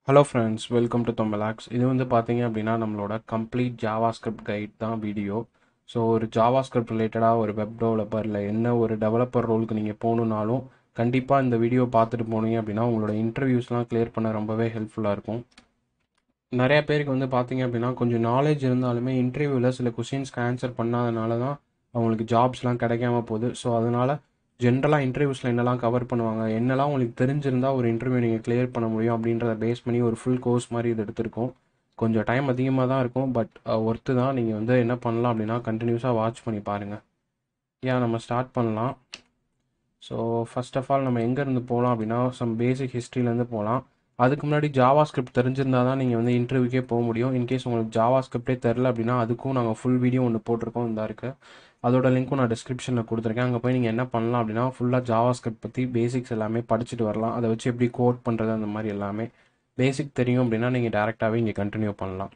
hello friends welcome to தொம்பலாக்ஸ் இது வந்து பார்த்தீங்க அப்படின்னா நம்மளோட கம்ப்ளீட் ஜாவா ஸ்கிரிப்ட் கைட் தான் வீடியோ ஸோ ஒரு ஜாவா ஸ்கிரிப்ட் ரிலேட்டடாக ஒரு வெப் டெவலப்பர் இல்லை என்ன ஒரு டெவலப்பர் ரோலுக்கு நீங்கள் போகணுன்னாலும் கண்டிப்பாக இந்த வீடியோ பார்த்துட்டு போனீங்க அப்படின்னா உங்களோட இன்டர்வியூஸ்லாம் கிளியர் பண்ண ரொம்பவே ஹெல்ப்ஃபுல்லாக இருக்கும் நிறைய பேருக்கு வந்து பார்த்தீங்க அப்படின்னா கொஞ்சம் நாலேஜ் இருந்தாலுமே இன்டர்வியூவில் சில கொஷின்ஸ்க்கு ஆன்சர் பண்ணாதனால தான் அவங்களுக்கு ஜாப்ஸ்லாம் கிடைக்காம போகுது ஸோ அதனால் ஜென்ரலாக இன்டர்வியூஸில் என்னெல்லாம் கவர் பண்ணுவாங்க என்னெல்லாம் உங்களுக்கு தெரிஞ்சிருந்தா ஒரு இன்டர்வியூ நீங்கள் கிளியர் பண்ண முடியும் அப்படின்றத பேஸ் பண்ணி ஒரு ஃபுல் கோர்ஸ் மாதிரி இது எடுத்திருக்கோம் கொஞ்சம் டைம் அதிகமாக தான் இருக்கும் பட் ஒர்த்து தான் நீங்கள் வந்து என்ன பண்ணலாம் அப்படின்னா கண்டினியூஸாக வாட்ச் பண்ணி பாருங்கள் ஏன் நம்ம ஸ்டார்ட் பண்ணலாம் ஸோ ஃபர்ஸ்ட் ஆஃப் ஆல் நம்ம எங்கேருந்து போகலாம் அப்படின்னா சம் பேசிக் ஹிஸ்ட்ரியிலேருந்து போகலாம் அதுக்கு முன்னாடி ஜாவா ஸ்கிரிப்ட் தெரிஞ்சிருந்தா தான் நீங்கள் வந்து இன்டர்வியூக்கே போக முடியும் இன்கேஸ் உங்களுக்கு ஜாவா ஸ்கிரிப்டே தெரில அப்படின்னா அதுக்கும் நாங்கள் ஃபுல் வீடியோ ஒன்று போட்டிருக்கோம் இந்த இருக்குது அதோட லிங்க்கும் நான் டிஸ்கிரிப்ஷனில் கொடுத்துருக்கேன் அங்கே போய் நீங்கள் என்ன பண்ணலாம் அப்படின்னா ஃபுல்லாக ஜாவா ஸ்கிரிப்ட் பற்றி பேசிக்ஸ் எல்லாமே படிச்சுட்டு வரலாம் அதை வச்சு எப்படி கோட் பண்ணுறது அந்த மாதிரி எல்லாமே பேசிக் தெரியும் அப்படின்னா நீங்கள் டேரெக்டாகவே இங்கே கண்டினியூ பண்ணலாம்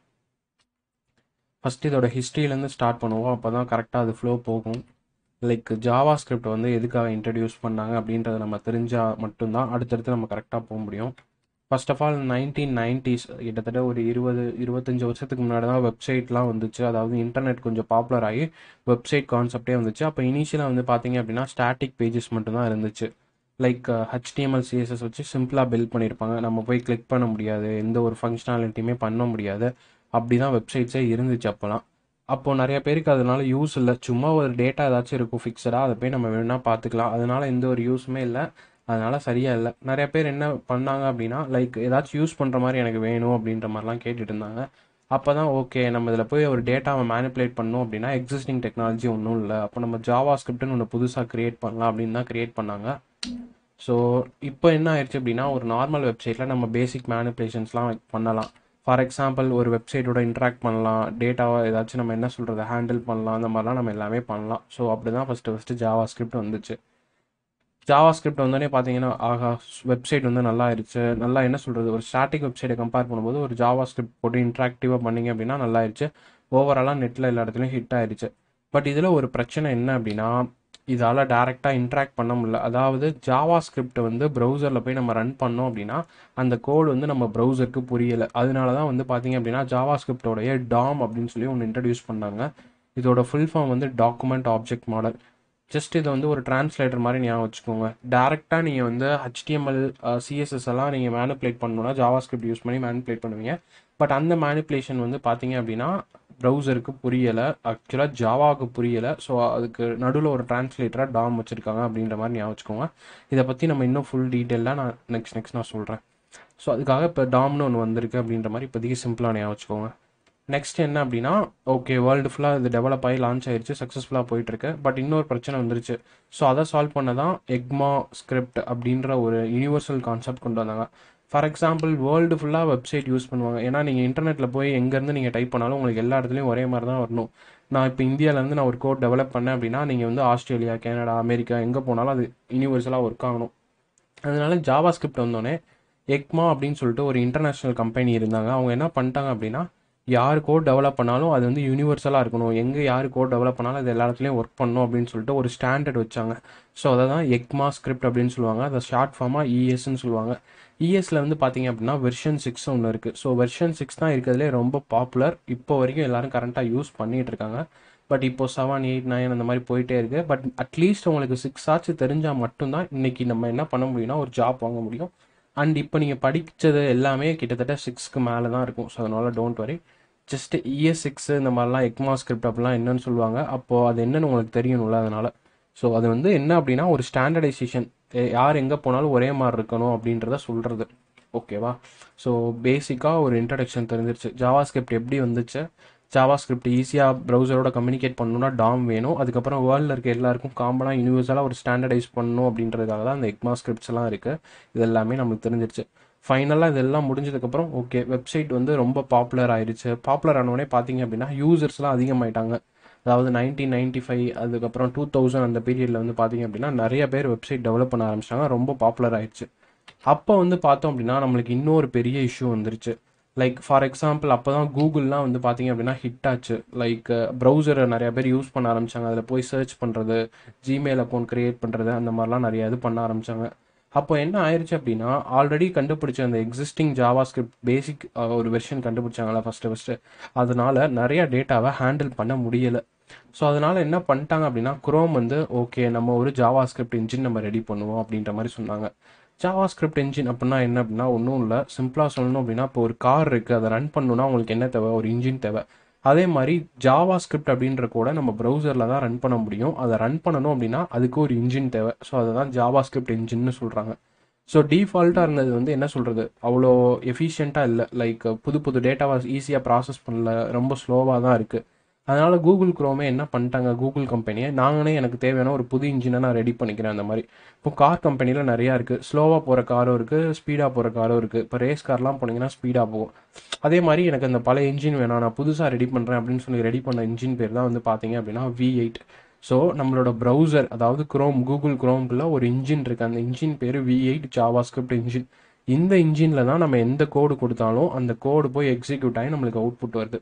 ஃபஸ்ட் இதோட ஹிஸ்ட்ரியிலேருந்து ஸ்டார்ட் பண்ணுவோம் அப்போ தான் கரெக்டாக அது ஃப்ளோ போகும் லைக் ஜாவா ஸ்கிரிப்ட் வந்து எதுக்காக இன்ட்ரடியூஸ் பண்ணாங்க அப்படின்றத நம்ம தெரிஞ்சால் மட்டும்தான் அடுத்தடுத்து நம்ம கரெக்டாக போக முடியும் first of all nineteen nineties கிட்டத்தட்ட ஒரு இருபது இருபத்தஞ்சி வருஷத்துக்கு முன்னாடி தான் வெப்சைட்லாம் வந்துச்சு அதாவது இன்டர்நெட் கொஞ்சம் பாப்புலர் ஆகி வெப்சைட் கான்செப்டே வந்துச்சு அப்போ இனிஷியலாக வந்து பார்த்தீங்க அப்படின்னா ஸ்டாட்டிக் பேஜஸ் மட்டும்தான் இருந்துச்சு லைக் ஹெச்டிஎம்எல் சிஎஸ்எஸ் வச்சு சிம்பிளாக பில்ட் பண்ணியிருப்பாங்க நம்ம போய் கிளிக் பண்ண முடியாது எந்த ஒரு ஃபங்க்ஷனாலிட்டியுமே பண்ண முடியாது அப்படி தான் வெப்சைட்ஸே இருந்துச்சு அப்போலாம் அப்போது நிறைய பேருக்கு அதனால யூஸ் இல்லை சும்மா ஒரு டேட்டா ஏதாச்சும் இருக்கும் ஃபிக்ஸடாக அதை போய் நம்ம வேணும்னா பார்த்துக்கலாம் அதனால எந்த ஒரு யூஸுமே இல்லை அதனால சரியா இல்லை நிறைய பேர் என்ன பண்ணாங்க அப்படின்னா லைக் ஏதாச்சும் யூஸ் பண்ணுற மாதிரி எனக்கு வேணும் அப்படின்ற மாதிரிலாம் கேட்டுட்டு இருந்தாங்க அப்போ தான் ஓகே நம்ம இதில் போய் ஒரு டேட்டாவை மேனிப்புலேட் பண்ணோம் அப்படின்னா எக்ஸிஸ்டிங் டெக்னாலஜி ஒன்றும் இல்லை அப்போ நம்ம ஜாவா ஸ்கிரிப்ட்னு ஒன்று புதுசாக க்ரியேட் பண்ணலாம் அப்படின்னு தான் க்ரியேட் பண்ணாங்க ஸோ இப்போ என்ன ஆயிடுச்சு அப்படின்னா ஒரு நார்மல் வெப்சைட்டில் நம்ம பேசிக் மேனிப்புலேஷன்ஸ்லாம் பண்ணலாம் ஃபார் எக்ஸாம்பிள் ஒரு வெப்சைட்டோட இன்ட்ராக்ட் பண்ணலாம் டேட்டாவை ஏதாச்சும் நம்ம என்ன சொல்கிறது ஹேண்டில் பண்ணலாம் அந்த மாதிரிலாம் நம்ம எல்லாமே பண்ணலாம் ஸோ அப்படி தான் ஃபஸ்ட்டு ஃபஸ்ட்டு ஜாவா ஸ்கிரிப்ட் வந்துச்சு ஜாவா ஸ்கிரிப்ட் வந்தோடனே பார்த்தீங்கன்னா ஆகா வெப்சைட் வந்து நல்லா ஆயிடுச்சு நல்லா என்ன சொல்கிறது ஒரு ஸ்டாட்டிக் வெப்சைட்டை கம்பேர் பண்ணும்போது ஒரு ஜாவா ஸ்கிரிப்ட் போட்டு இன்ட்ராக்டிவாக பண்ணிங்க அப்படின்னா நல்லா ஆயிடுச்சு ஓவராலாக நெட்டில் எல்லா இடத்துலையும் ஹிட் ஆயிடுச்சு பட் இதில் ஒரு பிரச்சனை என்ன அப்படின்னா இதால் டேரெக்டாக இன்ட்ராக்ட் பண்ண முடியல அதாவது ஜாவா ஸ்கிரிப்ட் வந்து ப்ரௌசரில் போய் நம்ம ரன் பண்ணோம் அப்படின்னா அந்த கோடு வந்து நம்ம ப்ரௌசருக்கு புரியலை அதனால தான் வந்து பார்த்தீங்க அப்படின்னா ஜாவா ஸ்கிரிப்டோடைய டாம் அப்படின்னு சொல்லி ஒன்று இன்ட்ரடியூஸ் பண்ணாங்க இதோட ஃபுல் ஃபார்ம் வந்து டாக்குமெண்ட் ஆப்ஜெக்ட் மாடல் ஜஸ்ட் இதை வந்து ஒரு டிரான்ஸ்லேட்டர் மாதிரி ஞாபகம் வச்சுக்கோங்க டேரெக்டாக நீங்கள் வந்து ஹெச்டிஎம்எல் சிஎஸ்எஸ் எல்லாம் நீங்கள் மேனிப்புலேட் பண்ணணும்னா ஜாவா ஸ்கிரிப்ட் யூஸ் பண்ணி மேனிப்புலேட் பண்ணுவீங்க பட் அந்த மேனிப்புலேஷன் வந்து பார்த்தீங்க அப்படின்னா ப்ரௌசருக்கு புரியலை ஆக்சுவலாக ஜாவாவுக்கு புரியலை ஸோ அதுக்கு நடுவில் ஒரு டிரான்ஸ்லேட்டராக டாம் வச்சுருக்காங்க அப்படின்ற மாதிரி ஞாபகம் வச்சுக்கோங்க இதை பற்றி நம்ம இன்னும் ஃபுல் டீட்டெயிலாக நான் நெக்ஸ்ட் நெக்ஸ்ட் நான் சொல்கிறேன் ஸோ அதுக்காக இப்போ டாம்னு ஒன்று வந்திருக்கு அப்படின்ற மாதிரி இப்போதைக்கு சிம்பிளாக ஞாபகம் வச்சுக்கோங்க நெக்ஸ்ட் என்ன அப்படின்னா ஓகே வேர்ல்டு ஃபுல்லாக இது டெவலப் ஆகி லான்ச் ஆயிடுச்சு சக்ஸஸ்ஃபுல்லாக போயிட்டுருக்கு பட் இன்னொரு பிரச்சனை வந்துருச்சு ஸோ அதை சால்வ் பண்ண தான் எக்மா ஸ்கிரிப்ட் அப்படின்ற ஒரு யூனிவர்சல் கான்செப்ட் கொண்டு வந்தாங்க ஃபார் எக்ஸாம்பிள் வேர்ல்டு ஃபுல்லாக வெப்சைட் யூஸ் பண்ணுவாங்க ஏன்னா நீங்கள் இன்டர்நெட்டில் போய் எங்கேருந்து நீங்கள் டைப் பண்ணாலும் உங்களுக்கு எல்லா இடத்துலையும் ஒரே மாதிரி தான் வரணும் நான் இப்போ இந்தியாவிலேருந்து நான் ஒரு கோட் டெவலப் பண்ணேன் அப்படின்னா நீங்கள் வந்து ஆஸ்திரேலியா கனடா அமெரிக்கா எங்கே போனாலும் அது யூனிவர்சலாக ஒர்க் ஆகணும் அதனால ஜாவா ஸ்கிரிப்ட் வந்தோடனே எக்மா அப்படின்னு சொல்லிட்டு ஒரு இன்டர்நேஷ்னல் கம்பெனி இருந்தாங்க அவங்க என்ன பண்ணிட்டாங்க அப்படின்னா யார் கோட் டெவலப் பண்ணாலும் அது வந்து யூனிவர்சலாக இருக்கணும் எங்கே யார் கோட் டெவலப் பண்ணாலும் அது எல்லா இடத்துலையும் ஒர்க் பண்ணணும் அப்படின்னு சொல்லிட்டு ஒரு ஸ்டாண்டர்ட் வச்சாங்க ஸோ அதை தான் எக்மா ஸ்கிரிப்ட் அப்படின்னு சொல்லுவாங்க அதை ஷார்ட் ஃபார்மாக இஎஸ்ன்னு சொல்லுவாங்க இஎஸ்ல வந்து பார்த்தீங்க அப்படின்னா வெர்ஷன் சிக்ஸ் ஒன்று இருக்குது ஸோ வெர்ஷன் சிக்ஸ் தான் இருக்கிறதுலே ரொம்ப பாப்புலர் இப்போ வரைக்கும் எல்லாரும் கரண்ட்டாக யூஸ் பண்ணிகிட்டு இருக்காங்க பட் இப்போ செவன் எயிட் நைன் அந்த மாதிரி போயிட்டே இருக்குது பட் அட்லீஸ்ட் உங்களுக்கு சிக்ஸ் ஆச்சு தெரிஞ்சால் மட்டும்தான் இன்றைக்கி நம்ம என்ன பண்ண முடியும்னா ஒரு ஜாப் வாங்க முடியும் அண்ட் இப்போ நீங்கள் படித்தது எல்லாமே கிட்டத்தட்ட சிக்ஸ்க்கு மேலே தான் இருக்கும் ஸோ அதனால் don't worry just ES six இந்த மாதிரிலாம் எக்மா ஸ்கிரிப்ட் அப்படிலாம் என்னன்னு சொல்லுவாங்க அப்போது அது என்னன்னு உங்களுக்கு தெரியணும்ல அதனால் ஸோ அது வந்து என்ன அப்படின்னா ஒரு ஸ்டாண்டர்டைசேஷன் யார் எங்கே போனாலும் ஒரே மாதிரி இருக்கணும் அப்படின்றத சொல்கிறது ஓகேவா ஸோ பேசிக்காக ஒரு இன்ட்ரடக்ஷன் தெரிஞ்சிருச்சு ஜாவா ஸ்கிரிப்ட் எப்படி வந்துச்சு ஜாவா ஸ்கிரிப்ட் ஈஸியாக ப்ரௌசரோட கம்யூனிகேட் பண்ணணும்னா டாம் வேணும் அதுக்கப்புறம் வேர்ல்டில் இருக்க எல்லாருக்கும் காமனாக யூனிவர்சலாக ஒரு ஸ்டாண்டர்டைஸ் பண்ணணும் அப்படின்றதுக்காக தான் அந்த எக்மா ஸ்கிரிப்ட்ஸ் எல்லாம் இருக்குது இது எல்லாமே நமக்கு தெரிஞ்சிருச்சு ஃபைனலாக இதெல்லாம் முடிஞ்சதுக்கப்புறம் ஓகே வெப்சைட் வந்து ரொம்ப பாப்புலர் ஆயிடுச்சு பாப்புலர் ஆனவொடனே பார்த்தீங்க அப்படின்னா யூசர்ஸ்லாம் அதிகமாயிட்டாங்க அதாவது நைன்டீன் நைன்டி ஃபைவ் அதுக்கப்புறம் டூ தௌசண்ட் அந்த பீரியடில் வந்து பார்த்தீங்க அப்படின்னா நிறைய பேர் வெப்சைட் டெவலப் பண்ண ஆரம்பிச்சிட்டாங்க ரொம்ப பாப்புலர் ஆயிடுச்சு அப்போ வந்து பார்த்தோம் அப்படின்னா நம்மளுக்கு இன்னொரு பெரிய இஷ்யூ வந்துருச்சு லைக் ஃபார் எக்ஸாம்பிள் அப்போ தான் கூகுள்லாம் வந்து பார்த்தீங்க அப்படின்னா ஹிட் ஆச்சு லைக் ப்ரௌசரை நிறைய பேர் யூஸ் பண்ண ஆரம்பிச்சாங்க அதில் போய் சர்ச் பண்ணுறது ஜிமெயில் அக்கௌண்ட் க்ரியேட் பண்ணுறது அந்த மாதிரிலாம் நிறைய இது பண்ண ஆரம்பிச்சாங்க அப்போ என்ன ஆயிடுச்சு அப்படின்னா ஆல்ரெடி கண்டுபிடிச்ச அந்த எக்ஸிஸ்டிங் ஜாவா ஸ்கிரிப்ட் பேசிக் ஒரு வெர்ஷன் கண்டுபிடிச்சாங்களா ஃபஸ்ட்டு ஃபஸ்ட்டு அதனால நிறைய டேட்டாவை ஹேண்டில் பண்ண முடியலை ஸோ அதனால என்ன பண்ணிட்டாங்க அப்படின்னா குரோம் வந்து ஓகே நம்ம ஒரு ஜாவா ஸ்கிரிப்ட் இன்ஜின் நம்ம ரெடி பண்ணுவோம் அப்படின்ற மாதிரி சொன்னாங்க ஜாவா ஸ்கிரிப்ட் இன்ஜின் அப்படின்னா என்ன அப்படின்னா ஒன்றும் இல்லை சிம்பிளாக சொல்லணும் அப்படின்னா இப்போ ஒரு கார் இருக்குது அதை ரன் பண்ணணும்னா உங்களுக்கு என்ன தேவை ஒரு இன்ஜின் தேவை அதே மாதிரி ஜாவா ஸ்கிரிப்ட் அப்படின்ற கூட நம்ம ப்ரௌசரில் தான் ரன் பண்ண முடியும் அதை ரன் பண்ணணும் அப்படின்னா அதுக்கு ஒரு இன்ஜின் தேவை ஸோ அதை தான் ஜாவா ஸ்கிரிப்ட் இன்ஜின்னு சொல்கிறாங்க ஸோ டிஃபால்ட்டாக இருந்தது வந்து என்ன சொல்கிறது அவ்வளோ எஃபிஷியண்ட்டாக இல்லை லைக் புது புது டேட்டாவை ஈஸியாக ப்ராசஸ் பண்ணல ரொம்ப ஸ்லோவாக தான் இருக்குது அதனால் கூகுள் குரோமே என்ன பண்ணிட்டாங்க கூகுள் கம்பெனியை நாங்களே எனக்கு தேவையான ஒரு புது இன்ஜினை நான் ரெடி பண்ணிக்கிறேன் அந்த மாதிரி இப்போ கார் கம்பெனியில் நிறையா இருக்குது ஸ்லோவாக போகிற காரும் இருக்குது ஸ்பீடாக போகிற காரும் இருக்குது இப்போ ரேஸ் கார்லாம் போனீங்கன்னா ஸ்பீடாக போகும் அதே மாதிரி எனக்கு அந்த பழைய இன்ஜின் வேணாம் நான் புதுசாக ரெடி பண்ணுறேன் அப்படின்னு சொல்லி ரெடி பண்ண இன்ஜின் பேர் தான் வந்து பார்த்தீங்க அப்படின்னா வி எயிட் ஸோ நம்மளோட ப்ரௌசர் அதாவது குரோம் கூகுள் குரோம்குள்ள ஒரு இன்ஜின் இருக்குது அந்த இன்ஜின் பேர் V eight JavaScript engine இந்த இன்ஜினில் தான் நம்ம எந்த கோடு கொடுத்தாலும் அந்த கோடு போய் எக்ஸிக்யூட் ஆகி நம்மளுக்கு அவுட்புட் வருது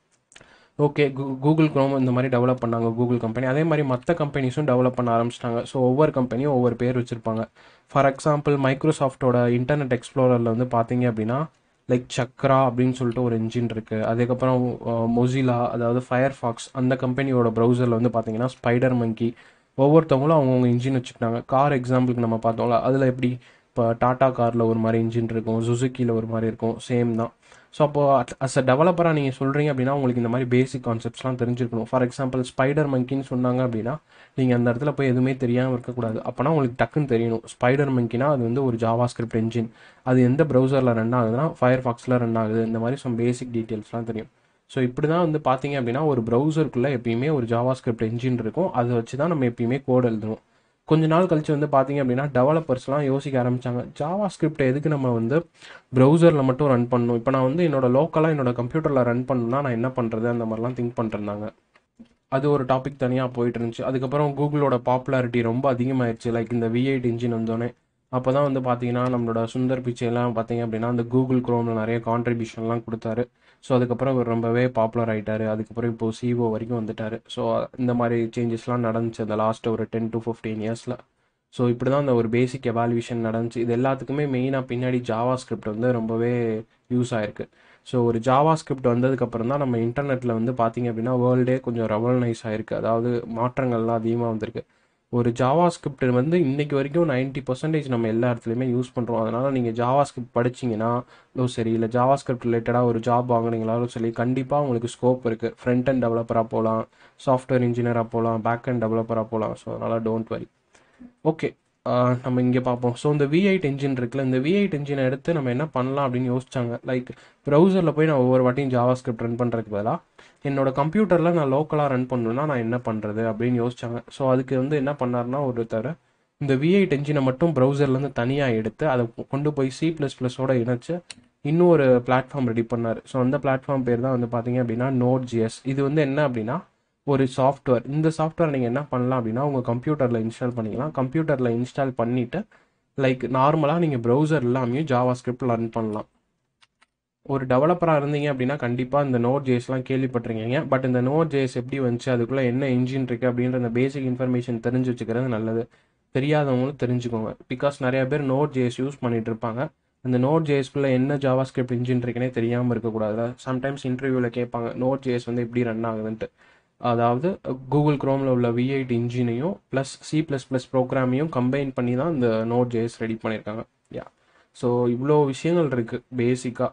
ஓகே கூகுள் குரோம் இந்த மாதிரி டெவலப் பண்ணாங்க கூகுள் கம்பெனி அதே மாதிரி மற்ற கம்பெனிஸும் டெவலப் பண்ண ஆரம்பிச்சிட்டாங்க ஸோ ஒவ்வொரு கம்பெனியும் ஒவ்வொரு பேர் வச்சுருப்பாங்க ஃபார் எக்ஸாம்பிள் மைக்ரோசாஃப்டோட இன்டர்நெட் எக்ஸ்ப்ளோரரில் வந்து பார்த்தீங்க அப்படின்னா லைக் சக்ரா அப்படின்னு சொல்லிட்டு ஒரு இன்ஜின் இருக்குது அதுக்கப்புறம் மொசிலா அதாவது ஃபயர் ஃபாக்ஸ் அந்த கம்பெனியோட ப்ரௌசரில் வந்து பார்த்தீங்கன்னா ஸ்பைடர் மங்கி ஒவ்வொருத்தவங்களும் அவங்கவுங்க இன்ஜின் வச்சுக்கிட்டாங்க கார் எக்ஸாம்பிளுக்கு நம்ம பார்த்தோம்ல அதில் எப்படி இப்போ டாடா காரில் ஒரு மாதிரி இன்ஜின் இருக்கும் சுசுக்கியில் ஒரு மாதிரி இருக்கும் சேம் தான் ஸோ அப்போ அஸ் அ டெவலப்பராக நீங்கள் சொல்கிறீங்க அப்படின்னா உங்களுக்கு இந்த மாதிரி பேசிக் கான்செப்ட்ஸ்லாம் தெரிஞ்சிருக்கணும் ஃபார் எக்ஸாம்பிள் ஸ்பைடர் மங்கின்னு சொன்னாங்க அப்படின்னா நீங்கள் அந்த இடத்துல போய் எதுவுமே தெரியாமல் இருக்கக்கூடாது அப்போனா உங்களுக்கு டக்குன்னு தெரியணும் ஸ்பைடர் மங்கினா அது வந்து ஒரு ஜாவா ஸ்கிரிப்ட் என்ஜின் அது எந்த ப்ரௌசரில் ரன் ஆகுதுன்னா ஃபயர் ஃபாக்ஸில் ரன் ஆகுது இந்த மாதிரி சம் பேசிக் டீட்டெயில்ஸ்லாம் தெரியும் ஸோ இப்படி தான் வந்து பார்த்தீங்க அப்படின்னா ஒரு ப்ரௌசருக்குள்ளே எப்பயுமே ஒரு ஜாவா ஸ்கிரிப்ட் என்ஜின் இருக்கும் அதை வச்சு தான் நம்ம எப்பயுமே கோட் எழுதணும் கொஞ்ச நாள் கழிச்சு வந்து பார்த்தீங்க அப்படின்னா டெவலப்பர்ஸ்லாம் யோசிக்க ஆரம்பிச்சாங்க ஜாவா ஸ்கிரிப்டை எதுக்கு நம்ம வந்து ப்ரௌசரில் மட்டும் ரன் பண்ணணும் இப்போ நான் வந்து என்னோட லோக்கலாக என்னோட கம்ப்யூட்டரில் ரன் பண்ணணும்னா நான் என்ன பண்ணுறது அந்த மாதிரிலாம் திங்க் பண்ணிருந்தாங்க அது ஒரு டாபிக் தனியாக போயிட்டு இருந்துச்சு அதுக்கப்புறம் கூகுளோட பாப்புலாரிட்டி ரொம்ப அதிகமாயிருச்சு லைக் இந்த வி எயிட் இன்ஜின் வந்தோடனே அப்போ தான் வந்து பார்த்தீங்கன்னா நம்மளோட சுந்தர் பிச்சைலாம் பார்த்தீங்க அப்படின்னா அந்த கூகுள் குரோமில் நிறைய கான்ட்ரிபியூஷன்லாம் கொடுத்தாரு ஸோ அதுக்கப்புறம் அவர் ரொம்பவே பாப்புலர் ஆகிட்டார் அதுக்கப்புறம் இப்போ சிஓ வரைக்கும் வந்துட்டார் ஸோ இந்த மாதிரி சேஞ்சஸ்லாம் நடந்துச்சு அந்த லாஸ்ட் ஒரு டென் டு ஃபிஃப்டீன் இயர்ஸில் ஸோ இப்படி தான் அந்த ஒரு பேசிக் எவால்யூஷன் நடந்துச்சு இது எல்லாத்துக்குமே மெயினாக பின்னாடி ஜாவா ஸ்கிரிப்ட் வந்து ரொம்பவே யூஸ் ஆயிருக்கு ஸோ ஒரு ஜாவா ஸ்கிரிப்ட் வந்ததுக்கப்புறம் தான் நம்ம இன்டர்நெட்டில் வந்து பார்த்தீங்க அப்படின்னா வேர்ல்டே கொஞ்சம் ரெவல்னைஸ் ஆயிருக்கு அதாவது மாற்றங்கள்லாம் அதிகமாக வந்திருக்கு ஒரு ஜாவா ஸ்கிரிப்ட் வந்து இன்னைக்கு வரைக்கும் நைன்ட்டி பர்சன்டேஜ் நம்ம எல்லா இடத்துலையுமே யூஸ் பண்ணுறோம் அதனால் நீங்கள் ஜாவா ஸ்கிரிப்ட் படிச்சிங்கன்னா லோ சரி இல்லை ஜாவா ஸ்கிரிப்ட் ரிலேட்டடாக ஒரு ஜாப் வாங்குனீங்களாலும் சரி கண்டிப்பாக உங்களுக்கு ஸ்கோப் இருக்குது ஃப்ரண்ட் அண்ட் டெவலப்பராக போகலாம் சாஃப்ட்வேர் இன்ஜினியராக போகலாம் பேக் அண்ட் டெவலப்பராக போகலாம் ஸோ அதனால் டோன்ட் வரி ஓகே நம்ம இங்கே பார்ப்போம் ஸோ இந்த வி எயிட் இன்ஜின் இருக்குல்ல இந்த வி எயிட் இன்ஜினை எடுத்து நம்ம என்ன பண்ணலாம் அப்படின்னு யோசிச்சாங்க லைக் ப்ரௌசரில் போய் நான் ஒவ்வொரு வாட்டியும் ஜாவா ஸ்கிரிப்ட் ரன் பண்ணுறதுக்கு பதிலாக என்னோட கம்ப்யூட்டரில் நான் லோக்கலாக ரன் பண்ணணும்னா நான் என்ன பண்ணுறது அப்படின்னு யோசிச்சாங்க ஸோ அதுக்கு வந்து என்ன பண்ணாருன்னா ஒருத்தர் இந்த வி எயிட் என்ஜினை மட்டும் ப்ரௌசர்லேருந்து தனியாக எடுத்து அதை கொண்டு போய் சி ப்ளஸ் ப்ளஸோட இணைச்சு இன்னும் ஒரு பிளாட்ஃபார்ம் ரெடி பண்ணார் ஸோ அந்த பிளாட்ஃபார்ம் பேர் தான் வந்து பார்த்தீங்க அப்படின்னா நோட் ஜிஎஸ் இது வந்து என்ன அப்படின்னா ஒரு சாஃப்ட்வேர் இந்த சாஃப்ட்வேர் நீங்கள் என்ன பண்ணலாம் அப்படின்னா உங்கள் கம்ப்யூட்டரில் இன்ஸ்டால் பண்ணிக்கலாம் கம்ப்யூட்டரில் இன்ஸ்டால் பண்ணிவிட்டு லைக் நார்மலாக நீங்கள் ப்ரௌசர் இல்லாமையும் ஜாவா ஸ்கிரிப்ட் ரன் பண்ணலாம் ஒரு டெவலப்பராக இருந்தீங்க அப்படின்னா கண்டிப்பாக இந்த நோட் ஜேஸ்லாம் கேள்விப்பட்டிருக்கீங்க பட் இந்த நோட் ஜேஸ் எப்படி வந்துச்சு அதுக்குள்ளே என்ன இன்ஜின் இருக்குது அப்படின்ற அந்த பேசிக் இன்ஃபர்மேஷன் தெரிஞ்சு வச்சுக்கிறது நல்லது தெரியாதவங்களும் தெரிஞ்சுக்கோங்க பிகாஸ் நிறைய பேர் நோட் ஜேஸ் யூஸ் பண்ணிட்டு இருப்பாங்க அந்த நோட் ஜேஸ்க்குள்ளே என்ன ஜாவா ஸ்கிரிப்ட் இன்ஜின் இருக்குன்னே தெரியாமல் இருக்கக்கூடாது சம்டைம்ஸ் இன்டர்வியூவில் கேட்பாங்க நோட் ஜேஸ் வந்து எப்படி ரன் ஆகுதுன்ட்டு அதாவது கூகுள் குரோமில் உள்ள வி எயிட் இன்ஜினையும் ப்ளஸ் சி ப்ளஸ் ப்ளஸ் ப்ரோக்ராமையும் கம்பைன் பண்ணி தான் இந்த நோட் ஜேஎஸ் ரெடி பண்ணியிருக்காங்க யா ஸோ இவ்வளோ விஷயங்கள் இருக்குது பேசிக்காக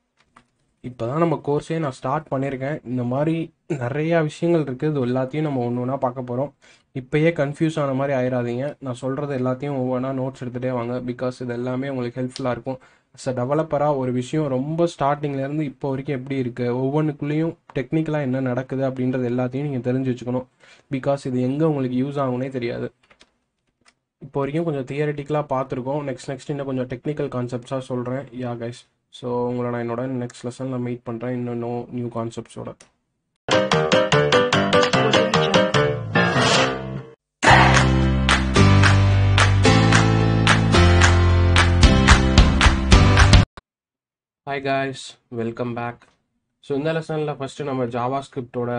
இப்போ தான் நம்ம கோர்ஸே நான் ஸ்டார்ட் பண்ணியிருக்கேன் இந்த மாதிரி நிறையா விஷயங்கள் இருக்குது இது எல்லாத்தையும் நம்ம ஒன்று ஒன்றா பார்க்க போகிறோம் இப்போயே கன்ஃபியூஸ் ஆன மாதிரி ஆயிடாதீங்க நான் சொல்கிறது எல்லாத்தையும் ஒவ்வொன்றா நோட்ஸ் எடுத்துகிட்டே வாங்க பிகாஸ் இது எல்லாமே உங்களுக்கு ஹெல்ப்ஃபுல்லாக இருக்கும் அஸ் அ டெவலப்பராக ஒரு விஷயம் ரொம்ப ஸ்டார்டிங்லேருந்து இப்போ வரைக்கும் எப்படி இருக்குது ஒவ்வொன்றுக்குள்ளேயும் டெக்னிக்கலாக என்ன நடக்குது அப்படின்றது எல்லாத்தையும் நீங்கள் தெரிஞ்சு வச்சுக்கணும் பிகாஸ் இது எங்கே உங்களுக்கு யூஸ் ஆகுனே தெரியாது இப்போ வரைக்கும் கொஞ்சம் தியரட்டிக்கலாக பார்த்துருக்கோம் நெக்ஸ்ட் நெக்ஸ்ட் இன்னும் கொஞ்சம் டெக்னிக்கல் கான்செப்ட்ஸாக சொல்கிறேன் யா கைஸ் ஸோ உங்களை நான் என்னோட நெக்ஸ்ட் லெசனில் மீட் பண்ணுறேன் இன்னும் நோ நியூ கான்செப்ட்ஸோட hi guys welcome back so இந்த லெசனில் ஃபஸ்ட்டு நம்ம ஜாவா ஸ்கிரிப்டோட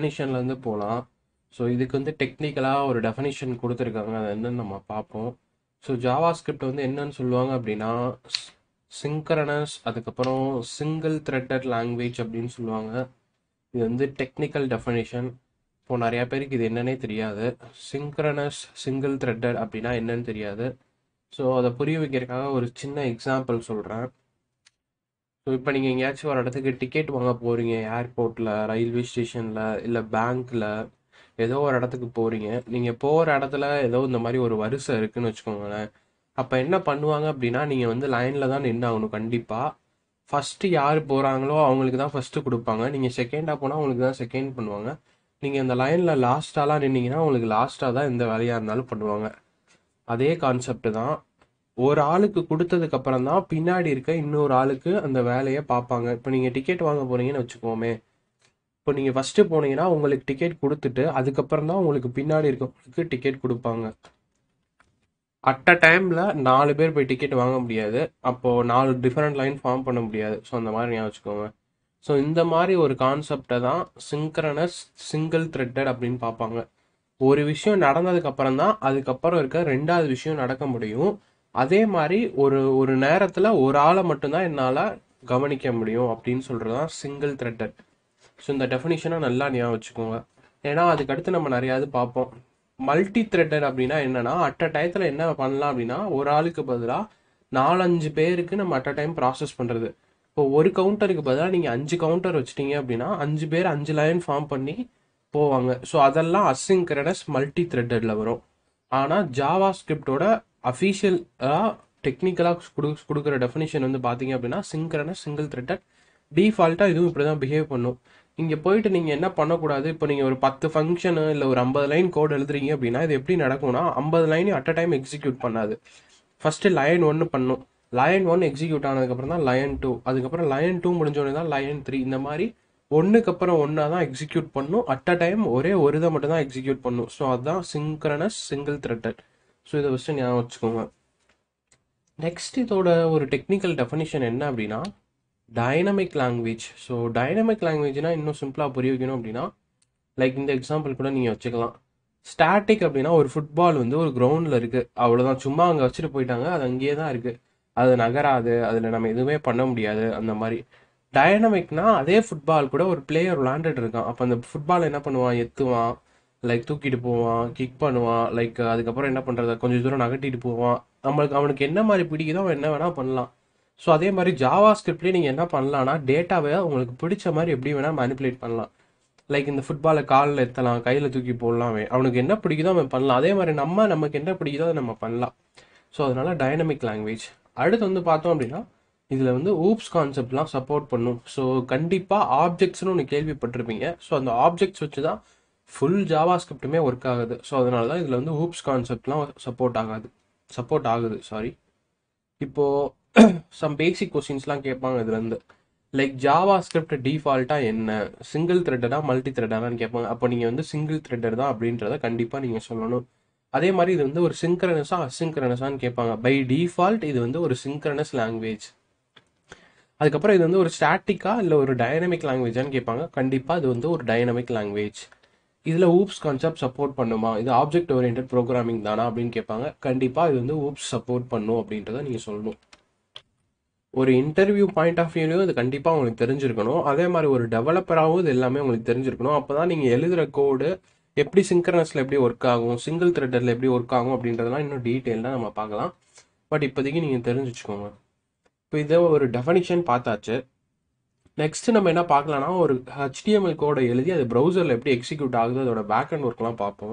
டெஃபனிஷன்லேருந்து போகலாம் ஸோ இதுக்கு வந்து டெக்னிக்கலாக ஒரு டெஃபனிஷன் கொடுத்துருக்காங்க அதை வந்து நம்ம பார்ப்போம் ஸோ ஜாவா ஸ்கிரிப்ட் வந்து என்னன்னு சொல்லுவாங்க அப்படின்னா சிங்க்ரனஸ் அதுக்கப்புறம் சிங்கிள் த்ரெட்டட் லாங்குவேஜ் அப்படின்னு சொல்லுவாங்க இது வந்து டெக்னிக்கல் டெஃபனிஷன் இப்போ நிறையா பேருக்கு இது என்னன்னே தெரியாது சிங்க்ரனஸ் சிங்கிள் த்ரெட்டட் அப்படின்னா என்னன்னு தெரியாது ஸோ அதை புரிய வைக்கிறதுக்காக ஒரு சின்ன எக்ஸாம்பிள் சொல்கிறேன் ஸோ இப்போ நீங்கள் எங்கேயாச்சும் ஒரு இடத்துக்கு டிக்கெட் வாங்க போகிறீங்க ஏர்போர்ட்டில் ரயில்வே ஸ்டேஷனில் இல்லை பேங்க்கில் ஏதோ ஒரு இடத்துக்கு போகிறீங்க நீங்கள் போகிற இடத்துல ஏதோ இந்த மாதிரி ஒரு வரிசை இருக்குன்னு வச்சுக்கோங்களேன் அப்போ என்ன பண்ணுவாங்க அப்படின்னா நீங்கள் வந்து லைனில் தான் நின்று ஆகணும் கண்டிப்பாக ஃபஸ்ட்டு யார் போகிறாங்களோ அவங்களுக்கு தான் ஃபஸ்ட்டு கொடுப்பாங்க நீங்கள் செகண்டாக போனால் அவங்களுக்கு தான் செகண்ட் பண்ணுவாங்க நீங்கள் இந்த லைனில் லாஸ்ட்டாலாம் நின்னீங்கன்னா உங்களுக்கு லாஸ்ட்டாக தான் எந்த வேலையாக இருந்தாலும் பண்ணுவாங்க அதே கான்செப்ட் தான் ஒரு ஆளுக்கு கொடுத்ததுக்கு அப்புறம் தான் பின்னாடி இருக்க இன்னொரு ஆளுக்கு அந்த வேலையை பார்ப்பாங்க இப்போ நீங்கள் டிக்கெட் வாங்க போறீங்கன்னு வச்சுக்கோமே இப்போ நீங்கள் ஃபஸ்ட்டு போனீங்கன்னா உங்களுக்கு டிக்கெட் கொடுத்துட்டு அதுக்கப்புறம் தான் உங்களுக்கு பின்னாடி இருக்கவங்களுக்கு டிக்கெட் கொடுப்பாங்க அட் அ டைமில் நாலு பேர் போய் டிக்கெட் வாங்க முடியாது அப்போது நாலு டிஃப்ரெண்ட் லைன் ஃபார்ம் பண்ண முடியாது ஸோ அந்த மாதிரி ஞாபகம் வச்சுக்கோங்க ஸோ இந்த மாதிரி ஒரு கான்செப்டை தான் சிங்க்ரனஸ் சிங்கிள் த்ரெட்டட் அப்படின்னு பார்ப்பாங்க ஒரு விஷயம் நடந்ததுக்கு அப்புறம் தான் அதுக்கப்புறம் இருக்க ரெண்டாவது விஷயம் நடக்க முடியும் அதே மாதிரி ஒரு ஒரு நேரத்தில் ஒரு ஆளை மட்டும்தான் என்னால் கவனிக்க முடியும் அப்படின்னு சொல்கிறது தான் சிங்கிள் த்ரெட்டட் ஸோ இந்த டெஃபினிஷனை நல்லா ஞாபகம் வச்சுக்கோங்க ஏன்னா அதுக்கடுத்து நம்ம நிறையாவது பார்ப்போம் மல்டி த்ரெட்டட் அப்படின்னா என்னன்னா அட் அ டயத்தில் என்ன பண்ணலாம் அப்படின்னா ஒரு ஆளுக்கு பதிலாக நாலஞ்சு பேருக்கு நம்ம அட் அ டைம் ப்ராசஸ் பண்ணுறது இப்போ ஒரு கவுண்டருக்கு பதிலாக நீங்கள் அஞ்சு கவுண்டர் வச்சிட்டீங்க அப்படின்னா அஞ்சு பேர் அஞ்சு லைன் ஃபார்ம் பண்ணி போவாங்க ஸோ அதெல்லாம் அசிங்க்ரனஸ் மல்டி த்ரெட்டடில் வரும் ஆனால் ஜாவா ஸ்கிரிப்டோட அஃபீஷியலாக டெக்னிக்கலாக கொடு கொடுக்குற டெஃபினிஷன் வந்து பார்த்தீங்க அப்படின்னா சிங்க்ரனஸ் சிங்கிள் த்ரெட்டட் டிஃபால்ட்டாக இதுவும் இப்படி தான் பிஹேவ் பண்ணும் இங்கே போயிட்டு நீங்கள் என்ன பண்ணக்கூடாது இப்போ நீங்கள் ஒரு பத்து ஃபங்க்ஷனு இல்லை ஒரு ஐம்பது லைன் கோட் எழுதுறீங்க அப்படின்னா இது எப்படி நடக்கும்னா ஐம்பது லைனையும் அட் அ டைம் எக்ஸிக்யூட் பண்ணாது ஃபஸ்ட்டு லைன் ஒன்று பண்ணும் லயன் ஒன் எக்ஸிக்யூட் ஆனதுக்கப்புறம் தான் லயன் டூ அதுக்கப்புறம் லயன் டூ முடிஞ்சோடனே தான் லயன் த்ரீ இந்த மாதிரி ஒன்றுக்கு அப்புறம் ஒன்றா தான் எக்ஸிக்யூட் பண்ணும் அட் அ டைம் ஒரே ஒரு இதை மட்டும் தான் எக்ஸிக்யூட் பண்ணும் ஸோ அதுதான் சிங்க்ரனஸ் சிங்கிள் த்ரெட்டட் ஸோ இதை ஃபஸ்ட்டு ஞாபகம் வச்சுக்கோங்க நெக்ஸ்ட் இதோட ஒரு டெக்னிக்கல் டெஃபினிஷன் என்ன அப்படின்னா டைனமிக் லாங்குவேஜ் ஸோ டைனமிக் லாங்குவேஜ்னா இன்னும் சிம்பிளாக புரிய வைக்கணும் அப்படின்னா லைக் இந்த எக்ஸாம்பிள் கூட நீங்கள் வச்சுக்கலாம் ஸ்டாட்டிக் அப்படின்னா ஒரு ஃபுட்பால் வந்து ஒரு கிரவுண்டில் இருக்குது அவ்வளோதான் சும்மா அங்கே வச்சுட்டு போயிட்டாங்க அது அங்கேயே தான் இருக்குது அது நகராது அதில் நம்ம எதுவுமே பண்ண முடியாது அந்த மாதிரி டைனமிக்னா அதே ஃபுட்பால் கூட ஒரு பிளேயர் விளாண்டுட்டு இருக்கான் அப்போ அந்த ஃபுட்பால் என்ன பண்ணுவான் எத்துவான் லைக் தூக்கிட்டு போவான் கிக் பண்ணுவான் லைக் அதுக்கப்புறம் என்ன பண்ணுறது கொஞ்சம் தூரம் நகட்டிட்டு போவான் நம்மளுக்கு அவனுக்கு என்ன மாதிரி பிடிக்குதோ அவன் என்ன வேணால் பண்ணலாம் ஸோ அதே மாதிரி ஜாவா ஸ்கிரிப்ட்லேயே நீங்கள் என்ன பண்ணலாம்னா டேட்டாவை உங்களுக்கு பிடிச்ச மாதிரி எப்படி வேணால் மேனிப்புலேட் பண்ணலாம் லைக் இந்த ஃபுட்பாலை காலில் எத்தலாம் கையில் தூக்கி போடலாம் அவன் அவனுக்கு என்ன பிடிக்குதோ அவன் பண்ணலாம் அதே மாதிரி நம்ம நமக்கு என்ன பிடிக்குதோ அதை நம்ம பண்ணலாம் ஸோ அதனால டைனமிக் லாங்குவேஜ் அடுத்து வந்து பார்த்தோம் அப்படின்னா இதில் வந்து ஊப்ஸ் கான்செப்ட்லாம் சப்போர்ட் பண்ணும் ஸோ கண்டிப்பாக ஆப்ஜெக்ட்ஸ்னு ஒன்று கேள்விப்பட்டிருப்பீங்க ஸோ அந்த ஆப்ஜெக்ட்ஸ் வச்சு தான் ஃபுல் ஜாவா ஸ்கிரிப்ட்டுமே ஒர்க் ஆகுது ஸோ அதனால தான் இதில் வந்து ஊப்ஸ் கான்செப்ட்லாம் சப்போர்ட் ஆகாது சப்போர்ட் ஆகுது சாரி இப்போது சம் பேசிக் கொஸ்டின்ஸ்லாம் கேட்பாங்க இதுலேருந்து லைக் ஜாவா ஸ்கிரிப்ட் டிஃபால்ட்டாக என்ன சிங்கிள் த்ரெட்டடா மல்டி த்ரெட்டடான்னு கேட்பாங்க அப்போ நீங்கள் வந்து சிங்கிள் த்ரெட்டட் தான் அப்படின்றத கண்டிப்பாக நீங்கள் சொல்லணும் அதே மாதிரி இது வந்து ஒரு சிங்க்ரனஸா அசிங்க்ரனஸான்னு கேட்பாங்க பை டிஃபால்ட் இது வந்து ஒரு சிங்க்ரனஸ் லாங்குவேஜ் அதுக்கப்புறம் இது வந்து ஒரு ஸ்டாட்டிக்கா இல்லை ஒரு டைனமிக் லாங்குவேஜான்னு கேட்பாங்க கண்டிப்பாக இது வந்து ஒரு டைனமிக் லாங்குவேஜ் இதில் ஊப்ஸ் கான்செப்ட் சப்போர்ட் பண்ணுமா இது ஆப்ஜெக்ட் ஓரியன்ட் ப்ரோக்ராமிங் தானா அப்படின்னு கேட்பாங்க கண்டிப்பாக இது வந்து ஊப்ஸ் சப்போர்ட் பண்ணும் அப்படின்றத நீங்கள் சொல்லணும் ஒரு இன்டர்வியூ பாயிண்ட் ஆஃப் வியூலையும் இது கண்டிப்பாக உங்களுக்கு தெரிஞ்சிருக்கணும் அதே மாதிரி ஒரு டெவலப்பராகவும் இது எல்லாமே உங்களுக்கு தெரிஞ்சிருக்கணும் அப்போ தான் நீங்கள் எழுதுகிற கோடு எப்படி சிங்க்ரனஸில் எப்படி ஒர்க் ஆகும் சிங்கிள் த்ரெட்டரில் எப்படி ஒர்க் ஆகும் அப்படின்றதெல்லாம் இன்னும் டீட்டெயிலாக நம்ம பார்க்கலாம் பட் இப்போதைக்கு நீங்கள் தெரிஞ்சு வச்சுக்கோங்க இப்போ இதை ஒரு டெஃபனிஷன் பார்த்தாச்சு நெக்ஸ்ட் நம்ம என்ன பார்க்கலாம்னா ஒரு ஹெச்டிஎம்எல் கோடை எழுதி அது ப்ரௌசரில் எப்படி எக்ஸிக்யூட் ஆகுது அதோட பேக் அண்ட் ஒர்க்லாம் பார்ப்போம்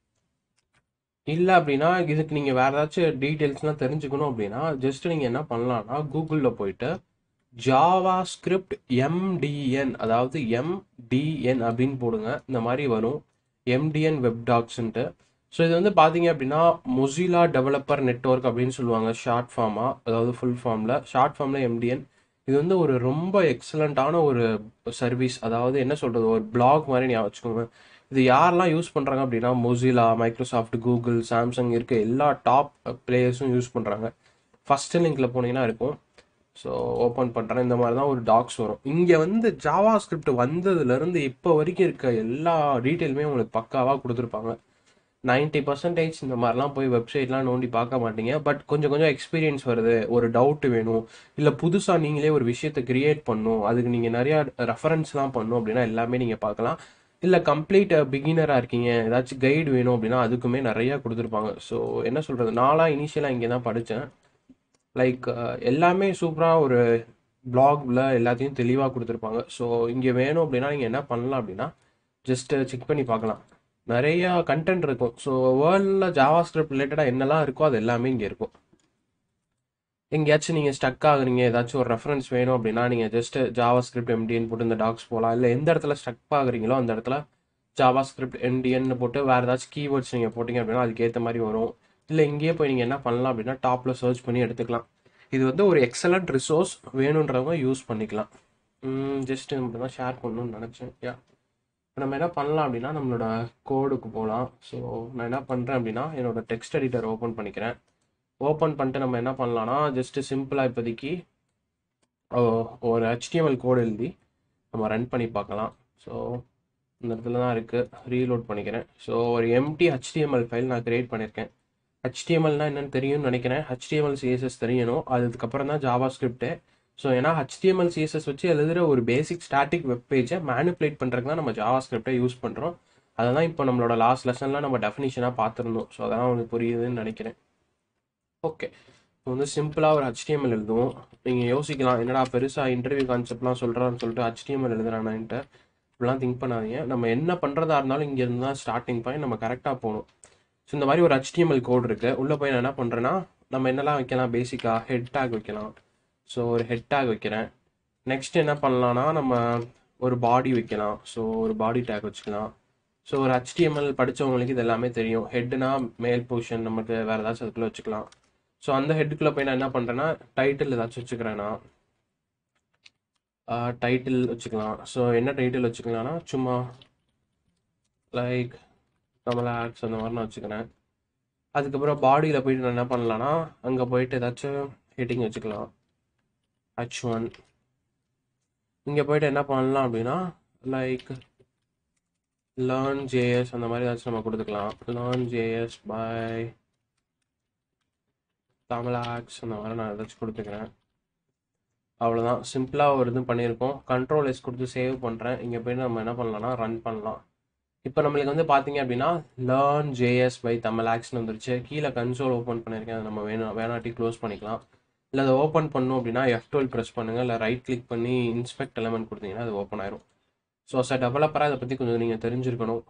இல்லை அப்படின்னா இதுக்கு நீங்கள் வேறு ஏதாச்சும் டீட்டெயில்ஸ்லாம் தெரிஞ்சுக்கணும் அப்படின்னா ஜஸ்ட் நீங்கள் என்ன பண்ணலாம்னா கூகுளில் போயிட்டு ஜாவா ஸ்கிரிப்ட் எம்டிஎன் அதாவது எம்டிஎன் அப்படின்னு போடுங்க இந்த மாதிரி வரும் எம்டிஎன் வெப் டாக்ஸ்ன்ட்டு ஸோ இது வந்து பார்த்தீங்க அப்படின்னா மொசிலா டெவலப்பர் நெட்ஒர்க் அப்படின்னு சொல்லுவாங்க ஷார்ட் ஃபார்மாக அதாவது ஃபுல் ஃபார்மில் ஷார்ட் ஃபார்மில் எம்டிஎன் இது வந்து ஒரு ரொம்ப எக்ஸலண்ட்டான ஒரு சர்வீஸ் அதாவது என்ன சொல்கிறது ஒரு பிளாக் மாதிரி ஞாபகம் வச்சுக்கோங்க இது யாரெல்லாம் யூஸ் பண்ணுறாங்க அப்படின்னா மொசிலா மைக்ரோசாஃப்ட் கூகுள் சாம்சங் இருக்க எல்லா டாப் பிளேயர்ஸும் யூஸ் பண்ணுறாங்க ஃபஸ்ட்டு லிங்கில் போனீங்கன்னா இருக்கும் ஸோ ஓப்பன் பண்ணுறேன் இந்த மாதிரி தான் ஒரு டாக்ஸ் வரும் இங்கே வந்து ஜாவா ஸ்கிரிப்ட் வந்ததுலேருந்து இப்போ வரைக்கும் இருக்க எல்லா டீட்டெயிலுமே உங்களுக்கு பக்காவாக கொடுத்துருப்பாங்க நைன்ட்டி பர்சன்டேஜ் இந்த மாதிரிலாம் போய் வெப்சைட்லாம் நோண்டி பார்க்க மாட்டீங்க பட் கொஞ்சம் கொஞ்சம் எக்ஸ்பீரியன்ஸ் வருது ஒரு டவுட் வேணும் இல்லை புதுசாக நீங்களே ஒரு விஷயத்தை கிரியேட் பண்ணணும் அதுக்கு நீங்கள் நிறையா ரெஃபரன்ஸ்லாம் பண்ணணும் அப்படின்னா எல்லாமே நீங்கள் பார்க்கலாம் இல்லை கம்ப்ளீட் பிகினராக இருக்கீங்க ஏதாச்சும் கைடு வேணும் அப்படின்னா அதுக்குமே நிறையா கொடுத்துருப்பாங்க ஸோ என்ன சொல்கிறது நான்லாம் இனிஷியலாக இங்கே தான் படித்தேன் லைக் எல்லாமே சூப்பராக ஒரு பிளாக்ல எல்லாத்தையும் தெளிவாக கொடுத்துருப்பாங்க ஸோ இங்கே வேணும் அப்படின்னா நீங்கள் என்ன பண்ணலாம் அப்படின்னா ஜஸ்ட் செக் பண்ணி பார்க்கலாம் நிறைய கண்டென்ட் இருக்கும் ஸோ வேர்ல்டில் ஜாவா ஸ்கிரிப்ட் ரிலேட்டடாக என்னெல்லாம் இருக்கோ அது எல்லாமே இங்கே இருக்கும் எங்கேயாச்சும் நீங்கள் ஸ்டக் ஆகுறீங்க ஏதாச்சும் ஒரு ரெஃபரன்ஸ் வேணும் அப்படின்னா நீங்கள் ஜஸ்ட் ஜாவா ஸ்கிரிப்ட் எம்டிஎன் போட்டு இந்த டாக்ஸ் போகலாம் இல்லை எந்த இடத்துல ஸ்டக் ஆகுறீங்களோ அந்த இடத்துல ஜாவா ஸ்கிரிப்ட் எம்டிஎன் போட்டு வேறு ஏதாச்சும் கீவேர்ட்ஸ் நீங்கள் போட்டிங்க அப்படின்னா அதுக்கேற்ற மாதிரி வரும் இல்லை இங்கேயே போய் நீங்கள் என்ன பண்ணலாம் அப்படின்னா டாப்பில் சர்ச் பண்ணி எடுத்துக்கலாம் இது வந்து ஒரு எக்ஸலண்ட் ரிசோர்ஸ் வேணுன்றவங்க யூஸ் பண்ணிக்கலாம் ஜஸ்ட் மட்டும் தான் ஷேர் பண்ணணும்னு நினச்சேன் யா நம்ம என்ன பண்ணலாம் அப்படின்னா நம்மளோட கோடுக்கு போகலாம் ஸோ நான் என்ன பண்ணுறேன் அப்படின்னா என்னோட டெக்ஸ்ட் எடிட்டர் ஓப்பன் பண்ணிக்கிறேன் ஓப்பன் பண்ணிட்டு நம்ம என்ன பண்ணலாம்னா ஜஸ்ட்டு சிம்பிளாக இப்போதைக்கு ஒரு ஹெச்டிஎம்எல் கோடு எழுதி நம்ம ரன் பண்ணி பார்க்கலாம் ஸோ இந்த இடத்துல தான் இருக்குது ரீலோட் பண்ணிக்கிறேன் ஸோ ஒரு எம்டி ஹெச்டிஎம்எல் ஃபைல் நான் க்ரியேட் பண்ணியிருக்கேன் ஹெச்டிஎம்எல்னா என்னன்னு தெரியும்னு நினைக்கிறேன் ஹெச்டிஎம்எல் சிஎஸ்எஸ் தெரியணும் அதுக்கப்புறம் தான் ஜாவா ஸ்கிரிப்ட்டு ஸோ ஏன்னா ஹெச்டிஎம்எல் சிஎஸ்எஸ் வச்சு எழுதுகிற ஒரு பேசிக் ஸ்டாட்டிக் வெப் பேஜை மேனிப்புலேட் பண்ணுறதுக்கு தான் நம்ம ஜாவா ஸ்கிரிப்டை யூஸ் பண்ணுறோம் அதை தான் இப்போ நம்மளோட லாஸ்ட் லெசனில் நம்ம டெஃபினிஷனாக பார்த்துருந்தோம் ஸோ அதெல்லாம் உங்களுக்கு புரியுதுன்னு நினைக்கிறேன் ஓகே இப்போ வந்து சிம்பிளாக ஒரு ஹெச்டிஎம்எல் எழுதுவோம் நீங்கள் யோசிக்கலாம் என்னடா பெருசாக இன்டர்வியூ கான்செப்ட்லாம் சொல்கிறான்னு சொல்லிட்டு ஹெச்டிஎம்எல் எழுதுறானான்ட்டு இப்படிலாம் திங்க் பண்ணாதீங்க நம்ம என்ன பண்ணுறதா இருந்தாலும் இங்கேருந்து தான் ஸ்டார்டிங் பாயிண்ட் நம்ம கரெக்டாக போகணும் ஸோ இந்த மாதிரி ஒரு ஹெச்டிஎம்எல் கோட் இருக்குது உள்ளே போய் நான் என்ன பண்ணுறேன்னா நம்ம என்னெல்லாம் வைக்கலாம் பேசிக்காக ஹெட் டேக் வைக்கலாம் ஸோ ஒரு ஹெட் டேக் வைக்கிறேன் நெக்ஸ்ட் என்ன பண்ணலான்னா நம்ம ஒரு பாடி வைக்கலாம் ஸோ ஒரு பாடி டேக் வச்சுக்கலாம் ஸோ ஒரு ஹெச்டிஎம்எல் படித்தவங்களுக்கு இது எல்லாமே தெரியும் ஹெட்னா மேல் பொசிஷன் நமக்கு வேறு ஏதாச்சும் அதுக்குள்ளே வச்சுக்கலாம் ஸோ அந்த ஹெட்டுக்குள்ளே போய் நான் என்ன பண்ணுறேன்னா டைட்டில் ஏதாச்சும் வச்சுக்கிறேன்னா டைட்டில் வச்சுக்கலாம் ஸோ என்ன டைட்டில் வச்சுக்கலாம்னா சும்மா லைக் நம்மள ஆக்ஸ் அந்த மாதிரி நான் வச்சுக்கிறேன் அதுக்கப்புறம் பாடியில் போயிட்டு நான் என்ன பண்ணலான்னா அங்கே போயிட்டு ஏதாச்சும் ஹெட்டிங் வச்சுக்கலாம் ஹச் ஒன் இங்கே போயிட்டு என்ன பண்ணலாம் அப்படின்னா லைக் லேர்ன் ஜேஎஸ் அந்த மாதிரி ஏதாச்சும் நம்ம கொடுத்துக்கலாம் லேர்ன் ஜேஎஸ் பை தமிழாக்ஸ் அந்த மாதிரி நான் ஏதாச்சும் கொடுத்துக்கிறேன் அவ்வளோதான் சிம்பிளாக ஒரு இது பண்ணியிருக்கோம் கண்ட்ரோல் எஸ் கொடுத்து சேவ் பண்ணுறேன் இங்கே போய் நம்ம என்ன பண்ணலாம்னா ரன் பண்ணலாம் இப்போ நம்மளுக்கு வந்து பார்த்தீங்க அப்படின்னா லேர்ன் ஜேஎஸ் பை தமிழாக்ஸ்னு வந்துருச்சு கீழே கன்சோல் ஓப்பன் பண்ணியிருக்கேன் அதை நம்ம வேணும் வேணாட்டி க்ளோஸ் பண்ணிக்கலாம் இல்லை அதை ஓப்பன் பண்ணும் அப்படின்னா எஃப் டுவெல் ப்ரெஸ் பண்ணுங்கள் இல்லை ரைட் கிளிக் பண்ணி இன்ஸ்பெக்ட் எலமெண்ட் கொடுத்தீங்கன்னா அது ஓப்பன் ஆயிரும் ஸோ சார் டெவலப்பராக அதை பற்றி கொஞ்சம் நீங்கள் தெரிஞ்சிருக்கணும்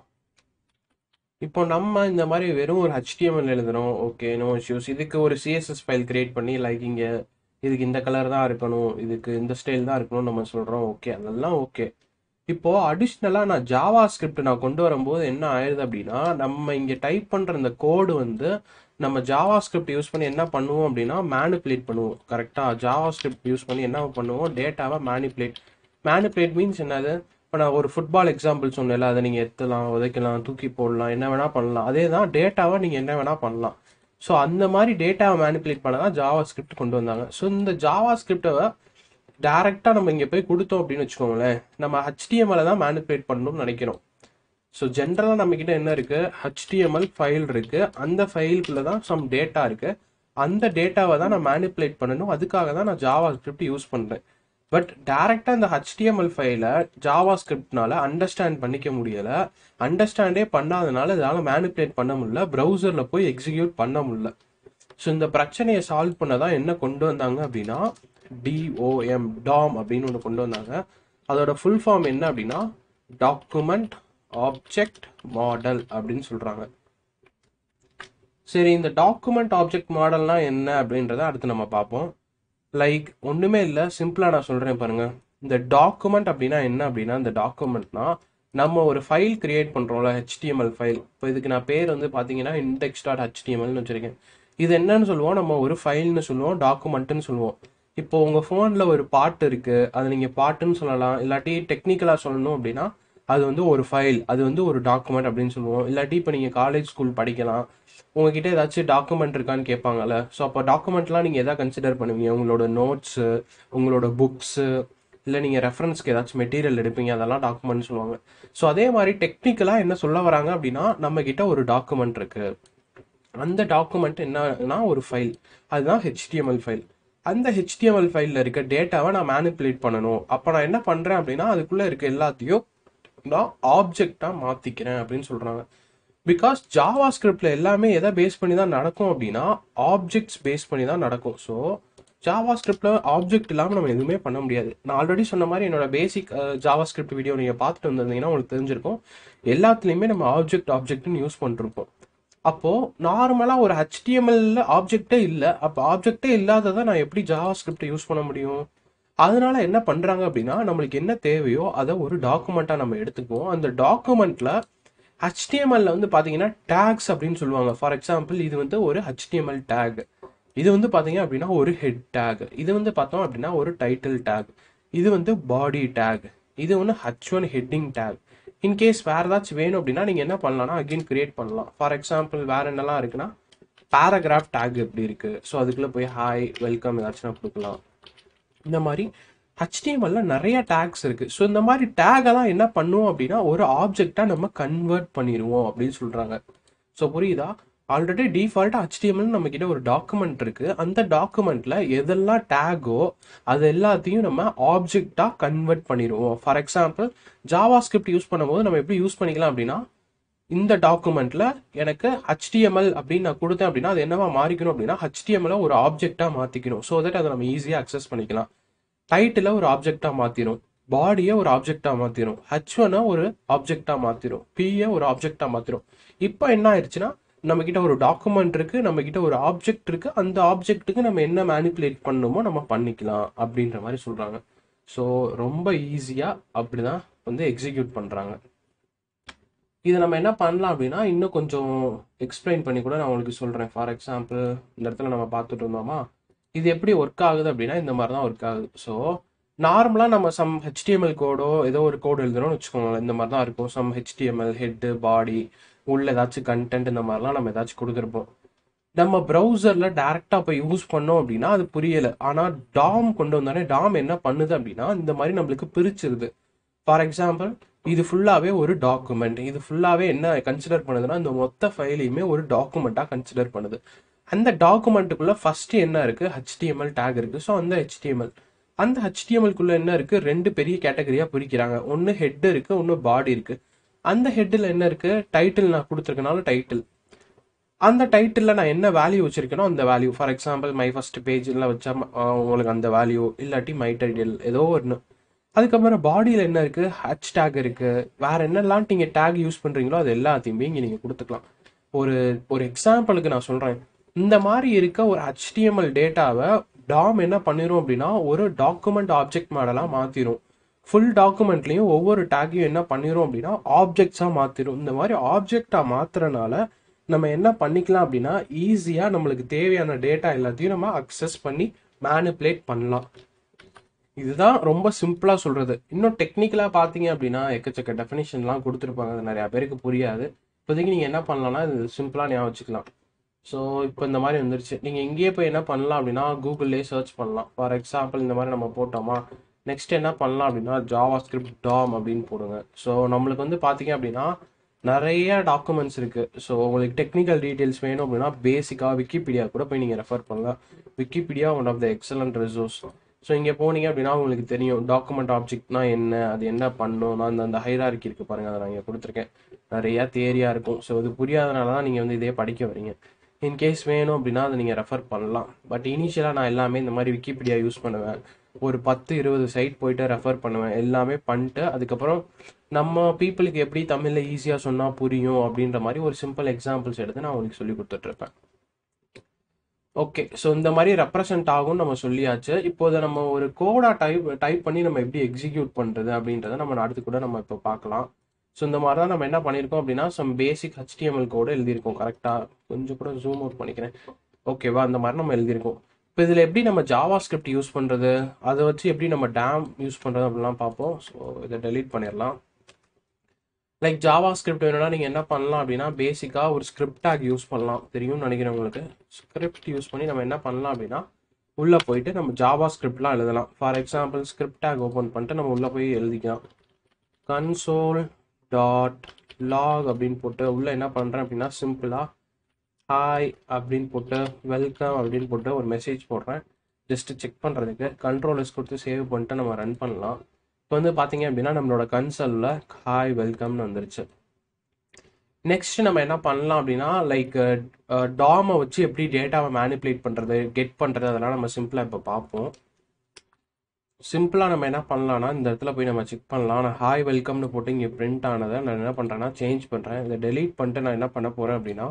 இப்போ நம்ம இந்த மாதிரி வெறும் ஒரு ஹெச்டிஎம்எல் எழுதுறோம் ஓகே நோ இஷ்யூஸ் இதுக்கு ஒரு சிஎஸ்எஸ் ஃபைல் கிரியேட் பண்ணி லைக் இங்கே இதுக்கு இந்த கலர் தான் இருக்கணும் இதுக்கு இந்த ஸ்டைல் தான் இருக்கணும்னு நம்ம சொல்கிறோம் ஓகே அதெல்லாம் ஓகே இப்போ அடிஷ்னலாக நான் ஜாவா ஸ்கிரிப்ட் நான் கொண்டு வரும்போது என்ன ஆயிடுது அப்படின்னா நம்ம இங்கே டைப் பண்ணுற இந்த கோடு வந்து நம்ம ஜாவா ஸ்கிரிப்ட் யூஸ் பண்ணி என்ன பண்ணுவோம் அப்படின்னா மேனிப்புலேட் பண்ணுவோம் கரெக்டாக ஜாவா ஸ்கிரிப்ட் யூஸ் பண்ணி என்ன பண்ணுவோம் டேட்டாவை மேனிப்புலேட் மேனிப்புலேட் மீன்ஸ் என்னது இப்போ நான் ஒரு ஃபுட்பால் எக்ஸாம்பிள் சொன்னேன்ல அதை நீங்கள் எத்தலாம் உதைக்கலாம் தூக்கி போடலாம் என்ன வேணால் பண்ணலாம் அதே தான் டேட்டாவை நீங்கள் என்ன வேணால் பண்ணலாம் ஸோ அந்த மாதிரி டேட்டாவை மேனிப்புலேட் பண்ண தான் ஜாவா ஸ்கிரிப்ட் கொண்டு வந்தாங்க ஸோ இந்த ஜாவா ஸ்கிரிப்டை டேரெக்டாக நம்ம இங்கே போய் கொடுத்தோம் அப்படின்னு வச்சுக்கோங்களேன் நம்ம ஹெச்டிஎம்எல் தான் மேனிப்புலேட் பண்ணணும்னு நினைக்கிறோம் ஸோ ஜென்ரலாக நம்மக்கிட்ட என்ன இருக்குது ஹெச்டிஎம்எல் ஃபைல் இருக்குது அந்த ஃபைலுக்குள்ளே தான் சம் டேட்டா இருக்குது அந்த டேட்டாவை தான் நான் மேனிப்புலேட் பண்ணணும் அதுக்காக தான் நான் ஜாவா ஸ்கிரிப்ட் யூஸ் பண்ணுறேன் பட் டேரெக்டாக இந்த ஹெச்டிஎம்எல் ஃபைலை ஜாவா ஸ்கிரிப்ட்னால அண்டர்ஸ்டாண்ட் பண்ணிக்க முடியலை அண்டர்ஸ்டாண்டே பண்ணாதனால இதால் மேனிப்புலேட் பண்ண முடியல ப்ரௌசரில் போய் எக்ஸிக்யூட் பண்ண முடியல ஸோ இந்த பிரச்சனையை சால்வ் பண்ண தான் என்ன கொண்டு வந்தாங்க அப்படின்னா டிஓஎம் டாம் அப்படின்னு ஒன்று கொண்டு வந்தாங்க அதோட ஃபுல் ஃபார்ம் என்ன அப்படின்னா டாக்குமெண்ட் ஆப்ஜெக்ட் மாடல் அப்படின்னு சொல்கிறாங்க சரி இந்த டாக்குமெண்ட் ஆப்ஜெக்ட் மாடல்னா என்ன அப்படின்றத அடுத்து நம்ம பார்ப்போம் லைக் ஒன்றுமே இல்லை சிம்பிளாக நான் சொல்கிறேன் பாருங்க இந்த டாக்குமெண்ட் அப்படின்னா என்ன அப்படின்னா இந்த டாக்குமெண்ட்னா நம்ம ஒரு ஃபைல் கிரியேட் பண்ணுறோம்ல ஹெச்டிஎம்எல் ஃபைல் இப்போ இதுக்கு நான் பேர் வந்து பார்த்தீங்கன்னா இண்டெக்ஸ் டாட் ஹெச்டிஎம்எல்னு வச்சுருக்கேன் இது என்னன்னு சொல்லுவோம் நம்ம ஒரு ஃபைல்னு சொல்லுவோம் டாக்குமெண்ட்டுன்னு சொல்லுவோம் இப்போ உங்கள் ஃபோனில் ஒரு பாட்டு இருக்குது அது நீங்கள் பாட்டுன்னு சொல்லலாம் இல்லாட்டி டெக்னிக்கலாக சொல்லணும் அப்படின்னா அது வந்து ஒரு ஃபைல் அது வந்து ஒரு டாக்குமெண்ட் அப்படின்னு சொல்லுவோம் இல்லாட்டி இப்போ நீங்கள் காலேஜ் ஸ்கூல் படிக்கலாம் உங்ககிட்ட ஏதாச்சும் டாக்குமெண்ட் இருக்கான்னு கேட்பாங்கல்ல ஸோ அப்போ டாக்குமெண்ட்லாம் நீங்கள் எதாவது கன்சிடர் பண்ணுவீங்க உங்களோட நோட்ஸு உங்களோட புக்ஸு இல்லை நீங்கள் ரெஃபரன்ஸ்க்கு ஏதாச்சும் மெட்டீரியல் எடுப்பீங்க அதெல்லாம் டாக்குமெண்ட் சொல்லுவாங்க ஸோ அதே மாதிரி டெக்னிக்கலாக என்ன சொல்ல வராங்க அப்படின்னா நம்ம கிட்ட ஒரு டாக்குமெண்ட் இருக்கு அந்த டாக்குமெண்ட் என்னன்னா ஒரு ஃபைல் அதுதான் ஹெச்டிஎம்எல் ஃபைல் அந்த ஹெச்டிஎம்எல் ஃபைலில் இருக்க டேட்டாவை நான் மேனிப்புலேட் பண்ணணும் அப்போ நான் என்ன பண்ணுறேன் அப்படின்னா அதுக்குள்ளே இருக்க எல்லாத்தையும் நான் ஆப்ஜெக்டாக மாற்றிக்கிறேன் அப்படின்னு சொல்கிறாங்க பிகாஸ் ஜாவா ஸ்கிரிப்டில் எல்லாமே எதை பேஸ் பண்ணி தான் நடக்கும் அப்படின்னா ஆப்ஜெக்ட்ஸ் பேஸ் பண்ணி தான் நடக்கும் ஸோ ஜாவா ஸ்கிரிப்டில் ஆப்ஜெக்ட் இல்லாமல் நம்ம எதுவுமே பண்ண முடியாது நான் ஆல்ரெடி சொன்ன மாதிரி என்னோட பேசிக் ஜாவா ஸ்கிரிப்ட் வீடியோ நீங்கள் பார்த்துட்டு வந்திருந்தீங்கன்னா உங்களுக்கு தெரிஞ்சிருக்கும் எல்லாத்துலேயுமே நம்ம ஆப்ஜெக்ட் ஆப்ஜெக்ட்னு யூஸ் பண்ணிருப்போம் அப்போது நார்மலாக ஒரு ஹெச்டிஎம்எல்ல ஆப்ஜெக்டே இல்லை அப்போ ஆப்ஜெக்டே இல்லாததை நான் எப்படி ஜாவா ஸ்கிரிப்டை யூஸ் பண்ண முடியும் அதனால என்ன பண்ணுறாங்க அப்படின்னா நம்மளுக்கு என்ன தேவையோ அதை ஒரு டாக்குமெண்ட்டாக நம்ம எடுத்துக்குவோம் அந்த டாக்குமெண்ட்டில் ஹெச்டிஎம்எல்ல வந்து பார்த்தீங்கன்னா டேக்ஸ் அப்படின்னு சொல்லுவாங்க ஃபார் எக்ஸாம்பிள் இது வந்து ஒரு ஹெச்டிஎம்எல் டேக் இது வந்து பார்த்தீங்க அப்படின்னா ஒரு ஹெட் டேக் இது வந்து பார்த்தோம் அப்படின்னா ஒரு டைட்டில் டேக் இது வந்து பாடி டேக் இது ஒன்று H one heading tag in case வேறு ஏதாச்சும் வேணும் அப்படின்னா நீங்கள் என்ன பண்ணலாம்னா அகைன் கிரியேட் பண்ணலாம் ஃபார் எக்ஸாம்பிள் வேறு என்னெல்லாம் இருக்குன்னா பேராகிராஃப் டேக் எப்படி இருக்குது ஸோ அதுக்குள்ளே போய் ஹாய் வெல்கம் ஏதாச்சும் கொடுக்கலாம் இந்த மாதிரி ஹெச்டிஎம்எல்ல நிறைய டேக்ஸ் இருக்கு ஸோ இந்த மாதிரி டேகெல்லாம் என்ன பண்ணுவோம் அப்படின்னா ஒரு ஆப்ஜெக்டா நம்ம கன்வெர்ட் பண்ணிடுவோம் அப்படின்னு சொல்றாங்க ஸோ புரியுதா ஆல்ரெடி டிஃபால்ட்டாக ஹெச்டிஎம்எல் நம்ம கிட்ட ஒரு டாக்குமெண்ட் இருக்கு அந்த டாக்குமெண்ட்ல எதெல்லாம் டேகோ அது எல்லாத்தையும் நம்ம ஆப்ஜெக்டா கன்வெர்ட் பண்ணிடுவோம் for example JavaScript use பண்ணும்போது நம்ம எப்படி யூஸ் பண்ணிக்கலாம் அப்படின்னா இந்த டாக்குமெண்ட்ல எனக்கு HTML அப்படின்னு நான் கொடுத்தேன் அப்படின்னா அது என்னவா மாறிக்கணும் அப்படின்னா HTML ஒரு ஆப்ஜெக்டா மாத்திக்கணும் ஸோ தட் அதை நம்ம ஈஸியாக அக்சஸ் பண்ணிக்கலாம் டைட்டில ஒரு ஆப்ஜெக்டா மாத்திரும் பாடியை ஒரு ஆப்ஜெக்டா மாத்திரும் ஹச் ஒரு ஆப்ஜெக்டா மாத்திரும் பியை ஒரு ஆப்ஜெக்டா மாத்திரும் இப்போ என்ன ஆயிடுச்சுன்னா நம்ம கிட்ட ஒரு டாக்குமெண்ட் இருக்கு நம்ம கிட்ட ஒரு ஆப்ஜெக்ட் இருக்கு அந்த ஆப்ஜெக்ட்டுக்கு நம்ம என்ன மேனிப்புலேட் பண்ணணுமோ நம்ம பண்ணிக்கலாம் அப்படின்ற மாதிரி சொல்றாங்க ஸோ ரொம்ப ஈஸியா அப்படிதான் வந்து எக்ஸிக்யூட் பண்றாங்க இது நம்ம என்ன பண்ணலாம் அப்படின்னா இன்னும் கொஞ்சம் எக்ஸ்பிளைன் பண்ணி கூட நான் உங்களுக்கு சொல்கிறேன் ஃபார் எக்ஸாம்பிள் இந்த இடத்துல நம்ம பார்த்துட்டு இருந்தோமா இது எப்படி ஒர்க் ஆகுது அப்படின்னா இந்த மாதிரி தான் ஒர்க் ஆகுது ஸோ நார்மலாக நம்ம சம் ஹெச்டிஎம்எல் கோடோ ஏதோ ஒரு கோடு எழுதுறோம்னு வச்சுக்கோங்களேன் இந்த மாதிரி தான் இருக்கும் சம் ஹெச்டிஎம்எல் ஹெட்டு பாடி உள்ள ஏதாச்சும் கண்டென்ட் இந்த மாதிரிலாம் நம்ம ஏதாச்சும் கொடுத்துருப்போம் நம்ம ப்ரௌசரில் டேரெக்டாக போய் யூஸ் பண்ணோம் அப்படின்னா அது புரியலை ஆனால் டாம் கொண்டு வந்தோடனே டாம் என்ன பண்ணுது அப்படின்னா இந்த மாதிரி நம்மளுக்கு பிரிச்சிருது ஃபார் எக்ஸாம்பிள் இது ஃபுல்லாகவே ஒரு டாக்குமெண்ட் இது ஃபுல்லாகவே என்ன கன்சிடர் பண்ணுதுன்னா இந்த மொத்த ஃபைலையுமே ஒரு டாக்குமெண்ட்டாக கன்சிடர் பண்ணுது அந்த டாக்குமெண்ட்டுக்குள்ள ஃபர்ஸ்ட் என்ன இருக்கு ஹெச்டிஎம்எல் டேக் இருக்கு ஸோ அந்த ஹெச்டிஎம்எல் அந்த ஹெச்டிஎம்எல்குள்ள என்ன இருக்கு ரெண்டு பெரிய கேட்டகரியா பிரிக்கிறாங்க ஒன்று ஹெட் இருக்கு ஒன்று பாடி இருக்கு அந்த ஹெட்டில் என்ன இருக்கு டைட்டில் நான் கொடுத்துருக்கனால டைட்டில் அந்த டைட்டிலில் நான் என்ன வேல்யூ வச்சிருக்கேனோ அந்த value for example my first பேஜில் வச்சா அஹ், உங்களுக்கு அந்த வேல்யூ இல்லாட்டி மை டைட்டில் ஏதோ ஒன்று அதுக்கப்புறம் பாடியில் என்ன இருக்கு ஹச் டேக் இருக்கு வேற என்னெல்லாம் நீங்க டேக் யூஸ் பண்றீங்களோ அது எல்லாத்தையுமே இங்க நீங்க கொடுத்துக்கலாம் ஒரு ஒரு எக்ஸாம்பிளுக்கு நான் சொல்றேன் இந்த மாதிரி இருக்க ஒரு HTML டேட்டாவை டாம் என்ன பண்ணிரும் அப்படின்னா ஒரு டாக்குமெண்ட் ஆப்ஜெக்ட் மாடலாக மாத்திரும் ஃபுல் டாக்குமெண்ட்லையும் ஒவ்வொரு டேக்கையும் என்ன பண்ணிரும் அப்படின்னா ஆப்ஜெக்ட்ஸாக மாத்திரும் இந்த மாதிரி ஆப்ஜெக்டாக மாத்துறனால நம்ம என்ன பண்ணிக்கலாம் அப்படின்னா ஈஸியாக நம்மளுக்கு தேவையான டேட்டா எல்லாத்தையும் நம்ம அக்சஸ் பண்ணி மேனிப்புலேட் பண்ணலாம் இதுதான் ரொம்ப சிம்பிளா சொல்றது இன்னும் டெக்னிக்கலா பாத்தீங்க அப்படின்னா எக்கச்சக்க டெஃபினேஷன்லாம் கொடுத்துருப்பாங்க அது நிறைய பேருக்கு புரியாது இப்போதைக்கு நீங்க என்ன பண்ணலாம்னா இது சிம்பிளா ஞாபகம் வச்சுக்கலாம் ஸோ இப்போ இந்த மாதிரி வந்துருச்சு நீங்க இங்கேயே போய் என்ன பண்ணலாம் அப்படின்னா கூகுள்லேயே சர்ச் பண்ணலாம் ஃபார் எக்ஸாம்பிள் இந்த மாதிரி நம்ம போட்டோமா நெக்ஸ்ட் என்ன பண்ணலாம் அப்படின்னா ஜாவா ஸ்கிரிப்ட் டாம் அப்படின்னு போடுங்க ஸோ நம்மளுக்கு வந்து பாத்தீங்க அப்படின்னா நிறைய டாக்குமெண்ட்ஸ் இருக்கு ஸோ உங்களுக்கு டெக்னிக்கல் டீடைல்ஸ் வேணும் அப்படின்னா பேசிக்காக விக்கிபீடியா கூட போய் நீங்கள் ரெஃபர் பண்ணலாம் Wikipedia one of the excellent resource so இங்கே போனீங்க அப்படின்னா உங்களுக்கு தெரியும் டாக்குமெண்ட் ஆப்ஜெக்ட்னா என்ன அது என்ன பண்ணும் நான் அந்த அந்த ஹைரார்கி இருக்கு பாருங்க அதை நான் இங்கே கொடுத்துருக்கேன் நிறைய தேரியாக இருக்கும் ஸோ இது புரியாதனால தான் நீங்கள் வந்து இதே படிக்க வரீங்க இன்கேஸ் வேணும் அப்படின்னா அதை நீங்கள் ரெஃபர் பண்ணலாம் பட் இனிஷியலாக நான் எல்லாமே இந்த மாதிரி விக்கிபீடியா யூஸ் பண்ணுவேன் ஒரு பத்து இருபது சைட் போயிட்டு ரெஃபர் பண்ணுவேன் எல்லாமே பண்ணிட்டு அதுக்கப்புறம் நம்ம பீப்புளுக்கு எப்படி தமிழில் ஈஸியாக சொன்னால் புரியும் அப்படின்ற மாதிரி ஒரு சிம்பிள் எக்ஸாம்பிள்ஸ் எடுத்து நான் உங்களுக்கு சொல்லி கொடுத்துட்ருப்பேன் ஓகே ஸோ இந்த மாதிரி ரெப்ரசன்ட் ஆகும்னு நம்ம சொல்லியாச்சு இப்போ இதை நம்ம ஒரு கோடா டைப் டைப் பண்ணி நம்ம எப்படி எக்ஸிக்யூட் பண்ணுறது அப்படின்றத நம்ம அடுத்து கூட நம்ம இப்போ பார்க்கலாம் ஸோ இந்த மாதிரி தான் நம்ம என்ன பண்ணியிருக்கோம் அப்படின்னா சம் பேசிக் HTML கோடு எழுதியிருக்கோம் கரெக்டாக கொஞ்சம் கூட ஜூம் அவுட் பண்ணிக்கிறேன் ஓகேவா அந்த மாதிரி நம்ம எழுதியிருக்கோம் இப்போ இதில் எப்படி நம்ம ஜாவா ஸ்கிரிப்ட் யூஸ் பண்ணுறது அதை வச்சு எப்படி நம்ம டேம் யூஸ் பண்ணுறது அப்படிலாம் பார்ப்போம் ஸோ இதை டெலீட் பண்ணிடலாம் லைக் ஜாவா ஸ்கிரிப்ட் வேணும்னா நீங்கள் என்ன பண்ணலாம் அப்படின்னா பேசிக்காக ஒரு ஸ்கிரிப்ட் டேக் யூஸ் பண்ணலாம் தெரியும்னு நினைக்கிறேன் உங்களுக்கு ஸ்கிரிப்ட் யூஸ் பண்ணி நம்ம என்ன பண்ணலாம் அப்படின்னா உள்ளே போயிட்டு நம்ம ஜாவா ஸ்கிரிப்ட்லாம் எழுதலாம் for example script tag open பண்ணிட்டு நம்ம உள்ளே போய் எழுதிக்கலாம் கன்சோல் டாட் லாக் அப்படின்னு போட்டு உள்ளே என்ன பண்ணுறேன் அப்படின்னா சிம்பிளாக ஹாய் அப்படின்னு போட்டு வெல்கம் அப்படின்னு போட்டு ஒரு மெசேஜ் போடுறேன் ஜஸ்ட்டு செக் பண்ணுறதுக்கு கண்ட்ரோலர்ஸ் கொடுத்து சேவ் பண்ணிட்டு நம்ம ரன் பண்ணலாம் இப்போ வந்து பார்த்தீங்க அப்படின்னா நம்மளோட கன்சோலில் ஹாய் வெல்கம்னு வந்துருச்சு நெக்ஸ்ட் நம்ம என்ன பண்ணலாம் அப்படின்னா லைக் டாமை வச்சு எப்படி டேட்டாவை மேனிப்புலேட் பண்ணுறது கெட் பண்ணுறது அதெல்லாம் நம்ம சிம்பிளாக இப்போ பார்ப்போம் சிம்பிளாக நம்ம என்ன பண்ணலாம்னா இந்த இடத்துல போய் நம்ம செக் பண்ணலாம் நான் ஹாய் வெல்கம்னு போட்டு இங்கே பிரிண்ட் ஆனதை நான் என்ன பண்ணுறேன்னா சேஞ்ச் பண்ணுறேன் இதை டெலீட் பண்ணிட்டு நான் என்ன பண்ண போகிறேன் அப்படின்னா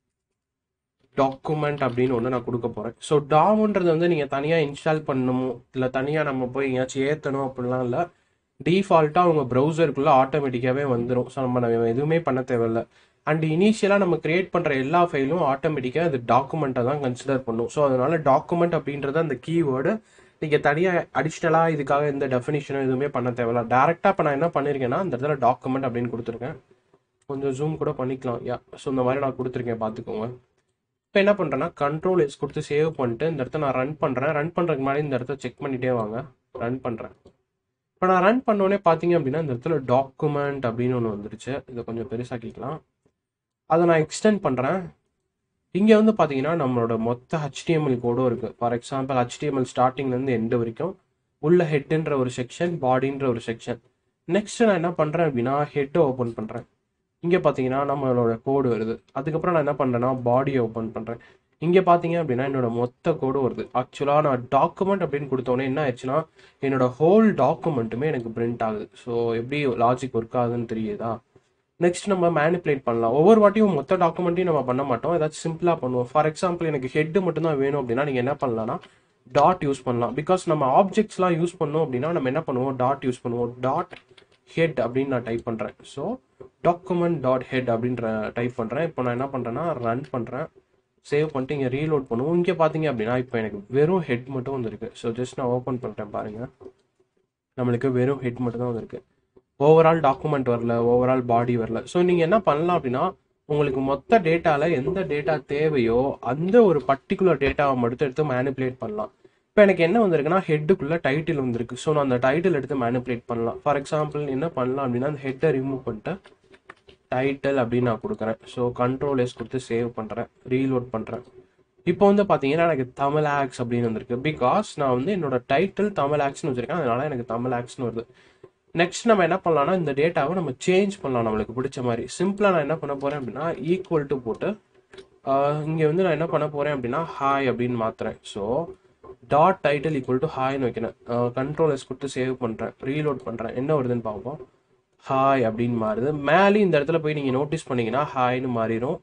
டாக்குமெண்ட் அப்படின்னு ஒன்று நான் கொடுக்க போகிறேன் ஸோ டாம்ன்றது வந்து நீங்கள் தனியாக இன்ஸ்டால் பண்ணணும் இல்லை தனியாக நம்ம போய் எங்கேயாச்சும் ஏற்றணும் அப்படிலாம் இல்லை டிஃபால்ட்டாக உங்கள் ப்ரௌசருக்குள்ளே ஆட்டோமேட்டிக்காகவே வந்துடும் ஸோ நம்ம நம்ம எதுவுமே பண்ண தேவையில்ல அண்ட் இனிஷியலாக நம்ம கிரியேட் பண்ணுற எல்லா ஃபைலும் ஆட்டோமேட்டிக்காக அது டாக்குமெண்ட்டை தான் கன்சிடர் பண்ணும் ஸோ அதனால டாக்குமெண்ட் அப்படின்றது அந்த கீவேர்டு நீங்கள் தனியாக அடிஷ்னலாக இதுக்காக எந்த டெஃபினிஷனும் எதுவுமே பண்ண தேவையில்ல டேரெக்டாக இப்போ நான் என்ன பண்ணியிருக்கேன்னா இந்த இடத்துல டாக்குமெண்ட் அப்படின்னு கொடுத்துருக்கேன் கொஞ்சம் ஜூம் கூட பண்ணிக்கலாம் யா ஸோ இந்த மாதிரி நான் கொடுத்துருக்கேன் பார்த்துக்கோங்க இப்போ என்ன பண்ணுறேன்னா கண்ட்ரோல் எஸ் கொடுத்து சேவ் பண்ணிட்டு இந்த இடத்த நான் ரன் பண்ணுறேன் ரன் பண்ணுறதுக்கு முன்னாடி இந்த இடத்த செக் பண்ணிட்டே வாங்க ரன் பண்ணுறேன் இப்போ நான் ரன் பண்ணோடனே பார்த்தீங்க அப்படின்னா இந்த இடத்துல டாக்குமெண்ட் அப்படின்னு ஒன்று வந்துருச்சு இதை கொஞ்சம் பெருசாக்கிக்கலாம் அதை நான் எக்ஸ்டெண்ட் பண்ணுறேன் இங்கே வந்து பார்த்தீங்கன்னா நம்மளோட மொத்த ஹெச்டிஎம்எல் கோடும் இருக்குது ஃபார் எக்ஸாம்பிள் ஹெச்டிஎம்எல் ஸ்டார்டிங்லேருந்து எண்டு வரைக்கும் உள்ள ஹெட்டுன்ற ஒரு செக்ஷன் பாடின்ற ஒரு செக்ஷன் நெக்ஸ்ட் நான் என்ன பண்ணுறேன் அப்படின்னா ஹெட்டை ஓப்பன் பண்ணுறேன் இங்கே பார்த்தீங்கன்னா நம்மளோட கோடு வருது அதுக்கப்புறம் நான் என்ன பண்ணுறேன்னா பாடியை ஓப்பன் பண்ணுறேன் இங்கே பார்த்தீங்க அப்படின்னா என்னோட மொத்த கோடு வருது ஆக்சுவலாக நான் டாக்குமெண்ட் அப்படின்னு கொடுத்தோன்னே என்ன ஆயிடுச்சுன்னா என்னோட ஹோல் டாக்குமெண்ட்டுமே எனக்கு பிரிண்ட் ஆகுது ஸோ எப்படி லாஜிக் ஒர்க் ஆகுதுன்னு தெரியுதா நெக்ஸ்ட் நம்ம மேனிப்புலேட் பண்ணலாம் ஒவ்வொரு வாட்டியும் மொத்த டாக்குமெண்ட்டையும் நம்ம பண்ண மாட்டோம் ஏதாச்சும் சிம்பிளாக பண்ணுவோம் ஃபார் எக்ஸாம்பிள் எனக்கு ஹெட் மட்டும் தான் வேணும் அப்படின்னா நீங்கள் என்ன பண்ணலாம்னா டாட் யூஸ் பண்ணலாம் பிகாஸ் நம்ம ஆப்ஜெக்ட்ஸ்லாம் யூஸ் பண்ணோம் அப்படின்னா நம்ம என்ன பண்ணுவோம் டாட் யூஸ் பண்ணுவோம் டாட் ஹெட் அப்படின்னு நான் டைப் பண்ணுறேன் ஸோ டாக்குமெண்ட் டாட் ஹெட் அப்படின்ற டைப் பண்ணுறேன் இப்போ நான் என்ன பண்ணுறேன்னா ரன் பண்ணுறேன் சேவ் பண்ணிட்டு இங்கே ரீலோட் பண்ணுவோம் இங்கே பார்த்தீங்க அப்படின்னா இப்போ எனக்கு வெறும் ஹெட் மட்டும் வந்திருக்கு ஸோ ஜஸ்ட் நான் ஓப்பன் பண்ணிட்டேன் பாருங்கள் நம்மளுக்கு வெறும் ஹெட் மட்டும் தான் வந்திருக்கு ஓவரால் டாக்குமெண்ட் வரல ஓவரால் பாடி வரல ஸோ நீங்கள் என்ன பண்ணலாம் அப்படின்னா உங்களுக்கு மொத்த டேட்டாவில் எந்த டேட்டா தேவையோ அந்த ஒரு பர்டிகுலர் டேட்டாவை மட்டும் எடுத்து மேனிப்புலேட் பண்ணலாம் இப்போ எனக்கு என்ன வந்திருக்குன்னா ஹெட்டுக்குள்ளே டைட்டில் வந்திருக்கு ஸோ நான் அந்த டைட்டில் எடுத்து மேனிப்புலேட் பண்ணலாம் ஃபார் எக்ஸாம்பிள் என்ன பண்ணலாம் அப்படின்னா அந்த ஹெட்டை ரிமூவ் பண்ணிட்டு டைட்டில் அப்படின்னு நான் கொடுக்குறேன் ஸோ கண்ட்ரோல் எஸ் கொடுத்து சேவ் பண்ணுறேன் ரீலோட் பண்ணுறேன் இப்போ வந்து பார்த்தீங்கன்னா எனக்கு தமிழ் ஆக்ஸ் அப்படின்னு வந்திருக்கு பிகாஸ் நான் வந்து என்னோட டைட்டில் தமிழ் ஆக்ஸ்னு வச்சிருக்கேன் அதனால எனக்கு தமிழ் ஆக்ஸ்னு வருது நெக்ஸ்ட் நம்ம என்ன பண்ணலாம்னா இந்த டேட்டாவை நம்ம சேஞ்ச் பண்ணலாம் நம்மளுக்கு பிடிச்ச மாதிரி சிம்பிளாக நான் என்ன பண்ண போகிறேன் அப்படின்னா ஈக்குவல் டு போட்டு இங்கே வந்து நான் என்ன பண்ண போகிறேன் அப்படின்னா ஹாய் அப்படின்னு மாற்றுறேன் so dot title equal to ஹாய்னு வைக்கிறேன் கண்ட்ரோல் எஸ் கொடுத்து சேவ் பண்ணுறேன் ரீலோட் பண்ணுறேன் என்ன வருதுன்னு பார்ப்போம் ஹாய் அப்படின்னு மாறுது மேலே இந்த இடத்துல போய் நீங்கள் நோட்டீஸ் பண்ணீங்கன்னா ஹாய்னு மாறிடும்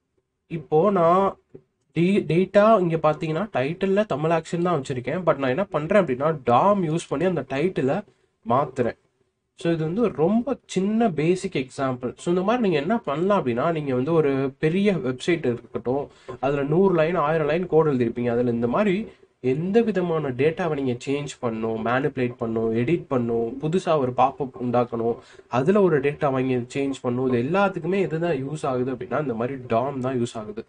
இப்போது நான் டி டேட்டா இங்கே பார்த்தீங்கன்னா டைட்டிலில் தமிழ் ஆக்ஷன் தான் வச்சுருக்கேன் பட் நான் என்ன பண்ணுறேன் அப்படின்னா டாம் யூஸ் பண்ணி அந்த டைட்டிலை மாற்றுறேன் ஸோ இது வந்து ஒரு ரொம்ப சின்ன பேசிக் எக்ஸாம்பிள் ஸோ இந்த மாதிரி நீங்கள் என்ன பண்ணலாம் அப்படின்னா நீங்கள் வந்து ஒரு பெரிய வெப்சைட் இருக்கட்டும் அதில் நூறு லைன் ஆயிரம் லைன் கோட் எழுதிருப்பீங்க அதில் இந்த மாதிரி எந்த விதமான டேட்டாவை நீங்கள் சேஞ்ச் பண்ணணும் மேனிப்புலேட் பண்ணணும் எடிட் பண்ணணும் புதுசாக ஒரு பாப்பப் உண்டாக்கணும் அதில் ஒரு டேட்டா வாங்கி சேஞ்ச் பண்ணணும் இது எல்லாத்துக்குமே எது தான் யூஸ் ஆகுது அப்படின்னா இந்த மாதிரி டாம் தான் யூஸ் ஆகுது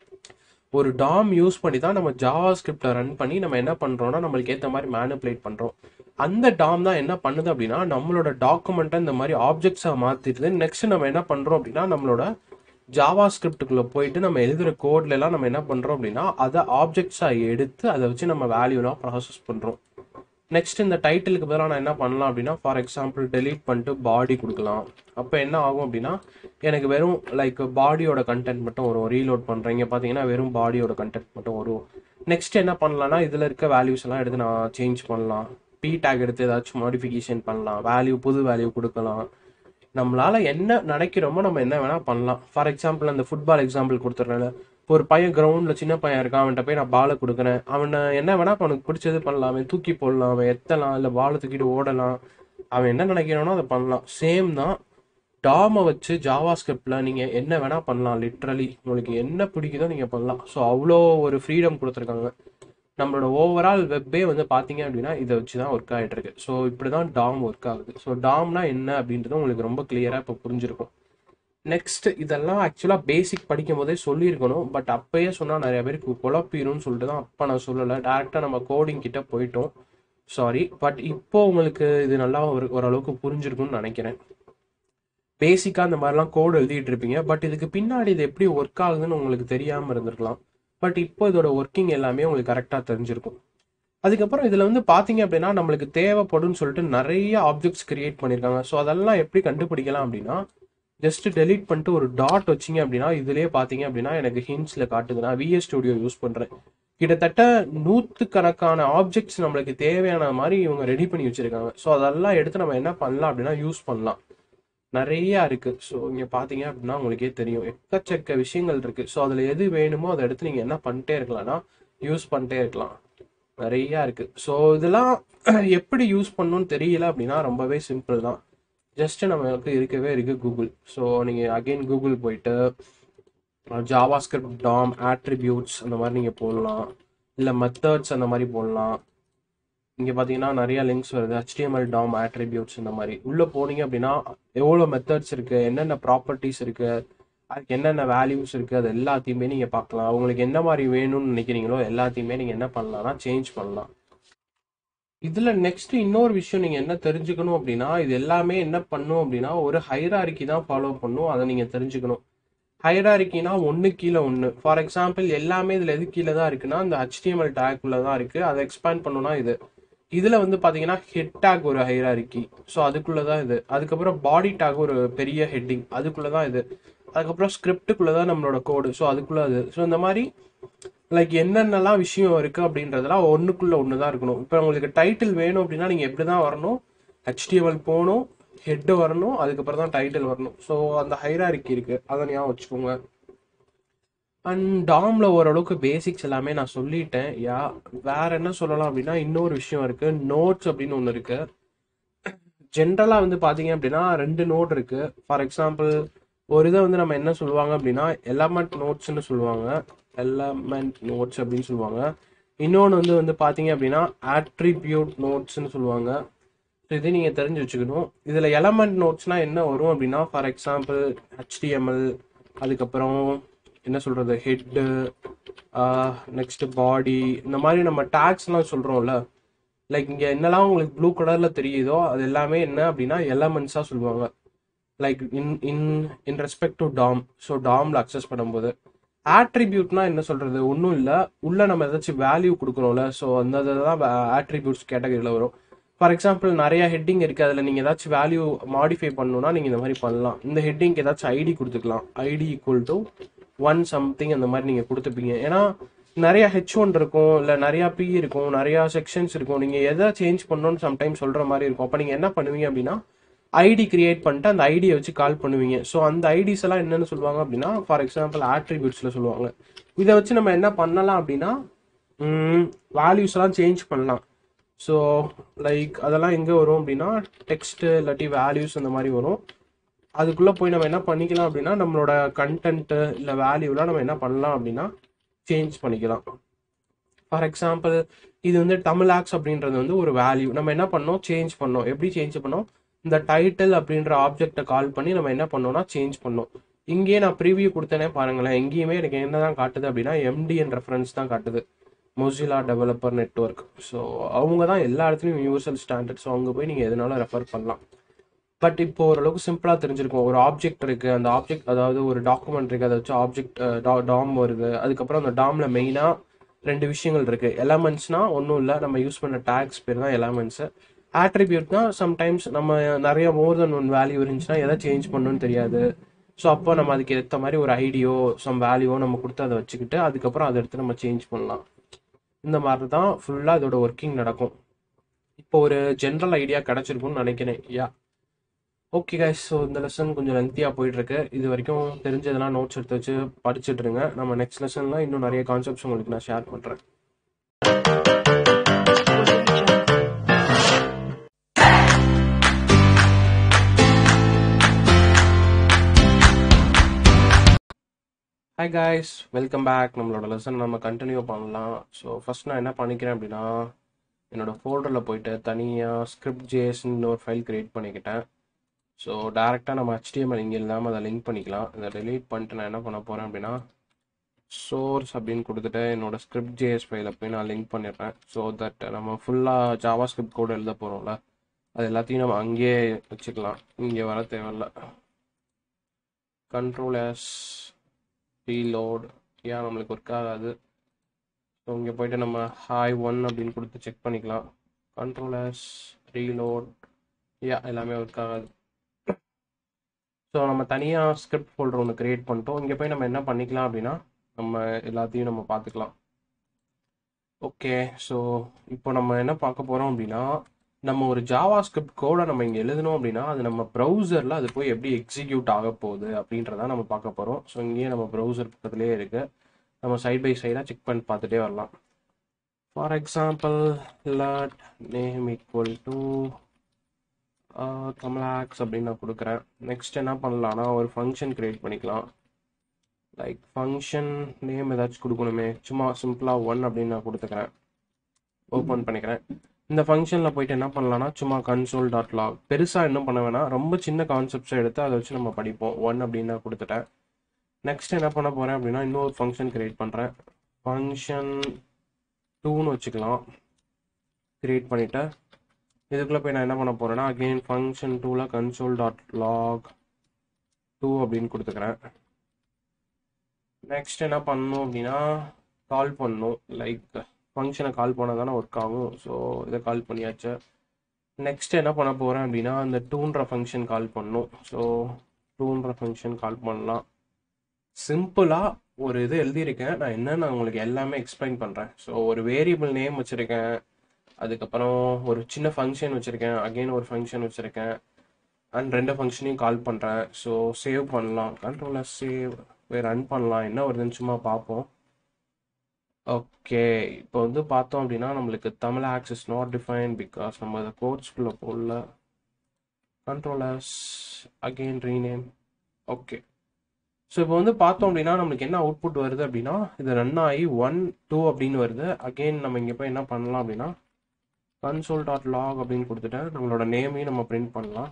ஒரு டாம் யூஸ் பண்ணி தான் நம்ம ஜாவா ஸ்கிரிப்டை ரன் பண்ணி நம்ம என்ன பண்ணுறோம்னா நம்மளுக்கு ஏற்ற மாதிரி மேனிப்புலேட் பண்ணுறோம் அந்த டாம் தான் என்ன பண்ணுது அப்படின்னா நம்மளோட டாக்குமெண்ட்டை இந்த மாதிரி ஆப்ஜெக்ட்ஸாக மாற்றிடுது நெக்ஸ்ட் நம்ம என்ன பண்ணுறோம் அப்படின்னா நம்மளோட ஜாவா ஸ்கிரிப்டுக்குள்ளே போயிட்டு நம்ம எழுதுகிற கோட்ல எல்லாம் நம்ம என்ன பண்ணுறோம் அப்படின்னா அதை ஆப்ஜெக்ட்ஸாக எடுத்து அதை வச்சு நம்ம வேல்யூலாம் ப்ராசஸ் பண்ணுறோம் நெக்ஸ்ட் இந்த டைட்டிலுக்கு பதிலாக நான் என்ன பண்ணலாம் அப்படின்னா ஃபார் எக்ஸாம்பிள் டெலீட் பண்ணிட்டு பாடி கொடுக்கலாம் அப்போ என்ன ஆகும் அப்படின்னா எனக்கு வெறும் லைக் பாடியோட கண்டென்ட் மட்டும் வரும் ரீலோட் பண்ணுறேன் இங்கே பார்த்தீங்கன்னா வெறும் பாடியோட கண்டென்ட் மட்டும் வரும் நெக்ஸ்ட் என்ன பண்ணலாம்னா இதில் இருக்க வேல்யூஸ் எல்லாம் எடுத்து நான் சேஞ்ச் பண்ணலாம் பி டேக் எடுத்து ஏதாச்சும் மாடிஃபிகேஷன் பண்ணலாம் வேல்யூ புது வேல்யூ கொடுக்கலாம் நம்மளால என்ன நினைக்கிறோமோ நம்ம என்ன வேணா பண்ணலாம் ஃபார் எக்ஸாம்பிள் அந்த ஃபுட்பால் எக்ஸாம்பிள் கொடுத்துட்றேன் இப்போ ஒரு பையன் கிரவுண்டில் சின்ன பையன் இருக்கான் அவன்கிட்ட போய் நான் பாலை கொடுக்குறேன் அவனை என்ன வேணா இப்போ அவனுக்கு பிடிச்சது பண்ணலாம் அவன் தூக்கி போடலாம் அவன் எத்தலாம் இல்லை பாலை தூக்கிட்டு ஓடலாம் அவன் என்ன நினைக்கிறானோ அதை பண்ணலாம் சேம் தான் டாமை வச்சு ஜாவா ஸ்கிரிப்டில் நீங்கள் என்ன வேணால் பண்ணலாம் லிட்ரலி உங்களுக்கு என்ன பிடிக்குதோ நீங்கள் பண்ணலாம் ஸோ அவ்வளோ ஒரு ஃப்ரீடம் கொடுத்துருக்காங்க நம்மளோட ஓவரால் வெப்பே வந்து பார்த்தீங்க அப்படின்னா இதை வச்சு தான் ஒர்க் ஆகிட்டு இருக்கு ஸோ இப்படி தான் டாம் ஒர்க் ஆகுது ஸோ டாம்னா என்ன அப்படின்றது உங்களுக்கு ரொம்ப கிளியராக இப்போ புரிஞ்சிருக்கும் நெக்ஸ்ட் இதெல்லாம் ஆக்சுவலாக பேசிக் படிக்கும் போதே சொல்லியிருக்கணும் பட் அப்பயே சொன்னால் நிறைய பேருக்கு குழப்பிடும்னு சொல்லிட்டு தான் அப்போ நான் சொல்லலை டேரெக்டாக நம்ம கோடிங் கிட்ட போயிட்டோம் சாரி பட் இப்போ உங்களுக்கு இது நல்லா ஒரு ஓரளவுக்கு புரிஞ்சிருக்கும்னு நினைக்கிறேன் பேசிக்காக அந்த மாதிரிலாம் கோடு எழுதிட்டு இருப்பீங்க பட் இதுக்கு பின்னாடி இது எப்படி ஒர்க் ஆகுதுன்னு உங்களுக்கு தெரியாமல் இருந்திருக்கலாம் பட் இப்போ இதோட ஒர்க்கிங் எல்லாமே உங்களுக்கு கரெக்டாக தெரிஞ்சிருக்கும் அதுக்கப்புறம் இதில் வந்து பார்த்தீங்க அப்படின்னா நம்மளுக்கு தேவைப்படும்னு சொல்லிட்டு நிறைய ஆப்ஜெக்ட்ஸ் கிரியேட் பண்ணியிருக்காங்க ஸோ அதெல்லாம் எப்படி கண்டுபிடிக்கலாம் அப்படின்னா ஜஸ்ட் டெலீட் பண்ணிட்டு ஒரு டாட் வச்சிங்க அப்படின்னா இதுலேயே பார்த்தீங்க அப்படின்னா எனக்கு ஹின்ஸில் காட்டுது நான் விஎஸ் ஸ்டுடியோ யூஸ் பண்ணுறேன் கிட்டத்தட்ட நூற்றுக்கணக்கான ஆப்ஜெக்ட்ஸ் நம்மளுக்கு தேவையான மாதிரி இவங்க ரெடி பண்ணி வச்சுருக்காங்க ஸோ அதெல்லாம் எடுத்து நம்ம என்ன பண்ணலாம் அப்படின்னா யூஸ் பண்ணலாம் நிறைய இருக்கு ஸோ இங்கே பார்த்தீங்க அப்படின்னா உங்களுக்கே தெரியும் எக்கச்சக்க விஷயங்கள் இருக்கு ஸோ அதில் எது வேணுமோ அதை எடுத்து நீங்கள் என்ன பண்ணிட்டே இருக்கலாம்னா யூஸ் பண்ணிட்டே இருக்கலாம் நிறைய இருக்கு ஸோ இதெல்லாம் எப்படி யூஸ் பண்ணணும்னு தெரியல அப்படின்னா ரொம்பவே சிம்பிள் தான் ஜஸ்ட் நமக்கு இருக்கவே இருக்கு கூகுள் ஸோ நீங்கள் அகைன் கூகுள் போயிட்டு ஜாவா ஸ்கிரிப்ட் டாம் ஆட்ரிபியூட்ஸ் அந்த மாதிரி நீங்கள் போடலாம் இல்லை மெத்தட்ஸ் அந்த மாதிரி போடலாம் இங்கே பார்த்தீங்கன்னா நிறைய லிங்க்ஸ் வருது HTML டாம் ஆட்ரிபியூட்ஸ் இந்த மாதிரி உள்ளே போனீங்க அப்படின்னா எவ்வளோ மெத்தட்ஸ் இருக்குது என்னென்ன ப்ராப்பர்ட்டிஸ் இருக்குது அதுக்கு என்னென்ன வேல்யூஸ் இருக்குது அது எல்லாத்தையுமே நீங்கள் பார்க்கலாம் உங்களுக்கு என்ன மாதிரி வேணும்னு நினைக்கிறீங்களோ எல்லாத்தையுமே நீங்கள் என்ன பண்ணலாம்னா சேஞ்ச் பண்ணலாம் இதில் நெக்ஸ்ட் இன்னொரு விஷயம் நீங்கள் என்ன தெரிஞ்சுக்கணும் அப்படின்னா இது எல்லாமே என்ன பண்ணும் அப்படின்னா ஒரு ஹைராரிக்கி தான் ஃபாலோ பண்ணும் அதை நீங்கள் தெரிஞ்சுக்கணும் ஹைராரிக்கினா ஒன்று கீழே ஒன்று ஃபார் எக்ஸாம்பிள் எல்லாமே இதில் எது கீழே தான் இருக்குன்னா இந்த HTML டேக் உள்ள தான் இருக்குது அதை எக்ஸ்பேண்ட் பண்ணணும்னா இது இதில் வந்து பார்த்தீங்கன்னா ஹெட் டேக் ஒரு ஹைராரிக்கி ஸோ அதுக்குள்ளே தான் இது அதுக்கப்புறம் பாடி டேக் ஒரு பெரிய ஹெட்டிங் அதுக்குள்ளே தான் இது அதுக்கப்புறம் ஸ்கிரிப்டுக்குள்ளே தான் நம்மளோட கோடு ஸோ அதுக்குள்ளே அது ஸோ இந்த மாதிரி லைக் என்னென்னலாம் விஷயம் இருக்குது அப்படின்றதெல்லாம் ஒன்றுக்குள்ளே ஒன்று தான் இருக்கணும் இப்போ உங்களுக்கு டைட்டில் வேணும் அப்படின்னா நீங்கள் எப்படி தான் வரணும் HTML போகணும் ஹெட்டு வரணும் அதுக்கப்புறம் தான் டைட்டில் வரணும் ஸோ அந்த ஹைராரிக்கி இருக்குது அதை ஞாபகம் வச்சுக்கோங்க அண்ட் டாமில் ஓரளவுக்கு பேசிக்ஸ் எல்லாமே நான் சொல்லிட்டேன் யா வேற என்ன சொல்லலாம் அப்படின்னா இன்னொரு விஷயம் இருக்கு நோட்ஸ் அப்படின்னு ஒன்று இருக்கு ஜென்ரலாக வந்து பார்த்தீங்க அப்படின்னா ரெண்டு நோட் இருக்கு ஃபார் எக்ஸாம்பிள் ஒரு இதை வந்து நம்ம என்ன சொல்லுவாங்க அப்படின்னா எலமெண்ட் நோட்ஸ்னு சொல்லுவாங்க எலமெண்ட் நோட்ஸ் அப்படின்னு சொல்லுவாங்க இன்னொன்று வந்து வந்து பார்த்தீங்க அப்படின்னா ஆட்ரிபியூட் நோட்ஸ்னு சொல்லுவாங்க ஸோ இதை நீங்கள் தெரிஞ்சு வச்சுக்கணும் இதில் எலமெண்ட் நோட்ஸ்னால் என்ன வரும் அப்படின்னா ஃபார் எக்ஸாம்பிள் HTML அதுக்கப்புறம் என்ன சொல்கிறது ஹெட்டு நெக்ஸ்ட் பாடி இந்த மாதிரி நம்ம டேக்ஸ்லாம் சொல்கிறோம்ல லைக் இங்கே என்னெல்லாம் உங்களுக்கு ப்ளூ கலரில் தெரியுதோ அது எல்லாமே என்ன அப்படின்னா எலமெண்ட்ஸாக சொல்லுவாங்க like in in in respect to DOM so டாமில் அக்சஸ் பண்ணும்போது ஆட்ரிபியூட்னா என்ன சொல்கிறது ஒன்றும் இல்லை உள்ள நம்ம ஏதாச்சும் வேல்யூ கொடுக்குறோம்ல ஸோ அந்த தான் ஆட்ரிபியூட்ஸ் கேட்டகரியில் வரும் ஃபார் எக்ஸாம்பிள் நிறைய ஹெட்டிங் இருக்குது அதில் நீங்கள் ஏதாச்சும் வேல்யூ மாடிஃபை பண்ணணும்னா நீங்கள் இந்த மாதிரி பண்ணலாம் இந்த ஹெட்டிங்க்கு ஏதாச்சும் ஐடி கொடுத்துக்கலாம் ID equal to one something அந்த மாதிரி நீங்கள் கொடுத்துப்பீங்க ஏன்னா நிறைய ஹெச் ஒன் இருக்கும் இல்லை நிறையா பி இருக்கும் நிறையா செக்ஷன்ஸ் இருக்கும் நீங்கள் எதை சேஞ்ச் பண்ணணும்னு சம்டைம் சொல்கிற மாதிரி இருக்கும் அப்போ நீங்கள் என்ன பண்ணுவீங்க அப்படின்னா ஐடி கிரியேட் பண்ணிட்டு அந்த ஐடியை வச்சு கால் பண்ணுவீங்க ஸோ அந்த ஐடிஸ் எல்லாம் என்னென்னு சொல்லுவாங்க அப்படின்னா ஃபார் எக்ஸாம்பிள் ஆட்ரிபியூட்ஸில் சொல்லுவாங்க இதை வச்சு நம்ம என்ன பண்ணலாம் அப்படின்னா வேல்யூஸ் எல்லாம் சேஞ்ச் பண்ணலாம் ஸோ லைக் அதெல்லாம் எங்கே வரும் அப்படின்னா டெக்ஸ்ட் இல்லாட்டி வேல்யூஸ் அந்த மாதிரி வரும் அதுக்குள்ளே போய் நம்ம என்ன பண்ணிக்கலாம் அப்படின்னா நம்மளோட கண்டென்ட்டு இல்லை வேல்யூலாம் நம்ம என்ன பண்ணலாம் அப்படின்னா சேஞ்ச் பண்ணிக்கலாம் ஃபார் எக்ஸாம்பிள் இது வந்து தமிழ் ஆக்ஸ் அப்படின்றது வந்து ஒரு வேல்யூ நம்ம என்ன பண்ணோம் சேஞ்ச் பண்ணோம் எப்படி சேஞ்ச் பண்ணோம் இந்த டைட்டில் அப்படின்ற ஆப்ஜெக்டை கால் பண்ணி நம்ம என்ன பண்ணோம்னா சேஞ்ச் பண்ணோம் இங்கேயே நான் ப்ரிவியூ கொடுத்தேனே பாருங்களேன் எங்கேயுமே எனக்கு என்ன தான் காட்டுது அப்படின்னா எம்டிஎன் ரெஃபரன்ஸ் தான் காட்டுது மொசிலா டெவலப்பர் நெட்ஒர்க் ஸோ அவங்க தான் எல்லா இடத்துலையும் யூனிவர்சல் ஸ்டாண்டர்ட் ஸோ அங்கே போய் நீங்கள் எதனாலும் ரெஃபர் பண்ணலாம் பட் இப்போ ஓரளவுக்கு சிம்பிளாக தெரிஞ்சிருக்கும் ஒரு ஆப்ஜெக்ட் இருக்குது அந்த ஆப்ஜெக்ட் அதாவது ஒரு டாக்குமெண்ட் இருக்குது அதை வச்சு ஆப்ஜெக்ட் டாம் வருது அதுக்கப்புறம் அந்த டாமில் மெயினாக ரெண்டு விஷயங்கள் இருக்குது எலமெண்ட்ஸ்னால் ஒன்றும் இல்லை நம்ம யூஸ் பண்ண டேக்ஸ் பேர் தான் எலமெண்ட்ஸு ஆட்ரிபியூட்னா சம்டைம்ஸ் நம்ம நிறைய மோர் தென் ஒன் வேல்யூ இருந்துச்சுன்னா எதை சேஞ்ச் பண்ணணும்னு தெரியாது ஸோ அப்போ நம்ம அதுக்கு ஏற்ற மாதிரி ஒரு ஐடியோ சம் வேல்யூவோ நம்ம கொடுத்து அதை வச்சுக்கிட்டு அதுக்கப்புறம் அதை எடுத்து நம்ம சேஞ்ச் பண்ணலாம் இந்த மாதிரி தான் ஃபுல்லாக இதோட ஒர்க்கிங் நடக்கும் இப்போ ஒரு ஜென்ரல் ஐடியா கிடச்சிருக்கும்னு நினைக்கிறேன் யா ஓகே கைஸ் ஸோ இந்த லெசன் கொஞ்சம் லென்த்தியாக போயிட்டுருக்கு இது வரைக்கும் தெரிஞ்சதெல்லாம் நோட்ஸ் எடுத்து வச்சு படிச்சுட்டு இருங்க நம்ம நெக்ஸ்ட் லெசனில் இன்னும் நிறைய கான்செப்ட்ஸ் உங்களுக்கு நான் ஷேர் பண்ணுறேன் ஹாய் காய்ஸ் வெல்கம் பேக் நம்மளோட லெசன் நம்ம கண்டினியூ பண்ணலாம் ஸோ ஃபர்ஸ்ட் நான் என்ன பண்ணிக்கிறேன் அப்படின்னா என்னோட ஃபோல்டரில் போயிட்டு தனியாக ஸ்கிரிப்ட் ஜேஎஸ்ன்னு ஒரு ஃபைல் கிரியேட் பண்ணிக்கிட்டேன் ஸோ டேரெக்டாக நம்ம HTML இங்கே இல்லாமல் அதை லிங்க் பண்ணிக்கலாம் இதை delete பண்ணிட்டு நான் என்ன பண்ண போகிறேன் அப்படின்னா சோர்ஸ் அப்படின்னு கொடுத்துட்டு என்னோட ஸ்கிரிப்ட் ஜேஎஸ் ஃபைல போய் நான் லிங்க் பண்ணிடுறேன் ஸோ தட் நம்ம ஃபுல்லாக ஜாவா ஸ்கிரிப்ட் கோட் எழுத போகிறோம்ல அது எல்லாத்தையும் நம்ம அங்கேயே வச்சுக்கலாம் இங்கே வர தேவையில்ல கண்ட்ரோல் எஸ் ரீலோட் ஏன் நம்மளுக்கு ஒர்க் ஆகாது ஸோ இங்கே போயிட்டு நம்ம ஹாய் ஒன் அப்படின்னு கொடுத்து செக் பண்ணிக்கலாம் கண்ட்ரோல் எஸ் ரீலோட் யா எல்லாமே ஒர்க் ஆகாது ஸோ நம்ம தனியாக ஸ்கிரிப்ட் ஃபோல்டர் ஒன்று க்ரியேட் பண்ணிட்டோம் இங்கே போய் நம்ம என்ன பண்ணிக்கலாம் அப்படின்னா நம்ம எல்லாத்தையும் நம்ம பார்த்துக்கலாம் ஓகே ஸோ இப்போ நம்ம என்ன பார்க்க போகிறோம் அப்படின்னா நம்ம ஒரு ஜாவா ஸ்கிரிப்ட் கோடை நம்ம இங்கே எழுதணும் அப்படின்னா அது நம்ம ப்ரௌசரில் அது போய் எப்படி எக்ஸிக்யூட் ஆக போகுது அப்படின்றத நம்ம பார்க்க போகிறோம் ஸோ இங்கேயே நம்ம ப்ரௌசர் பக்கத்துலேயே இருக்குது நம்ம சைட் பை சைடாக செக் பண்ணி பார்த்துட்டே வரலாம் for example let name equal to கமலாக்ஸ் அப்படின்னு நான் கொடுக்குறேன் நெக்ஸ்ட் என்ன பண்ணலாம்னா ஒரு ஃபங்க்ஷன் க்ரியேட் பண்ணிக்கலாம் லைக் ஃபங்க்ஷன் நேம் ஏதாச்சும் கொடுக்கணுமே சும்மா சிம்பிளாக ஒன் அப்படின்னு நான் கொடுத்துக்கிறேன் ஓப்பன் பண்ணிக்கிறேன் இந்த ஃபங்க்ஷனில் போயிட்டு என்ன பண்ணலாம்னா சும்மா கன்சோல் டாட் லாக் பெருசாக என்ன பண்ண வேணாம் ரொம்ப சின்ன கான்செப்ட்ஸை எடுத்து அதை வச்சு நம்ம படிப்போம் ஒன் அப்படின்னு நான் கொடுத்துட்டேன் நெக்ஸ்ட் என்ன பண்ண போகிறேன் அப்படின்னா இன்னொரு ஃபங்க்ஷன் க்ரியேட் பண்ணுறேன் ஃபங்க்ஷன் டூன்னு வச்சுக்கலாம் க்ரியேட் பண்ணிவிட்டு இதுக்குள்ளே போய் நான் என்ன பண்ண போகிறேன்னா அகெயின் ஃபங்க்ஷன் டூவில் கன்சோல் டாட் லாக் டூ அப்படின்னு கொடுத்துக்கிறேன் நெக்ஸ்ட் என்ன பண்ணணும் அப்படின்னா கால் பண்ணணும் லைக் ஃபங்க்ஷனை கால் பண்ணால் தானே ஒர்க் ஆகும் ஸோ இதை கால் பண்ணியாச்சு நெக்ஸ்ட் என்ன பண்ண போகிறேன் அப்படின்னா அந்த டூன்ற ஃபங்க்ஷன் கால் பண்ணணும் ஸோ டூன்ற ஃபங்க்ஷன் கால் பண்ணலாம் சிம்பிளாக ஒரு இது எழுதியிருக்கேன் நான் என்னன்னு நான் உங்களுக்கு எல்லாமே எக்ஸ்பிளைன் பண்ணுறேன் ஸோ ஒரு வேரியபிள் நேம் வச்சுருக்கேன் அதுக்கப்புறம் ஒரு சின்ன ஃபங்க்ஷன் வச்சுருக்கேன் அகெயின் ஒரு ஃபங்க்ஷன் வச்சுருக்கேன் அண்ட் ரெண்டு ஃபங்க்ஷனையும் கால் பண்ணுறேன் ஸோ சேவ் பண்ணலாம் கண்ட்ரோலர் சேவ் ரன் பண்ணலாம் என்ன வருதுன்னு சும்மா பார்ப்போம் ஓகே இப்போ வந்து பார்த்தோம் அப்படின்னா நம்மளுக்கு Tamil access not define because நம்ம அதை கோட்ஸ்குள்ளே போடல controllers again rename okay so இப்போ வந்து பார்த்தோம் அப்படின்னா நம்மளுக்கு என்ன அவுட்புட் வருது அப்படின்னா இது ரன் ஆகி ஒன் டூ அப்படின்னு வருது அகெயின் நம்ம இங்கே போய் என்ன பண்ணலாம் அப்படின்னா கன்சோல் டாட் லாக் அப்படின்னு கொடுத்துட்டேன் நம்மளோட நேமையும் நம்ம பிரிண்ட் பண்ணலாம்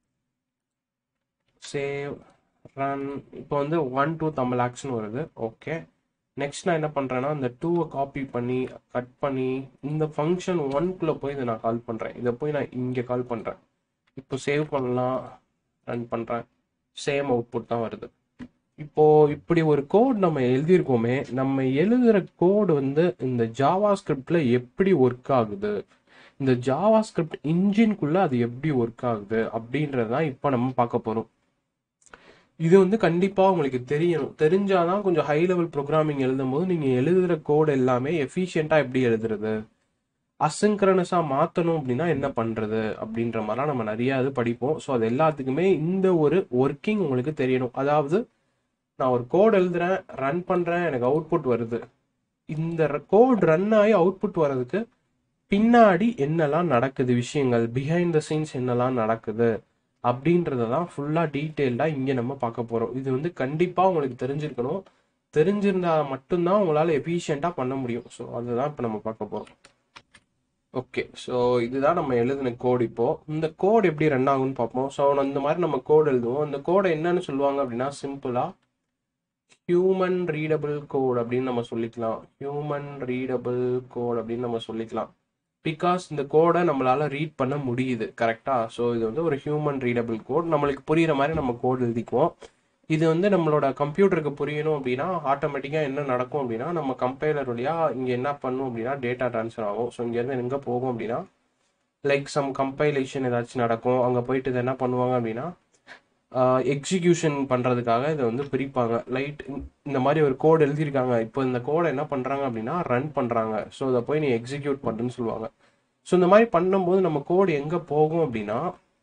சேவ் ரன் இப்போ வந்து ஒன் டூ தமிழ் ஆக்ஷன் வருது ஓகே நெக்ஸ்ட் நான் என்ன பண்ணுறேன்னா இந்த டூவை காப்பி பண்ணி கட் பண்ணி இந்த ஃபங்க்ஷன் ஒன்குள்ளே போய் இதை நான் கால் பண்ணுறேன் இதை போய் நான் இங்கே கால் பண்ணுறேன் இப்போ சேவ் பண்ணலாம் ரன் பண்ணுறேன் சேம் அவுட்புட் தான் வருது இப்போ இப்படி ஒரு கோட் நம்ம எழுதியிருக்கோமே நம்ம எழுதுகிற கோடு வந்து இந்த ஜாவா ஸ்கிரிப்டில் எப்படி ஒர்க் ஆகுது இந்த ஜாவா ஸ்கிரிப்ட் இன்ஜின்குள்ளே அது எப்படி ஒர்க் ஆகுது அப்படின்றது தான் இப்போ நம்ம பார்க்க போகிறோம் இது வந்து கண்டிப்பாக உங்களுக்கு தெரியணும் தெரிஞ்சாதான் கொஞ்சம் ஹை லெவல் ப்ரோக்ராமிங் எழுதும் போது நீங்கள் எழுதுகிற கோட் எல்லாமே எஃபிஷியண்ட்டாக எப்படி எழுதுறது அசிங்க்ரனஸாக மாற்றணும் அப்படின்னா என்ன பண்ணுறது அப்படின்ற மாதிரிலாம் நம்ம நிறையா இது படிப்போம் ஸோ அது எல்லாத்துக்குமே இந்த ஒரு ஒர்க்கிங் உங்களுக்கு தெரியணும் அதாவது நான் ஒரு கோட் எழுதுறேன் ரன் பண்ணுறேன் எனக்கு அவுட்புட் வருது இந்த கோட் ரன் ஆகி அவுட்புட் வர்றதுக்கு பின்னாடி என்னெல்லாம் நடக்குது விஷயங்கள் பிஹைண்ட் த சீன்ஸ் என்னெல்லாம் நடக்குது அப்படின்றத தான் ஃபுல்லாக டீட்டெயில்டாக இங்கே நம்ம பார்க்க போகிறோம் இது வந்து கண்டிப்பாக உங்களுக்கு தெரிஞ்சிருக்கணும் தெரிஞ்சிருந்தா மட்டும்தான் உங்களால் எஃபிஷியண்ட்டாக பண்ண முடியும் ஸோ அதுதான் இப்போ நம்ம பார்க்க போகிறோம் ஓகே ஸோ இதுதான் நம்ம எழுதின கோட் இப்போ இந்த கோட் எப்படி ரன் ஆகும்னு பார்ப்போம் ஸோ இந்த மாதிரி நம்ம கோட் எழுதுவோம் இந்த கோடை என்னன்னு சொல்லுவாங்க அப்படின்னா சிம்பிளாக ஹியூமன் ரீடபிள் கோட் அப்படின்னு நம்ம சொல்லிக்கலாம் ஹியூமன் ரீடபிள் கோட் அப்படின்னு நம்ம சொல்லிக்கலாம் பிகாஸ் இந்த கோடை நம்மளால ரீட் பண்ண முடியுது கரெக்டா ஸோ இது வந்து ஒரு ஹியூமன் ரீடபிள் கோட் நம்மளுக்கு புரியுற மாதிரி நம்ம கோட் எழுதிக்குவோம் இது வந்து நம்மளோட கம்ப்யூட்டருக்கு புரியணும் அப்படின்னா ஆட்டோமேட்டிக்காக என்ன நடக்கும் அப்படின்னா நம்ம கம்பைலர் வழியாக இங்கே என்ன பண்ணும் அப்படின்னா டேட்டா ட்ரான்ஸ்ஃபர் ஆகும் ஸோ இங்கேருந்து எங்கே போகும் அப்படின்னா லைக் சம் கம்பைலேஷன் ஏதாச்சும் நடக்கும் அங்கே போயிட்டு இதை என்ன பண்ணுவாங்க அப்படின்னா எக்ஸிக்யூஷன் பண்ணுறதுக்காக இதை வந்து பிரிப்பாங்க லைட் இந்த மாதிரி ஒரு கோட் எழுதியிருக்காங்க இப்போ இந்த கோடை என்ன பண்ணுறாங்க அப்படின்னா ரன் பண்ணுறாங்க ஸோ இதை போய் நீ எக்ஸிக்யூட் பண்ணுன்னு சொல்லுவாங்க ஸோ இந்த மாதிரி பண்ணும்போது நம்ம கோடு எங்கே போகும் அப்படின்னா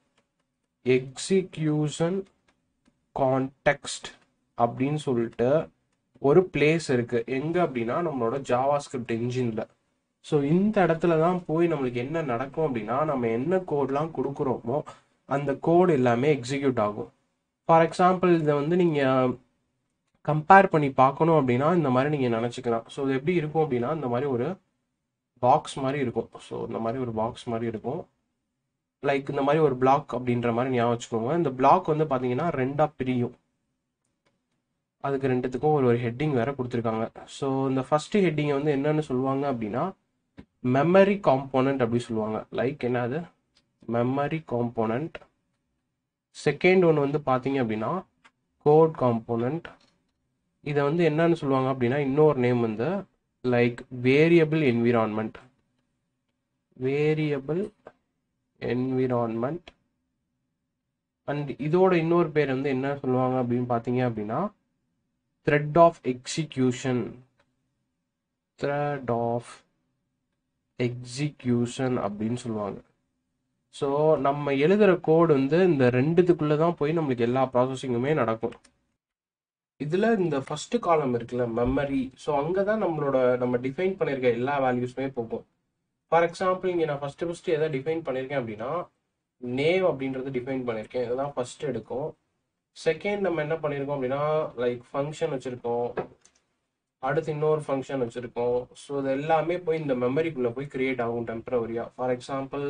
எக்ஸிக்யூஷன் கான்டெக்ஸ்ட் அப்படின்னு சொல்லிட்டு ஒரு பிளேஸ் இருக்குது எங்கே அப்படின்னா நம்மளோட ஜாவா ஸ்கிரிப்ட் இன்ஜினில் ஸோ இந்த இடத்துல தான் போய் நம்மளுக்கு என்ன நடக்கும் அப்படின்னா நம்ம என்ன கோட்லாம் கொடுக்குறோமோ அந்த கோடு எல்லாமே எக்ஸிக்யூட் ஆகும் ஃபார் எக்ஸாம்பிள் இதை வந்து நீங்கள் கம்பேர் பண்ணி பார்க்கணும் அப்படின்னா இந்த மாதிரி நீங்கள் நினச்சிக்கலாம் ஸோ இது எப்படி இருக்கும் அப்படின்னா இந்த மாதிரி ஒரு பாக்ஸ் மாதிரி இருக்கும் ஸோ இந்த மாதிரி ஒரு பாக்ஸ் மாதிரி இருக்கும் லைக் இந்த மாதிரி ஒரு பிளாக் அப்படின்ற மாதிரி ஞாபகம் வச்சுக்கோங்க இந்த பிளாக் வந்து பார்த்தீங்கன்னா ரெண்டாக பிரியும் அதுக்கு ரெண்டுத்துக்கும் ஒரு ஒரு ஹெட்டிங் வேற கொடுத்துருக்காங்க ஸோ இந்த ஃபர்ஸ்ட் ஹெட்டிங்கை வந்து என்னன்னு சொல்லுவாங்க அப்படின்னா மெமரி காம்போனன்ட் அப்படி சொல்லுவாங்க லைக் என்னது மெமரி காம்போனன்ட் செகண்ட் ஒன்று வந்து பார்த்தீங்க அப்படின்னா கோட் காம்போனன்ட் இதை வந்து என்னன்னு சொல்லுவாங்க அப்படின்னா இன்னொரு நேம் வந்து like variable environment variable environment and இதோட இன்னொரு பேர் வந்து என்ன சொல்லுவாங்க அப்படின்னு பார்த்தீங்க அப்படின்னா thread of execution thread of execution அப்படின்னு சொல்லுவாங்க ஸோ நம்ம எழுதுகிற கோடு வந்து இந்த ரெண்டுத்துக்குள்ளே தான் போய் நம்மளுக்கு எல்லா ப்ராசஸிங்குமே நடக்கும் இதில் இந்த ஃபர்ஸ்ட் காலம் இருக்குல்ல மெமரி ஸோ அங்கே தான் நம்மளோட நம்ம டிஃபைன் பண்ணியிருக்க எல்லா வேல்யூஸுமே போகும் ஃபார் எக்ஸாம்பிள் இங்கே நான் ஃபஸ்ட்டு ஃபஸ்ட்டு எதை டிஃபைன் பண்ணியிருக்கேன் அப்படின்னா நேம் அப்படின்றது டிஃபைன் பண்ணியிருக்கேன் இதுதான் ஃபர்ஸ்ட் எடுக்கும் செகண்ட் நம்ம என்ன பண்ணியிருக்கோம் அப்படின்னா லைக் ஃபங்க்ஷன் வச்சுருக்கோம் அடுத்து இன்னொரு ஃபங்க்ஷன் வச்சுருக்கோம் ஸோ இது எல்லாமே போய் இந்த மெமரிக்குள்ளே போய் கிரியேட் ஆகும் டெம்பரவரியாக ஃபார் எக்ஸாம்பிள்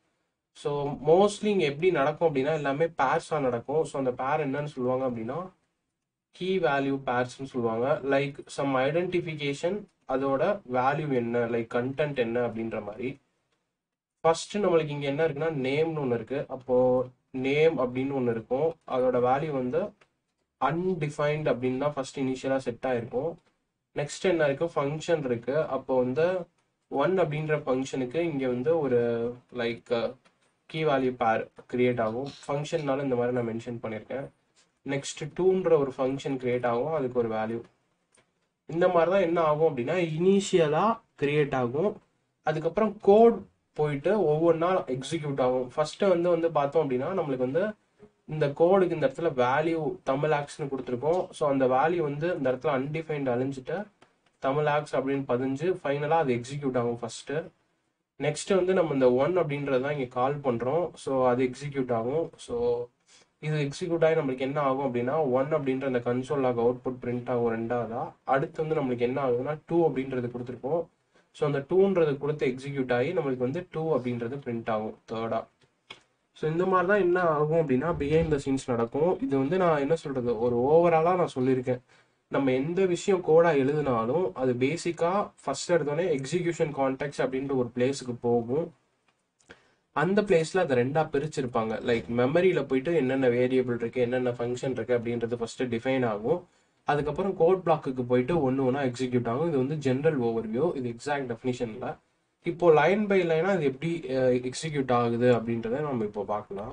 ஸோ மோஸ்ட்லி இங்கே எப்படி நடக்கும் அப்படின்னா எல்லாமே பேர்ஸாக நடக்கும் ஸோ அந்த பேர் என்னன்னு சொல்லுவாங்க அப்படின்னா கீ வேல்யூ பேர்ஸ்னு சொல்லுவாங்க லைக் சம் ஐடென்டிஃபிகேஷன் அதோட வேல்யூ என்ன லைக் கண்டென்ட் என்ன அப்படின்ற மாதிரி ஃபர்ஸ்ட் நம்மளுக்கு இங்கே என்ன இருக்குன்னா நேம்னு ஒன்று இருக்கு அப்போ நேம் அப்படின்னு ஒன்று இருக்கும் அதோட வேல்யூ வந்து அன்டிஃபைன்ட் அப்படின்னு தான் ஃபர்ஸ்ட் இனிஷியலாக செட் ஆயிருக்கும் நெக்ஸ்ட் என்ன இருக்கு ஃபங்க்ஷன் இருக்கு அப்போ வந்து ஒன் அப்படின்ற ஃபங்க்ஷனுக்கு இங்கே வந்து ஒரு like key value pair create ஆகும் ஃபங்க்ஷன்னால இந்த மாதிரி நான் மென்ஷன் பண்ணியிருக்கேன் நெக்ஸ்ட் டூன்ற ஒரு ஃபங்க்ஷன் கிரியேட் ஆகும் அதுக்கு ஒரு வேல்யூ இந்த மாதிரி தான் என்ன ஆகும் அப்படின்னா இனிஷியலாக கிரியேட் ஆகும் அதுக்கப்புறம் கோட் போயிட்டு ஒவ்வொன்றா எக்ஸிக்யூட் ஆகும் ஃபர்ஸ்ட் வந்து வந்து பார்த்தோம் அப்படின்னா நம்மளுக்கு வந்து இந்த கோடுக்கு இந்த இடத்துல வேல்யூ தமிழ் ஆக்ஸ்னு கொடுத்துருக்கோம் ஸோ அந்த வேல்யூ வந்து இந்த இடத்துல அன்டிஃபைன்ட் அழிஞ்சிட்டு தமிழ் ஆக்ஸ் அப்படின்னு பதிஞ்சு ஃபைனலாக அது எக்ஸிக்யூட் ஆகும் ஃபர்ஸ்ட் நெக்ஸ்ட் வந்து நம்ம இந்த ஒன் அப்படின்றத இங்கே கால் பண்ணுறோம் ஸோ அது எக்ஸிக்யூட் ஆகும் ஸோ இது எக்ஸிக்யூட் ஆகி நம்மளுக்கு என்ன ஆகும் அப்படின்னா ஒன் அப்படின்ற அந்த கன்சோல் ஆக அவுட்புட் பிரிண்ட் ஆகும் ரெண்டாவதா அடுத்து வந்து நம்மளுக்கு என்ன ஆகுதுன்னா டூ அப்படின்றது கொடுத்துருப்போம் ஸோ அந்த டூன்றது கொடுத்து எக்ஸிக்யூட் ஆகி நம்மளுக்கு வந்து டூ அப்படின்றது பிரிண்ட் ஆகும் தேர்டா ஸோ இந்த மாதிரி தான் என்ன ஆகும் அப்படின்னா பிஹைண்ட் த சீன்ஸ் நடக்கும் இது வந்து நான் என்ன சொல்றது ஒரு ஓவராலாக நான் சொல்லியிருக்கேன் நம்ம எந்த விஷயம் கோடா எழுதினாலும் அது பேசிக்காக ஃபர்ஸ்ட் எடுத்தோடனே எக்ஸிக்யூஷன் கான்டெக்ட் அப்படின்ற ஒரு பிளேஸுக்கு போகும் அந்த பிளேஸ்ல அதை ரெண்டா பிரிச்சிருப்பாங்க லைக் மெமரியில போயிட்டு என்னென்ன வேரியபிள் இருக்கு என்னென்ன ஃபங்க்ஷன் இருக்கு அப்படின்றது ஃபர்ஸ்ட் டிஃபைன் ஆகும் அதுக்கப்புறம் கோட் பிளாக்குக்கு போயிட்டு ஒன்று ஒன்றா எக்ஸிக்யூட் ஆகும் இது வந்து ஜென்ரல் ஓவர்வியூ இது எக்ஸாக்ட் டெஃபினிஷன்ல இப்போ லைன் பை லைனா இது எப்படி எக்ஸிக்யூட் ஆகுது அப்படின்றத நம்ம இப்போ பார்க்கலாம்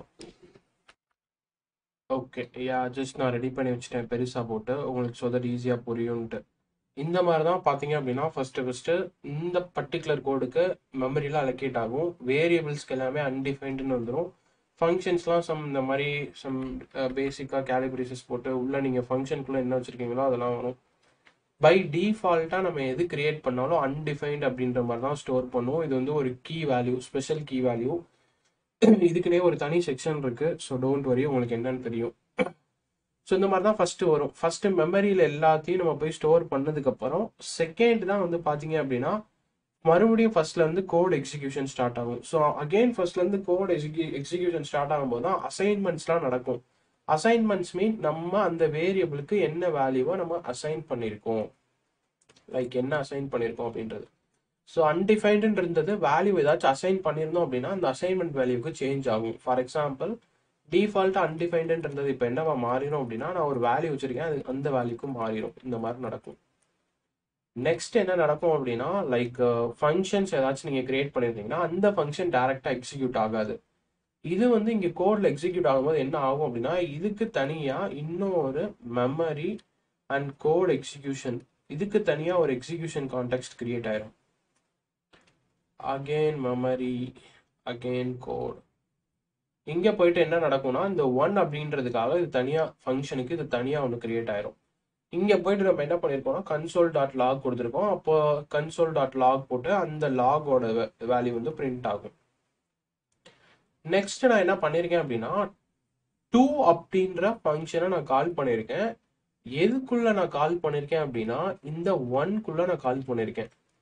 ஓகே யா ஜஸ்ட் நான் ரெடி பண்ணி வச்சுட்டேன் பெருசா போட்டு உங்களுக்கு ஸோ தட் ஈஸியாக புரியும்ட்டு இந்த மாதிரி தான் பார்த்தீங்க அப்படின்னா ஃபர்ஸ்ட் ஃபர்ஸ்ட் இந்த பர்டிகுலர் கோடுக்கு மெமரியில் அலோகேட் ஆகும் வேரியபிள்ஸ்க்கு எல்லாமே அன்டிஃபைன்டுன்னு வந்துடும் ஃபங்க்ஷன்ஸ்லாம் சம் இந்த மாதிரி சம் பேசிக்காக கேலிபிரேசஸ் போட்டு உள்ள நீங்கள் ஃபங்க்ஷனுக்குள்ளே என்ன வச்சுருக்கீங்களோ அதெல்லாம் வரும் பை டிஃபால்ட்டாக நம்ம எது கிரியேட் பண்ணாலும் அன்டிஃபைன்ட் அப்படின்ற மாதிரி தான் ஸ்டோர் பண்ணுவோம் இது வந்து ஒரு key value special key value இதுக்குன்னே ஒரு தனி செக்ஷன் இருக்கு ஸோ டோன்ட் வரி உங்களுக்கு என்னன்னு தெரியும் ஸோ இந்த மாதிரி தான் ஃபர்ஸ்ட் வரும் ஃபர்ஸ்ட் மெமரியில் எல்லாத்தையும் நம்ம போய் ஸ்டோர் பண்ணதுக்கு அப்புறம் செகண்ட் தான் வந்து பார்த்தீங்க அப்படின்னா மறுபடியும் ஃபர்ஸ்ட்ல இருந்து கோட் எக்ஸிகியூஷன் ஸ்டார்ட் ஆகும் ஸோ அகைன் ஃபர்ஸ்ட்ல இருந்து கோட் எக்ஸிகியூஷன் ஸ்டார்ட் ஆகும்போது தான் அசைன்மெண்ட்ஸ்லாம் நடக்கும் அசைன்மெண்ட்ஸ் மீன் நம்ம அந்த வேரியபிளுக்கு என்ன வேல்யூவை நம்ம அசைன் பண்ணியிருக்கோம் லைக் என்ன அசைன் பண்ணியிருக்கோம் அப்படின்றது ஸோ அன்டிஃபைன்டு இருந்தது வேல்யூ ஏதாச்சும் அசைன் பண்ணியிருந்தோம் அப்படின்னா அந்த அசைன்மெண்ட் வேல்யூக்கு சேஞ்ச் ஆகும் ஃபார் எக்ஸாம்பிள் டிஃபால்ட்டாக அன்டிஃபைன்டு இருந்தது இப்போ என்னவா மாறிடும் அப்படின்னா நான் ஒரு வேல்யூ வச்சிருக்கேன் அது அந்த வேல்யூக்கு மாறிடும் இந்த மாதிரி நடக்கும் நெக்ஸ்ட் என்ன நடக்கும் அப்படின்னா லைக் ஃபங்க்ஷன்ஸ் ஏதாச்சும் நீங்கள் கிரியேட் பண்ணியிருந்தீங்கன்னா அந்த ஃபங்க்ஷன் டைரெக்டாக எக்ஸிக்யூட் ஆகாது இது வந்து இங்கே கோடில் எக்ஸிக்யூட் ஆகும்போது என்ன ஆகும் அப்படின்னா இதுக்கு தனியாக இன்னொரு மெமரி அண்ட் கோட் எக்ஸிக்யூஷன் இதுக்கு தனியாக ஒரு எக்ஸிக்யூஷன் கான்டெக்ட் கிரியேட் ஆயிரும் அகெயின் மெமரி அகெயின் கோட் இங்கே போயிட்டு என்ன நடக்கும்னா இந்த ஒன் அப்படின்றதுக்காக இது தனியாக ஃபங்க்ஷனுக்கு இது தனியாக ஒன்று கிரியேட் ஆயிரும் இங்கே போயிட்டு நம்ம என்ன பண்ணியிருக்கோம்னா கன்சோல் டாட் லாக் கொடுத்துருக்கோம் அப்போ கன்சோல் டாட் லாக் போட்டு அந்த லாகோட வேல்யூ வந்து பிரிண்ட் ஆகும் நெக்ஸ்ட் நான் என்ன பண்ணியிருக்கேன் அப்படின்னா டூ அப்படின்ற ஃபங்க்ஷனை நான் கால் பண்ணியிருக்கேன் எதுக்குள்ள நான் கால் பண்ணியிருக்கேன் அப்படின்னா இந்த ஒன்குள்ள நான் கால் பண்ணியிருக்கேன்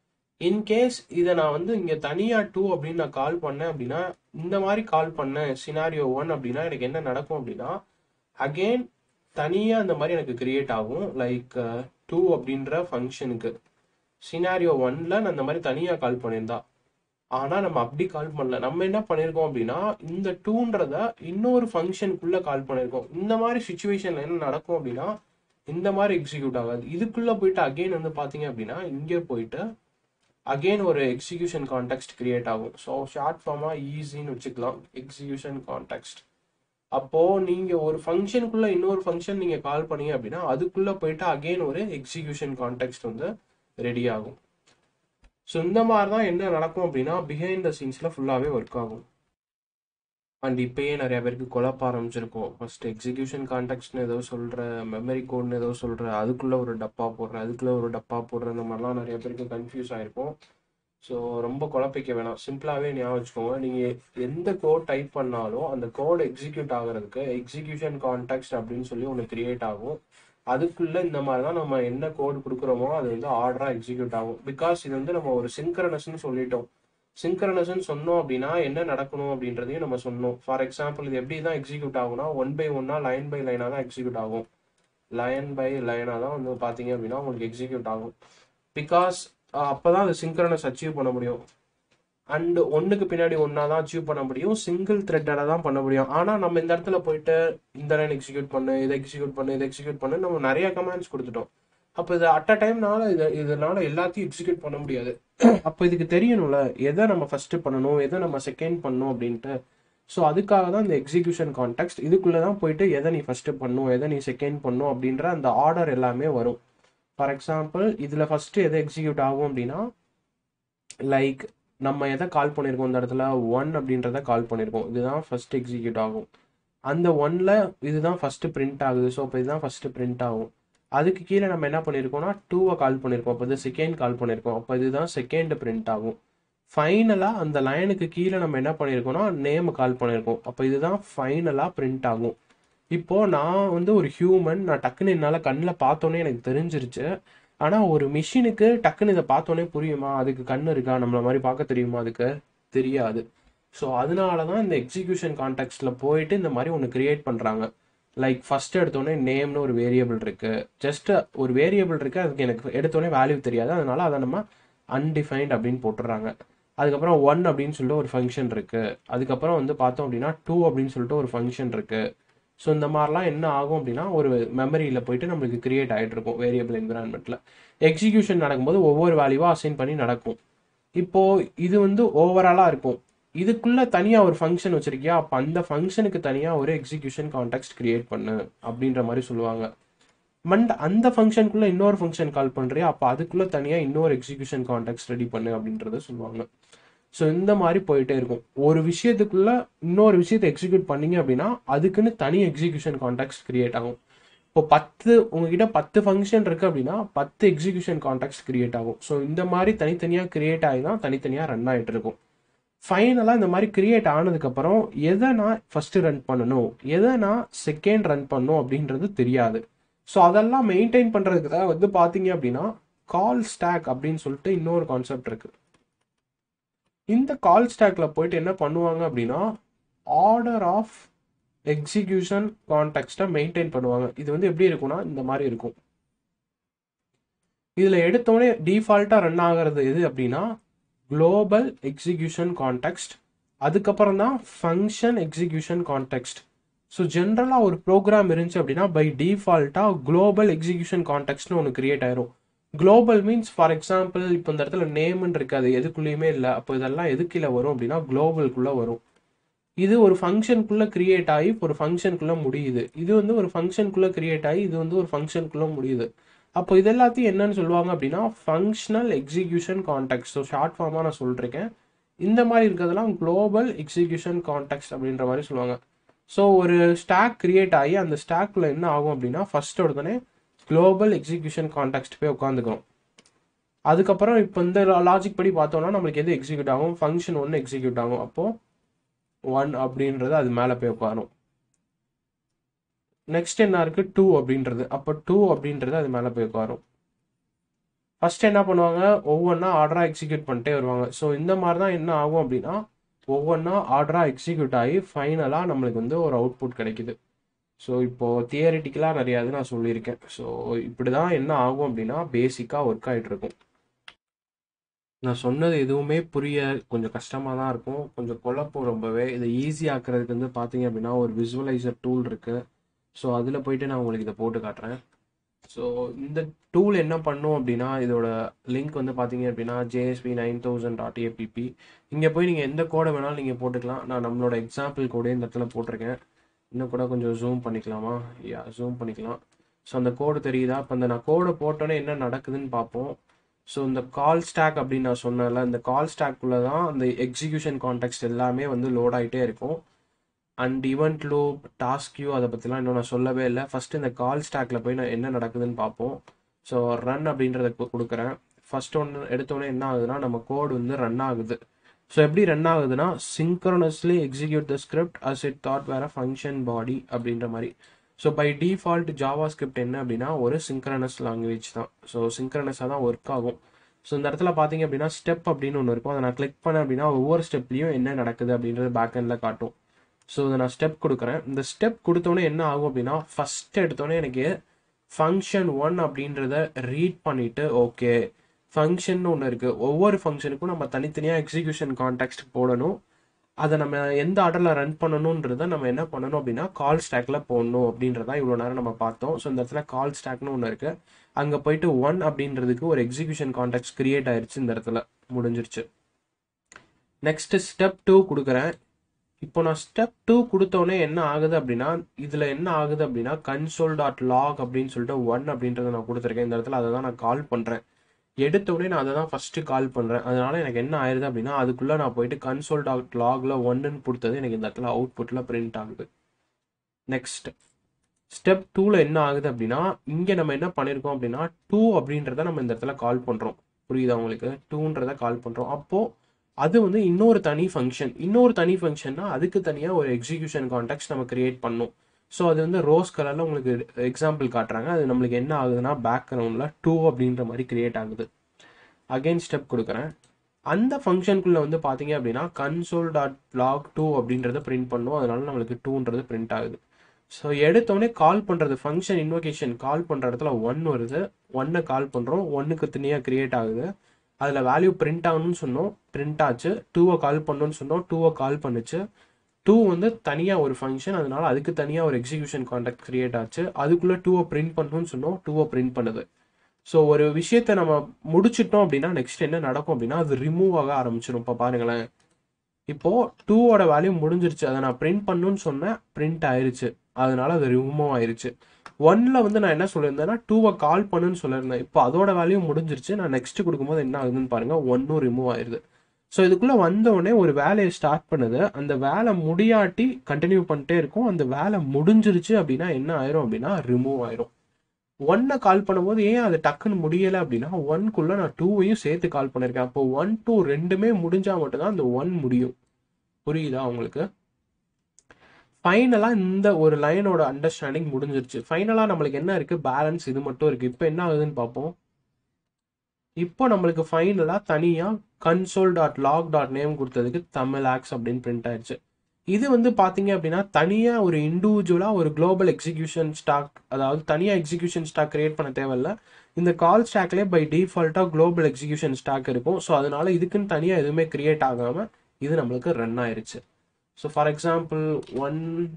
இன்கேஸ் இதை நான் வந்து இங்கே தனியாக டூ அப்படின்னு நான் கால் பண்ணேன் அப்படின்னா இந்த மாதிரி கால் பண்ணேன் சினாரியோ ஒன் அப்படின்னா எனக்கு என்ன நடக்கும் அப்படின்னா அகெயின் தனியாக இந்த மாதிரி எனக்கு கிரியேட் ஆகும் லைக் டூ அப்படின்ற ஃபங்க்ஷனுக்கு சினாரியோ ஒன்ல நான் இந்த மாதிரி தனியாக கால் பண்ணியிருந்தா ஆனால் நம்ம அப்படி கால் பண்ணல நம்ம என்ன பண்ணியிருக்கோம் அப்படின்னா இந்த டூன்றத இன்னொரு ஃபங்க்ஷனுக்குள்ளே கால் பண்ணியிருக்கோம் இந்த மாதிரி சுச்சுவேஷனில் என்ன நடக்கும் அப்படின்னா இந்த மாதிரி எக்ஸிக்யூட் ஆகாது இதுக்குள்ளே போயிட்டு அகெயின் வந்து பார்த்தீங்க அப்படின்னா இங்கே போயிட்டு அகெயின் ஒரு எக்ஸிக்யூஷன் கான்டெக்ட் கிரியேட் ஆகும் ஸோ ஷார்ட் ஃபார்மாக ஈஸின்னு வச்சுக்கலாம் எக்ஸிக்யூஷன் கான்டெக்ட் அப்போ நீங்க ஒரு ஃபங்க்ஷனுக்குள்ள இன்னொரு ஃபங்க்ஷன் நீங்க கால் பண்ணீங்க அப்படின்னா அதுக்குள்ள போயிட்டு அகெயின் ஒரு எக்ஸிக்யூஷன் கான்டெக்ட் வந்து ரெடி ஆகும் ஸோ இந்த மாதிரி தான் என்ன நடக்கும் அப்படின்னா பிஹைண்ட் த சீன்ஸ்ல ஃபுல்லாவே ஒர்க் ஆகும் அண்ட் இப்பயே நிறைய பேருக்கு குழப்ப ஆரம்பிச்சிருக்கும் ஃபர்ஸ்ட் எக்ஸிக்யூஷன் கான்டெக்ட்னு ஏதோ சொல்ற மெமரி கோட்னு ஏதோ சொல்ற அதுக்குள்ள ஒரு டப்பா போடுற அதுக்குள்ள ஒரு டப்பா போடுற இந்த மாதிரிலாம் நிறைய பேருக்கு கன்ஃபியூஸ் ஆயிருக்கும் ஸோ ரொம்ப குழப்பிக்க வேணாம் சிம்பிளாகவே ஞாபகம் வச்சுக்கோங்க நீங்கள் எந்த கோட் டைப் பண்ணாலும் அந்த கோட் எக்ஸிக்யூட் ஆகுறதுக்கு எக்ஸிக்யூஷன் கான்டெக்ட் அப்படின்னு சொல்லி ஒன்று கிரியேட் ஆகும் அதுக்குள்ள இந்த மாதிரி தான் நம்ம என்ன கோட் கொடுக்குறோமோ அது வந்து ஆர்டராக எக்ஸிக்யூட் ஆகும் பிகாஸ் இது வந்து நம்ம ஒரு சிங்க்ரனஸ்ன்னு சொல்லிட்டோம் சிங்க்ரனஸ்ன்னு சொன்னோம் அப்படின்னா என்ன நடக்கணும் அப்படின்றதையும் நம்ம சொன்னோம் ஃபார் எக்ஸாம்பிள் இது எப்படி தான் எக்ஸிக்யூட் ஆகும்னா ஒன் பை ஒன்னா லைன் பை லைனாக தான் எக்ஸிக்யூட் ஆகும் லைன் பை லைனாக தான் வந்து பார்த்தீங்க அப்படின்னா உங்களுக்கு எக்ஸிக்யூட் ஆகும் பிகாஸ் அப்பதான் அது சிங்க்ரனஸ் அச்சீவ் பண்ண முடியும் அண்ட் ஒன்றுக்கு பின்னாடி ஒன்றா தான் அச்சீவ் பண்ண முடியும் சிங்கிள் த்ரெட்டால தான் பண்ண முடியும் ஆனால் நம்ம இந்த இடத்துல போயிட்டு இந்த லைன் எக்ஸிக்யூட் பண்ணு இதை எக்ஸிக்யூட் பண்ணு இதை எக்ஸிக்யூட் பண்ணு நம்ம நிறைய கமாண்ட்ஸ் கொடுத்துட்டோம் அப்போ இது அட் அ டைம்னால இது இதனால எல்லாத்தையும் எக்ஸிக்யூட் பண்ண முடியாது அப்போ இதுக்கு தெரியணும்ல எதை நம்ம ஃபர்ஸ்ட் பண்ணணும் எதை நம்ம செகண்ட் பண்ணணும் அப்படின்ட்டு ஸோ அதுக்காக தான் இந்த எக்ஸிக்யூஷன் கான்டெக்ட் இதுக்குள்ளே தான் போயிட்டு எதை நீ ஃபர்ஸ்ட் பண்ணும் எதை நீ செகண்ட் பண்ணும் அப்படின்ற அந்த ஆர்டர் எல்லாமே வரும் ஃபார் எக்ஸாம்பிள் இதில் ஃபர்ஸ்ட் எதை எக்ஸிக்யூட் ஆகும் அப்படின்னா லைக் நம்ம எதை கால் பண்ணியிருக்கோம் இந்த இடத்துல ஒன் அப்படின்றத கால் பண்ணியிருக்கோம் இதுதான் ஃபர்ஸ்ட் எக்ஸிக்யூட் ஆகும் அந்த ஒன்ல இதுதான் ஃபர்ஸ்ட் பிரிண்ட் ஆகுது ஸோ இப்போ இதுதான் ஃபர்ஸ்ட் பிரிண்ட் ஆகும் அதுக்கு கீழே நம்ம என்ன பண்ணியிருக்கோம்னா டூவை கால் பண்ணியிருக்கோம் அப்போ இது செகண்ட் கால் பண்ணியிருக்கோம் அப்போ இதுதான் செகண்ட் பிரிண்ட் ஆகும் ஃபைனலாக அந்த லைனுக்கு கீழே நம்ம என்ன பண்ணியிருக்கோம்னா நேம் கால் பண்ணியிருக்கோம் அப்போ இதுதான் ஃபைனலாக பிரிண்ட் ஆகும் இப்போ நான் வந்து ஒரு ஹியூமன் நான் டக்குன்னு என்னால் கண்ணில் பார்த்தோன்னே எனக்கு தெரிஞ்சிருச்சு ஆனால் ஒரு மிஷினுக்கு டக்குன்னு இதை பார்த்தோன்னே புரியுமா அதுக்கு கண் இருக்கா நம்மள மாதிரி பார்க்க தெரியுமா அதுக்கு தெரியாது ஸோ அதனால தான் இந்த எக்ஸிக்யூஷன் கான்டெக்ட்ல போயிட்டு இந்த மாதிரி ஒன்று கிரியேட் பண்ணுறாங்க லைக் ஃபர்ஸ்ட் எடுத்தோடனே நேம்னு ஒரு வேரியபிள் இருக்கு ஜஸ்ட் ஒரு வேரியபிள் இருக்கு அதுக்கு எனக்கு எடுத்தோடனே வேல்யூ தெரியாது அதனால அதை நம்ம அன்டிஃபைன்ட் அப்படின்னு போட்டுடுறாங்க அதுக்கப்புறம் ஒன் அப்படின்னு சொல்லிட்டு ஒரு ஃபங்க்ஷன் இருக்கு அதுக்கப்புறம் வந்து பார்த்தோம் அப்படின்னா டூ அப்படின்னு சொல்லிட்டு ஒரு ஃபங்க்ஷன் இருக்கு ஸோ இந்த மாதிரிலாம் என்ன ஆகும் அப்படின்னா ஒரு மெமரியில் போயிட்டு நம்மளுக்கு கிரியேட் ஆகிட்டு இருக்கும் வேரியபிள் என்விரான்மெண்ட்டில் எக்ஸிக்யூஷன் நடக்கும்போது ஒவ்வொரு வேல்யூவாக அசைன் பண்ணி நடக்கும் இப்போ இது வந்து ஓவராலாக இருக்கும் இதுக்குள்ள தனியாக ஒரு ஃபங்க்ஷன் வச்சிருக்கியா அப்போ அந்த ஃபங்க்ஷனுக்கு தனியாக ஒரு எக்ஸிக்யூஷன் கான்டெக்ட் கிரியேட் பண்ணு அப்படின்ற மாதிரி சொல்லுவாங்க மண்ட் அந்த ஃபங்க்ஷனுக்குள்ள இன்னொரு ஃபங்க்ஷன் கால் பண்ணுறியா அப்போ அதுக்குள்ள தனியாக இன்னொரு எக்ஸிக்யூஷன் கான்டெக்ட் ரெடி பண்ணு அப்படின்றத சொல்லுவாங்க ஸோ இந்த மாதிரி போயிட்டே இருக்கும் ஒரு விஷயத்துக்குள்ள இன்னொரு விஷயத்தை எக்ஸிக்யூட் பண்ணீங்க அப்படின்னா அதுக்குன்னு தனி எக்ஸிக்யூஷன் கான்டாக்ட்ஸ் கிரியேட் ஆகும் இப்போ பத்து உங்ககிட்ட பத்து ஃபங்க்ஷன் இருக்கு அப்படின்னா பத்து எக்ஸிக்யூஷன் கான்டாக்ட்ஸ் கிரியேட் ஆகும் ஸோ இந்த மாதிரி தனித்தனியாக கிரியேட் ஆகி தான் தனித்தனியாக ரன் ஆகிட்டு இருக்கும் ஃபைனலாக இந்த மாதிரி கிரியேட் ஆனதுக்கப்புறம் எதை நான் ஃபர்ஸ்ட் ரன் பண்ணணும் எதை நான் செகண்ட் ரன் பண்ணணும் அப்படின்றது தெரியாது ஸோ அதெல்லாம் மெயின்டைன் பண்ணுறதுக்கு தான் வந்து பார்த்தீங்க அப்படின்னா கால் ஸ்டாக் அப்படின்னு சொல்லிட்டு இன்னொரு கான்செப்ட் இருக்கு இந்த கால் ஸ்டாக்ல போயிட்டு என்ன பண்ணுவாங்க அப்படின்னா ஆர்டர் ஆஃப் எக்ஸிக்யூஷன் கான்டெக்ட்டை மெயின்டைன் பண்ணுவாங்க இது வந்து எப்படி இருக்கும்னா இந்த மாதிரி இருக்கும் இதுல எடுத்தோடனே டிஃபால்ட்டா ரன் ஆகிறது எது அப்படின்னா குளோபல் எக்ஸிக்யூஷன் கான்டெக்ட் அதுக்கப்புறம் தான் ஃபங்க்ஷன் எக்ஸிக்யூஷன் கான்டெக்ட் ஸோ ஜென்ரலாக ஒரு ப்ரோக்ராம் இருந்துச்சு அப்படின்னா பை டிஃபால்ட்டாக குளோபல் எக்ஸிக்யூஷன் கான்டெக்ட்னு ஒன்று கிரியேட் ஆயிரும் குளோபல் மீன்ஸ் ஃபார் எக்ஸாம்பிள் இப்போ இந்த இடத்துல நேம்னு இருக்கு அது எதுக்குள்ளேயுமே இல்லை அப்போ இதெல்லாம் எதுக்குள்ள வரும் அப்படின்னா குளோபல்குள்ள வரும் இது ஒரு ஃபங்க்ஷனுக்குள்ள கிரியேட் ஆகி ஒரு ஃபங்க்ஷனுக்குள்ள முடியுது இது வந்து ஒரு ஃபங்க்ஷனுக்குள்ள கிரியேட் ஆகி இது வந்து ஒரு ஃபங்க்ஷனுக்குள்ள முடியுது அப்போ இது எல்லாத்தையும் என்னன்னு சொல்லுவாங்க அப்படின்னா functional execution context so short ஃபார்மாக நான் சொல்லிருக்கேன் இந்த மாதிரி இருக்கிறதெல்லாம் குளோபல் எக்ஸிக்யூஷன் கான்டெக்ட் அப்படின்ற மாதிரி சொல்லுவாங்க ஸோ ஒரு ஸ்டாக் கிரியேட் ஆகி அந்த ஸ்டாக்ல என்ன ஆகும் அப்படின்னா ஃபர்ஸ்ட் உடனே குளோபல் எக்ஸிக்யூஷன் கான்டெக்ட் போய் உட்காந்துக்கும் அதுக்கப்புறம் இப்போ இந்த லாஜிக் படி பார்த்தோம்னா நம்மளுக்கு எது எக்ஸிக்யூட் ஆகும் ஃபங்க்ஷன் ஒன்று எக்ஸிக்யூட் ஆகும் அப்போ ஒன் அப்படின்றது அது மேலே போய் உட்காரும் நெக்ஸ்ட் என்ன இருக்கு டூ அப்படின்றது அப்போ டூ அப்படின்றது அது மேலே போய் உட்காரும் ஃபர்ஸ்ட் என்ன பண்ணுவாங்க ஒவ்வொன்றா ஆர்டராக எக்ஸிக்யூட் பண்ணிட்டே வருவாங்க ஸோ இந்த மாதிரி தான் என்ன ஆகும் அப்படின்னா ஒவ்வொன்றா ஆர்டராக எக்ஸிக்யூட் ஆகி ஃபைனலாக நம்மளுக்கு வந்து ஒரு அவுட்புட் கிடைக்குது ஸோ இப்போது தியரிட்டிக்கலாக நிறையா இது நான் சொல்லியிருக்கேன் ஸோ இப்படி தான் என்ன ஆகும் அப்படின்னா பேசிக்காக ஒர்க் ஆகிட்டு இருக்கும் நான் சொன்னது எதுவுமே புரிய கொஞ்சம் கஷ்டமாக தான் இருக்கும் கொஞ்சம் குழப்பம் ரொம்பவே இதை ஈஸி ஆக்குறதுக்கு வந்து பார்த்தீங்க அப்படின்னா ஒரு விசுவலைசர் டூல் இருக்குது ஸோ அதில் போயிட்டு நான் உங்களுக்கு இதை போட்டு காட்டுறேன் ஸோ இந்த டூல் என்ன பண்ணும் அப்படின்னா இதோட லிங்க் வந்து பார்த்தீங்க அப்படின்னா JSP nine thousand dot APP இங்கே போய் நீங்கள் எந்த கோடை வேணாலும் நீங்கள் போட்டுக்கலாம் நான் நம்மளோட எக்ஸாம்பிள் கோடே இந்த இடத்துல போட்டிருக்கேன் இன்னும் கூட கொஞ்சம் ஜூம் பண்ணிக்கலாமா யா ஜூம் பண்ணிக்கலாம் ஸோ அந்த கோடு தெரியுதா இப்போ அந்த நான் கோடை போட்டோன்னே என்ன நடக்குதுன்னு பார்ப்போம் ஸோ இந்த கால் ஸ்டாக் அப்படின்னு நான் சொன்னேன்ல இந்த கால் ஸ்டாக்குள்ளே தான் அந்த எக்ஸிக்யூஷன் கான்டெக்ட் எல்லாமே வந்து லோட் ஆகிட்டே இருக்கும் and event loop task you அதை பற்றிலாம் இன்னும் நான் சொல்லவே இல்லை ஃபஸ்ட்டு இந்த கால் ஸ்டாக்ல போய் நான் என்ன நடக்குதுன்னு பார்ப்போம் ஸோ ரன் அப்படின்றத கு- கொடுக்குறேன் ஃபர்ஸ்ட் ஒன்று எடுத்தோடனே என்ன ஆகுதுன்னா நம்ம கோடு வந்து ரன் ஆகுது ஸோ எப்படி ரன் ஆகுதுன்னா synchronously execute the script as it thought வேற ஃபங்க்ஷன் பாடி அப்படின்ற மாதிரி so by default JavaScript என்ன அப்படின்னா ஒரு சிங்க்ரனஸ் லாங்குவேஜ் தான் ஸோ சிங்க்ரனஸாக தான் ஒர்க் ஆகும் ஸோ இந்த இடத்துல பார்த்தீங்க அப்படின்னா ஸ்டெப் அப்படின்னு ஒன்று இருக்கும் அதை நான் கிளிக் பண்ணேன் அப்படின்னா ஒவ்வொரு ஸ்டெப்லையும் என்ன நடக்குது அப்படின்றது பேக் எண்டில் காட்டும் ஸோ இதை நான் ஸ்டெப் கொடுக்குறேன் இந்த ஸ்டெப் கொடுத்தோன்னே என்ன ஆகும் அப்படின்னா ஃபர்ஸ்ட் எடுத்தோடனே எனக்கு ஃபங்க்ஷன் ஒன் அப்படின்றத ரீட் பண்ணிட்டு ஓகே ஃபங்க்ஷன் ஒன்று இருக்குது ஒவ்வொரு ஃபங்க்ஷனுக்கும் நம்ம தனித்தனியாக எக்ஸிக்யூஷன் கான்டெக்ட் போடணும் அதை நம்ம எந்த ஆர்டரில் ரன் பண்ணணுன்றதை நம்ம என்ன பண்ணணும் அப்படின்னா கால் ஸ்டாக்ல போடணும் அப்படின்றத இவ்வளோ நேரம் நம்ம பார்த்தோம் ஸோ இந்த இடத்துல கால் ஸ்டாக்னு ஒன்று இருக்குது அங்கே போயிட்டு ஒன் அப்படின்றதுக்கு ஒரு எக்ஸிக்யூஷன் கான்டெக்ட் கிரியேட் ஆயிருச்சு இந்த இடத்துல முடிஞ்சிருச்சு நெக்ஸ்ட் ஸ்டெப் டூ கொடுக்குறேன் இப்போ நான் ஸ்டெப் டூ கொடுத்தோடனே என்ன ஆகுது அப்படின்னா இதில் என்ன ஆகுது அப்படின்னா கன்சோல் டாட் லாக் அப்படின்னு சொல்லிட்டு ஒன் அப்படின்றத நான் கொடுத்துருக்கேன் இந்த இடத்துல அதை தான் நான் கால் பண்ணுறேன் எடுத்த உடனே நான் அதை தான் ஃபஸ்ட்டு கால் பண்ணுறேன் அதனால எனக்கு என்ன ஆயிருது அப்படின்னா அதுக்குள்ளே நான் போயிட்டு கன்சோல் டாட் லாகில் ஒன்றுன்னு கொடுத்தது எனக்கு இந்த இடத்துல அவுட்புட்டில் பிரிண்ட் ஆகுது நெக்ஸ்ட் ஸ்டெப் டூவில் என்ன ஆகுது அப்படின்னா இங்கே நம்ம என்ன பண்ணியிருக்கோம் அப்படின்னா டூ அப்படின்றத நம்ம இந்த இடத்துல கால் பண்ணுறோம் புரியுதா உங்களுக்கு டூன்றத கால் பண்ணுறோம் அப்போது அது வந்து இன்னொரு தனி ஃபங்க்ஷன் இன்னொரு தனி ஃபங்க்ஷன்னா அதுக்கு தனியாக ஒரு எக்ஸிக்யூஷன் கான்டெக்ட் நம்ம கிரியேட் பண்ணணும் ஸோ அது வந்து ரோஸ் கலரில் உங்களுக்கு எக்ஸாம்பிள் காட்டுறாங்க அது நம்மளுக்கு என்ன ஆகுதுன்னா பேக்ரவுண்டில் டூ அப்படின்ற மாதிரி கிரியேட் ஆகுது அகைன் ஸ்டெப் கொடுக்குறேன் அந்த ஃபங்க்ஷனுக்குள்ளே வந்து பார்த்தீங்க அப்படின்னா கன்சோல் டாட் லாக் டூ அப்படின்றத பிரிண்ட் பண்ணும் அதனால நம்மளுக்கு டூன்றது பிரிண்ட் ஆகுது ஸோ எடுத்தோடனே கால் பண்ணுறது ஃபங்க்ஷன் இன்வொகேஷன் கால் பண்ணுற இடத்துல ஒன் வருது ஒன்னை கால் பண்ணுறோம் ஒன்றுக்கு தனியாக கிரியேட் ஆகுது அதில் வேல்யூ பிரிண்ட் ஆகணும்னு சொன்னோம் பிரிண்ட் ஆச்சு டூவை கால் பண்ணணும்னு சொன்னோம் டூவை கால் பண்ணுச்சு டூ வந்து தனியாக ஒரு ஃபங்க்ஷன் அதனால அதுக்கு தனியாக ஒரு எக்ஸிக்யூஷன் கான்டாக்ட் கிரியேட் ஆச்சு அதுக்குள்ளே டூவை பிரிண்ட் பண்ணணும்னு சொன்னோம் டூவை பிரிண்ட் பண்ணுது ஸோ ஒரு விஷயத்தை நம்ம முடிச்சிட்டோம் அப்படின்னா நெக்ஸ்ட் என்ன நடக்கும் அப்படின்னா அது ரிமூவ் ஆக ஆரம்பிச்சிடும் இப்போ பாருங்களேன் இப்போ டூவோட வேல்யூ முடிஞ்சிருச்சு அதை நான் பிரிண்ட் பண்ணணும்னு சொன்னேன் பிரிண்ட் ஆயிருச்சு அதனால அது ரிமூவ் ஆயிருச்சு ஒன்ல வந்து நான் என்ன சொல்லியிருந்தேன்னா டூவை கால் பண்ணுன்னு சொல்லியிருந்தேன் இப்போ அதோட வேல்யூ முடிஞ்சிருச்சு நான் நெக்ஸ்ட் கொடுக்கும்போது என்ன ஆகுதுன்னு பாருங்க ஒன்னும் ரிமூவ் ஆயிருது ஸோ இதுக்குள்ள வந்த உடனே ஒரு வேலையை ஸ்டார்ட் பண்ணுது அந்த வேலை முடியாட்டி கண்டினியூ பண்ணிட்டே இருக்கும் அந்த வேலை முடிஞ்சிருச்சு அப்படின்னா என்ன ஆயிரும் அப்படின்னா ரிமூவ் ஆயிரும் ஒன்னை கால் பண்ணும்போது ஏன் அது டக்குன்னு முடியலை அப்படின்னா ஒன்குள்ள நான் டூவையும் சேர்த்து கால் பண்ணியிருக்கேன் அப்போ ஒன் டூ ரெண்டுமே முடிஞ்சா மட்டும்தான் அந்த ஒன் முடியும் புரியுதா உங்களுக்கு ஃபைனலாக இந்த ஒரு லைனோட அண்டர்ஸ்டாண்டிங் முடிஞ்சிருச்சு ஃபைனலாக நம்மளுக்கு என்ன இருக்கு பேலன்ஸ் இது மட்டும் இருக்கு இப்போ என்ன ஆகுதுன்னு பார்ப்போம் இப்போ நம்மளுக்கு ஃபைனலாக தனியாக console dot log dot name கொடுத்ததுக்கு தமிழ் ஆக்ஸ் அப்படின்னு பிரிண்ட் ஆயிடுச்சு இது வந்து பார்த்தீங்க அப்படின்னா தனியாக ஒரு இண்டிவிஜுவலாக ஒரு குளோபல் எக்ஸிக்யூஷன் ஸ்டாக் அதாவது தனியாக எக்ஸிக்யூஷன் ஸ்டாக் கிரியேட் பண்ண தேவையில்ல இந்த கால் ஸ்டாக்லேயே பை டிஃபால்ட்டாக குளோபல் எக்ஸிக்யூஷன் ஸ்டாக் இருக்கும் ஸோ அதனால இதுக்குன்னு தனியாக எதுவுமே கிரியேட் ஆகாமல் இது நம்மளுக்கு ரன் ஆயிருச்சு ஸோ ஃபார் எக்ஸாம்பிள் ஒன்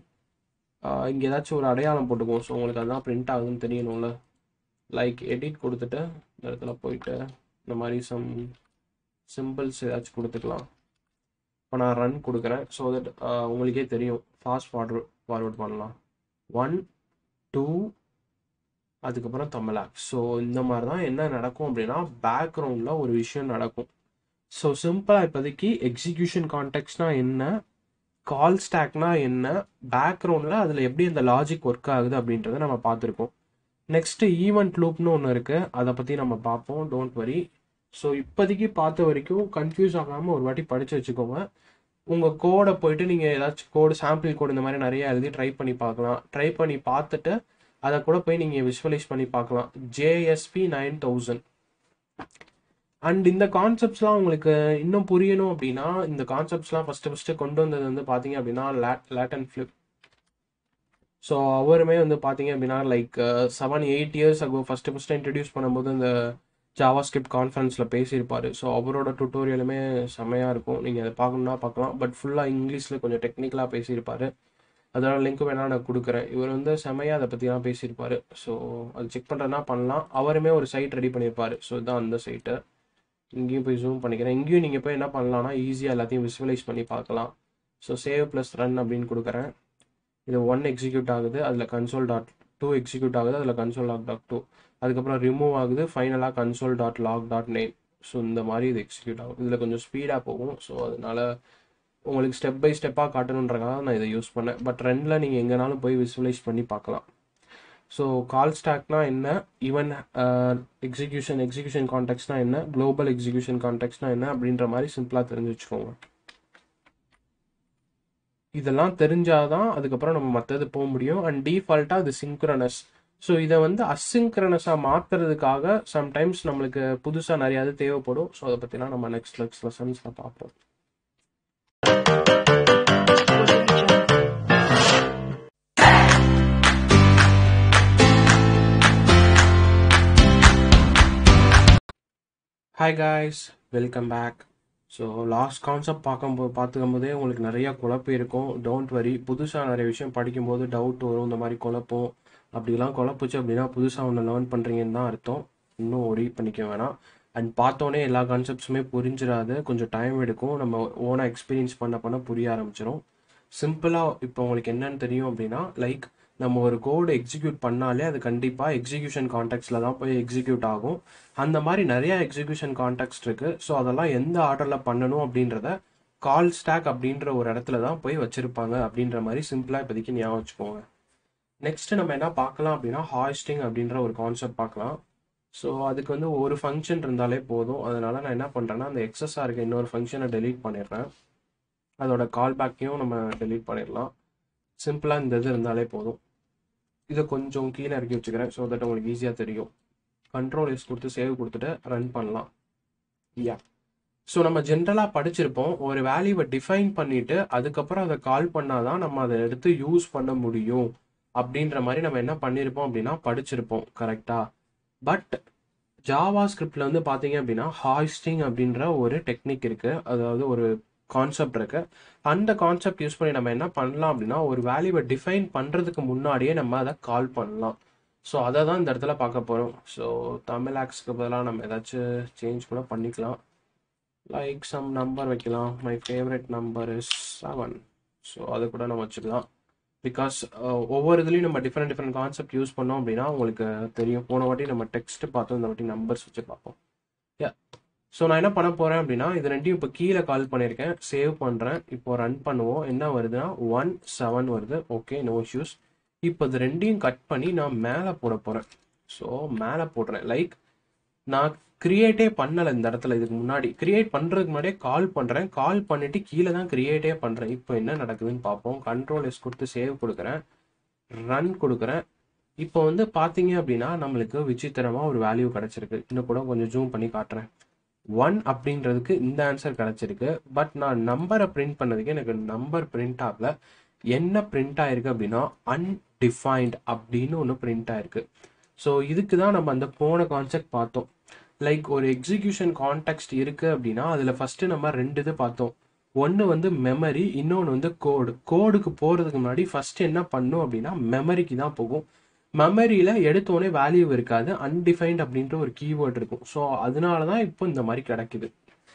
இங்கே ஏதாச்சும் ஒரு அடையாளம் போட்டுக்குவோம் ஸோ உங்களுக்கு அதான் பிரிண்ட் ஆகுதுன்னு தெரியணும்ல லைக் எடிட் கொடுத்துட்டு இந்த இடத்துல போயிட்டு இந்த மாதிரி சம் சிம்பிள்ஸ் ஏதாச்சும் கொடுத்துக்கலாம் இப்போ நான் ரன் கொடுக்குறேன் ஸோ தட் உங்களுக்கே தெரியும் ஃபாஸ்ட் ஃபார்வர்ட் ஃபார்வர்ட் பண்ணலாம் ஒன் டூ அதுக்கப்புறம் தமிழ் ஆப் ஸோ இந்த மாதிரி தான் என்ன நடக்கும் அப்படின்னா பேக்ரவுண்டில் ஒரு விஷயம் நடக்கும் ஸோ சிம்பிளாக இப்போதைக்கு எக்ஸிக்யூஷன் கான்டெக்ட்னா என்ன கால் ஸ்டாக்னா என்ன பேக்ரவுண்டில் அதில் எப்படி அந்த லாஜிக் ஒர்க் ஆகுது அப்படின்றத நம்ம பார்த்துருக்கோம் நெக்ஸ்ட்டு ஈவெண்ட் லூப்னு ஒன்று இருக்குது அதை பற்றி நம்ம பார்ப்போம் டோன்ட் வரி ஸோ இப்போதைக்கு பார்த்த வரைக்கும் கன்ஃபியூஸ் ஆகாமல் ஒரு வாட்டி படித்து வச்சுக்கோங்க உங்கள் கோடை போயிட்டு நீங்கள் ஏதாச்சும் கோடு சாம்பிள் கோடு இந்த மாதிரி நிறைய எழுதி ட்ரை பண்ணி பார்க்கலாம் ட்ரை பண்ணி பார்த்துட்டு அதை கூட போய் நீங்கள் விஷுவலைஸ் பண்ணி பார்க்கலாம் ஜேஎஸ்பி நைன் தௌசண்ட் அண்ட் இந்த கான்செப்ட்ஸ்லாம் உங்களுக்கு இன்னும் புரியணும் அப்படின்னா இந்த கான்செப்ட்ஸ்லாம் ஃபஸ்ட்டு ஃபஸ்ட்டு கொண்டு வந்தது வந்து பார்த்தீங்க அப்படின்னா late late and flip so அவருமே வந்து பார்த்தீங்க அப்படின்னா like seven eight years ago first first introduce பண்ணும்போது இந்த ஜாவா ஸ்கிரிப்ட் கான்ஃபரன்ஸில் பேசியிருப்பார் ஸோ அவரோட டுட்டோரியலுமே செம்மையாக இருக்கும் நீங்கள் அதை பார்க்கணுன்னா பார்க்கலாம் பட் ஃபுல்லாக இங்கிலீஷில் கொஞ்சம் டெக்னிக்கலாக பேசியிருப்பார் அதோட லிங்க் வேணால் நான் கொடுக்குறேன் இவர் வந்து செம்மையாக அதை பற்றிலாம் பேசியிருப்பார் ஸோ அது செக் பண்ணுறதுனா பண்ணலாம் அவருமே ஒரு சைட் ரெடி பண்ணியிருப்பார் ஸோ இதுதான் அந்த சைட்டு இங்கேயும் போய் ஜூம் பண்ணிக்கிறேன் இங்கேயும் நீங்கள் போய் என்ன பண்ணலாம்னா ஈஸியாக எல்லாத்தையும் விசுவலைஸ் பண்ணி பார்க்கலாம் ஸோ சேவ் ப்ளஸ் ரன் அப்படின்னு கொடுக்குறேன் இது ஒன் எக்ஸிக்யூட் ஆகுது அதில் கன்சோல் டாட் டூ எக்ஸிக்யூட் ஆகுது அதில் கன்சோல் லாக் டாட் டூ அதுக்கப்புறம் ரிமூவ் ஆகுது ஃபைனலாக console dot log dot nine so இந்த மாதிரி இது எக்ஸிக்யூட் ஆகும் இதில் கொஞ்சம் ஸ்பீடாக போகும் ஸோ அதனால உங்களுக்கு ஸ்டெப் பை ஸ்டெப்பாக காட்டணுன்றக்காக நான் இதை யூஸ் பண்ணேன் பட் ரெண்டில் நீங்கள் எங்கேனாலும் போய் விசுவலைஸ் பண்ணி பார்க்கலாம் ஸோ கால் ஸ்டாக்னா என்ன ஈவன் எக்ஸிக்யூஷன் எக்ஸிக்யூஷன் கான்டெக்ட்னா என்ன குளோபல் எக்ஸிக்யூஷன் கான்டெக்ட்னா என்ன அப்படின்ற மாதிரி சிம்பிளாக தெரிஞ்சு வச்சுக்கோங்க இதெல்லாம் தெரிஞ்சாதான் அதுக்கப்புறம் நம்ம மற்றது போக முடியும் அண்ட் டீஃபால்ட்டாக அது சிங்க்ரனஸ் ஸோ இதை வந்து அசிங்க்ரனஸாக மாற்றுறதுக்காக சம்டைம்ஸ் நம்மளுக்கு புதுசாக நிறையா இது தேவைப்படும் ஸோ அதை பற்றிலாம் நம்ம நெக்ஸ்ட் நெக்ஸ்ட் லெசன்ஸில் பார்ப்போம் hi guys welcome back so last concept பார்க்கும்போது பார்த்துக்கும் போதே உங்களுக்கு நிறையா குழப்பம் இருக்கும் டோன்ட் வரி புதுசாக நிறைய விஷயம் படிக்கும்போது டவுட் வரும் இந்த மாதிரி குழப்பம் அப்படிலாம் குழப்புச்சு அப்படின்னா புதுசாக ஒன்று லேர்ன் பண்ணுறீங்கன்னு தான் அர்த்தம் இன்னும் ஒரி பண்ணிக்க வேணாம் அண்ட் பார்த்தோன்னே எல்லா கான்செப்ட்ஸுமே புரிஞ்சிடாது கொஞ்சம் டைம் எடுக்கும் நம்ம ஓனாக எக்ஸ்பீரியன்ஸ் பண்ண பண்ண புரிய ஆரம்பிச்சிடும் சிம்பிளாக இப்போ உங்களுக்கு என்னன்னு தெரியும் அப்படின்னா லைக் நம்ம ஒரு கோடு எக்ஸிக்யூட் பண்ணாலே அது கண்டிப்பாக எக்ஸிக்யூஷன் கான்டெக்ட்ஸில் தான் போய் எக்ஸிக்யூட் ஆகும் அந்த மாதிரி நிறைய எக்ஸிக்யூஷன் கான்டெக்ட் இருக்கு ஸோ அதெல்லாம் எந்த ஆர்டரில் பண்ணணும் அப்படின்றத கால் ஸ்டாக் அப்படின்ற ஒரு இடத்துல தான் போய் வச்சிருப்பாங்க அப்படின்ற மாதிரி சிம்பிளாக இப்போதைக்கு ஞாபகம் வச்சுக்கோங்க நெக்ஸ்ட் நம்ம என்ன பார்க்கலாம் அப்படின்னா ஹாய்ஸ்டிங் அப்படின்ற ஒரு கான்செப்ட் பார்க்கலாம் ஸோ அதுக்கு வந்து ஒரு ஃபங்க்ஷன் இருந்தாலே போதும் அதனால நான் என்ன பண்ணுறேன்னா அந்த எக்ஸஸாக இருக்க இன்னொரு ஃபங்க்ஷனை டெலீட் பண்ணிடுறேன் அதோட கால் பேக்கையும் நம்ம டெலீட் பண்ணிடலாம் சிம்பிளாக இந்த இது இருந்தாலே போதும் இதை கொஞ்சம் கீழே இறக்கி வச்சுக்கிறேன் ஸோ தட் உங்களுக்கு ஈஸியாக தெரியும் கண்ட்ரோல் எஸ் கொடுத்து சேவ் கொடுத்துட்டு ரன் பண்ணலாம் யா ஸோ நம்ம ஜென்ரலாக படிச்சிருப்போம் ஒரு வேல்யூவை டிஃபைன் பண்ணிட்டு அதுக்கப்புறம் அதை கால் பண்ணாதான் நம்ம அதை எடுத்து யூஸ் பண்ண முடியும் அப்படின்ற மாதிரி நம்ம என்ன பண்ணியிருப்போம் அப்படின்னா படிச்சிருப்போம் கரெக்டா பட் ஜாவா ஸ்கிரிப்ட்ல வந்து பார்த்தீங்க அப்படின்னா ஹாய்ஸ்டிங் அப்படின்ற ஒரு டெக்னிக் இருக்கு அதாவது ஒரு கான்செப்ட் இருக்கு அந்த கான்செப்ட் யூஸ் பண்ணி நம்ம என்ன பண்ணலாம் அப்படின்னா ஒரு வேல்யூவை டிஃபைன் பண்ணுறதுக்கு முன்னாடியே நம்ம அதை கால் பண்ணலாம் ஸோ அதை தான் இந்த இடத்துல பார்க்க போகிறோம் ஸோ தமிழ் ஆக்ஸ்க்கு பதிலாக நம்ம ஏதாச்சும் சேஞ்ச் கூட பண்ணிக்கலாம் லைக் சம் நம்பர் வைக்கலாம் my favourite number is seven so அது கூட நம்ம வச்சுக்கலாம் பிகாஸ் ஒவ்வொரு இதுலேயும் நம்ம டிஃப்ரெண்ட் டிஃப்ரெண்ட் கான்செப்ட் யூஸ் பண்ணோம் அப்படின்னா உங்களுக்கு தெரியும் போன வாட்டி நம்ம டெக்ஸ்ட் பார்த்தோம் இந்த வாட்டி நம்பர்ஸ் வச்சு பார்ப்போம் யா ஸோ நான் என்ன பண்ண போகிறேன் அப்படின்னா இது ரெண்டையும் இப்போ கீழே கால் பண்ணியிருக்கேன் சேவ் பண்ணுறேன் இப்போ ரன் பண்ணுவோம் என்ன வருதுன்னா ஒன் செவன் வருது ஓகே நோ இஷ்யூஸ் இப்போ இது ரெண்டையும் கட் பண்ணி நான் மேலே போட போகிறேன் ஸோ மேலே போடுறேன் லைக் நான் கிரியேட்டே பண்ணலை இந்த இடத்துல இதுக்கு முன்னாடி கிரியேட் பண்ணுறதுக்கு முன்னாடியே கால் பண்ணுறேன் கால் பண்ணிட்டு கீழே தான் கிரியேட்டே பண்ணுறேன் இப்போ என்ன நடக்குதுன்னு பார்ப்போம் கண்ட்ரோல் எஸ் கொடுத்து சேவ் கொடுக்குறேன் ரன் கொடுக்குறேன் இப்போ வந்து பார்த்தீங்க அப்படின்னா நம்மளுக்கு விசித்திரமாக ஒரு வேல்யூ கிடச்சிருக்கு இன்னும் கூட கொஞ்சம் ஜூம் பண்ணி காட்டுறேன் ஒன் அப்படின்றதுக்கு இந்த ஆன்சர் கிடச்சிருக்கு பட் நான் நம்பரை பிரிண்ட் பண்ணதுக்கு எனக்கு நம்பர் பிரிண்ட் ஆகல என்ன பிரிண்ட் ஆயிருக்கு அப்படின்னா அன்டிஃபைன்ட் அப்படின்னு ஒன்று பிரிண்ட் ஆயிருக்கு ஸோ இதுக்கு தான் நம்ம அந்த போன கான்செப்ட் பார்த்தோம் லைக் ஒரு எக்ஸிக்யூஷன் கான்டெக்ட் இருக்கு அப்படின்னா அதில் ஃபர்ஸ்ட் நம்ம ரெண்டு இது பார்த்தோம் ஒன்று வந்து மெமரி இன்னொன்று வந்து கோடு கோடுக்கு போகிறதுக்கு முன்னாடி ஃபர்ஸ்ட் என்ன பண்ணும் அப்படின்னா மெமரிக்கு தான் போகும் மெமரியில் எடுத்தோடனே வேல்யூ இருக்காது அன்டிஃபைன்ட் அப்படின்ற ஒரு கீவேர்ட் இருக்கும் ஸோ அதனால தான் இப்போ இந்த மாதிரி கிடைக்குது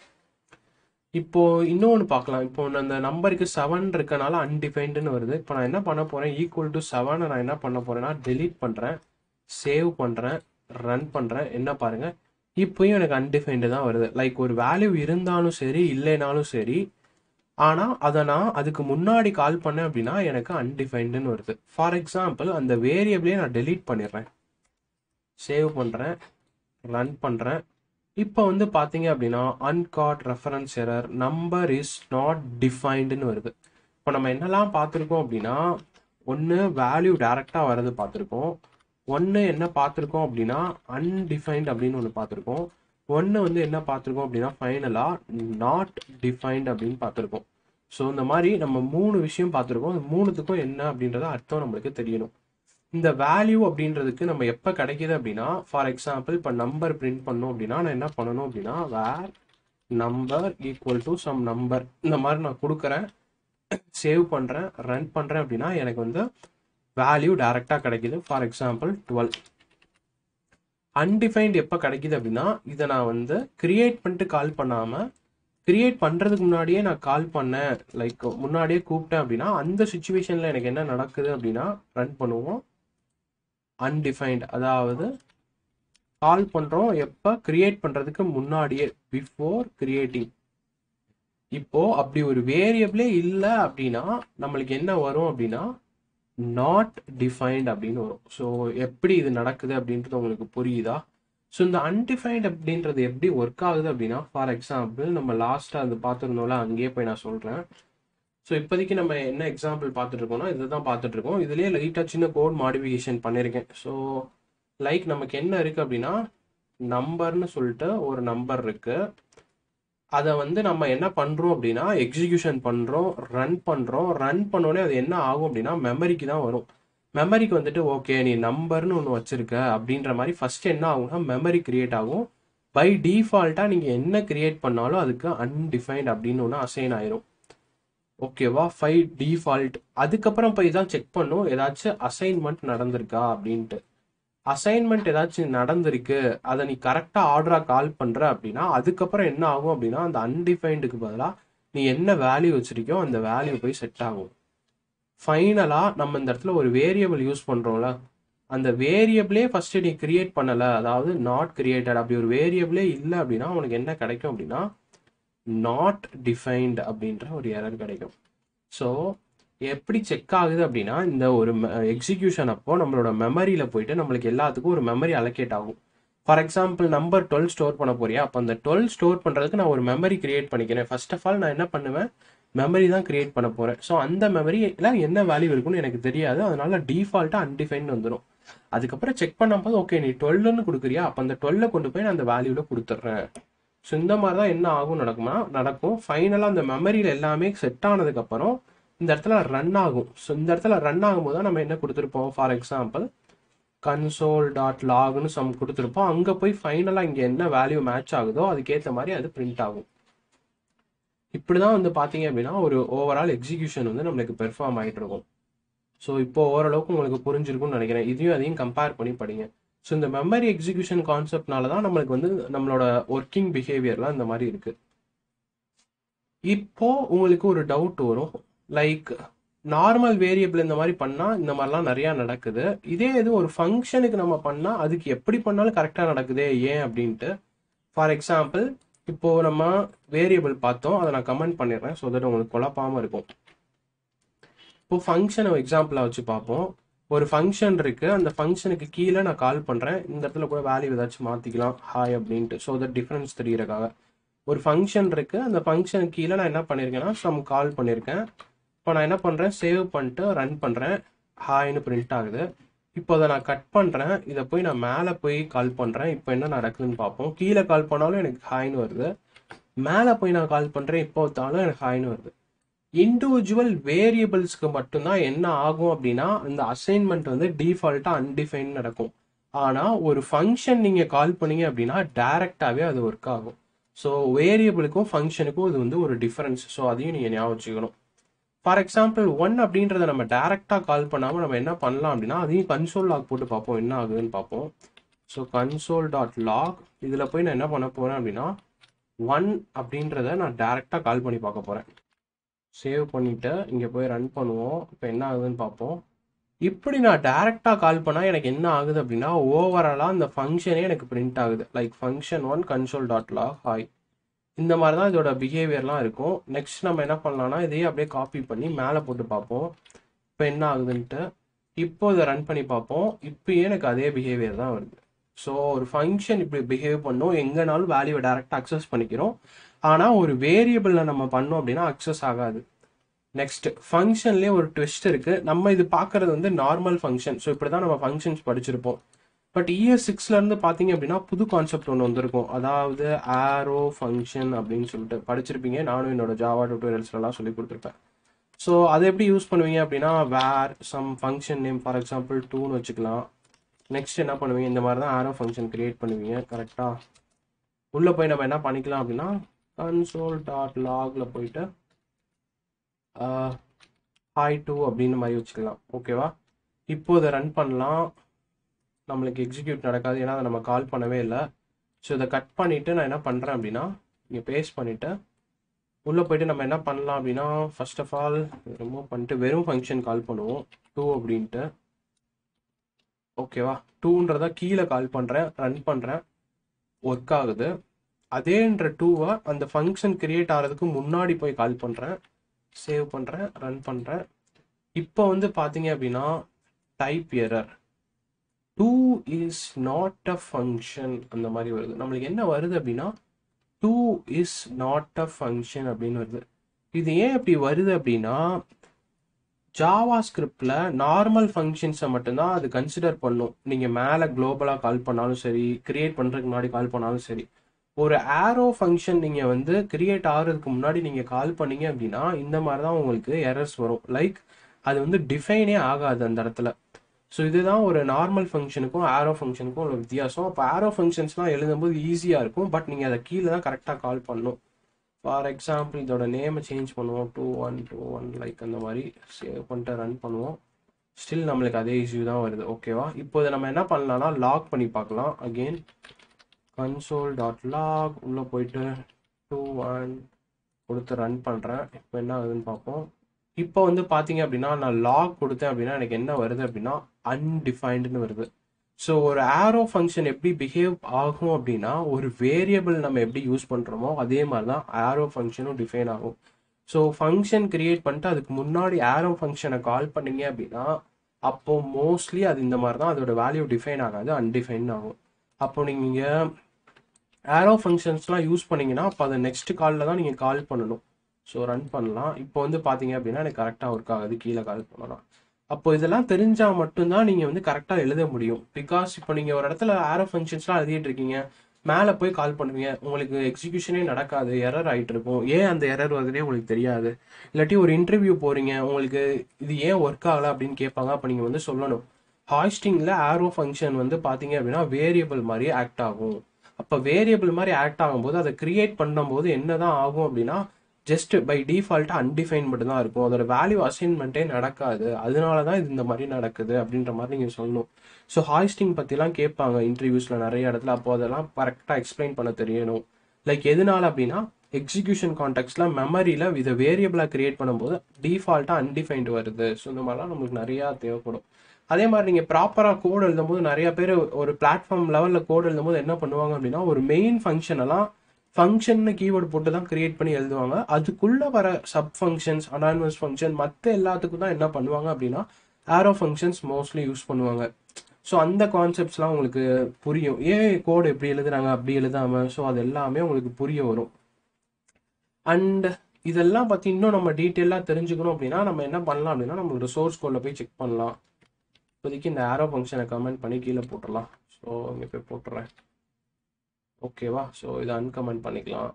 இப்போ இன்னொன்று பார்க்கலாம் இப்போ அந்த நம்பருக்கு செவன் இருக்கனால அன்டிஃபைன்டுன்னு வருது இப்போ நான் என்ன பண்ண போகிறேன் ஈக்குவல் டு செவனை நான் என்ன பண்ண போகிறேன்னா டெலீட் பண்ணுறேன் சேவ் பண்ணுறேன் ரன் பண்ணுறேன் என்ன பாருங்க இப்போயும் எனக்கு அன்டிஃபைன்டு தான் வருது லைக் ஒரு வேல்யூ இருந்தாலும் சரி இல்லைனாலும் சரி ஆனால் அதை நான் அதுக்கு முன்னாடி கால் பண்ணேன் அப்படின்னா எனக்கு அன்டிஃபைன்டுன்னு வருது ஃபார் எக்ஸாம்பிள் அந்த வேரியபிளே நான் டெலீட் பண்ணிடுறேன் சேவ் பண்ணுறேன் ரன் பண்ணுறேன் இப்போ வந்து பார்த்தீங்க அப்படின்னா uncaught reference error number is not டிஃபைன்டுன்னு வருது இப்போ நம்ம என்னெல்லாம் பார்த்துருக்கோம் அப்படின்னா ஒன்று வேல்யூ டைரெக்டாக வர்றது பார்த்துருக்கோம் ஒன்று என்ன பார்த்துருக்கோம் அப்படின்னா அன்டிஃபைன்ட் அப்படின்னு ஒன்று பார்த்துருக்கோம் ஒன்று வந்து என்ன பார்த்துருக்கோம் அப்படின்னா ஃபைனலாக நாட் டிஃபைன்ட் அப்படின்னு பார்த்துருக்கோம் ஸோ இந்த மாதிரி நம்ம மூணு விஷயம் பார்த்துருக்கோம் இந்த மூணுத்துக்கும் என்ன அப்படின்றத அர்த்தம் நம்மளுக்கு தெரியணும் இந்த வேல்யூ அப்படின்றதுக்கு நம்ம எப்போ கிடைக்கிது அப்படின்னா ஃபார் எக்ஸாம்பிள் இப்போ நம்பர் பிரிண்ட் பண்ணோம் அப்படின்னா நான் என்ன பண்ணணும் அப்படின்னா var number equal to some number இந்த மாதிரி நான் கொடுக்குறேன் சேவ் பண்ணுறேன் ரன் பண்ணுறேன் அப்படின்னா எனக்கு வந்து வேல்யூ டைரெக்டாக கிடைக்குது ஃபார் எக்ஸாம்பிள் டுவெல் அன்டிஃபைன்ட் எப்போ கிடைக்குது அப்படின்னா இதை நான் வந்து கிரியேட் பண்ணிட்டு கால் பண்ணாமல் கிரியேட் பண்ணுறதுக்கு முன்னாடியே நான் கால் பண்ணேன் லைக் முன்னாடியே கூப்பிட்டேன் அப்படின்னா அந்த சுச்சுவேஷனில் எனக்கு என்ன நடக்குது அப்படின்னா ரன் பண்ணுவோம் அன்டிஃபைன்ட் அதாவது கால் பண்ணுறோம் எப்போ கிரியேட் பண்ணுறதுக்கு முன்னாடியே பிஃபோர் கிரியேட்டிங் இப்போ அப்படி ஒரு வேரியபிளே இல்லை அப்படின்னா நம்மளுக்கு என்ன வரும் அப்படின்னா நாட் டிஃபைன்ட் அப்படின்னு வரும் ஸோ எப்படி இது நடக்குது அப்படின்றது உங்களுக்கு புரியுதா ஸோ இந்த அன்டிஃபைன்ட் அப்படின்றது எப்படி ஒர்க் ஆகுது அப்படின்னா ஃபார் எக்ஸாம்பிள் நம்ம லாஸ்ட்டாக அது பார்த்துருந்தோம்ல அங்கேயே போய் நான் சொல்கிறேன் ஸோ இப்போதைக்கு நம்ம என்ன எக்ஸாம்பிள் பார்த்துட்டு இருக்கோம்னா இதை தான் பார்த்துட்டு இருக்கோம் இதுலேயே லைட்டாக சின்ன கோட் மாடிஃபிகேஷன் பண்ணியிருக்கேன் ஸோ லைக் நமக்கு என்ன இருக்குது அப்படின்னா நம்பர்னு சொல்லிட்டு ஒரு நம்பர் இருக்குது அதை வந்து நம்ம என்ன பண்ணுறோம் அப்படின்னா எக்ஸிக்யூஷன் பண்ணுறோம் ரன் பண்ணுறோம் ரன் பண்ணோடனே அது என்ன ஆகும் அப்படின்னா மெமரிக்கு தான் வரும் மெமரிக்கு வந்துட்டு ஓகே நீ நம்பர்னு ஒன்று வச்சிருக்க அப்படின்ற மாதிரி ஃபர்ஸ்ட் என்ன ஆகும்னா மெமரி கிரியேட் ஆகும் பை டிஃபால்ட்டாக நீங்கள் என்ன கிரியேட் பண்ணாலும் அதுக்கு அன்டிஃபைன்ட் அப்படின்னு ஒன்று அசைன் ஆயிரும் ஓகேவா ஃபைவ் டிஃபால்ட் அதுக்கப்புறம் போய் தான் செக் பண்ணும் ஏதாச்சும் அசைன்மெண்ட் நடந்திருக்கா அப்படின்ட்டு அசைன்மெண்ட் ஏதாச்சும் நடந்திருக்கு அதை நீ கரெக்டாக ஆர்டராக கால் பண்ணுற அப்படின்னா அதுக்கப்புறம் என்ன ஆகும் அப்படின்னா அந்த அன்டிஃபைன்டுக்கு பதிலாக நீ என்ன வேல்யூ வச்சிருக்கியோ அந்த வேல்யூ போய் செட் ஆகும் ஃபைனலாக நம்ம இந்த இடத்துல ஒரு வேரியபிள் யூஸ் பண்ணுறோம்ல அந்த வேரியபிளே ஃபஸ்ட்டு நீ கிரியேட் பண்ணலை அதாவது நாட் கிரியேட்டட் அப்படி ஒரு வேரியபிளே இல்லை அப்படின்னா உனக்கு என்ன கிடைக்கும் அப்படின்னா நாட் டிஃபைன்ட் அப்படின்ற ஒரு எரர் கிடைக்கும் ஸோ எப்படி செக் ஆகுது அப்படின்னா இந்த ஒரு எக்ஸிக்யூஷன் அப்போ நம்மளோட மெமரியில் போயிட்டு நம்மளுக்கு எல்லாத்துக்கும் ஒரு மெமரி அலோகேட் ஆகும் for example number twelve store பண்ண போறியா அப்போ அந்த டுவெல் ஸ்டோர் பண்ணுறதுக்கு நான் ஒரு மெமரி கிரியேட் பண்ணிக்கிறேன் ஃபர்ஸ்ட் ஆஃப் ஆல் நான் என்ன பண்ணுவேன் மெமரி தான் கிரியேட் பண்ண போகிறேன் ஸோ அந்த மெமரியில் என்ன வேல்யூ இருக்குன்னு எனக்கு தெரியாது அதனால டிஃபால்ட்டாக அன்டிஃபைன் வந்துடும் அதுக்கப்புறம் செக் பண்ணும்போது ஓகே நீ டுவெல்னு கொடுக்குறியா அப்போ அந்த டுவெல்லை கொண்டு போய் நான் அந்த வேல்யூவில் கொடுத்துட்றேன் ஸோ இந்த மாதிரி தான் என்ன ஆகும் நடக்குமா நடக்கும் ஃபைனலாக அந்த மெமரியில் எல்லாமே செட் ஆனதுக்கப்புறம் இந்த இடத்துல ரன் ஆகும் ஸோ இந்த இடத்துல ரன் ஆகும்போது தான் நம்ம என்ன கொடுத்துருப்போம் ஃபார் எக்ஸாம்பிள் கன்சோல் டாட் லாக்னு சம் கொடுத்துருப்போம் அங்கே போய் ஃபைனலாக இங்கே என்ன வேல்யூ மேட்ச் ஆகுதோ அதுக்கேற்ற மாதிரி அது பிரிண்ட் ஆகும் இப்படி தான் வந்து பார்த்தீங்க அப்படின்னா ஒரு ஓவரால் எக்ஸிக்யூஷன் வந்து நம்மளுக்கு பெர்ஃபார்ம் ஆகிட்டு இருக்கும் ஸோ இப்போ ஓரளவுக்கு உங்களுக்கு புரிஞ்சிருக்கும்னு நினைக்கிறேன் இதையும் அதையும் கம்பேர் பண்ணி படிங்க ஸோ இந்த மெமரி எக்ஸிக்யூஷன் கான்செப்ட்னால தான் நம்மளுக்கு வந்து நம்மளோட ஒர்க்கிங் பிஹேவியர்லாம் இந்த மாதிரி இருக்கு இப்போ உங்களுக்கு ஒரு டவுட் வரும் லைக் நார்மல் வேரியபிள் இந்த மாதிரி பண்ணால் இந்த மாதிரிலாம் நிறையா நடக்குது இதே இது ஒரு ஃபங்க்ஷனுக்கு நம்ம பண்ணால் அதுக்கு எப்படி பண்ணாலும் கரெக்டாக நடக்குதே ஏன் அப்படின்ட்டு ஃபார் எக்ஸாம்பிள் இப்போ நம்ம வேரியபிள் பார்த்தோம் அதை நான் கமெண்ட் பண்ணிடுறேன் ஸோ தட் உங்களுக்கு குழப்பாமல் இருக்கும் இப்போ ஃபங்க்ஷனை எக்ஸாம்பிளாக வச்சு பார்ப்போம் ஒரு ஃபங்க்ஷன் இருக்கு அந்த ஃபங்க்ஷனுக்கு கீழே நான் கால் பண்ணுறேன் இந்த இடத்துல கூட வேல்யூ ஏதாச்சும் மாற்றிக்கலாம் ஹாய் அப்படின்ட்டு ஸோ தட் டிஃப்ரென்ஸ் தெரியறக்காக ஒரு ஃபங்க்ஷன் இருக்கு அந்த ஃபங்க்ஷனுக்கு கீழே நான் என்ன பண்ணியிருக்கேன்னா சம் கால் பண்ணியிருக்கேன் இப்போ நான் என்ன பண்ணுறேன் சேவ் பண்ணிட்டு ரன் பண்ணுறேன் ஹாய்னு பிரிண்ட் ஆகுது இப்போ அதை நான் கட் பண்ணுறேன் இதை போய் நான் மேலே போய் கால் பண்ணுறேன் இப்போ என்ன நடக்குதுன்னு பார்ப்போம் கீழே கால் பண்ணாலும் எனக்கு ஹாய்னு வருது மேலே போய் நான் கால் பண்ணுறேன் இப்போ வந்தாலும் எனக்கு ஹாய்னு வருது இண்டிவிஜுவல் வேரியபிள்ஸ்க்கு மட்டும்தான் என்ன ஆகும் அப்படின்னா இந்த அசைன்மெண்ட் வந்து டிஃபால்ட்டாக அன்டிஃபைன் நடக்கும் ஆனால் ஒரு ஃபங்க்ஷன் நீங்கள் கால் பண்ணீங்க அப்படின்னா டைரெக்டாகவே அது ஒர்க் ஆகும் ஸோ வேரியபிளுக்கும் ஃபங்க்ஷனுக்கும் இது வந்து ஒரு டிஃபரன்ஸ் ஸோ அதையும் நீங்கள் ஞாபகம் வச்சுக்கணும் ஃபார் எக்ஸாம்பிள் ஒன் அப்படின்றத நம்ம டேரெக்டாக கால் பண்ணாமல் நம்ம என்ன பண்ணலாம் அப்படின்னா அதையும் கன்சோல் லாக் போட்டு பார்ப்போம் என்ன ஆகுதுன்னு பார்ப்போம் ஸோ கன்சோல் டாட் லாக் இதில் போய் நான் என்ன பண்ண போகிறேன் அப்படின்னா ஒன் அப்படின்றத நான் டேரெக்டாக கால் பண்ணி பார்க்க போகிறேன் சேவ் பண்ணிவிட்டு இங்கே போய் ரன் பண்ணுவோம் இப்போ என்ன ஆகுதுன்னு பார்ப்போம் இப்படி நான் டேரெக்டாக கால் பண்ணால் எனக்கு என்ன ஆகுது அப்படின்னா ஓவராலாக அந்த ஃபங்க்ஷனே எனக்கு பிரிண்ட் ஆகுது like function one console dot log hi இந்த மாதிரி தான் இதோட பிஹேவியர்லாம் இருக்கும் நெக்ஸ்ட் நம்ம என்ன பண்ணலாம்னா இதையே அப்படியே காப்பி பண்ணி மேலே போட்டு பார்ப்போம் இப்போ என்ன ஆகுதுன்ட்டு இப்போ இதை ரன் பண்ணி பார்ப்போம் இப்பயே எனக்கு அதே பிஹேவியர் தான் வருது ஸோ ஒரு ஃபங்க்ஷன் இப்படி பிஹேவ் பண்ணோம் எங்கேனாலும் வேல்யூவை டேரெக்டாக அக்சஸ் பண்ணிக்கிறோம் ஆனால் ஒரு வேரியபிளில் நம்ம பண்ணோம் அப்படின்னா அக்சஸ் ஆகாது நெக்ஸ்ட் ஃபங்க்ஷன்லேயே ஒரு ட்விஸ்ட் இருக்கு நம்ம இது பார்க்கறது வந்து நார்மல் ஃபங்க்ஷன் ஸோ இப்படி தான் நம்ம ஃபங்க்ஷன்ஸ் படிச்சிருப்போம் பட் இயர் சிக்ஸ்லேருந்து பார்த்தீங்க அப்படின்னா புது கான்செப்ட் ஒன்று வந்திருக்கும் அதாவது ஆரோ ஃபங்க்ஷன் அப்படின்னு சொல்லிட்டு படிச்சிருப்பீங்க நானும் என்னோட ஜாவா டியூட்டோரியல்ஸ்லாம் சொல்லி கொடுத்துருப்பேன் ஸோ அதை எப்படி யூஸ் பண்ணுவீங்க அப்படின்னா var some function name for example டூன்னு வச்சுக்கலாம் நெக்ஸ்ட் என்ன பண்ணுவீங்க இந்த மாதிரி தான் ஆரோ ஃபங்க்ஷன் கிரியேட் பண்ணுவீங்க கரெக்டாக உள்ளே போய் நம்ம என்ன பண்ணிக்கலாம் அப்படின்னா கன்சோல் டாட் லாகில் போயிட்டு ஹாய் டூ அப்படின்னு மாதிரி வச்சுக்கலாம் ஓகேவா இப்போ இதை ரன் பண்ணலாம் நம்மளுக்கு எக்ஸிக்யூட் நடக்காது ஏன்னா அதை நம்ம கால் பண்ணவே இல்லை ஸோ இதை கட் பண்ணிவிட்டு நான் என்ன பண்ணுறேன் அப்படின்னா இங்கே பேஸ்ட் பண்ணிவிட்டு உள்ளே போயிட்டு நம்ம என்ன பண்ணலாம் அப்படின்னா ஃபர்ஸ்ட் ஆஃப் ஆல் ரிமூவ் பண்ணிட்டு வெறும் ஃபங்க்ஷன் கால் பண்ணுவோம் டூ அப்படின்ட்டு ஓகேவா டூன்றத கீழே கால் பண்ணுறேன் ரன் பண்ணுறேன் ஒர்க் ஆகுது அதேன்ற டூவை அந்த ஃபங்க்ஷன் கிரியேட் ஆகிறதுக்கு முன்னாடி போய் கால் பண்ணுறேன் சேவ் பண்ணுறேன் ரன் பண்ணுறேன் இப்போ வந்து பார்த்தீங்க அப்படின்னா type error two is not a function அந்த மாதிரி வருது நம்மளுக்கு என்ன வருது அப்படின்னா two is not a function அப்படின்னு வருது இது ஏன் அப்படி வருது அப்படின்னா ஜாவா ஸ்கிரிப்டில் நார்மல் ஃபங்க்ஷன்ஸை மட்டும்தான் அது கன்சிடர் பண்ணும் நீங்கள் மேலே குளோபலாக கால் பண்ணாலும் சரி கிரியேட் பண்ணுறதுக்கு முன்னாடி கால் பண்ணாலும் சரி ஒரு ஆரோ ஃபங்க்ஷன் நீங்கள் வந்து கிரியேட் ஆகிறதுக்கு முன்னாடி நீங்கள் கால் பண்ணீங்க அப்படின்னா இந்த மாதிரி தான் உங்களுக்கு எரர்ஸ் வரும் லைக் அது வந்து டிஃபைனே ஆகாது அந்த இடத்துல ஸோ இதுதான் ஒரு நார்மல் ஃபங்க்ஷனுக்கும் ஆரோ ஃபங்க்ஷனுக்கும் ஒரு வித்தியாசம் அப்போ ஆரோ ஃபங்க்ஷன்ஸ்லாம் எழுதும்போது ஈஸியாக இருக்கும் பட் நீங்கள் அதை கீழே தான் கரெக்டாக கால் பண்ணணும் ஃபார் எக்ஸாம்பிள் இதோட நேமை சேஞ்ச் பண்ணுவோம் two one two one like அந்த மாதிரி சேவ் பண்ணிட்டு ரன் பண்ணுவோம் ஸ்டில் நம்மளுக்கு அதே இஷ்யூ தான் வருது ஓகேவா இப்போ இதை நம்ம என்ன பண்ணலாம்னா லாக் பண்ணி பார்க்கலாம் அகெயின் கன்சோல் டாட் லாக் உள்ளே போயிட்டு டூ ஒன் கொடுத்து ரன் பண்ணுறேன் இப்போ என்ன ஆகுதுன்னு பார்ப்போம் இப்போ வந்து பார்த்தீங்க அப்படின்னா நான் லாக் கொடுத்தேன் அப்படின்னா எனக்கு என்ன வருது அப்படின்னா அன்டிஃபைன்டுன்னு வருது ஸோ ஒரு ஆரோ ஃபங்க்ஷன் எப்படி பிஹேவ் ஆகும் அப்படின்னா ஒரு வேரியபிள் நம்ம எப்படி யூஸ் பண்ணுறோமோ அதே மாதிரி தான் ஆரோ ஃபங்க்ஷனும் டிஃபைன் ஆகும் ஸோ ஃபங்க்ஷன் கிரியேட் பண்ணிட்டு அதுக்கு முன்னாடி ஆரோ ஃபங்க்ஷனை கால் பண்ணீங்க அப்படின்னா அப்போ மோஸ்ட்லி அது இந்த மாதிரி தான் அதோட வேல்யூ டிஃபைன் ஆகாது அன்டிஃபைன் ஆகும் அப்போ நீங்கள் ஆரோ ஃபங்க்ஷன்ஸ்லாம் யூஸ் பண்ணீங்கன்னா அப்போ அதை நெக்ஸ்ட் காலில் தான் நீங்கள் கால் பண்ணணும் ஸோ ரன் பண்ணலாம் இப்போ வந்து பார்த்தீங்க அப்படின்னா எனக்கு கரெக்டாக ஒர்க் ஆகுது கீழே கால் பண்ணலாம் அப்போ இதெல்லாம் தெரிஞ்சால் மட்டும்தான் நீங்கள் வந்து கரெக்டாக எழுத முடியும் பிகாஸ் இப்போ நீங்கள் ஒரு இடத்துல ஆரோ ஃபங்க்ஷன்ஸ்லாம் எழுதிட்டு இருக்கீங்க மேலே போய் கால் பண்ணுவீங்க உங்களுக்கு எக்ஸிக்யூஷனே நடக்காது எரர் ஆகிட்டு இருக்கும் ஏன் அந்த எரர் வருதுன்னே உங்களுக்கு தெரியாது இல்லாட்டி ஒரு இன்டர்வியூ போகிறீங்க உங்களுக்கு இது ஏன் ஒர்க் ஆகலை அப்படின்னு கேட்பாங்க அப்போ நீங்கள் வந்து சொல்லணும் ஹாஸ்டிங்கில் ஆரோ ஃபங்க்ஷன் வந்து பார்த்தீங்க அப்படின்னா வேரியபிள் மாதிரி ஆக்ட் ஆகும் அப்போ வேரியபிள் மாதிரி ஆக்ட் ஆகும்போது அதை கிரியேட் பண்ணும்போது என்ன தான் ஆகும் அப்படின்னா ஜஸ்ட் பை டிஃபால்ட்டாக அன்டிஃபைன் மட்டும் தான் இருக்கும் அதோட வேல்யூ அசைன்மெண்ட்டே நடக்காது அதனால தான் இது இந்த மாதிரி நடக்குது அப்படின்ற மாதிரி நீங்கள் சொல்லணும் ஸோ ஹாய்ஸ்டிங் பற்றிலாம் கேட்பாங்க இன்டர்வியூஸில் நிறைய இடத்துல அப்போ அதெல்லாம் கரெக்டாக எக்ஸ்பிளைன் பண்ண தெரியணும் லைக் எதனால அப்படின்னா எக்ஸிக்யூஷன் கான்டெக்ட்ல மெமரியில் இதை வேரியபிளாக கிரியேட் பண்ணும்போது டிஃபால்ட்டாக அன்டிஃபைன்டு வருது ஸோ இந்த மாதிரிலாம் நம்மளுக்கு நிறையா தேவைப்படும் அதே மாதிரி நீங்கள் ப்ராப்பராக கோட் எழுதும்போது நிறைய பேர் ஒரு பிளாட்ஃபார்ம் லெவலில் கோட் எழுதும்போது என்ன பண்ணுவாங்க அப்படின்னா ஒரு மெயின் ஃபங்க்ஷனெல்லாம் ஃபங்க்ஷன்னு கீவேர்டு போட்டு தான் கிரியேட் பண்ணி எழுதுவாங்க அதுக்குள்ளே வர சப் ஃபங்க்ஷன்ஸ் அனானிமஸ் ஃபங்க்ஷன் மற்ற எல்லாத்துக்கும் தான் என்ன பண்ணுவாங்க அப்படின்னா ஆரோ ஃபங்க்ஷன்ஸ் மோஸ்ட்லி யூஸ் பண்ணுவாங்க ஸோ அந்த கான்செப்ட்ஸ்லாம் உங்களுக்கு புரியும் ஏன் கோடு எப்படி எழுதுறாங்க அப்படி எழுதாமல் ஸோ அது எல்லாமே உங்களுக்கு புரிய வரும் அண்ட் இதெல்லாம் பற்றி இன்னும் நம்ம டீட்டெயிலாக தெரிஞ்சுக்கணும் அப்படின்னா நம்ம என்ன பண்ணலாம் அப்படின்னா நம்மளோட சோர்ஸ் கோடில் போய் செக் பண்ணலாம் இப்போதைக்கு இந்த ஆரோ ஃபங்க்ஷனை கமெண்ட் பண்ணி கீழே போட்டுடலாம் ஸோ இங்கே போய் போட்டுறேன் ஓகேவா ஸோ இதை அன்கமெண்ட் பண்ணிக்கலாம்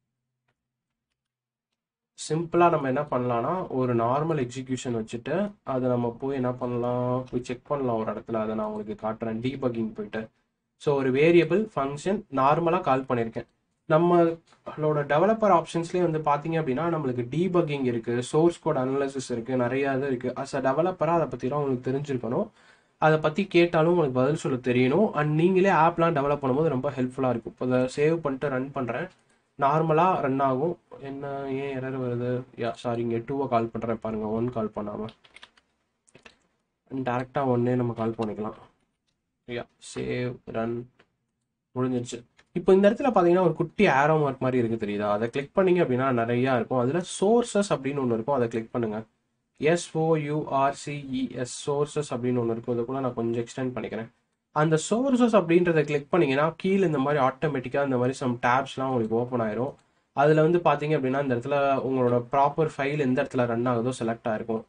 சிம்பிளாக நம்ம என்ன பண்ணலாம்னா ஒரு நார்மல் எக்ஸிக்யூஷன் வச்சுட்டு அதை நம்ம போய் என்ன பண்ணலாம் போய் செக் பண்ணலாம் ஒரு இடத்துல அதை நான் உங்களுக்கு காட்டுறேன் டீபக்கிங் போயிட்டு ஸோ ஒரு வேரியபிள் ஃபங்க்ஷன் நார்மலாக கால் பண்ணியிருக்கேன் நம்மளோட டெவலப்பர் ஆப்ஷன்ஸ்லேயே வந்து பார்த்தீங்க அப்படின்னா நம்மளுக்கு டீபக்கிங் இருக்குது சோர்ஸ் கோட் அனலிசிஸ் இருக்குது நிறையா இது இருக்குது அஸ் அ டெவலப்பராக அதை பற்றிலாம் உங்களுக்கு தெரிஞ்சிருக்கணும் அதை பற்றி கேட்டாலும் உங்களுக்கு பதில் சொல்ல தெரியணும் அண்ட் நீங்களே ஆப்லாம் டெவலப் பண்ணும்போது ரொம்ப ஹெல்ப்ஃபுல்லாக இருக்கும் இப்போ அதை சேவ் பண்ணிட்டு ரன் பண்ணுறேன் நார்மலாக ரன் ஆகும் என்ன ஏன் எரர் வருது யா சாரி இங்கே டூவை கால் பண்ணுறேன் பாருங்கள் ஒன் கால் பண்ணாமல் டேரெக்டாக ஒன்னே நம்ம கால் பண்ணிக்கலாம் யா சேவ் ரன் முடிஞ்சிருச்சு இப்போ இந்த இடத்துல பார்த்தீங்கன்னா ஒரு குட்டி ஆரோ மார்க் மாதிரி இருக்குது தெரியுதா அதை கிளிக் பண்ணீங்க அப்படின்னா நிறையா இருக்கும் அதில் சோர்சஸ் அப்படின்னு ஒன்று இருக்கும் அதை கிளிக் பண்ணுங்கள் எஸ்ஓயூஆர்சிஇஎஸ் சோர்சஸ் அப்படின்னு ஒன்று இருக்கும் அதை கூட நான் கொஞ்சம் எக்ஸ்டெண்ட் பண்ணிக்கிறேன் அந்த சோர்சஸ் அப்படின்றத கிளிக் பண்ணிங்கன்னா கீழே இந்த மாதிரி ஆட்டோமேட்டிக்காக இந்த மாதிரி சம் டேப்ஸ்லாம் உங்களுக்கு ஓப்பன் ஆயிரும் அதில் வந்து பார்த்தீங்க அப்படின்னா இந்த இடத்துல உங்களோட ப்ராப்பர் ஃபைல் எந்த இடத்துல ரன் ஆகுதோ செலக்ட் ஆயிருக்கும்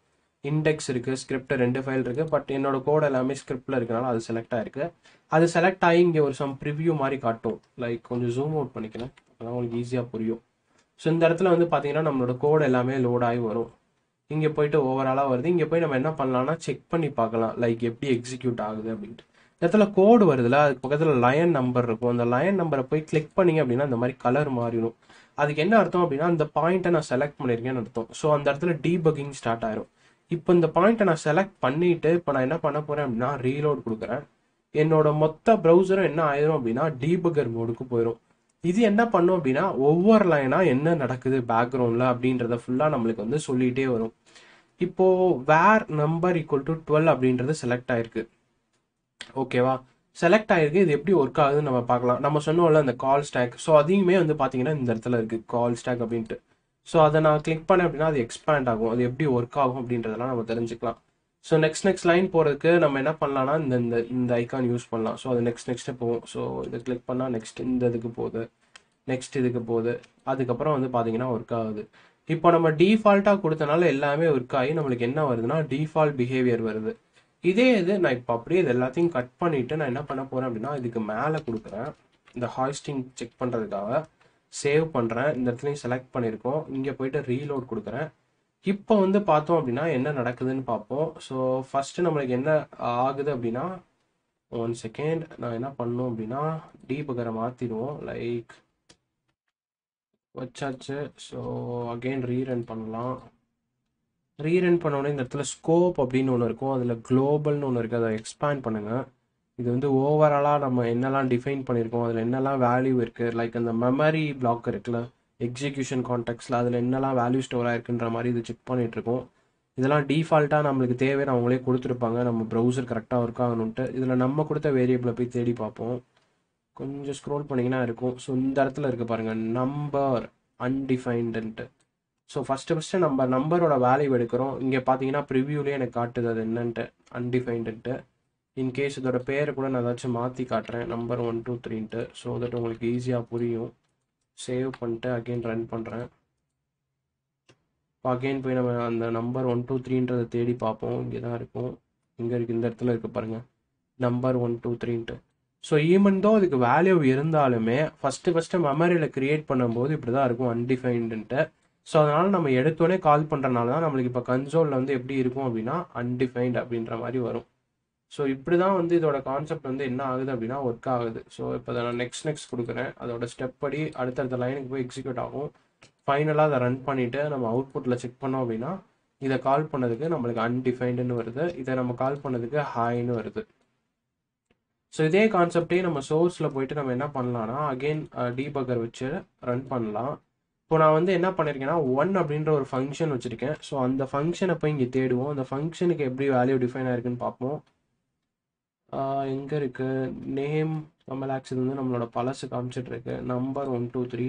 இண்டெக்ஸ் இருக்குது ஸ்கிரிப்ட் ரெண்டு ஃபைல் இருக்குது பட் என்னோட கோட் எல்லாமே ஸ்கிரிப்டில் இருக்கனால அது செலக்ட் ஆயிருக்கு அது செலக்ட் ஆகி இங்கே ஒரு சம் ப்ரிவ்யூ மாதிரி காட்டும் லைக் கொஞ்சம் ஜூம் அவுட் பண்ணிக்கிறேன் அதான் உங்களுக்கு ஈஸியாக புரியும் ஸோ இந்த இடத்துல வந்து பார்த்தீங்கன்னா நம்மளோட கோட் எல்லாமே லோட் ஆகி வரும் இங்கே போயிட்டு ஓவராலாக வருது இங்கே போய் நம்ம என்ன பண்ணலாம்னா செக் பண்ணி பார்க்கலாம் லைக் எப்படி எக்ஸிக்யூட் ஆகுது அப்படின்ட்டு இந்த இடத்துல கோடு வருதுல அதுக்கு பக்கத்தில் லயன் நம்பர் இருக்கும் அந்த லயன் நம்பரை போய் கிளிக் பண்ணீங்க அப்படின்னா இந்த மாதிரி கலர் மாறிடும் அதுக்கு என்ன அர்த்தம் அப்படின்னா அந்த பாயிண்ட்டை நான் செலக்ட் பண்ணியிருக்கேன்னு அர்த்தம் ஸோ அந்த இடத்துல டீபக்கிங் ஸ்டார்ட் ஆயிரும் இப்போ இந்த பாயிண்ட்டை நான் செலக்ட் பண்ணிட்டு இப்போ நான் என்ன பண்ண போறேன் அப்படின்னா ரீலோட் கொடுக்குறேன் என்னோட மொத்த ப்ரௌசரும் என்ன ஆயிரும் அப்படின்னா டீபகர் மோடுக்கு போயிடும் இது என்ன பண்ணும் அப்படின்னா ஒவ்வொரு லைனா என்ன நடக்குது பேக்ரவுண்ட்ல அப்படின்றத ஃபுல்லா நம்மளுக்கு வந்து சொல்லிட்டே வரும் இப்போ var number equal to twelve அப்படின்றது செலக்ட் ஆயிருக்கு ஓகேவா செலக்ட் ஆயிருக்கு இது எப்படி ஒர்க் ஆகுதுன்னு நம்ம பார்க்கலாம் நம்ம சொன்னோம்ல அந்த கால் ஸ்டாக் ஸோ அதையுமே வந்து பார்த்தீங்கன்னா இந்த இடத்துல இருக்கு கால் ஸ்டாக் அப்படின்ட்டு ஸோ அதை நான் கிளிக் பண்ணேன் அப்படின்னா அது எக்ஸ்பேண்ட் ஆகும் அது எப்படி ஒர்க் ஆகும் அப்படின்றதெல்லாம் நம்ம தெரிஞ்சுக்கலாம் ஸோ நெக்ஸ்ட் நெக்ஸ்ட் லைன் போகிறதுக்கு நம்ம என்ன பண்ணலாம்னா இந்த இந்த இந்த ஐக்கான் யூஸ் பண்ணலாம் ஸோ அது நெக்ஸ்ட் நெக்ஸ்ட்டு போகும் ஸோ இதை கிளிக் பண்ணால் நெக்ஸ்ட் இந்த இதுக்கு போகுது நெக்ஸ்ட் இதுக்கு போகுது அதுக்கப்புறம் வந்து பார்த்தீங்கன்னா ஒர்க் ஆகுது இப்போ நம்ம டிஃபால்ட்டாக கொடுத்தனால எல்லாமே ஒர்க் ஆகி நம்மளுக்கு என்ன வருதுன்னா டிஃபால்ட் பிஹேவியர் வருது இதே இது நான் இப்போ அப்படியே இது எல்லாத்தையும் கட் பண்ணிவிட்டு நான் என்ன பண்ண போகிறேன் அப்படின்னா இதுக்கு மேலே கொடுக்குறேன் இந்த ஹாய்ஸ்டிங் செக் பண்ணுறதுக்காக சேவ் பண்ணுறேன் இந்த இடத்துலையும் செலக்ட் பண்ணியிருக்கோம் இங்கே போயிட்டு ரீலோட் கொடுக்குறேன் இப்போ வந்து பார்த்தோம் அப்படின்னா என்ன நடக்குதுன்னு பார்ப்போம் ஸோ ஃபஸ்ட்டு நம்மளுக்கு என்ன ஆகுது அப்படின்னா ஒன் செகண்ட் நான் என்ன பண்ணோம் அப்படின்னா டீபகரை மாற்றிடுவோம் லைக் வச்சாச்சு ஸோ அகெயின் ரீரன் பண்ணலாம் ரீரன் பண்ணோடனே இந்த இடத்துல ஸ்கோப் அப்படின்னு ஒன்று இருக்கும் அதில் குளோபல்னு ஒன்று இருக்குது அதை எக்ஸ்பேண்ட் பண்ணுங்கள் இது வந்து ஓவராலாக நம்ம என்னெல்லாம் டிஃபைன் பண்ணியிருக்கோம் அதில் என்னெல்லாம் வேல்யூ இருக்குது லைக் அந்த மெமரி பிளாக் இருக்குல்ல எக்ஸிக்யூஷன் கான்டெக்ட்ஸில் அதில் என்னெல்லாம் வேல்யூ ஸ்டோர் ஆயிருக்குன்ற மாதிரி இது செக் பண்ணிட்டு இருக்கோம் இதெல்லாம் டிஃபால்ட்டாக நம்மளுக்கு தேவைன்னு அவங்களே கொடுத்துருப்பாங்க நம்ம ப்ரௌசர் கரெக்டாக ஒர்க் ஆகணுன்ட்டு இதில் நம்ம கொடுத்த வேரியபிளை போய் தேடி பார்ப்போம் கொஞ்சம் ஸ்க்ரோல் பண்ணிங்கன்னா இருக்கும் ஸோ இந்த இடத்துல இருக்குது பாருங்கள் நம்பர் அன்டிஃபைன்டுன்ட்டு ஸோ ஃபஸ்ட்டு ஃபஸ்ட்டு நம்ம நம்பரோட வேல்யூ எடுக்கிறோம் இங்கே பார்த்தீங்கன்னா ப்ரிவியூலேயே எனக்கு காட்டுது அது என்னன்ட்டு அன்டிஃபைன்டுன்ட்டு இன்கேஸ் இதோட பேரை கூட நான் ஏதாச்சும் மாற்றி காட்டுறேன் நம்பர் ஒன் டூ த்ரீன்ட்டு ஸோ தட் உங்களுக்கு ஈஸியாக புரியும் சேவ் பண்ணிட்டு அகெயின் ரன் பண்ணுறேன் இப்போ அகெயின் போய் நம்ம அந்த நம்பர் ஒன் டூ த்ரீன்றதை தேடி பார்ப்போம் இங்கே தான் இருக்கும் இங்கே இருக்குது இந்த இடத்துல இருக்குது பாருங்கள் நம்பர் ஒன் டூ த்ரீன்ட்டு ஸோ ஈவன் தோ அதுக்கு வேல்யூ இருந்தாலுமே ஃபஸ்ட்டு ஃபஸ்ட்டு மெமரியில் க்ரியேட் பண்ணும்போது இப்படி தான் இருக்கும் அன்டிஃபைன்டுன்ட்டு ஸோ அதனால் நம்ம எடுத்தோடனே கால் பண்ணுறனால தான் நம்மளுக்கு இப்போ கன்சோலில் வந்து எப்படி இருக்கும் அப்படின்னா அன்டிஃபைன்ட் அப்படின்ற மாதிரி வரும் ஸோ இப்படி தான் வந்து இதோட கான்செப்ட் வந்து என்ன ஆகுது அப்படின்னா ஒர்க் ஆகுது ஸோ இப்போ அதை நான் நெக்ஸ்ட் நெக்ஸ்ட் கொடுக்குறேன் அதோட ஸ்டெப் படி அடுத்தடுத்த லைனுக்கு போய் எக்ஸிக்யூட் ஆகும் ஃபைனலாக அதை ரன் பண்ணிவிட்டு நம்ம அவுட்புட்டில் செக் பண்ணோம் அப்படின்னா இதை கால் பண்ணதுக்கு நம்மளுக்கு அன்டிஃபைன்டுன்னு வருது இதை நம்ம கால் பண்ணதுக்கு ஹாய்னு வருது ஸோ இதே கான்செப்டே நம்ம சோர்ஸில் போயிட்டு நம்ம என்ன பண்ணலாம்னா அகெயின் டீபக்கர் வச்சு ரன் பண்ணலாம் இப்போ நான் வந்து என்ன பண்ணியிருக்கேன்னா ஒன் அப்படின்ற ஒரு ஃபங்க்ஷன் வச்சுருக்கேன் ஸோ அந்த ஃபங்க்ஷனை போய் இங்கே தேடுவோம் அந்த ஃபங்க்ஷனுக்கு எப்படி வேல்யூ டிஃபைன் ஆயிருக்குன்னு பார்ப்போம் எங்கே இருக்குது நேம் நம்ம ஆக்சுவலி வந்து நம்மளோட பழசு காமிச்சிட்டு இருக்கு number one two three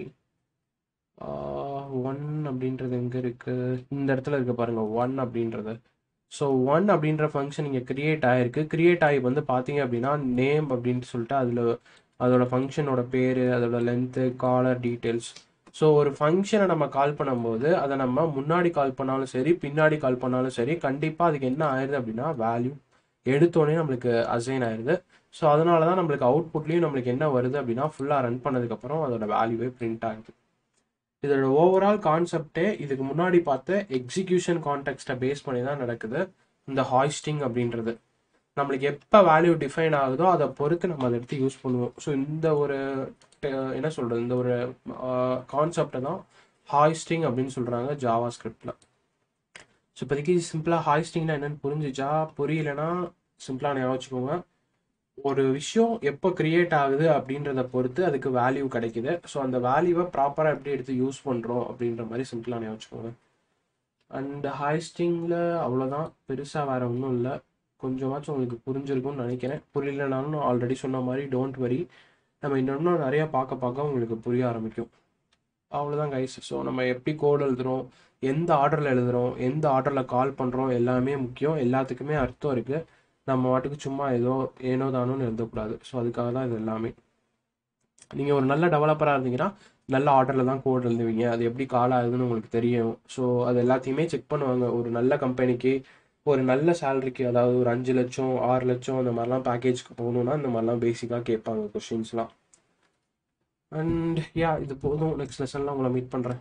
one அப்படின்றது எங்கே இருக்குது இந்த இடத்துல இருக்கு பாருங்கள் ஒன் அப்படின்றது ஸோ ஒன் அப்படின்ற ஃபங்க்ஷன் இங்கே கிரியேட் ஆகிருக்கு கிரியேட் ஆகி வந்து பார்த்தீங்க அப்படின்னா நேம் அப்படின்ட்டு சொல்லிட்டு அதில் அதோட ஃபங்க்ஷனோட பேர் அதோட லென்த்து காலர் டீட்டெயில்ஸ் ஸோ ஒரு ஃபங்க்ஷனை நம்ம கால் பண்ணும்போது அதை நம்ம முன்னாடி கால் பண்ணாலும் சரி பின்னாடி கால் பண்ணாலும் சரி கண்டிப்பாக அதுக்கு என்ன ஆயிடுது அப்படின்னா வேல்யூ எடுத்தோடனே நம்மளுக்கு அசைன் ஆயிடுது ஸோ அதனால தான் நம்மளுக்கு அவுட்புட்லேயும் நம்மளுக்கு என்ன வருது அப்படின்னா ஃபுல்லாக ரன் பண்ணதுக்கப்புறம் அதோட வேல்யூவே பிரிண்ட் ஆகுது இதோட ஓவரால் கான்செப்டே இதுக்கு முன்னாடி பார்த்த எக்ஸிக்யூஷன் கான்டெக்ட்டை பேஸ் பண்ணி தான் நடக்குது இந்த ஹாய்ஸ்டிங் அப்படின்றது நம்மளுக்கு எப்போ வேல்யூ டிஃபைன் ஆகுதோ அதை பொறுத்து நம்ம அதை எடுத்து யூஸ் பண்ணுவோம் ஸோ இந்த ஒரு என்ன சொல்கிறது இந்த ஒரு கான்செப்டை தான் ஹாய்ஸ்டிங் அப்படின்னு சொல்கிறாங்க ஜாவா ஸ்கிரிப்டில் ஸோ இப்போதைக்கு சிம்பிளாக ஹாய்ஸ்டிங்னா என்னென்னு புரிஞ்சிச்சா புரியலன்னா சிம்பிளாக ஞாபகம் வச்சுக்கோங்க ஒரு விஷயம் எப்போ கிரியேட் ஆகுது அப்படின்றத பொறுத்து அதுக்கு வேல்யூ கிடைக்குது ஸோ அந்த வேல்யூவை ப்ராப்பராக எப்படி எடுத்து யூஸ் பண்ணுறோம் அப்படின்ற மாதிரி சிம்பிளாக ஞாபகம் வச்சுக்கோங்க அண்ட் ஹாய்ஸ்டிங்கில் அவ்வளோதான் பெருசாக வேறு ஒன்றும் இல்லை கொஞ்சமாச்சும் உங்களுக்கு புரிஞ்சிருக்கும்னு நினைக்கிறேன் புரியலனாலும் ஆல்ரெடி சொன்ன மாதிரி டோன்ட் வரி நம்ம இன்னும் நிறையா பார்க்க பார்க்க உங்களுக்கு புரிய ஆரம்பிக்கும் அவ்வளோதான் கைஸ் ஸோ நம்ம எப்படி கோட் எழுதுகிறோம் எந்த ஆர்டரில் எழுதுகிறோம் எந்த ஆர்டரில் கால் பண்ணுறோம் எல்லாமே முக்கியம் எல்லாத்துக்குமே அர்த்தம் இருக்குது நம்ம வாட்டுக்கு சும்மா ஏதோ ஏனோ தானோன்னு எழுதக்கூடாது ஸோ அதுக்காக தான் இது எல்லாமே நீங்கள் ஒரு நல்ல டெவலப்பராக இருந்தீங்கன்னா நல்ல ஆர்டரில் தான் கோட் எழுதுவீங்க அது எப்படி கால் ஆகுதுன்னு உங்களுக்கு தெரியும் ஸோ அது எல்லாத்தையுமே செக் பண்ணுவாங்க ஒரு நல்ல கம்பெனிக்கு ஒரு நல்ல சேலரிக்கு அதாவது ஒரு அஞ்சு லட்சம் ஆறு லட்சம் அந்த மாதிரிலாம் பேக்கேஜ்க்கு போகணுன்னா இந்த மாதிரிலாம் பேசிக்காக கேட்பாங்க கொஷின்ஸ்லாம் அண்ட் யா இது போதும் நெக்ஸ்ட் லெசனில் உங்களை மீட் பண்ணுறேன்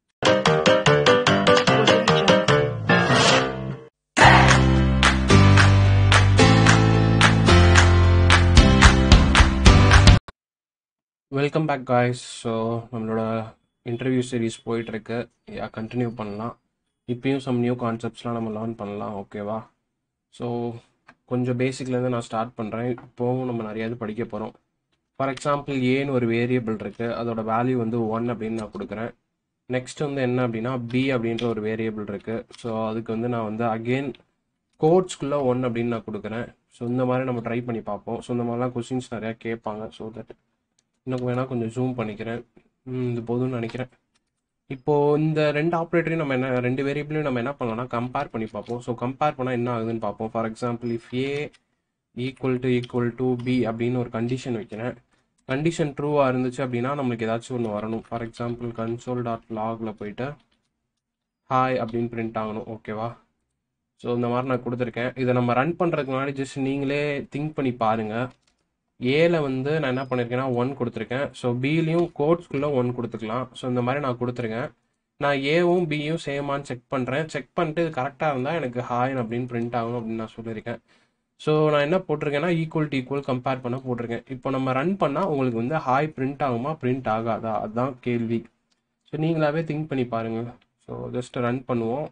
வெல்கம் பேக் காய்ஸ் ஸோ நம்மளோட இன்டர்வியூ சீரீஸ் போயிட்டுருக்கு யா கண்டினியூ பண்ணலாம் இப்பயும் சம் நியூ கான்செப்ட்ஸ்லாம் நம்ம லேர்ன் பண்ணலாம் ஓகேவா ஸோ கொஞ்சம் பேசிக்லேருந்து நான் ஸ்டார்ட் பண்ணுறேன் இப்போவும் நம்ம நிறைய இது படிக்க போகிறோம் ஃபார் எக்ஸாம்பிள் ஏன்னு ஒரு வேரியபிள் இருக்குது அதோட வேல்யூ வந்து ஒன் அப்படின்னு நான் கொடுக்குறேன் நெக்ஸ்ட் வந்து என்ன அப்படின்னா பி அப்படின்ற ஒரு வேரியபிள் இருக்குது ஸோ அதுக்கு வந்து நான் வந்து அகெயின் கோட்ஸ்குள்ளே ஒன் அப்படின்னு நான் கொடுக்குறேன் ஸோ இந்த மாதிரி நம்ம ட்ரை பண்ணி பார்ப்போம் ஸோ இந்த மாதிரிலாம் கொஷின்ஸ் நிறையா கேட்பாங்க ஸோ தட் இன்னும் வேணால் கொஞ்சம் ஜூம் பண்ணிக்கிறேன் ம், இது போதும்னு நினைக்கிறேன் இப்போது இந்த ரெண்டு ஆப்ரேட்டரையும் நம்ம என்ன ரெண்டு வேரியபிளையும் நம்ம என்ன பண்ணலாம்னா கம்பேர் பண்ணி பார்ப்போம் ஸோ கம்பேர் பண்ணால் என்ன ஆகுதுன்னு பார்ப்போம் for example if A equal to equal to B அப்படின்னு ஒரு கண்டிஷன் வைக்கிறேன் கண்டிஷன் ட்ரூவாக இருந்துச்சு அப்படின்னா நம்மளுக்கு ஏதாச்சும் ஒன்று வரணும் ஃபார் எக்ஸாம்பிள் கன்சோல் டாட் லாகில் போயிட்டு ஹாய் அப்படின்னு பிரிண்ட் ஆகணும் ஓகேவா ஸோ இந்த மாதிரி நான் கொடுத்துருக்கேன் இதை நம்ம ரன் பண்ணுறதுக்கு முன்னாடி ஜஸ்ட் நீங்களே திங்க் பண்ணி பாருங்கள் ஏல வந்து நான் என்ன பண்ணியிருக்கேன்னா ஒன் கொடுத்துருக்கேன் ஸோ பிலையும் கோட்ஸ்குள்ளே ஒன் கொடுத்துக்கலாம் ஸோ இந்த மாதிரி நான் கொடுத்துருக்கேன் நான் ஏவும் பியும் சேமான்னு செக் பண்ணுறேன் செக் பண்ணிட்டு இது கரெக்டாக இருந்தால் எனக்கு ஹாய் அப்படின்னு பிரிண்ட் ஆகணும் அப்படின்னு நான் சொல்லியிருக்கேன் ஸோ நான் என்ன போட்டிருக்கேன்னா ஈக்குவல் டு ஈக்குவல் கம்பேர் பண்ண போட்டிருக்கேன் இப்போ நம்ம ரன் பண்ணால் உங்களுக்கு வந்து ஹாய் பிரிண்ட் ஆகுமா பிரிண்ட் ஆகாதா அதுதான் கேள்வி ஸோ நீங்களாவே திங்க் பண்ணி பாருங்கள் ஸோ ஜஸ்ட் ரன் பண்ணுவோம்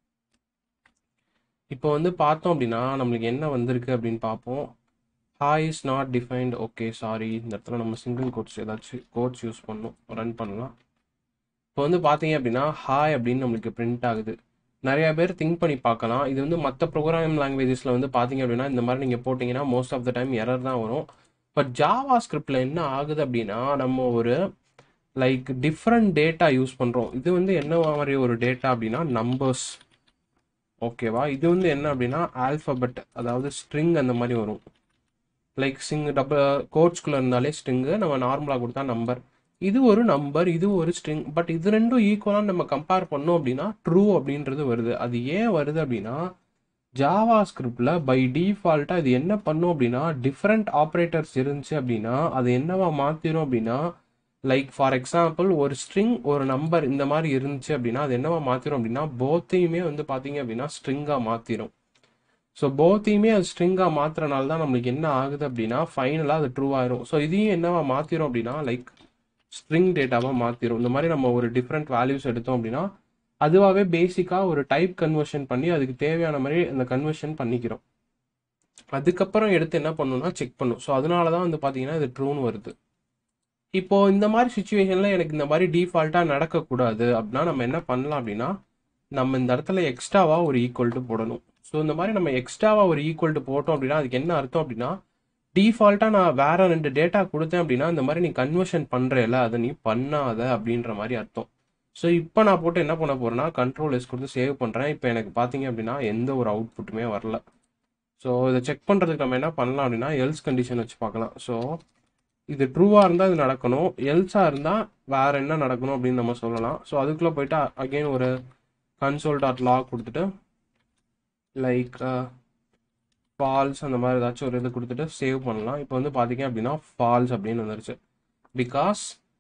இப்போ வந்து பார்த்தோம் அப்படின்னா நம்மளுக்கு என்ன வந்திருக்கு அப்படின்னு பார்ப்போம் hi is not defined okay sorry இந்த இடத்துல நம்ம சிங்கிள் கோட்ஸ் ஏதாச்சும் கோட்ஸ் யூஸ் பண்ணணும் ரன் பண்ணலாம் இப்போ வந்து பார்த்தீங்க அப்படின்னா ஹாய் அப்படின்னு நம்மளுக்கு பிரிண்ட் ஆகுது நிறைய பேர் திங்க் பண்ணி பார்க்கலாம் இது வந்து மற்ற ப்ரோக்ராமிங் லாங்குவேஜஸில் வந்து பார்த்தீங்க அப்படின்னா இந்த மாதிரி நீங்கள் போட்டிங்கன்னா most of the time error தான் வரும் பட் ஜாவா ஸ்கிரிப்டில் என்ன ஆகுது அப்படின்னா நம்ம ஒரு லைக் டிஃப்ரெண்ட் டேட்டா யூஸ் பண்ணுறோம் இது வந்து என்ன மாதிரி ஒரு டேட்டா அப்படின்னா நம்பர்ஸ் ஓகேவா இது வந்து என்ன அப்படின்னா ஆல்ஃபபெட் அதாவது ஸ்ட்ரிங் அந்த மாதிரி வரும் லைக் சிங் டபுள் கோட்ஸ்குள்ளே இருந்தாலே ஸ்ட்ரிங்கு நம்ம நார்மலாக கொடுத்தா நம்பர் இது ஒரு நம்பர் இது ஒரு ஸ்ட்ரிங் பட் இது ரெண்டும் ஈக்குவலாக நம்ம கம்பேர் பண்ணோம் அப்படின்னா ட்ரூ அப்படின்றது வருது அது ஏன் வருது அப்படின்னா ஜாவா ஸ்கிரிப்டில் பை டிஃபால்ட்டாக இது என்ன பண்ணும் அப்படின்னா டிஃப்ரெண்ட் ஆப்ரேட்டர்ஸ் இருந்துச்சு அப்படின்னா அது என்னவா மாற்றிடும் அப்படின்னா லைக் ஃபார் எக்ஸாம்பிள் ஒரு ஸ்ட்ரிங் ஒரு நம்பர் இந்த மாதிரி இருந்துச்சு அப்படின்னா அது என்னவா மாற்றிடும் அப்படின்னா போத்தையுமே வந்து பார்த்தீங்க அப்படின்னா ஸ்ட்ரிங்காக மாற்றிடும் ஸோ போத்தையுமே அது ஸ்ட்ரிங்காக மாற்றுறனால தான் நம்மளுக்கு என்ன ஆகுது அப்படின்னா ஃபைனலாக அது ட்ரூ ஆயிரும் ஸோ இதையும் என்னவா மாற்றிடும் அப்படின்னா லைக் ஸ்ட்ரிங் டேட்டாவாக மாற்றிடும் இந்த மாதிரி நம்ம ஒரு டிஃப்ரெண்ட் வேல்யூஸ் எடுத்தோம் அப்படின்னா அதுவாகவே பேசிக்காக ஒரு டைப் கன்வர்ஷன் பண்ணி அதுக்கு தேவையான மாதிரி அந்த கன்வர்ஷன் பண்ணிக்கிறோம் அதுக்கப்புறம் எடுத்து என்ன பண்ணணும்னா செக் பண்ணும் ஸோ அதனால தான் வந்து பார்த்தீங்கன்னா இது ட்ரூன்னு வருது இப்போ இந்த மாதிரி சுச்சுவேஷன்ல எனக்கு இந்த மாதிரி டிஃபால்ட்டாக நடக்கக்கூடாது அப்படின்னா நம்ம என்ன பண்ணலாம் அப்படின்னா நம்ம இந்த இடத்துல எக்ஸ்ட்ராவா ஒரு ஈக்குவல் டு போடணும் ஸோ இந்த மாதிரி நம்ம எக்ஸ்ட்ராவா ஒரு ஈக்குவல் டு போட்டோம் அப்படின்னா அதுக்கு என்ன அர்த்தம் அப்படின்னா டிஃபால்ட்டாக நான் வேற ரெண்டு டேட்டா கொடுத்தேன் அப்படின்னா இந்த மாதிரி நீ கன்வர்ஷன் பண்ணுறேல அதை நீ பண்ணாத அப்படின்ற மாதிரி அர்த்தம் ஸோ இப்போ நான் போட்டு என்ன பண்ண போறேன்னா கண்ட்ரோல் எஸ் கொடுத்து சேவ் பண்ணுறேன் இப்போ எனக்கு பார்த்தீங்க அப்படின்னா எந்த ஒரு அவுட்புட்டுமே வரல ஸோ இதை செக் பண்ணுறதுக்கு நம்ம என்ன பண்ணலாம் அப்படின்னா எல்ஸ் கண்டிஷன் வச்சு பார்க்கலாம் ஸோ இது ட்ரூவாக இருந்தால் இது நடக்கணும் எல்ஸாக இருந்தால் வேற என்ன நடக்கணும் அப்படின்னு நம்ம சொல்லலாம் ஸோ அதுக்குள்ளே போயிட்டு அகைன் ஒரு கன்சோல் டாட் லாக் கொடுத்துட்டு லைக் ஃபால்ஸ் அந்த மாதிரி ஏதாச்சும் ஒரு இது கொடுத்துட்டு சேவ் பண்ணலாம் இப்போ வந்து பார்த்தீங்க அப்படின்னா ஃபால்ஸ் அப்படின்னு வந்துருச்சு பிகாஸ்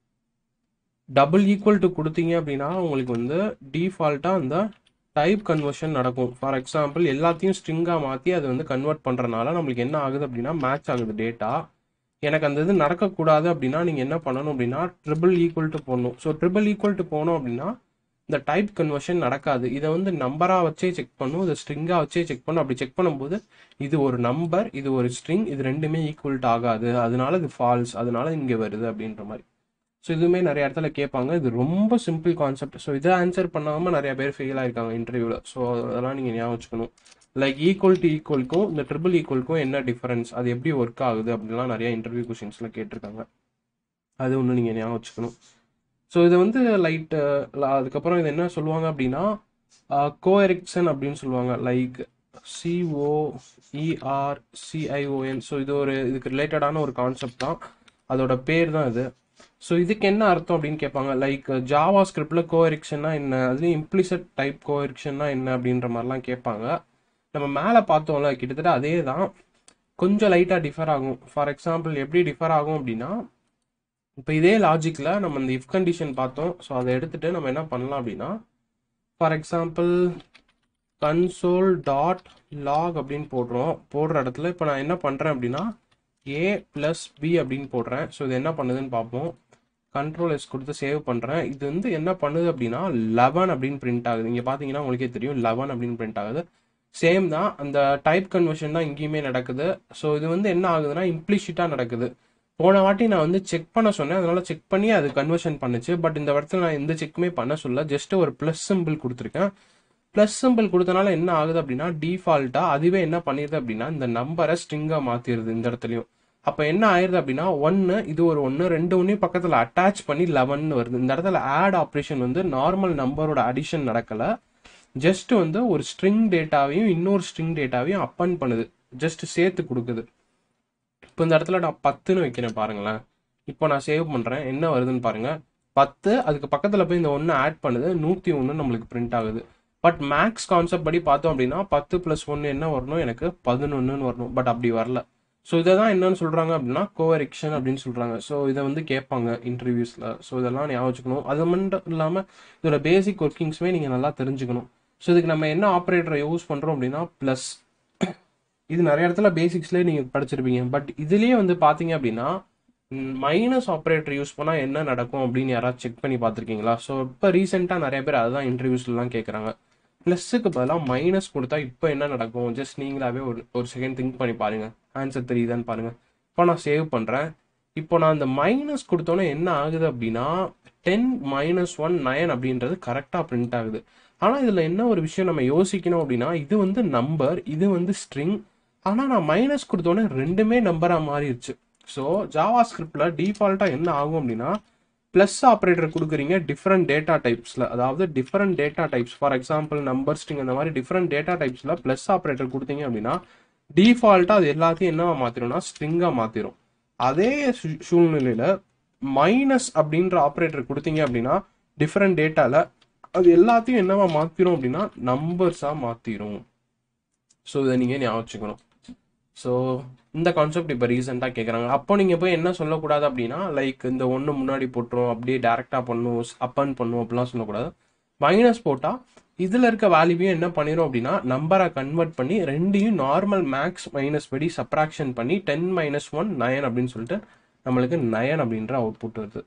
டபுள் ஈக்குவல் டு கொடுத்தீங்க அப்படின்னா உங்களுக்கு வந்து டிஃபால்ட்டாக அந்த டைப் கன்வர்ஷன் நடக்கும் ஃபார் எக்ஸாம்பிள் எல்லாத்தையும் ஸ்ட்ரிங்காக மாற்றி அதை வந்து கன்வெர்ட் பண்ணுறனால நம்மளுக்கு என்ன ஆகுது அப்படின்னா மேட்ச் ஆகுது டேட்டா எனக்கு அந்த இது நடக்கக்கூடாது அப்படின்னா நீங்கள் என்ன பண்ணணும் அப்படின்னா ட்ரிபிள் ஈக்குவல் டு போடணும் ஸோ ட்ரிபிள் ஈக்குவல் டு போனோம் அப்படின்னா இந்த டைப் கன்வர்ஷன் நடக்காது இதை வந்து நம்பராக வச்சே செக் பண்ணும் இதை ஸ்ட்ரிங்காக வச்சே செக் பண்ணும் அப்படி செக் பண்ணும்போது இது ஒரு நம்பர் இது ஒரு ஸ்ட்ரிங் இது ரெண்டுமே ஈக்குவல் ஆகாது அதனால இது ஃபால்ஸ் அதனால இங்கே வருது அப்படின்ற மாதிரி ஸோ இதுவுமே நிறைய இடத்துல கேட்பாங்க இது ரொம்ப சிம்பிள் கான்செப்ட் ஸோ இதை ஆன்சர் பண்ணாமல் நிறைய பேர் ஃபெயில் ஆயிருக்காங்க இன்டர்வியூவில் ஸோ அதெல்லாம் நீங்கள் ஞாபகம் வச்சுக்கணும் லைக் ஈக்குவல் டு ஈக்குவலுக்கும் இந்த ட்ரிபிள் ஈக்குவலுக்கும் என்ன டிஃபரன்ஸ் அது எப்படி ஒர்க் ஆகுது அப்படின்லாம் நிறைய இன்டர்வியூ கொஷின்ஸில் கேட்டிருக்காங்க அது ஒன்று நீங்கள் ஞாபகம் வச்சுக்கணும் ஸோ இது வந்து லைட் அதுக்கப்புறம் இது என்ன சொல்லுவாங்க அப்படின்னா கோஎரிக்சன் அப்படின்னு சொல்லுவாங்க லைக் சிஓஇஆர் சிஐஓஎன் ஸோ இது ஒரு இதுக்கு ரிலேட்டடான ஒரு கான்செப்ட் தான் அதோட பேர் தான் இது ஸோ இதுக்கு என்ன அர்த்தம் அப்படின்னு கேட்பாங்க லைக் ஜாவா ஸ்கிரிப்டில் கோஎரிக்ஷன்னா என்ன அதுலேயும் இம்ப்ளிசட் டைப் கோஎரிக்ஷன்னா என்ன அப்படின்ற மாதிரிலாம் கேட்பாங்க நம்ம மேலே பார்த்தோம்ல கிட்டத்தட்ட அதே தான் கொஞ்சம் லைட்டாக டிஃபர் ஆகும் ஃபார் எக்ஸாம்பிள் எப்படி டிஃபர் ஆகும் அப்படின்னா இப்போ இதே லாஜிக்கில் நம்ம இந்த இஃப் கண்டிஷன் பார்த்தோம் ஸோ அதை எடுத்துட்டு நம்ம என்ன பண்ணலாம் அப்படின்னா for example console dot log அப்படின்னு போடுறோம் போடுற இடத்துல இப்போ நான் என்ன பண்ணுறேன் அப்படின்னா ஏ ப்ளஸ் பி அப்படின்னு போடுறேன் ஸோ இது என்ன பண்ணுதுன்னு பார்ப்போம் கண்ட்ரோல் எஸ் கொடுத்து சேவ் பண்ணுறேன் இது வந்து என்ன பண்ணுது அப்படின்னா லெவன் அப்படின்னு பிரிண்ட் ஆகுது இங்கே பார்த்தீங்கன்னா உங்களுக்கே தெரியும் லெவன் அப்படின்னு பிரிண்ட் ஆகுது சேம் தான் அந்த டைப் கன்வர்ஷன் தான் இங்கேயுமே நடக்குது ஸோ இது வந்து என்ன ஆகுதுன்னா இம்ப்ளிஷிட்டாக நடக்குது போன வாட்டி நான் வந்து செக் பண்ண சொன்னேன் அதனால செக் பண்ணி அது கன்வர்ஷன் பண்ணுச்சு பட் இந்த இடத்துல நான் எந்த செக்குமே பண்ண சொல்ல ஜஸ்ட் ஒரு ப்ளஸ் சிம்பிள் கொடுத்துருக்கேன் ப்ளஸ் சிம்பிள் கொடுத்தனால என்ன ஆகுது அப்படின்னா டிஃபால்ட்டாக அதுவே என்ன பண்ணிடுது அப்படின்னா இந்த நம்பரை ஸ்ட்ரிங்காக மாற்றிடுது இந்த இடத்துலையும் அப்போ என்ன ஆயிருது அப்படின்னா ஒன்று இது ஒரு ஒன்று ரெண்டு ஒன்றையும் பக்கத்தில் அட்டாச் பண்ணி லெவன் வருது இந்த இடத்துல ஆட் ஆப்ரேஷன் வந்து நார்மல் நம்பரோட அடிஷன் நடக்கலை ஜஸ்ட் வந்து ஒரு ஸ்ட்ரிங் டேட்டாவையும் இன்னொரு ஸ்ட்ரிங் டேட்டாவையும் அப்பன் பண்ணுது ஜஸ்ட் சேர்த்து கொடுக்குது இப்போ இந்த இடத்துல நான் பத்துன்னு வைக்கிறேன் பாருங்களேன் இப்போ நான் சேவ் பண்ணுறேன் என்ன வருதுன்னு பாருங்க பத்து அதுக்கு பக்கத்தில் போய் இந்த ஒன்று ஆட் பண்ணுது நூற்றி ஒன்று நம்மளுக்கு பிரிண்ட் ஆகுது பட் மேக்ஸ் கான்செப்ட் படி பார்த்தோம் அப்படின்னா பத்து ப்ளஸ் ஒன்று என்ன வரணும் எனக்கு பதினொன்றுன்னு வரணும் பட் அப்படி வரல ஸோ இதை தான் என்னன்னு சொல்கிறாங்க அப்படின்னா கோவரெக்ஷன் அப்படின்னு சொல்கிறாங்க ஸோ இதை வந்து கேட்பாங்க இன்டர்வியூஸில் ஸோ இதெல்லாம் ஞாபகம் வச்சுக்கணும் அது மட்டும் இல்லாமல் இதோட பேசிக் ஒர்க்கிங்ஸுமே நீங்கள் நல்லா தெரிஞ்சுக்கணும் ஸோ இதுக்கு நம்ம என்ன ஆப்ரேட்டரை யூஸ் பண்ணுறோம் அப்படின்னா ப்ளஸ் இது நிறைய இடத்துல பேசிக்ஸ்லேயே நீங்கள் படிச்சிருப்பீங்க பட் இதுலேயே வந்து பார்த்தீங்க அப்படின்னா மைனஸ் ஆப்ரேட்டர் யூஸ் பண்ணால் என்ன நடக்கும் அப்படின்னு யாராவது செக் பண்ணி பார்த்துருக்கீங்களா ஸோ இப்போ ரீசெண்டாக நிறைய பேர் அதுதான் இன்டர்வியூஸ்லாம் கேட்குறாங்க ப்ளஸ்ஸுக்கு பதிலாக மைனஸ் கொடுத்தா இப்போ என்ன நடக்கும் ஜஸ்ட் நீங்களாவே ஒரு ஒரு செகண்ட் திங்க் பண்ணி பாருங்க ஆன்சர் தெரியுதான்னு பாருங்க இப்போ நான் சேவ் பண்ணுறேன் இப்போ நான் இந்த மைனஸ் கொடுத்தோன்னே என்ன ஆகுது அப்படின்னா டென் மைனஸ் ஒன் நயன் அப்படின்றது கரெக்டாக பிரிண்ட் ஆகுது ஆனால் இதில் என்ன ஒரு விஷயம் நம்ம யோசிக்கணும் அப்படின்னா இது வந்து நம்பர் இது வந்து ஸ்ட்ரிங் ஆனால் நான் மைனஸ் கொடுத்தோன்னே ரெண்டுமே நம்பராக மாறிடுச்சு ஸோ ஜாவா ஸ்கிரிப்டில் டிஃபால்ட்டாக என்ன ஆகும் அப்படின்னா ப்ளஸ் ஆப்ரேட்டர் கொடுக்குறீங்க டிஃப்ரெண்ட் டேட்டா டைப்ஸில் அதாவது different data types for example number string அந்த மாதிரி டிஃப்ரெண்ட் டேட்டா டைப்ஸில் ப்ளஸ் ஆப்ரேட்டர் கொடுத்தீங்க அப்படின்னா டிஃபால்ட்டாக அது எல்லாத்தையும் என்னவா மாற்றிடும்னா ஸ்ட்ரிங்காக மாற்றிடும் அதே சூ- சூழ்நிலையில மைனஸ் அப்படின்ற ஆப்ரேட்டர் கொடுத்தீங்க அப்படின்னா டிஃப்ரெண்ட் டேட்டால அது எல்லாத்தையும் என்னவா மாத்திரும் அப்படின்னா நம்பர்ஸா மாத்திரும் ஸோ இதை நீங்க ஞாபகம் வச்சுக்கணும் ஸோ இந்த கான்செப்ட் இப்போ ரீசெண்டாக கேட்குறாங்க அப்போ நீங்கள் போய் என்ன சொல்லக்கூடாது அப்படின்னா லைக் இந்த ஒன்று முன்னாடி போட்டுரும் அப்படியே டேரெக்டாக பண்ணும் அப்பன் பண்ணும் அப்படிலாம் சொல்லக்கூடாது மைனஸ் போட்டால் இதில் இருக்க வேல்யூவையும் என்ன பண்ணிரும் அப்படின்னா நம்பரை கன்வெர்ட் பண்ணி ரெண்டையும் நார்மல் மேக்ஸ் மைனஸ் படி சப்ராக்ஷன் பண்ணி டென் மைனஸ் ஒன் நயன் அப்படின்னு சொல்லிட்டு நம்மளுக்கு நயன் அப்படின்ற அவுட்புட் வருது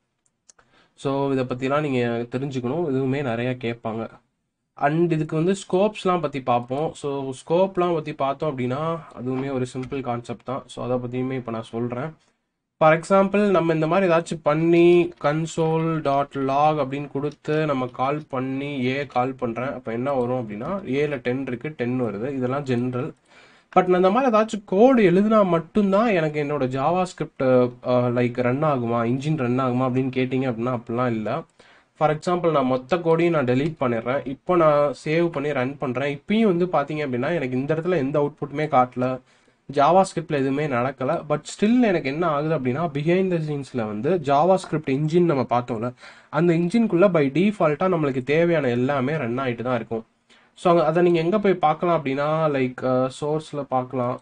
ஸோ இதை பற்றிலாம் நீங்கள் தெரிஞ்சுக்கணும் இதுவுமே நிறையா கேட்பாங்க அண்ட் இதுக்கு வந்து ஸ்கோப்ஸ்லாம் பற்றி பார்ப்போம் ஸோ ஸ்கோப்லாம் பற்றி பார்த்தோம் அப்படின்னா அதுவுமே ஒரு சிம்பிள் கான்செப்ட் தான் ஸோ அதை பற்றியுமே இப்போ நான் சொல்கிறேன் ஃபார் எக்ஸாம்பிள் நம்ம இந்த மாதிரி ஏதாச்சும் பண்ணி கன்சோல் டாட் லாக் அப்படின்னு கொடுத்து நம்ம கால் பண்ணி ஏ கால் பண்ணுறேன் அப்போ என்ன வரும் அப்படின்னா ஏல டென் இருக்குது டென் வருது இதெல்லாம் ஜென்ரல் பட் நான் இந்த மாதிரி ஏதாச்சும் கோடு எழுதினா மட்டும்தான் எனக்கு என்னோட ஜாவா ஸ்கிரிப்ட் லைக் ரன் ஆகுமா இன்ஜின் ரன் ஆகுமா அப்படின்னு கேட்டிங்க அப்படின்னா அப்படிலாம் இல்லை ஃபார் எக்ஸாம்பிள் நான் மொத்த கோடையும் நான் டெலீட் பண்ணிடுறேன் இப்போ நான் சேவ் பண்ணி ரன் பண்ணுறேன் இப்பயும் வந்து பார்த்தீங்க அப்படின்னா எனக்கு இந்த இடத்துல எந்த அவுட்புட்டுமே காட்டல ஜாவா ஸ்கிரிப்டில் எதுவுமே நடக்கலை பட் ஸ்டில் எனக்கு என்ன ஆகுது அப்படின்னா பிஹைண்ட் த சீன்ஸில் வந்து ஜாவா ஸ்கிரிப்ட் இன்ஜின் நம்ம பார்த்தோம்ல அந்த இன்ஜின்குள்ளே பை டிஃபால்ட்டாக நம்மளுக்கு தேவையான எல்லாமே ரன் ஆகிட்டு தான் இருக்கும் ஸோ அதை நீங்கள் எங்கே போய் பார்க்கலாம் அப்படின்னா லைக் சோர்ஸில் பார்க்கலாம்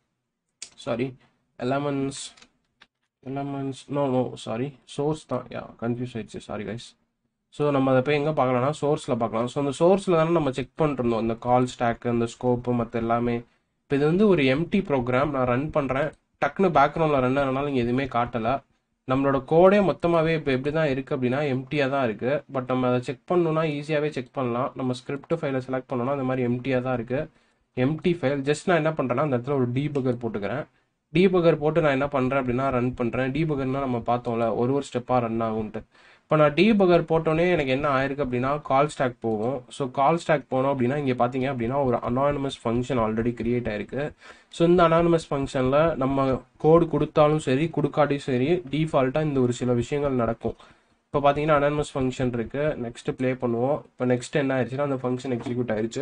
sorry elements elements no no sorry source தான் யா கன்ஃபியூஸ் ஆயிடுச்சு சாரி கைஸ் ஸோ நம்ம அதை போய் எங்கே பார்க்கலாம்னா சோர்ஸில் பார்க்கலாம் ஸோ அந்த சோர்ஸில் தானே நம்ம செக் பண்ணிருந்தோம் அந்த கால் ஸ்டாக் அந்த ஸ்கோப்பு மற்ற எல்லாமே இப்போ இது வந்து ஒரு எம்டி ப்ரோக்ராம் நான் ரன் பண்ணுறேன் டக்குன்னு பேக்ரவுண்டில் ரன் ஆனாலும் இங்கே எதுவுமே காட்டலை நம்மளோட கோடே மொத்தமாகவே இப்போ எப்படி தான் இருக்குது அப்படின்னா எம்டியாக தான் இருக்குது பட் நம்ம அதை செக் பண்ணணும்னா ஈஸியாகவே செக் பண்ணலாம் நம்ம ஸ்கிரிப்ட் ஃபைலை செலக்ட் பண்ணோம்னா அந்த மாதிரி எம்டியாக தான் இருக்குது எம்டி ஃபைல் ஜஸ்ட் நான் என்ன பண்ணுறேன்னா அந்த இடத்துல ஒரு டீபகர் போட்டுக்கிறேன் டீபகர் போட்டு நான் என்ன பண்ணுறேன் அப்படின்னா ரன் பண்ணுறேன் டீபகர்னா நம்ம பார்த்தோம்ல ஒரு ஒரு ஸ்டெப்பாக ரன் ஆகும்ட்டு இப்போ நான் டீபகர் போட்டோன்னே எனக்கு என்ன ஆயிருக்கு அப்படின்னா கால் ஸ்டாக் போகும் ஸோ கால் ஸ்டாக் போனோம் அப்படின்னா இங்கே பார்த்தீங்க அப்படின்னா ஒரு அனானமஸ் ஃபங்க்ஷன் ஆல்ரெடி கிரியேட் ஆயிருக்கு ஸோ இந்த அனானமஸ் ஃபங்க்ஷனில் நம்ம கோடு கொடுத்தாலும் சரி கொடுக்காட்டியும் சரி டிஃபால்ட்டாக இந்த ஒரு சில விஷயங்கள் நடக்கும் இப்போ பார்த்தீங்கன்னா அனானமஸ் ஃபங்க்ஷன் இருக்கு நெக்ஸ்ட் ப்ளே பண்ணுவோம் இப்போ நெக்ஸ்ட் என்ன ஆயிடுச்சுன்னா அந்த ஃபங்க்ஷன் எக்ஸிக்யூட் ஆயிடுச்சு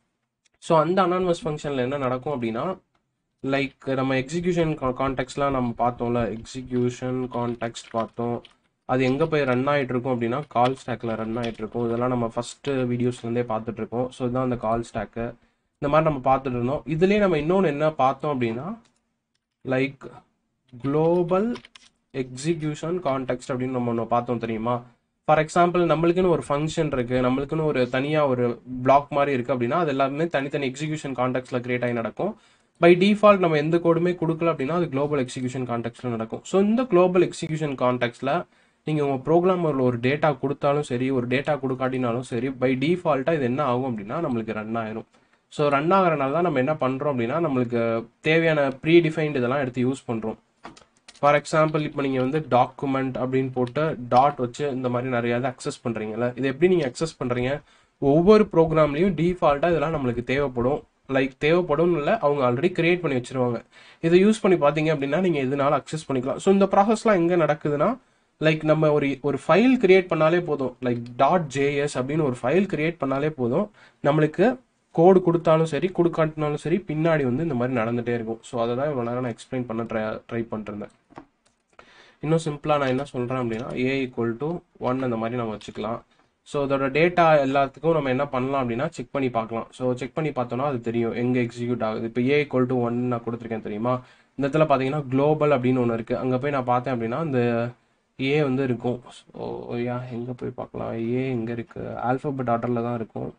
ஸோ அந்த அனானமஸ் ஃபங்க்ஷனில் என்ன நடக்கும் அப்படின்னா லைக் நம்ம எக்ஸிக்யூஷன் கான்டெக்ட்ஸ்லாம் நம்ம பார்த்தோம்ல எக்ஸிக்யூஷன் கான்டெக்ட் பார்த்தோம் அது எங்கே போய் ரன் ஆகிட்டு இருக்கும் அப்படின்னா கால் ஸ்டாக்கில் ரன் ஆகிட்டு இருக்கும் இதெல்லாம் நம்ம ஃபஸ்ட்டு வீடியோஸ்லேருந்தே பார்த்துட்டு இருக்கோம் ஸோ இதுதான் அந்த கால் ஸ்டாக்கு இந்த மாதிரி நம்ம பார்த்துட்டு இருந்தோம் இதுலேயே நம்ம இன்னொன்று என்ன பார்த்தோம் அப்படின்னா லைக் குளோபல் எக்ஸிக்யூஷன் கான்டெக்ட் அப்படின்னு நம்ம ஒன்று பார்த்தோம் தெரியுமா ஃபார் எக்ஸாம்பிள் நம்மளுக்குன்னு ஒரு ஃபங்க்ஷன் இருக்கு நம்மளுக்குன்னு ஒரு தனியாக ஒரு பிளாக் மாதிரி இருக்கு அப்படின்னா அது எல்லாமே தனித்தனி எக்ஸிக்யூஷன் கான்டெக்ட்ல கிரியேட் ஆகி நடக்கும் பை டிஃபால்ட் நம்ம எந்த கோடுமே கொடுக்கல அப்படின்னா அது குளோபல் எக்ஸிக்யூஷன் கான்டெக்ட்ல நடக்கும் ஸோ இந்த குளோபல் எக்ஸிக்யூஷன் கான்டெக்ட்ல நீங்கள் உங்கள் ப்ரோக்ராமரில் ஒரு டேட்டா கொடுத்தாலும் சரி ஒரு டேட்டா கொடுக்காட்டினாலும் சரி பை டிஃபால்ட்டாக இது என்ன ஆகும் அப்படின்னா நம்மளுக்கு ரன் ஆயிரும் ஸோ ரன் ஆகிறனால தான் நம்ம என்ன பண்ணுறோம் அப்படின்னா நம்மளுக்கு தேவையான ப்ரீ டிஃபைன்டு இதெல்லாம் எடுத்து யூஸ் பண்ணுறோம் ஃபார் எக்ஸாம்பிள் இப்போ நீங்கள் வந்து டாக்குமெண்ட் அப்படின்னு போட்டு டாட் வச்சு இந்த மாதிரி நிறைய இதை அக்சஸ் பண்ணுறீங்கல்ல இது எப்படி நீங்கள் அக்சஸ் பண்ணுறீங்க ஒவ்வொரு ப்ரோக்ராம்லையும் டிஃபால்ட்டாக இதெல்லாம் நம்மளுக்கு தேவைப்படும் லைக் தேவைப்படும் இல்லை அவங்க ஆல்ரெடி கிரியேட் பண்ணி வச்சிருவாங்க இதை யூஸ் பண்ணி பார்த்தீங்க அப்படின்னா நீங்கள் எதுனால அக்சஸ் பண்ணிக்கலாம் ஸோ இந்த ப்ராசஸ்லாம் எங்கே நடக்குதுன்னா லைக் நம்ம ஒரு ஒரு ஃபைல் கிரியேட் பண்ணாலே போதும் லைக் டாட் ஜேஎஸ் அப்படின்னு ஒரு ஃபைல் கிரியேட் பண்ணாலே போதும் நம்மளுக்கு கோடு கொடுத்தாலும் சரி கொடுக்காட்டினாலும் சரி பின்னாடி வந்து இந்த மாதிரி நடந்துகிட்டே இருக்கும் ஸோ அதை தான் இவ்வளோ நேரம் நான் எக்ஸ்பிளைன் பண்ண ட்ரை ட்ரை பண்ணிருந்தேன் இன்னும் சிம்பிளாக நான் என்ன சொல்கிறேன் அப்படின்னா ஏ ஈக்குவல் டு ஒன் அந்த மாதிரி நம்ம வச்சுக்கலாம் ஸோ அதோட டேட்டா எல்லாத்துக்கும் நம்ம என்ன பண்ணலாம் அப்படின்னா செக் பண்ணி பார்க்கலாம் ஸோ செக் பண்ணி பார்த்தோம்னா அது தெரியும் எங்கே எக்ஸிக்யூட் ஆகுது இப்போ ஏ ஈக்குவல் டு ஒன் நான் கொடுத்துருக்கேன் தெரியுமா இந்த இடத்துல பார்த்தீங்கன்னா குளோபல் அப்படின்னு ஒன்று இருக்குது அங்கே போய் நான் பார்த்தேன் அப்படின்னா இந்த ஏ வந்து இருக்கும் ஸோ யா எங்கே போய் பார்க்கலாம் ஏ எங்கே இருக்குது ஆல்ஃபபெட் ஆர்டரில் தான் இருக்கும்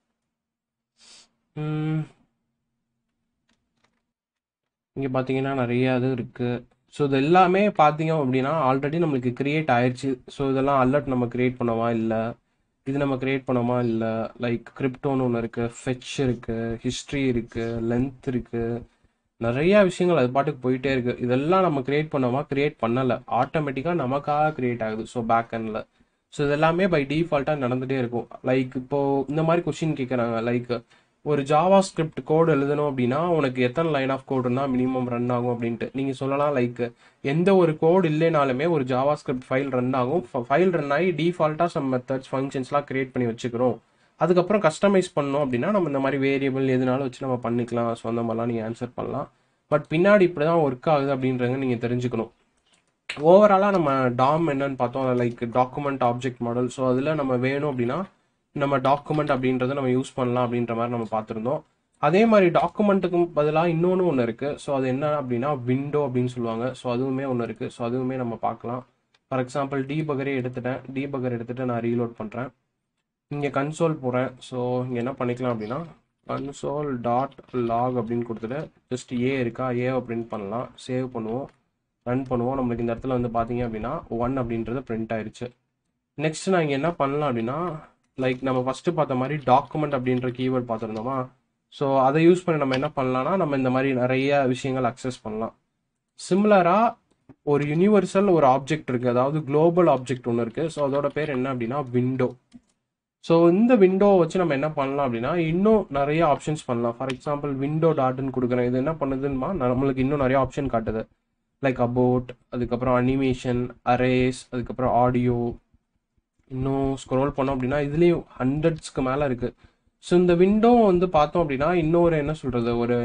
இங்கே பார்த்தீங்கன்னா நிறைய இது இருக்குது ஸோ இது எல்லாமே பார்த்தீங்க அப்படின்னா ஆல்ரெடி நம்மளுக்கு கிரியேட் ஆயிடுச்சு ஸோ இதெல்லாம் அலர்ட் நம்ம கிரியேட் பண்ணவா இல்லை இது நம்ம கிரியேட் பண்ணோமா இல்லை லைக் கிரிப்டோன்னு ஒன்று இருக்குது ஃபெச் இருக்குது ஹிஸ்ட்ரி இருக்குது லென்த் இருக்குது நிறைய விஷயங்கள் அது பாட்டுக்கு போயிட்டே இருக்கு இதெல்லாம் நம்ம கிரியேட் பண்ணோமா கிரியேட் பண்ணலை ஆட்டோமேட்டிக்காக நமக்காக கிரியேட் ஆகுது ஸோ பேக் எண்டில் ஸோ இதெல்லாமே பை டிஃபால்ட்டாக நடந்துகிட்டே இருக்கும் லைக் இப்போ இந்த மாதிரி கொஷின் கேட்குறாங்க லைக் ஒரு ஜாவா ஸ்கிரிப்ட் கோடு எழுதணும் அப்படின்னா உனக்கு எத்தனை லைன் ஆஃப் கோடு இருந்தால் மினிமம் ரன் ஆகும் அப்படின்ட்டு நீங்கள் சொல்லலாம் லைக் எந்த ஒரு கோடு இல்லைனாலுமே ஒரு ஜாவா ஸ்கிரிப்ட் ஃபைல் ரன் ஆகும் ஃபைல் ரன் ஆகி டிஃபால்ட்டாக சம் மெத்தட்ஸ் ஃபங்க்ஷன்ஸ்லாம் கிரியேட் பண்ணி வச்சுக்கிறோம் அதுக்கப்புறம் கஸ்டமைஸ் பண்ணோம் அப்படின்னா நம்ம இந்த மாதிரி வேரியபிள் எதுனாலும் வச்சு நம்ம பண்ணிக்கலாம் ஸோ அந்த மாதிரிலாம் நீங்கள் ஆன்சர் பண்ணலாம் பட் பின்னாடி இப்படி தான் ஒர்க் ஆகுது அப்படின்றத நீங்கள் தெரிஞ்சுக்கணும் ஓவராலாக நம்ம டாம் என்னன்னு பார்த்தோம் like document object model so அதில் நம்ம வேணும் அப்படின்னா நம்ம டாக்குமெண்ட் அப்படின்றத நம்ம யூஸ் பண்ணலாம் அப்படின்ற மாதிரி நம்ம பார்த்துருந்தோம் அதே மாதிரி டாக்குமெண்ட்டுக்கு பதிலாக இன்னொன்று ஒன்று இருக்குது ஸோ அது என்ன அப்படின்னா விண்டோ அப்படின்னு சொல்லுவாங்க ஸோ அதுவுமே ஒன்று இருக்குது ஸோ அதுவுமே நம்ம பார்க்கலாம் ஃபார் எக்ஸாம்பிள் டீபகரே எடுத்துட்டேன் டீபகர் எடுத்துகிட்டு நான் ரீலோட் பண்ணுறேன் இங்கே கன்சோல் போகிறேன் ஸோ இங்கே என்ன பண்ணிக்கலாம் அப்படின்னா கன்சோல் டாட் லாக் அப்படின்னு கொடுத்துட்டு ஜஸ்ட் ஏ இருக்கா ஏ அப்படின்னு பண்ணலாம் சேவ் பண்ணுவோம் ரன் பண்ணுவோம் நம்மளுக்கு இந்த இடத்துல வந்து பார்த்தீங்க அப்படின்னா ஒன் அப்படின்றது பிரிண்ட் ஆயிடுச்சு நெக்ஸ்ட் நான் இங்கே என்ன பண்ணலாம் அப்படின்னா லைக் நம்ம ஃபஸ்ட்டு பார்த்த மாதிரி டாக்குமெண்ட் அப்படின்ற கீவேர்ட் பார்த்துருந்தோமா ஸோ அதை யூஸ் பண்ணி நம்ம என்ன பண்ணலாம்னா நம்ம இந்த மாதிரி நிறைய விஷயங்கள் அக்சஸ் பண்ணலாம் சிமிலராக ஒரு யூனிவர்சல் ஒரு ஆப்ஜெக்ட் இருக்குது அதாவது குளோபல் ஆப்ஜெக்ட் ஒன்று இருக்குது ஸோ அதோட பேர் என்ன அப்படின்னா விண்டோ ஸோ இந்த விண்டோவை வச்சு நம்ம என்ன பண்ணலாம் அப்படின்னா இன்னும் நிறைய ஆப்ஷன்ஸ் பண்ணலாம் ஃபார் எக்ஸாம்பிள் விண்டோ டாட்னு கொடுக்குறேன் இது என்ன பண்ணுதுன்னா நம்மளுக்கு இன்னும் நிறைய ஆப்ஷன் காட்டுது லைக் அபவுட் அதுக்கப்புறம் அனிமேஷன் அரேஸ் அதுக்கப்புறம் ஆடியோ இன்னும் ஸ்க்ரோல் பண்ணோம் அப்படின்னா இதுலேயும் ஹண்ட்ரட்ஸ்க்கு மேலே இருக்குது ஸோ இந்த விண்டோ வந்து பார்த்தோம் அப்படின்னா இன்னொரு என்ன சொல்கிறது ஒரு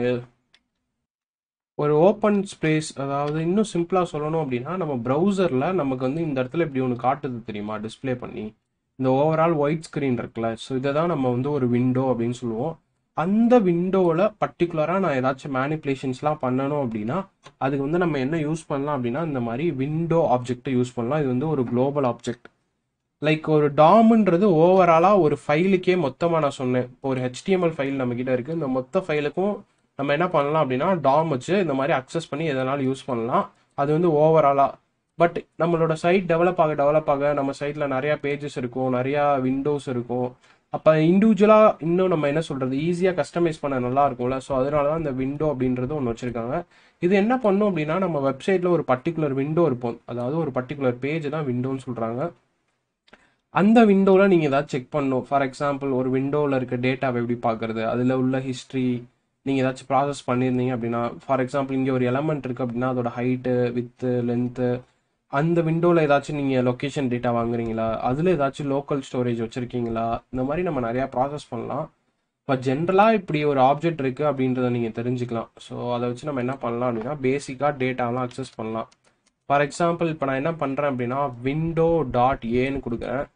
ஒரு ஓப்பன் ஸ்பேஸ் அதாவது இன்னும் சிம்பிளாக சொல்லணும் அப்படின்னா நம்ம ப்ரௌசரில் நமக்கு வந்து இந்த இடத்துல இப்படி ஒன்று காட்டுது தெரியுமா டிஸ்பிளே பண்ணி இந்த ஓவரால் ஒயிட் ஸ்க்ரீன் இருக்குல்ல ஸோ இதை தான் நம்ம வந்து ஒரு விண்டோ அப்படின்னு சொல்லுவோம் அந்த விண்டோவில் பர்டிகுலராக நான் ஏதாச்சும் மேனிப்புலேஷன்ஸ்லாம் பண்ணணும் அப்படின்னா அதுக்கு வந்து நம்ம என்ன யூஸ் பண்ணலாம் அப்படின்னா இந்த மாதிரி விண்டோ ஆப்ஜெக்ட்டை யூஸ் பண்ணலாம் இது வந்து ஒரு குளோபல் ஆப்ஜெக்ட் லைக் ஒரு டாம்ன்றது ஓவராலாக ஒரு ஃபைலுக்கே மொத்தமாக நான் சொன்னேன் இப்போ ஒரு ஹெச்டிஎம்எல் ஃபைல் நம்ம கிட்ட இருக்குது இந்த மொத்த ஃபைலுக்கும் நம்ம என்ன பண்ணலாம் அப்படின்னா டாம் வச்சு இந்த மாதிரி அக்சஸ் பண்ணி எதனாலும் யூஸ் பண்ணலாம் அது வந்து ஓவராலாக பட் நம்மளோட சைட் டெவலப் ஆக டெவலப் ஆக நம்ம சைட்டில் நிறையா பேஜஸ் இருக்கும் நிறையா விண்டோஸ் இருக்கும் அப்போ இண்டிவிஜுவலாக இன்னும் நம்ம என்ன சொல்கிறது ஈஸியாக கஸ்டமைஸ் பண்ண நல்லா இருக்கும்ல ஸோ அதனால தான் இந்த விண்டோ அப்படின்றது ஒன்று வச்சுருக்காங்க இது என்ன பண்ணும் அப்படின்னா நம்ம வெப்சைட்டில் ஒரு பர்டிகுலர் விண்டோ இருப்போம் அதாவது ஒரு பர்டிகுலர் பேஜ் தான் விண்டோன்னு சொல்கிறாங்க அந்த விண்டோவில் நீங்கள் ஏதாவது செக் பண்ணணும் ஃபார் எக்ஸாம்பிள் ஒரு விண்டோவில் இருக்க டேட்டாவை எப்படி பார்க்குறது அதில் உள்ள ஹிஸ்ட்ரி நீங்கள் ஏதாச்சும் ப்ராசஸ் பண்ணியிருந்தீங்க அப்படின்னா ஃபார் எக்ஸாம்பிள் இங்கே ஒரு எலமெண்ட் இருக்குது அப்படின்னா அதோட ஹைட்டு வித்து லென்த்து அந்த விண்டோவில் ஏதாச்சும் நீங்கள் லொக்கேஷன் டேட்டா வாங்குறீங்களா அதில் ஏதாச்சும் லோக்கல் ஸ்டோரேஜ் வச்சுருக்கீங்களா இந்த மாதிரி நம்ம நிறையா ப்ராசஸ் பண்ணலாம் பட் ஜென்ரலாக இப்படி ஒரு ஆப்ஜெக்ட் இருக்குது அப்படின்றத நீங்கள் தெரிஞ்சுக்கலாம் ஸோ அதை வச்சு நம்ம என்ன பண்ணலாம் அப்படின்னா பேசிக்காக டேட்டாலாம் அக்சஸ் பண்ணலாம் ஃபார் எக்ஸாம்பிள் இப்போ நான் என்ன பண்ணுறேன் அப்படின்னா விண்டோ டாட் ஏன்னு கொடுக்குறேன்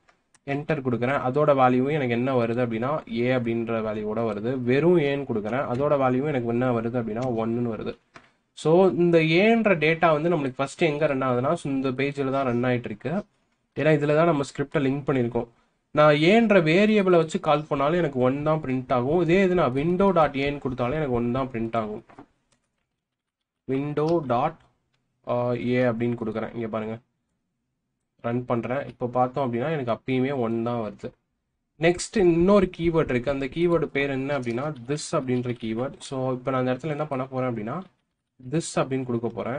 என்டர் கொடுக்குறேன் அதோட வேல்யூவும் எனக்கு என்ன வருது அப்படின்னா ஏ அப்படின்ற வேல்யூவோட வருது வெறும் ஏன்னு கொடுக்குறேன் அதோட வேல்யூவும் எனக்கு என்ன வருது அப்படின்னா ஒன்றுன்னு வருது ஸோ இந்த ஏன்ற டேட்டா வந்து நம்மளுக்கு ஃபர்ஸ்ட் எங்கே ரன் ஆகுதுன்னா so இந்த பேஜில் தான் ரன் ஆகிட்டு இருக்கு ஏன்னா இதில் தான் நம்ம ஸ்கிரிப்டை லிங்க் பண்ணியிருக்கோம் நான் ஏன்ற வேரியபிளை வச்சு கால் பண்ணாலும் எனக்கு ஒன் தான் பிரிண்ட் ஆகும் இதே இது நான் விண்டோ டாட் ஏன்னு கொடுத்தாலும் எனக்கு ஒன் தான் பிரிண்ட் ஆகும் விண்டோ டாட் ஏ அப்படின்னு கொடுக்குறேன் இங்கே பாருங்கள் ரன் பண்ணுறேன் இப்போ பார்த்தோம் அப்படின்னா எனக்கு அப்பயுமே ஒன் தான் வருது நெக்ஸ்ட் இன்னொரு கீவேர்ட் இருக்குது அந்த கீவேர்டு பேர் என்ன அப்படின்னா திஸ் அப்படின்ற கீவேர்ட் ஸோ இப்போ நான் அந்த இடத்துல என்ன பண்ண போகிறேன் அப்படின்னா திஸ் அப்படின்னு கொடுக்க போகிறேன்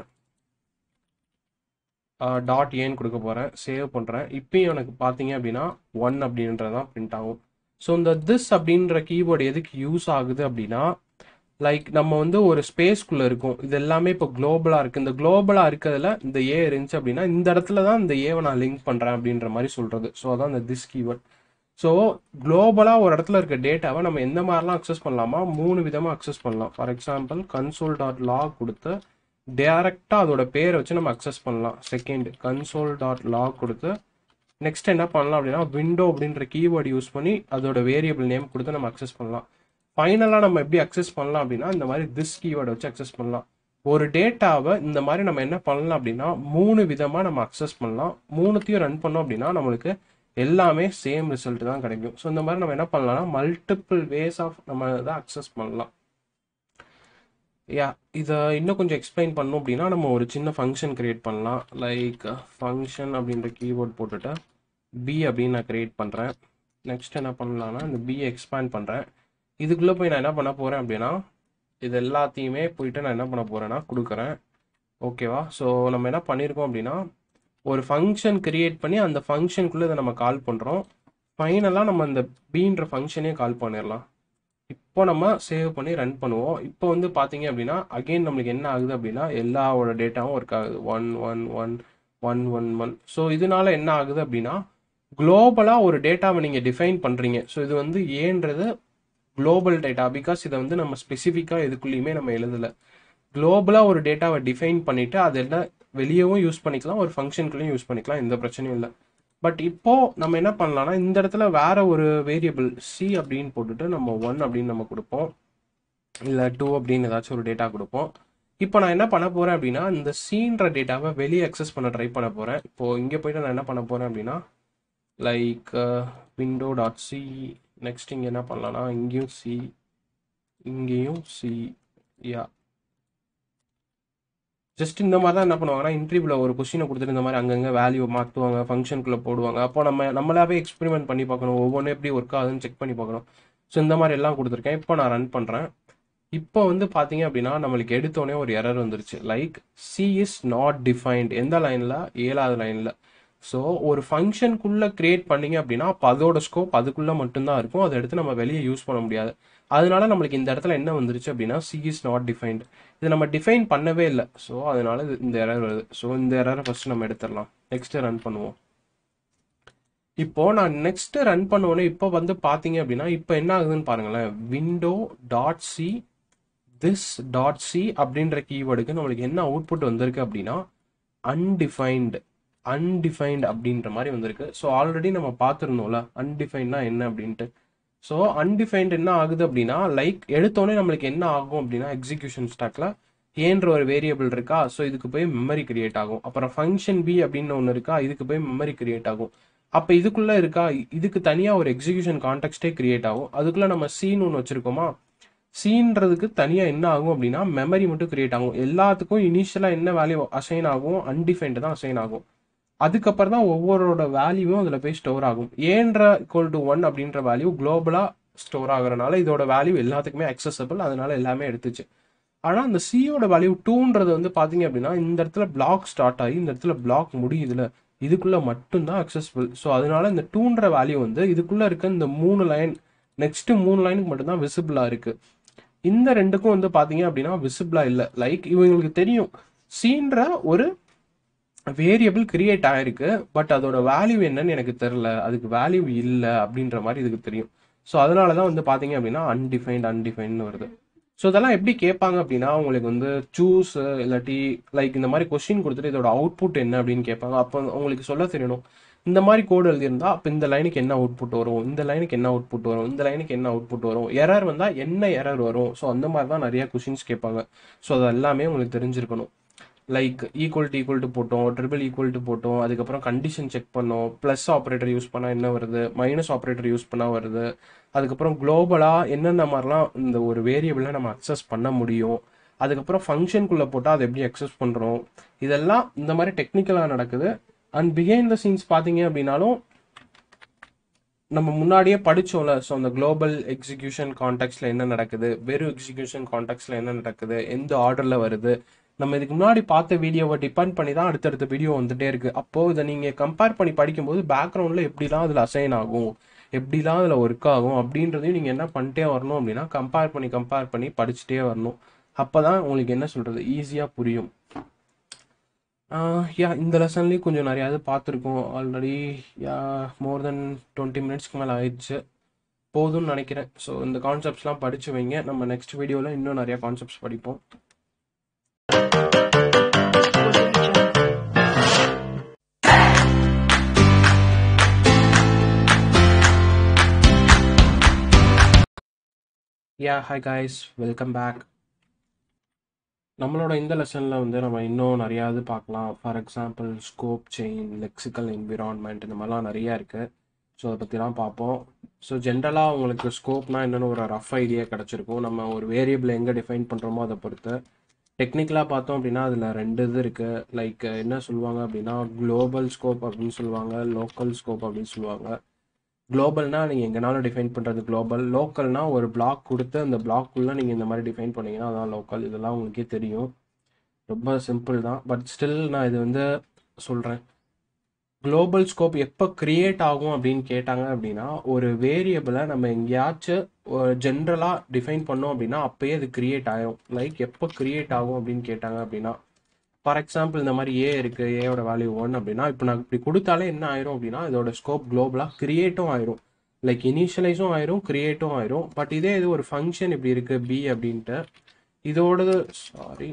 டாட் ஏன்னு கொடுக்க போகிறேன் சேவ் பண்ணுறேன் இப்பயும் எனக்கு பார்த்தீங்க அப்படின்னா ஒன் அப்படின்றதான் பிரிண்ட் ஆகும் ஸோ இந்த திஸ் அப்படின்ற கீவேர்டு எதுக்கு யூஸ் ஆகுது அப்படின்னா லைக் நம்ம வந்து ஒரு ஸ்பேஸ்க்குள்ளே இருக்கும் இது எல்லாமே இப்போ குளோபலாக இருக்குது இந்த குளோபலாக இருக்கிறதுல இந்த ஏ இருந்துச்சு அப்படின்னா இந்த இடத்துல தான் இந்த ஏவை நான் லிங்க் பண்ணுறேன் அப்படின்ற மாதிரி சொல்கிறது ஸோ அதான் இந்த திஸ் கீவேர்ட் ஸோ குளோபலாக ஒரு இடத்துல இருக்க டேட்டாவை நம்ம எந்த மாதிரிலாம் அக்சஸ் பண்ணலாமா மூணு விதமாக அக்சஸ் பண்ணலாம் for example console dot log கொடுத்து டேரெக்டாக அதோட பேரை வச்சு நம்ம அக்சஸ் பண்ணலாம் செகண்ட் கன்சோல் டாட் லாக் கொடுத்து நெக்ஸ்ட் என்ன பண்ணலாம் அப்படின்னா விண்டோ அப்படின்ற கீவேர்டு யூஸ் பண்ணி அதோட வேரியபிள் நேம் கொடுத்து நம்ம அக்சஸ் பண்ணலாம் ஃபைனலாக நம்ம எப்படி அக்சஸ் பண்ணலாம் அப்படின்னா இந்த மாதிரி திஸ் கீவேர்டை வச்சு அக்சஸ் பண்ணலாம் ஒரு டேட்டாவை இந்த மாதிரி நம்ம என்ன பண்ணலாம் அப்படின்னா மூணு விதமாக நம்ம அக்சஸ் பண்ணலாம் மூணுத்தையும் ரன் பண்ணோம் அப்படின்னா நம்மளுக்கு எல்லாமே சேம் ரிசல்ட் தான் கிடைக்கும் ஸோ இந்த மாதிரி நம்ம என்ன பண்ணலாம்னா மல்டிபிள் வேஸ் ஆஃப் நம்ம இதை அக்சஸ் பண்ணலாம் யா இதை இன்னும் கொஞ்சம் எக்ஸ்பிளைன் பண்ணோம் அப்படின்னா நம்ம ஒரு சின்ன ஃபங்க்ஷன் கிரியேட் பண்ணலாம் லைக் ஃபங்க்ஷன் அப்படின்ற கீவேர்ட் போட்டுட்டு பி அப்படின்னு நான் கிரியேட் பண்ணுறேன் நெக்ஸ்ட் என்ன பண்ணலாம்னா இந்த பி எக்ஸ்பேண்ட் பண்ணுறேன் இதுக்குள்ளே போய் நான் என்ன பண்ண போகிறேன் அப்படின்னா இது எல்லாத்தையுமே போயிட்டு நான் என்ன பண்ண போகிறேன்னா கொடுக்குறேன் ஓகேவா ஸோ நம்ம என்ன பண்ணியிருக்கோம் அப்படின்னா ஒரு ஃபங்க்ஷன் கிரியேட் பண்ணி அந்த ஃபங்க்ஷனுக்குள்ளே இதை நம்ம கால் பண்ணுறோம் ஃபைனலாக நம்ம அந்த பீன்ற ஃபங்க்ஷனே கால் பண்ணிடலாம் இப்போ நம்ம சேவ் பண்ணி ரன் பண்ணுவோம் இப்போ வந்து பார்த்தீங்க அப்படின்னா அகெயின் நம்மளுக்கு என்ன ஆகுது அப்படின்னா எல்லாவோட டேட்டாவும் ஒர்க் ஆகுது one one one one one one so இதனால என்ன ஆகுது அப்படின்னா குளோபலாக ஒரு டேட்டாவை நீங்கள் டிஃபைன் பண்ணுறீங்க ஸோ இது வந்து ஏன்றது குளோபல் டேட்டா பிகாஸ் இதை வந்து நம்ம ஸ்பெசிஃபிக்காக எதுக்குள்ளேயுமே நம்ம எழுதலை குளோபலாக ஒரு டேட்டாவை டிஃபைன் பண்ணிவிட்டு அது என்ன வெளியவும் யூஸ் பண்ணிக்கலாம் ஒரு ஃபங்க்ஷனுக்குள்ளேயும் யூஸ் பண்ணிக்கலாம் எந்த பிரச்சனையும் இல்லை பட் இப்போ நம்ம என்ன பண்ணலாம்னா இந்த இடத்துல வேற ஒரு வேரியபிள் சி அப்படின்னு போட்டுட்டு நம்ம ஒன் அப்படின்னு நம்ம கொடுப்போம் இல்லை டூ அப்படின்னு ஏதாச்சும் ஒரு டேட்டா கொடுப்போம் இப்போ நான் என்ன பண்ண போறேன் அப்படின்னா இந்த சீன்ற டேட்டாவை வெளியே அக்சஸ் பண்ண ட்ரை பண்ண போறேன் இப்போ இங்கே போயிட்டு நான் என்ன பண்ண போறேன் அப்படின்னா like window dot C next இங்கே என்ன பண்ணலாம்னா இங்கேயும் சி இங்கேயும் சி யா ஜஸ்ட் இந்த மாதிரி தான் என்ன பண்ணுவாங்கன்னா இன்டர்வியூவில் ஒரு கொஸ்டினை கொடுத்துட்டு இந்த மாதிரி அங்கங்கே வேல்யூ மாற்றுவாங்க ஃபங்க்ஷனுக்குள்ளே போடுவாங்க அப்போ நம்ம நம்மளாவே எக்ஸ்பெரிமெண்ட் பண்ணி பார்க்கணும் ஒவ்வொன்றும் எப்படி ஒர்க் ஆகுதுன்னு செக் பண்ணி பார்க்கணும் ஸோ இந்த மாதிரி எல்லாம் கொடுத்துருக்கேன் இப்போ நான் ரன் பண்ணுறேன் இப்போ வந்து பார்த்தீங்க அப்படின்னா நம்மளுக்கு எடுத்தோடனே ஒரு எரர் வந்துருச்சு like C is not defined எந்த லைனில் ஏழாவது லைனில் ஸோ ஒரு ஃபங்க்ஷனுக்குள்ளே கிரியேட் பண்ணீங்க அப்படின்னா அப்போ அதோட ஸ்கோப் அதுக்குள்ளே மட்டும்தான் இருக்கும் அதை எடுத்து நம்ம வெளியே யூஸ் பண்ண முடியாது அதனால நம்மளுக்கு இந்த இடத்துல என்ன வந்துருச்சு அப்படின்னா சி இஸ் நாட் டிஃபைன்ட் இது நம்ம டிஃபைன் பண்ணவே இல்லை ஸோ அதனால இது இந்த எரர் வருது ஸோ இந்த எரரை ஃபர்ஸ்ட் நம்ம எடுத்துடலாம் நெக்ஸ்ட் ரன் பண்ணுவோம் இப்போ நான் நெக்ஸ்ட் ரன் பண்ணுவோன்னே இப்போ வந்து பார்த்தீங்க அப்படின்னா இப்போ என்ன ஆகுதுன்னு பாருங்களேன் window dot C this dot C அப்படின்ற கீவேர்டுக்கு நம்மளுக்கு என்ன அவுட்புட் வந்திருக்கு அப்படின்னா அன்டிஃபைன்டு அன்டிஃபைன்டு அப்படின்ற மாதிரி வந்திருக்கு ஸோ ஆல்ரெடி நம்ம பார்த்துருந்தோம்ல அன்டிஃபைன்னா என்ன அப்படின்ட்டு ஸோ அன்டிஃபைன்டு என்ன ஆகுது அப்படின்னா லைக் எடுத்தோடனே நம்மளுக்கு என்ன ஆகும் அப்படின்னா எக்ஸிக்யூஷன் ஸ்டாக்ல ஏன்ற ஒரு வேரியபிள் இருக்கா ஸோ இதுக்கு போய் மெமரி கிரியேட் ஆகும் அப்புறம் ஃபங்க்ஷன் பி அப்படின்னு ஒன்று இருக்கா இதுக்கு போய் மெமரி கிரியேட் ஆகும் அப்போ இதுக்குள்ள இருக்கா இதுக்கு தனியாக ஒரு எக்ஸிக்யூஷன் கான்டெக்ட்டே கிரியேட் ஆகும் அதுக்குள்ள நம்ம சீன் ஒன்று வச்சிருக்கோமா சீன்றதுக்கு தனியாக என்ன ஆகும் அப்படின்னா மெமரி மட்டும் கிரியேட் ஆகும் எல்லாத்துக்கும் இனிஷியலாக என்ன வேல்யூ அசைன் ஆகும் அன்டிஃபைன்டு தான் அசைன் ஆகும் அதுக்கப்புறம் தான் ஒவ்வொருவோட வேல்யூவும் அதில் போய் ஸ்டோர் ஆகும் ஏன்ற ஈக்குவல் டு ஒன் அப்படின்ற வேல்யூ குளோபலாக ஸ்டோர் ஆகுறனால இதோட வேல்யூ எல்லாத்துக்குமே அக்சசபிள் அதனால எல்லாமே எடுத்துச்சு ஆனால் அந்த சியோட வேல்யூ டூன்றது வந்து பார்த்தீங்க அப்படின்னா இந்த இடத்துல பிளாக் ஸ்டார்ட் ஆகி இந்த இடத்துல பிளாக் முடியுதுல இதுக்குள்ள மட்டும்தான் அக்சசபிள் ஸோ அதனால இந்த டூன்ற வேல்யூ வந்து இதுக்குள்ள இருக்க இந்த மூணு லைன் நெக்ஸ்ட் மூணு லைனுக்கு மட்டும்தான் விசிபிளா இருக்கு இந்த ரெண்டுக்கும் வந்து பார்த்தீங்க அப்படின்னா விசிபிளா இல்லை லைக் இவங்களுக்கு தெரியும் சீன்ற ஒரு வேரியபிள் கிரியேட் ஆயிருக்கு பட் அதோட வேல்யூ என்னன்னு எனக்கு தெரில அதுக்கு வேல்யூ இல்லை அப்படின்ற மாதிரி இதுக்கு தெரியும் ஸோ அதனால தான் வந்து பார்த்தீங்க அப்படின்னா அன்டிஃபைன்ட் அன்டிஃபைன்டு வருது ஸோ இதெல்லாம் எப்படி கேட்பாங்க அப்படின்னா உங்களுக்கு வந்து சூஸ் இல்லாட்டி லைக் இந்த மாதிரி கொஸ்டின் கொடுத்துட்டு இதோட அவுட்புட் என்ன அப்படின்னு கேட்பாங்க அப்போ உங்களுக்கு சொல்ல தெரியணும் இந்த மாதிரி கோடு எழுதியிருந்தா அப்போ இந்த லைனுக்கு என்ன அவுட்புட் வரும் இந்த லைனுக்கு என்ன அவுட்புட் வரும் இந்த லைனுக்கு என்ன அவுட்புட் வரும் எரர் வந்தால் என்ன எரர் வரும் ஸோ அந்த மாதிரி தான் நிறைய கொஷின்ஸ் கேட்பாங்க ஸோ அது எல்லாமே உங்களுக்கு தெரிஞ்சிருக்கணும் like equal to equal to போட்டோம் ட்ரிபிள் ஈக்குவல் டு போட்டோம் அதுக்கப்புறம் கண்டிஷன் செக் பண்ணோம் ப்ளஸ் ஆப்ரேட்டர் யூஸ் பண்ணால் என்ன வருது மைனஸ் ஆப்ரேட்டர் யூஸ் பண்ணால் வருது அதுக்கப்புறம் குளோபலாக என்னென்ன மாதிரிலாம் இந்த ஒரு வேரியபிளை நம்ம அக்சஸ் பண்ண முடியும் அதுக்கப்புறம் ஃபங்க்ஷனுக்குள்ளே போட்டால் அதை எப்படி அக்சஸ் பண்ணுறோம் இதெல்லாம் இந்த மாதிரி டெக்னிக்கலாக நடக்குது அண்ட் பிஹைண்ட் த சீன்ஸ் பார்த்தீங்க அப்படின்னாலும் நம்ம முன்னாடியே படிச்சோம்ல ஸோ அந்த குளோபல் எக்ஸிகியூஷன் கான்டாக்ட்ஸில் என்ன நடக்குது வெறும் எக்ஸிகியூஷன் கான்டாக்ட்ஸில் என்ன நடக்குது எந்த ஆர்டரில் வருது நம்ம இதுக்கு முன்னாடி பார்த்த வீடியோவை டிபெண்ட் பண்ணி தான் அடுத்தடுத்த வீடியோ வந்துட்டே இருக்கு அப்போ இதை நீங்கள் கம்பேர் பண்ணி படிக்கும்போது பேக்ரவுண்டில் எப்படிலாம் அதில் அசைன் ஆகும் எப்படிலாம் அதில் ஒர்க் ஆகும் அப்படின்றதையும் நீங்கள் என்ன பண்ணிட்டே வரணும் அப்படின்னா கம்பேர் பண்ணி கம்பேர் பண்ணி படிச்சுட்டே வரணும் அப்போ தான் உங்களுக்கு என்ன சொல்கிறது ஈஸியாக புரியும் யா இந்த லெசன்லேயும் கொஞ்சம் நிறையா இது பார்த்துருக்கோம் ஆல்ரெடி யா மோர் தென் டுவெண்ட்டி மினிட்ஸ்க்கு மேலே ஆயிடுச்சு போதும்னு நினைக்கிறேன் ஸோ இந்த கான்செப்ட்ஸ்லாம் படித்து வைங்க நம்ம நெக்ஸ்ட் வீடியோவில் இன்னும் நிறையா கான்செப்ட்ஸ் படிப்போம் yeah hi guys welcome back நம்மளோட இந்த லெசனில் வந்து நம்ம இன்னும் நிறையா இது பார்க்கலாம் for example scope chain lexical environment இந்த மாதிரிலாம் நிறையா இருக்குது ஸோ அதை பற்றிலாம் பார்ப்போம் ஸோ ஜென்ரலாக உங்களுக்கு ஸ்கோப்னா என்னென்னு ஒரு ரஃப் ஐடியா கிடச்சிருக்கும் நம்ம ஒரு வேரியபிள் எங்கே டிஃபைன் பண்ணுறோமோ அதை பொறுத்து டெக்னிக்கலாக பார்த்தோம் அப்படின்னா அதில் ரெண்டு இது இருக்குது லைக் என்ன சொல்லுவாங்க அப்படின்னா குளோபல் ஸ்கோப் அப்படின்னு சொல்லுவாங்க லோக்கல் ஸ்கோப் அப்படின்னு சொல்லுவாங்க குளோபல்னா நீங்கள் எங்கேனாலும் டிஃபைன் பண்ணுறது குளோபல் லோக்கல்னா ஒரு பிளாக் கொடுத்து அந்த பிளாக்குள்ளே நீங்கள் இந்த மாதிரி டிஃபைன் பண்ணீங்கன்னா அதான் லோக்கல் இதெல்லாம் உங்களுக்கே தெரியும் ரொம்ப சிம்பிள் தான் பட் ஸ்டில் நான் இது வந்து சொல்கிறேன் குளோபல் ஸ்கோப் எப்போ கிரியேட் ஆகும் அப்படின்னு கேட்டாங்க அப்படின்னா ஒரு வேரியபிளை நம்ம எங்கேயாச்சும் ஜென்ரலாக டிஃபைன் பண்ணோம் அப்படின்னா அப்போயே அது கிரியேட் ஆகும் லைக் எப்போ கிரியேட் ஆகும் அப்படின்னு கேட்டாங்க அப்படின்னா ஃபார் எக்ஸாம்பிள் இந்த மாதிரி ஏ இருக்குது ஏயோட வேல்யூ ஒன் அப்படின்னா இப்போ நான் இப்படி கொடுத்தாலே என்ன ஆயிரும் அப்படின்னா இதோட ஸ்கோப் குளோபலாக கிரியேட்டும் ஆயிரும் லைக் இனிஷியலைஸும் ஆயிரும் கிரியேட்டும் ஆயிரும் பட் இதே இது ஒரு ஃபங்க்ஷன் இப்படி இருக்குது பி அப்படின்ட்டு இதோடது சாரி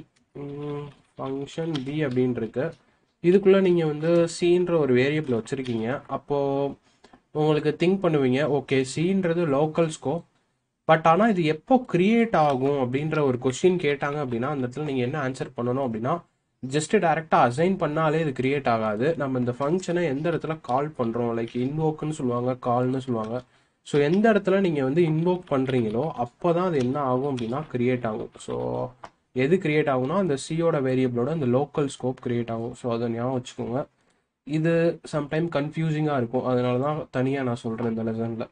ஃபங்க்ஷன் பி அப்படின்னு இருக்கு இதுக்குள்ளே நீங்கள் வந்து சீன்ற ஒரு வேரியபிள் வச்சுருக்கீங்க அப்போது உங்களுக்கு திங்க் பண்ணுவீங்க ஓகே சீன்றது லோக்கல் ஸ்கோப் பட் ஆனால் இது எப்போ கிரியேட் ஆகும் அப்படின்ற ஒரு கொஸ்டின் கேட்டாங்க அப்படின்னா அந்த இடத்துல நீங்கள் என்ன ஆன்சர் பண்ணணும் அப்படின்னா ஜஸ்ட் டேரெக்டாக அசைன் பண்ணாலே இது கிரியேட் ஆகாது நம்ம இந்த ஃபங்க்ஷனை எந்த இடத்துல கால் பண்ணுறோம் லைக் இன்வோக்குன்னு சொல்லுவாங்க கால்னு சொல்லுவாங்க ஸோ எந்த இடத்துல நீங்கள் வந்து இன்வோக் பண்ணுறீங்களோ அப்போ தான் அது என்ன ஆகும் அப்படின்னா கிரியேட் ஆகும் ஸோ எது கிரியேட் ஆகும்னா அந்த சியோட வேரியபிளோட அந்த லோக்கல் ஸ்கோப் கிரியேட் ஆகும் ஸோ அதை ஞாபகம் வச்சுக்கோங்க இது சம்டைம் கன்ஃபியூசிங்காக இருக்கும் அதனால தான் தனியாக நான் சொல்கிறேன் இந்த லெசனில்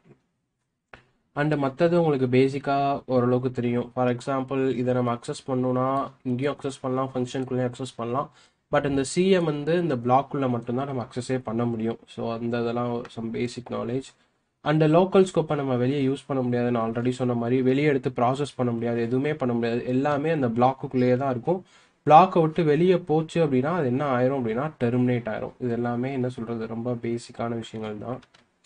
அண்டு மற்றது உங்களுக்கு பேசிக்காக ஓரளவுக்கு தெரியும் ஃபார் எக்ஸாம்பிள் இதை நம்ம அக்சஸ் பண்ணோன்னா இங்கேயும் அக்சஸ் பண்ணலாம் ஃபங்க்ஷனுக்குள்ளேயும் அக்சஸ் பண்ணலாம் பட் இந்த சிஎம் வந்து இந்த பிளாக்குள்ளே மட்டும்தான் நம்ம அக்சஸே பண்ண முடியும் ஸோ அந்த இதெல்லாம் some basic knowledge and local ஸ்கோப்பை நம்ம வெளியே யூஸ் பண்ண முடியாது நான் ஆல்ரெடி சொன்ன மாதிரி வெளியே எடுத்து ப்ராசஸ் பண்ண முடியாது எதுவுமே பண்ண முடியாது எல்லாமே அந்த பிளாக்குள்ளேயே தான் இருக்கும் பிளாக்கை விட்டு வெளியே போச்சு அப்படின்னா அது என்ன ஆயிரும் அப்படின்னா டெர்மினேட் ஆயிரும் இது எல்லாமே என்ன சொல்கிறது ரொம்ப பேசிக்கான விஷயங்கள் தான்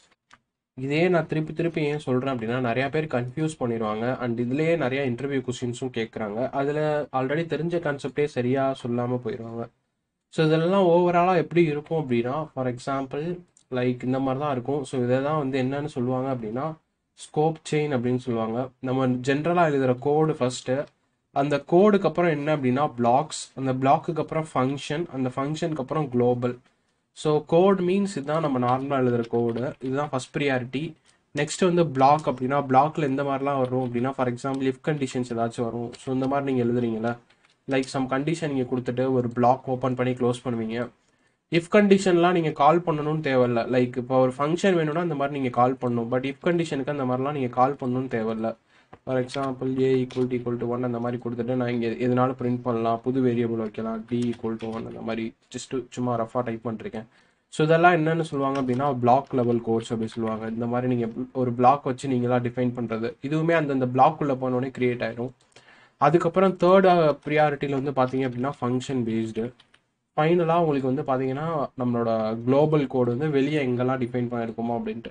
இதே நான் திருப்பி திருப்பி ஏன் சொல்கிறேன் அப்படின்னா நிறையா பேர் கன்ஃபியூஸ் பண்ணிடுவாங்க அண்ட் இதுலேயே நிறையா இன்டர்வியூ கொஸ்டின்ஸும் கேட்குறாங்க அதில் ஆல்ரெடி தெரிஞ்ச கான்செப்டே சரியாக சொல்லாமல் போயிடுவாங்க ஸோ இதெல்லாம் ஓவராலாக எப்படி இருக்கும் அப்படின்னா ஃபார் எக்ஸாம்பிள் லைக் இந்த மாதிரி தான் இருக்கும் ஸோ இதை தான் வந்து என்னன்னு சொல்லுவாங்க அப்படின்னா ஸ்கோப் செயின் அப்படின்னு சொல்லுவாங்க நம்ம ஜென்ரலாக எழுதுகிற கோடு ஃபஸ்ட்டு அந்த கோடுக்கு அப்புறம் என்ன அப்படின்னா பிளாக்ஸ் அந்த பிளாக்குக்கு அப்புறம் ஃபங்க்ஷன் அந்த ஃபங்க்ஷனுக்கு அப்புறம் குளோபல் ஸோ கோட் மீன்ஸ் இதுதான் நம்ம நார்மலாக எழுதுகிற கோடு இதுதான் ஃபஸ்ட் ப்ரியாரிட்டி நெக்ஸ்ட் வந்து பிளாக் அப்படின்னா பிளாக்ல எந்த மாதிரிலாம் வரும் அப்படின்னா ஃபார் எக்ஸாம்பிள் இஃப் கண்டிஷன்ஸ் ஏதாச்சும் வரும் ஸோ இந்த மாதிரி நீங்கள் எழுதுறீங்களா லைக் சம் கண்டிஷன் நீங்கள் கொடுத்துட்டு ஒரு பிளாக் ஓப்பன் பண்ணி க்ளோஸ் பண்ணுவீங்க இஃப் கண்டிஷன்லாம் நீங்கள் கால் பண்ணணும்னு தேவையில்ல லைக் இப்போ ஒரு ஃபங்க்ஷன் வேணும்னா அந்த மாதிரி நீங்கள் கால் பண்ணணும் பட் இஃப் கண்டிஷனுக்கு அந்த மாதிரிலாம் நீங்கள் கால் பண்ணணும்னு தேவையில்ல for example A equal to equal to one அந்த மாதிரி கொடுத்துட்டு நான் இங்கே எதனாலும் பிரிண்ட் பண்ணலாம் புது வேரியபிள் வைக்கலாம் டி ஈக்குவல் டு ஒன் அந்த மாதிரி ஜஸ்ட் சும்மா ரஃபாக டைப் பண்ணிருக்கேன் ஸோ இதெல்லாம் என்னென்னு சொல்லுவாங்க அப்படின்னா பிளாக் லெவல் கோர்ஸ் அப்படி சொல்லுவாங்க இந்த மாதிரி நீங்கள் ஒரு பிளாக் வச்சு நீங்களாம் டிஃபைன் பண்ணுறது இதுவுமே அந்தந்த பிளாக்குள்ளே போனோடனே கிரியேட் ஆயிடும் அதுக்கப்புறம் தேர்ட் ப்ரியாரிட்டியில் வந்து பார்த்தீங்க அப்படின்னா ஃபங்க்ஷன் பேஸ்டு ஃபைனலாக உங்களுக்கு வந்து பார்த்தீங்கன்னா நம்மளோட குளோபல் கோடு வந்து வெளியே எங்கெல்லாம் டிஃபைன் பண்ணியிருக்கோமோ அப்படின்ட்டு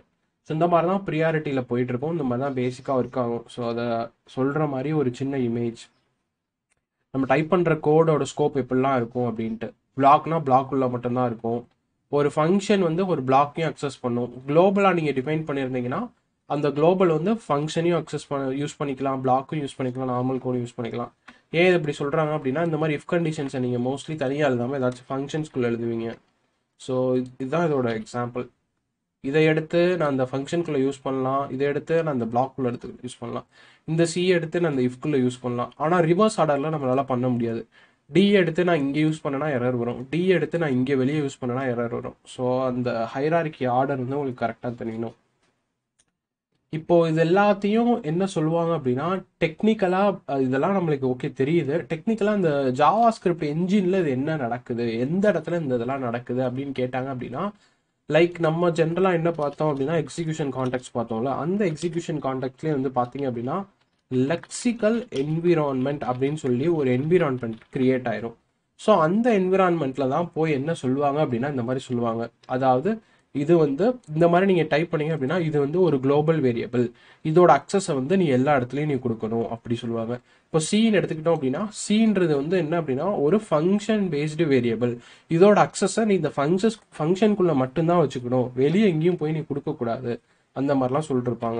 ஸோ இந்த மாதிரி தான் ப்ரியாரிட்டியில் போயிட்டுருக்கோம் இந்த மாதிரி தான் பேசிக்காக ஒர்க் ஆகும் ஸோ அதை சொல்கிற மாதிரி ஒரு சின்ன இமேஜ் நம்ம டைப் பண்ணுற கோடோட ஸ்கோப் எப்படிலாம் இருக்கும் அப்படின்ட்டு பிளாக்னா பிளாக் உள்ள மட்டும்தான் இருக்கும் ஒரு ஃபங்க்ஷன் வந்து ஒரு பிளாக்கையும் அக்சஸ் பண்ணும் குளோபலாக நீங்கள் டிஃபைன் பண்ணியிருந்தீங்கன்னா அந்த குளோபல் வந்து ஃபங்க்ஷனையும் அக்சஸ் பண்ண யூஸ் பண்ணிக்கலாம் பிளாக்கும் யூஸ் பண்ணிக்கலாம் நார்மல் கோடும் யூஸ் பண்ணிக்கலாம் ஏன் இது இப்படி சொல்கிறாங்க அப்படின்னா இந்த மாதிரி இஃப் கண்டிஷன்ஸை நீங்கள் மோஸ்ட்லி தனியாக எழுதாமல் ஏதாச்சும் ஃபங்க்ஷன்ஸ்குள்ளே எழுதுவீங்க ஸோ இதுதான் இதோட எக்ஸாம்பிள் இதை எடுத்து நான் அந்த ஃபங்க்ஷனுக்குள்ளே யூஸ் பண்ணலாம் இதை எடுத்து நான் அந்த பிளாக்குள்ளே எடுத்து யூஸ் பண்ணலாம் இந்த சி எடுத்து நான் அந்த இஃப்குள்ளே யூஸ் பண்ணலாம் ஆனால் ரிவர்ஸ் ஆர்டரில் நம்மளால் பண்ண முடியாது டி எடுத்து நான் இங்கே யூஸ் பண்ணனா எரர் வரும் டி எடுத்து நான் இங்கே வெளியே யூஸ் பண்ணனா எரர் வரும் ஸோ அந்த ஹைராரிக்கி ஆர்டர் வந்து உங்களுக்கு கரெக்டாக தெரியணும் இப்போ இது எல்லாத்தையும் என்ன சொல்லுவாங்க அப்படின்னா டெக்னிக்கலாக இதெல்லாம் நம்மளுக்கு ஓகே தெரியுது டெக்னிக்கலாக இந்த ஜாவா ஸ்கிரிப்ட் என்ஜினில் இது என்ன நடக்குது எந்த இடத்துல இந்த இதெல்லாம் நடக்குது அப்படின்னு கேட்டாங்க அப்படின்னா லைக் நம்ம ஜென்ரலாக என்ன பார்த்தோம் அப்படின்னா எக்ஸிக்யூஷன் கான்டாக்ட்ஸ் பார்த்தோம்ல அந்த எக்ஸிக்யூஷன் கான்டாக்ட்லேயே வந்து பார்த்தீங்க அப்படின்னா லெக்சிக்கல் என்விரான்மெண்ட் அப்படின்னு சொல்லி ஒரு என்விரான்மெண்ட் கிரியேட் ஆயிரும் ஸோ அந்த என்விரான்மெண்ட்டில் தான் போய் என்ன சொல்லுவாங்க அப்படின்னா இந்த மாதிரி சொல்லுவாங்க அதாவது இது வந்து இந்த மாதிரி நீங்கள் டைப் பண்ணீங்க அப்படின்னா இது வந்து ஒரு குளோபல் வேரியபிள் இதோட அக்சஸை வந்து நீ எல்லா இடத்துலையும் நீ கொடுக்கணும் அப்படி சொல்லுவாங்க இப்போ சீன் எடுத்துக்கிட்டோம் அப்படின்னா சீன்றது வந்து என்ன அப்படின்னா ஒரு ஃபங்க்ஷன் பேஸ்டு வேரியபிள் இதோட அக்சஸை நீ இந்த ஃபங்க்ஷஸ் ஃபங்க்ஷனுக்குள்ளே மட்டும்தான் வச்சுக்கணும் வெளியே எங்கேயும் போய் நீ கொடுக்கக்கூடாது அந்த மாதிரிலாம் சொல்லிட்டுருப்பாங்க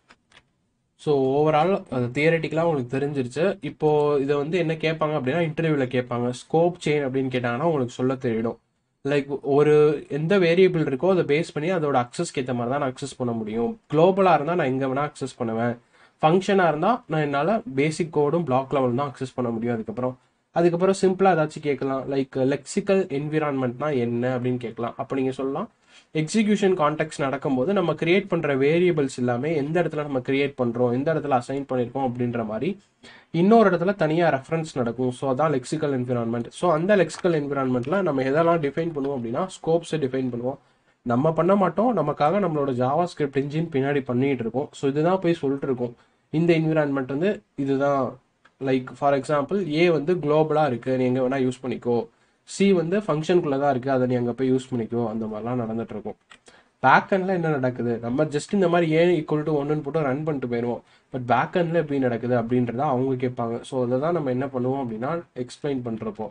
ஸோ ஓவரால் அது தியரட்டிக்கலாக உங்களுக்கு தெரிஞ்சிருச்சு இப்போ இதை வந்து என்ன கேட்பாங்க அப்படின்னா இன்டர்வியூவில் கேட்பாங்க ஸ்கோப் செயின் அப்படின்னு கேட்டாங்கன்னா உங்களுக்கு சொல்ல தெரியும் லைக் ஒரு எந்த வேரியபிள் இருக்கோ அதை பேஸ் பண்ணி அதோட அக்சஸ்க்கு ஏற்ற மாதிரி தான் நான் அக்சஸ் பண்ண முடியும் குளோபலாக இருந்தால் நான் எங்கே வேணால் அக்சஸ் பண்ணுவேன் ஃபங்க்ஷனாக இருந்தால் நான் என்னால் பேசிக் கோடும் பிளாக் லெவல் தான் அக்சஸ் பண்ண முடியும் அதுக்கப்புறம் அதுக்கப்புறம் சிம்பிளாக ஏதாச்சும் கேட்கலாம் லைக் லெக்சிக்கல் என்விரான்மெண்ட்னா என்ன அப்படின்னு கேட்கலாம் அப்போ நீங்கள் சொல்லலாம் எக்ஸிக்யூஷன் கான்டெக்ட் நடக்கும்போது நம்ம கிரியேட் பண்ணுற வேரியபிள்ஸ் எல்லாமே எந்த இடத்துல நம்ம கிரியேட் பண்ணுறோம் எந்த இடத்துல அசைன் பண்ணியிருக்கோம் அப்படின்ற மாதிரி இன்னொரு இடத்துல தனியாக ரெஃபரன்ஸ் நடக்கும் ஸோ அதான் லெக்சிக்கல் என்விரான்மெண்ட் ஸோ அந்த லெக்சிக்கல் என்விரான்மெண்ட்டில் நம்ம எதெல்லாம் டிஃபைன் பண்ணுவோம் அப்படின்னா ஸ்கோப்ஸை டிஃபைன் பண்ணுவோம் நம்ம பண்ண மாட்டோம் நமக்காக நம்மளோட ஜாவா ஸ்கிரிப்ட் இன்ஜின் பின்னாடி பண்ணிட்டு இருக்கோம் ஸோ இதுதான் போய் சொல்லிட்டு இருக்கோம் இந்த என்விரான்மெண்ட் வந்து இதுதான் லைக் ஃபார் எக்ஸாம்பிள் ஏ வந்து குளோபலாக இருக்குது நீ எங்கே வேணால் யூஸ் பண்ணிக்கோ சி வந்து ஃபங்க்ஷனுக்குள்ளே தான் இருக்குது அதை நீ அங்கே போய் யூஸ் பண்ணிக்கோ அந்த மாதிரிலாம் நடந்துட்டு இருக்கும் பேக்கெண்டில் என்ன நடக்குது நம்ம ஜஸ்ட் இந்த மாதிரி ஏன் ஈக்குவல் டு ஒன்றுன்னு போட்டு ரன் பண்ணிட்டு போயிடுவோம் பட் பேக்கெண்டில் எப்படி நடக்குது அப்படின்றத அவங்க கேட்பாங்க ஸோ அதை தான் நம்ம என்ன பண்ணுவோம் அப்படின்னா எக்ஸ்பிளைன் பண்ணுறப்போ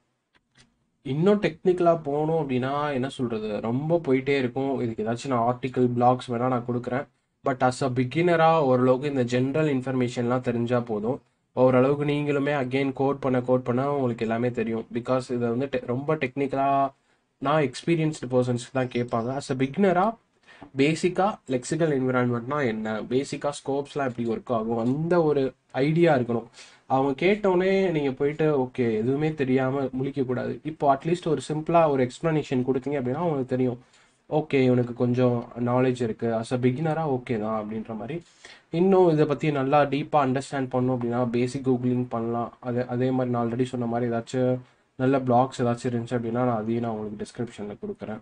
இன்னும் டெக்னிக்கலாக போகணும் அப்படின்னா என்ன சொல்கிறது ரொம்ப போயிட்டே இருக்கும் இதுக்கு ஏதாச்சும் நான் ஆர்டிக்கல் பிளாக்ஸ் வேணால் நான் கொடுக்குறேன் பட் அஸ் அ பிகினராக ஓரளவுக்கு இந்த ஜென்ரல் இன்ஃபர்மேஷன்லாம் தெரிஞ்சால் போதும் ஓரளவுக்கு நீங்களுமே அகெயின் கோட் பண்ண கோட் பண்ண உங்களுக்கு எல்லாமே தெரியும் பிகாஸ் இதை வந்து te- ரொம்ப டெக்னிக்கலாக நான் எக்ஸ்பீரியன்ஸ்டு பர்சன்ஸ்க்கு தான் கேட்பாங்க அஸ் அ பிகினராக பேசிக்காக லெக்சிக்கல் என்விரான்மெண்ட்னா என்ன பேசிக்காக ஸ்கோப்ஸ்லாம் எப்படி ஒர்க் ஆகும் அந்த ஒரு ஐடியா இருக்கணும் அவங்க கேட்டோடனே நீங்கள் போயிட்டு ஓகே எதுவுமே தெரியாமல் முழிக்கக்கூடாது இப்போ அட்லீஸ்ட் ஒரு சிம்பிளாக ஒரு எக்ஸ்ப்ளனேஷன் கொடுத்தீங்க அப்படின்னா அவங்களுக்கு தெரியும் ஓகே இவனுக்கு கொஞ்சம் நாலேஜ் இருக்குது அஸ் அ பிகினராக ஓகே தான் அப்படின்ற மாதிரி இன்னும் இதை பற்றி நல்லா டீப்பாக அண்டர்ஸ்டாண்ட் பண்ணணும் அப்படின்னா பேசிக் கூகுளிங் பண்ணலாம் அதே அதே மாதிரி நான் ஆல்ரெடி சொன்ன மாதிரி ஏதாச்சும் நல்ல பிளாக்ஸ் ஏதாச்சும் இருந்துச்சு அப்படின்னா நான் அதையும் நான் உங்களுக்கு டிஸ்கிரிப்ஷனில் கொடுக்குறேன்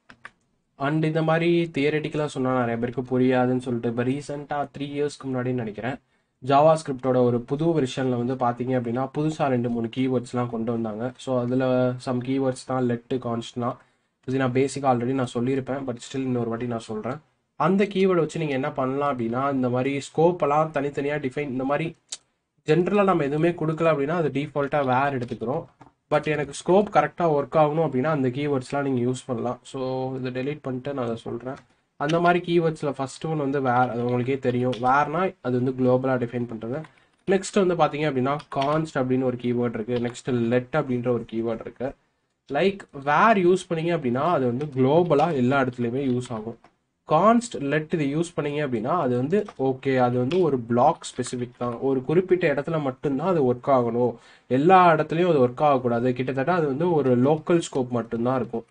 அண்ட் இந்த மாதிரி தியரட்டிக்கலாக சொன்னால் நிறைய பேருக்கு புரியாதுன்னு சொல்லிட்டு இப்போ ரீசெண்டாக த்ரீ இயர்ஸ்க்கு முன்னாடின்னு நினைக்கிறேன் ஜாவா ஸ்கிரிப்டோட ஒரு புது வெர்ஷனில் வந்து பார்த்தீங்க அப்படின்னா புதுசாக ரெண்டு மூணு கீவேர்ட்ஸ்லாம் கொண்டு வந்தாங்க ஸோ அதில் சம் கீவேர்ட்ஸ் தான் லெட்டு கான்ஸ்ட்னா இது நான் பேசிக்காக ஆல்ரெடி நான் சொல்லியிருப்பேன் பட் ஸ்டில் இன்னொரு வாட்டி நான் சொல்கிறேன் அந்த கீவேர்டை வச்சு நீங்கள் என்ன பண்ணலாம் அப்படின்னா இந்த மாதிரி ஸ்கோப் எல்லாம் தனித்தனியாக டிஃபைன் இந்த மாதிரி ஜென்ரலாக நம்ம எதுவுமே கொடுக்கல அப்படின்னா அது டிஃபால்ட்டாக வேர் எடுத்துக்கிறோம் பட் எனக்கு ஸ்கோப் கரெக்டாக ஒர்க் ஆகணும் அப்படின்னா அந்த கீவேர்ட்ஸ்லாம் நீங்கள் யூஸ் பண்ணலாம் ஸோ இதை டெலீட் பண்ணிட்டு நான் அதை சொல்கிறேன் அந்த மாதிரி கீவேர்ட்ஸில் ஃபர்ஸ்ட் ஒன் வந்து வேர் அது உங்களுக்கே தெரியும் வேர்னா அது வந்து குளோபலாக டிஃபைன் பண்ணுறது நெக்ஸ்ட் வந்து பார்த்தீங்க அப்படின்னா கான்ஸ்ட் அப்படின்னு ஒரு கீவேர்ட் இருக்குது நெக்ஸ்ட் லெட் அப்படின்ற ஒரு கீவேர்ட் இருக்குது லைக் வேர் யூஸ் பண்ணீங்க அப்படின்னா அது வந்து குளோபலாக எல்லா இடத்துலையுமே யூஸ் ஆகும் கான்ஸ்ட் லெட் இது யூஸ் பண்ணீங்க அப்படின்னா அது வந்து ஓகே அது வந்து ஒரு பிளாக் ஸ்பெசிஃபிக் தான் ஒரு குறிப்பிட்ட இடத்துல மட்டும்தான் அது ஒர்க் ஆகணும் எல்லா இடத்துலையும் அது ஒர்க் ஆகக்கூடாது கிட்டத்தட்ட அது வந்து ஒரு லோக்கல் ஸ்கோப் மட்டும்தான் இருக்கும்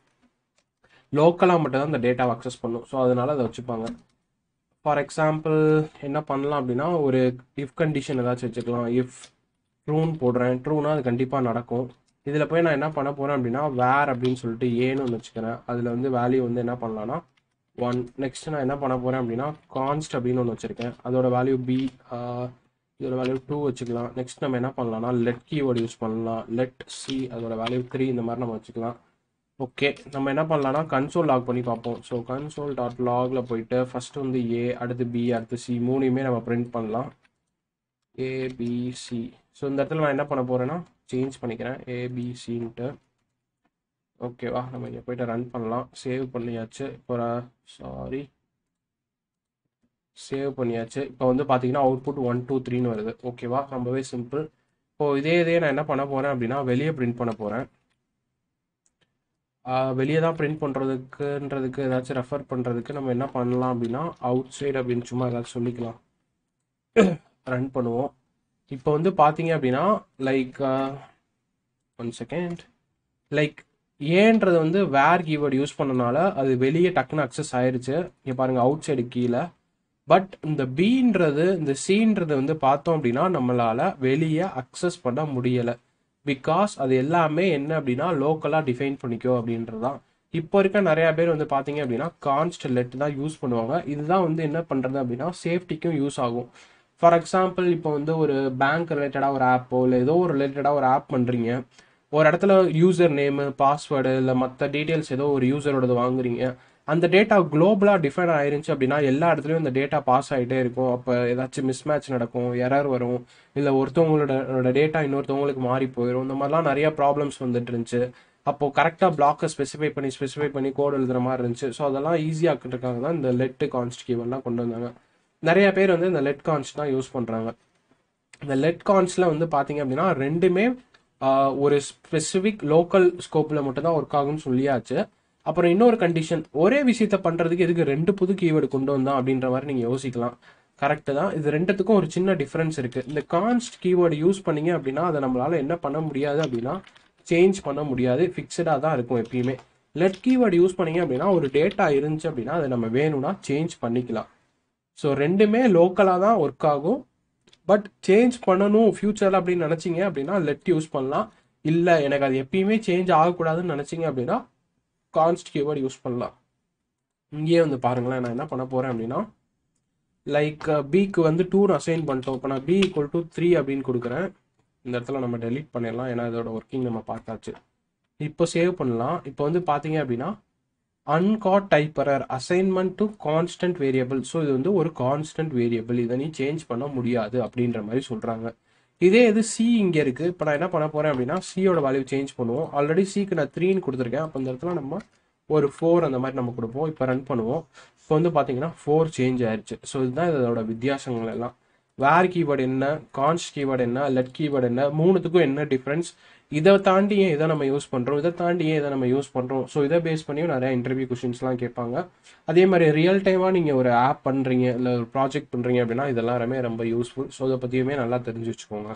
லோக்கலாக மட்டும்தான் அந்த டேட்டாவை அக்சஸ் பண்ணும் ஸோ அதனால அதை வச்சுப்பாங்க ஃபார் எக்ஸாம்பிள் என்ன பண்ணலாம் அப்படின்னா ஒரு இஃப் கண்டிஷன் ஏதாச்சும் வச்சுக்கலாம் இஃப் ட்ரூன் போடுறேன் ட்ரூனா அது கண்டிப்பாக நடக்கும் இதில் போய் நான் என்ன பண்ண போகிறேன் அப்படின்னா வேர் அப்படின்னு சொல்லிட்டு ஏன்னு ஒன்று வச்சுக்கிறேன் அதில் வந்து வேல்யூ வந்து என்ன பண்ணலான்னா ஒன் நெக்ஸ்ட் நான் என்ன பண்ண போகிறேன் அப்படின்னா கான்ஸ்ட் அப்படின்னு ஒன்று வச்சுருக்கேன் அதோட வேல்யூ பி இதோட வேல்யூ டூ வச்சுக்கலாம் நெக்ஸ்ட் நம்ம என்ன பண்ணலாம்னா லெட் கீவேர்டு யூஸ் பண்ணலாம் லெட் சி அதோட வேல்யூ த்ரீ இந்த மாதிரி நம்ம வச்சுக்கலாம் ஓகே நம்ம என்ன பண்ணலாம்னா கன்சோல் லாக் பண்ணி பார்ப்போம் ஸோ கன்சோல் டாட் லாகில் போயிட்டு ஃபஸ்ட்டு வந்து ஏ அடுத்து பி அடுத்து சி மூணையுமே நம்ம பிரிண்ட் பண்ணலாம் ஏபிசி ஸோ இந்த இடத்துல நான் என்ன பண்ண போகிறேன்னா சேஞ்ச் பண்ணிக்கிறேன் ஏபிசின்ட்டு ஓகேவா நம்ம இங்கே போயிட்டு ரன் பண்ணலாம் சேவ் பண்ணியாச்சு இப்போ சாரி சேவ் பண்ணியாச்சு இப்போ வந்து பார்த்தீங்கன்னா அவுட்புட் ஒன் டூ த்ரீன்னு வருது ஓகேவா ரொம்பவே சிம்பிள் இப்போது இதே இதே நான் என்ன பண்ண போகிறேன் அப்படின்னா வெளியே பிரிண்ட் பண்ண போகிறேன் வெளியே தான் பிரிண்ட் பண்ணுறதுக்குன்றதுக்கு ஏதாச்சும் ரெஃபர் பண்ணுறதுக்கு நம்ம என்ன பண்ணலாம் அப்படின்னா அவுட் சைடு அப்படின்னு சும்மா ஏதாச்சும் சொல்லிக்கலாம் ரன் பண்ணுவோம் இப்போ வந்து பார்த்தீங்க அப்படின்னா லைக் ஒன் செகண்ட் லைக் ஏன்றது வந்து வேர் கீவேர்டு யூஸ் பண்ணனால அது வெளியே டக்குன்னு அக்சஸ் ஆயிருச்சு இங்கே பாருங்கள் அவுட் சைடு கீழே பட் இந்த பீன்றது இந்த சீன்றது வந்து பார்த்தோம் அப்படின்னா நம்மளால வெளியே அக்சஸ் பண்ண முடியலை பிகாஸ் அது எல்லாமே என்ன அப்படின்னா லோக்கலாக டிஃபைன் பண்ணிக்கோ அப்படின்றது தான் இப்போ இருக்க நிறைய பேர் வந்து பார்த்தீங்க அப்படின்னா கான்ஸ்ட் லெட் தான் யூஸ் பண்ணுவாங்க இதுதான் வந்து என்ன பண்ணுறது அப்படின்னா சேஃப்டிக்கும் யூஸ் ஆகும் ஃபார் எக்ஸாம்பிள் இப்போ வந்து ஒரு பேங்க் ரிலேட்டடாக ஒரு ஆப்போ இல்லை ஏதோ ஒரு ரிலேட்டடாக ஒரு ஆப் பண்ணுறீங்க ஒரு இடத்துல யூசர் நேமு பாஸ்வேர்டு இல்லை மற்ற டீட்டெயில்ஸ் ஏதோ ஒரு யூசரோடது வாங்குறீங்க அந்த டேட்டா குளோபலாக டிஃபைன் ஆயிருந்துச்சு அப்படின்னா எல்லா இடத்துலையும் அந்த டேட்டா பாஸ் ஆகிட்டே இருக்கும் அப்போ ஏதாச்சும் மிஸ் மேட்ச் நடக்கும் எரர் வரும் இல்லை ஒருத்தவங்களோட டேட்டா இன்னொருத்தவங்களுக்கு மாறி போயிடும் இந்த மாதிரிலாம் நிறைய ப்ராப்ளம்ஸ் வந்துட்டு இருந்துச்சு அப்போது கரெக்டாக பிளாக்கை ஸ்பெசிஃபை பண்ணி ஸ்பெசிஃபை பண்ணி கோட் எழுதுற மாதிரி இருந்துச்சு ஸோ அதெல்லாம் ஈஸியாக்கிறதுக்காக தான் இந்த லெட்டு கான்ஸ்ட் கீவெல்லாம் கொண்டு வந்தாங்க நிறைய பேர் வந்து இந்த லெட் கான்ஸ்ட் தான் யூஸ் பண்ணுறாங்க இந்த லெட் கான்ஸில் வந்து பார்த்தீங்க அப்படின்னா ரெண்டுமே ஒரு ஸ்பெசிஃபிக் லோக்கல் ஸ்கோப்பில் மட்டும்தான் ஒர்க் ஆகும்னு சொல்லியாச்சு அப்புறம் இன்னொரு கண்டிஷன் ஒரே விஷயத்த பண்ணுறதுக்கு எதுக்கு ரெண்டு புது கீவேர்டு கொண்டு வந்தோம் அப்படின்ற மாதிரி நீங்கள் யோசிக்கலாம் கரெக்டு தான் இது ரெண்டுத்துக்கும் ஒரு சின்ன டிஃப்ரென்ஸ் இருக்குது இந்த கான்ஸ்ட் கீவேர்டு யூஸ் பண்ணீங்க அப்படின்னா அதை நம்மளால் என்ன பண்ண முடியாது அப்படின்னா சேஞ்ச் பண்ண முடியாது ஃபிக்ஸடாக தான் இருக்கும் எப்பயுமே லெட் கீவேர்டு யூஸ் பண்ணீங்க அப்படின்னா ஒரு டேட்டா இருந்துச்சு அப்படின்னா அதை நம்ம வேணும்னா சேஞ்ச் பண்ணிக்கலாம் ஸோ ரெண்டுமே லோக்கலாக தான் ஒர்க் ஆகும் பட் சேஞ்ச் பண்ணணும் ஃப்யூச்சரில் அப்படின்னு நினச்சிங்க அப்படின்னா லெட் யூஸ் பண்ணலாம் இல்லை எனக்கு அது எப்பயுமே சேஞ்ச் ஆகக்கூடாதுன்னு நினச்சிங்க அப்படின்னா கான்ஸ்ட் கீவேர்டு யூஸ் பண்ணலாம் இங்கேயே வந்து பாருங்களேன் நான் என்ன பண்ண போகிறேன் அப்படின்னா லைக் பிக்கு வந்து டூர் அசைன் பண்ணிட்டோம் இப்போ நான் பி ஈக்குவல் டு த்ரீ அப்படின்னு கொடுக்குறேன் இந்த இடத்துல நம்ம டெலீட் பண்ணிடலாம் ஏன்னா இதோட ஒர்க்கிங் நம்ம பார்த்தாச்சு இப்போ சேவ் பண்ணலாம் இப்போ வந்து பார்த்தீங்க அப்படின்னா uncaught type error assignment to constant variable so இது வந்து ஒரு கான்ஸ்டன்ட் வேரியபிள் இதை நீ சேஞ்ச் பண்ண முடியாது அப்படின்ற மாதிரி சொல்கிறாங்க இதே இது சி இங்கே இருக்குது இப்போ நான் என்ன பண்ண போகிறேன் அப்படின்னா சியோட வேல்யூ சேஞ்ச் பண்ணுவோம் ஆல்ரெடி சிக்கு நான் த்ரீன்னு கொடுத்துருக்கேன் அப்போ இந்த இடத்துல நம்ம ஒரு ஃபோர் அந்த மாதிரி நம்ம கொடுப்போம் இப்போ ரன் பண்ணுவோம் இப்போ வந்து பார்த்தீங்கன்னா ஃபோர் சேஞ்ச் ஆயிடுச்சு ஸோ இதுதான் இதோட வித்தியாசங்கள் எல்லாம் வேர் கீவேர்டு என்ன கான்ஸ்ட் கீவேர்டு என்ன லெட் கீவேர்டு என்ன மூணுத்துக்கும் என்ன டிஃப்ரென்ஸ் இதை தாண்டி ஏன் இதை நம்ம யூஸ் பண்ணுறோம் இதை தாண்டி ஏன் இதை நம்ம யூஸ் பண்ணுறோம் ஸோ இதை பேஸ் பண்ணியும் நிறைய இன்டர்வியூ கொஷின்ஸ்லாம் கேட்பாங்க அதே மாதிரி ரியல் டைமாக நீங்கள் ஒரு ஆப் பண்ணுறீங்க இல்லை ஒரு ப்ராஜெக்ட் பண்ணுறீங்க அப்படின்னா இதெல்லாமே ரொம்ப யூஸ்ஃபுல் ஸோ இதை பற்றியுமே நல்லா தெரிஞ்சு வச்சுக்கோங்க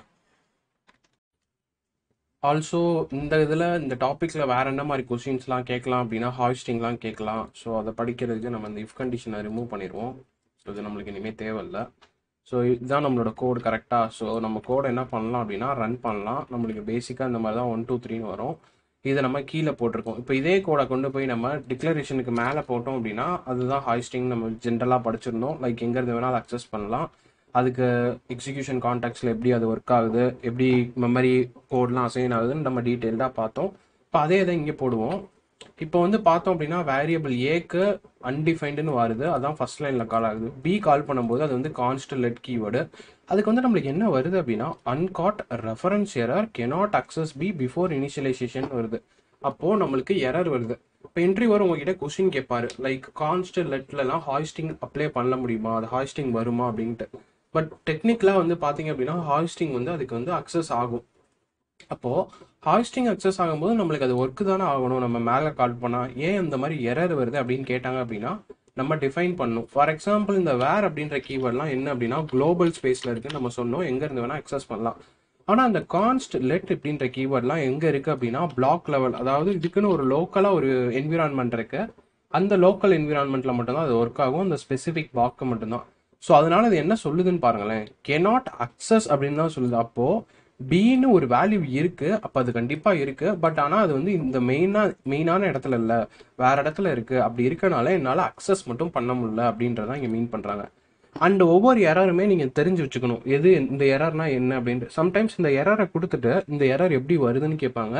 ஆல்சோ இந்த இதில் இந்த டாப்பிக்கில் வேற என்ன மாதிரி கொஷின்ஸ்லாம் கேட்கலாம் அப்படின்னா ஹாய்ஸ்டிங்லாம் கேட்கலாம் ஸோ அதை படிக்கிறதுக்கு நம்ம இந்த இஃப் கண்டிஷனை ரிமூவ் பண்ணிடுவோம் ஸோ இது நம்மளுக்கு இனிமேல் தேவையில்லை ஸோ இதுதான் நம்மளோட கோடு கரெக்டாக ஸோ நம்ம கோடை என்ன பண்ணலாம் அப்படின்னா ரன் பண்ணலாம் நம்மளுக்கு பேசிக்காக இந்த மாதிரி தான் ஒன் டூ த்ரீன்னு வரும் இதை நம்ம கீழே போட்டிருக்கோம் இப்போ இதே கோடை கொண்டு போய் நம்ம டிக்ளரேஷனுக்கு மேலே போட்டோம் அப்படின்னா அதுதான் ஹாய்ஸ்டிங் நம்ம ஜென்ரலாக படிச்சிருந்தோம் லைக் எங்கேருந்து வேணாலும் அக்சஸ் பண்ணலாம் அதுக்கு எக்ஸிக்யூஷன் கான்டாக்ட்ஸில் எப்படி அது ஒர்க் ஆகுது எப்படி மெமரி கோட்லாம் அசைன் ஆகுதுன்னு நம்ம டீட்டெயில்டாக பார்த்தோம் இப்போ அதே இதை இங்கே போடுவோம் இப்போ வந்து பார்த்தோம் அப்படின்னா வேரியபிள் ஏக்கு அன்டிஃபைண்டுன்னு வருது அதான் ஃபர்ஸ்ட் லைனில் கால் ஆகுது பி கால் பண்ணும்போது அது வந்து கான்ஸ்ட் லெட் கீவேர்டு அதுக்கு வந்து நம்மளுக்கு என்ன வருது அப்படின்னா uncaught reference error cannot access B before initialization வருது அப்போது நம்மளுக்கு எரர் வருது இப்போ என்ட்ரி வரும் உங்ககிட்ட கொஸ்டின் கேட்பாரு லைக் கான்ஸ்ட் லெட்லலாம் ஹாய்ஸ்டிங் அப்ளை பண்ண முடியுமா அது ஹாய்ஸ்டிங் வருமா அப்படின்ட்டு பட் டெக்னிக்கலாக வந்து பார்த்தீங்க அப்படின்னா ஹாய்ஸ்டிங் வந்து அதுக்கு வந்து அக்சஸ் ஆகும் அப்போது ஹாய்ஸ்டிங் அக்சஸ் ஆகும்போது நம்மளுக்கு அது ஒர்க்கு தானே ஆகணும் நம்ம மேலே கால் பண்ணால் ஏன் இந்த மாதிரி எரர் வருது அப்படின்னு கேட்டாங்க அப்படின்னா நம்ம டிஃபைன் பண்ணணும் ஃபார் எக்ஸாம்பிள் இந்த வேர் அப்படின்ற கீவேர்ட்லாம் என்ன அப்படின்னா குளோபல் ஸ்பேஸில் இருக்குது நம்ம சொன்னோம் எங்கேருந்து வேணால் அக்சஸ் பண்ணலாம் ஆனால் அந்த கான்ஸ்ட் லெட் அப்படின்ற கீவேர்ட்லாம் எங்கே இருக்குது அப்படின்னா பிளாக் லெவல் அதாவது இதுக்குன்னு ஒரு லோக்கலாக ஒரு என்விரான்மெண்ட் இருக்குது அந்த லோக்கல் என்விரான்மெண்ட்டில் மட்டும்தான் அது ஒர்க் ஆகும் அந்த ஸ்பெசிஃபிக் பிளாக்கு மட்டும்தான் ஸோ அதனால அது என்ன சொல்லுதுன்னு பாருங்களேன் கெனாட் அக்சஸ் அப்படின்னு தான் சொல்லுது அப்போது பின்னு ஒரு வேல்யூ இருக்கு அப்போ அது கண்டிப்பாக இருக்கு பட் ஆனால் அது வந்து இந்த மெயினாக மெயினான இடத்துல இல்லை வேற இடத்துல இருக்கு அப்படி இருக்கனால என்னால் அக்சஸ் மட்டும் பண்ண முடியல அப்படின்றதான் இங்கே மீன் பண்ணுறாங்க அண்ட் ஒவ்வொரு எரருமே நீங்கள் தெரிஞ்சு வச்சுக்கணும் எது இந்த எரர்னா என்ன அப்படின்ட்டு சம்டைம்ஸ் இந்த எரரை கொடுத்துட்டு இந்த எரர் எப்படி வருதுன்னு கேட்பாங்க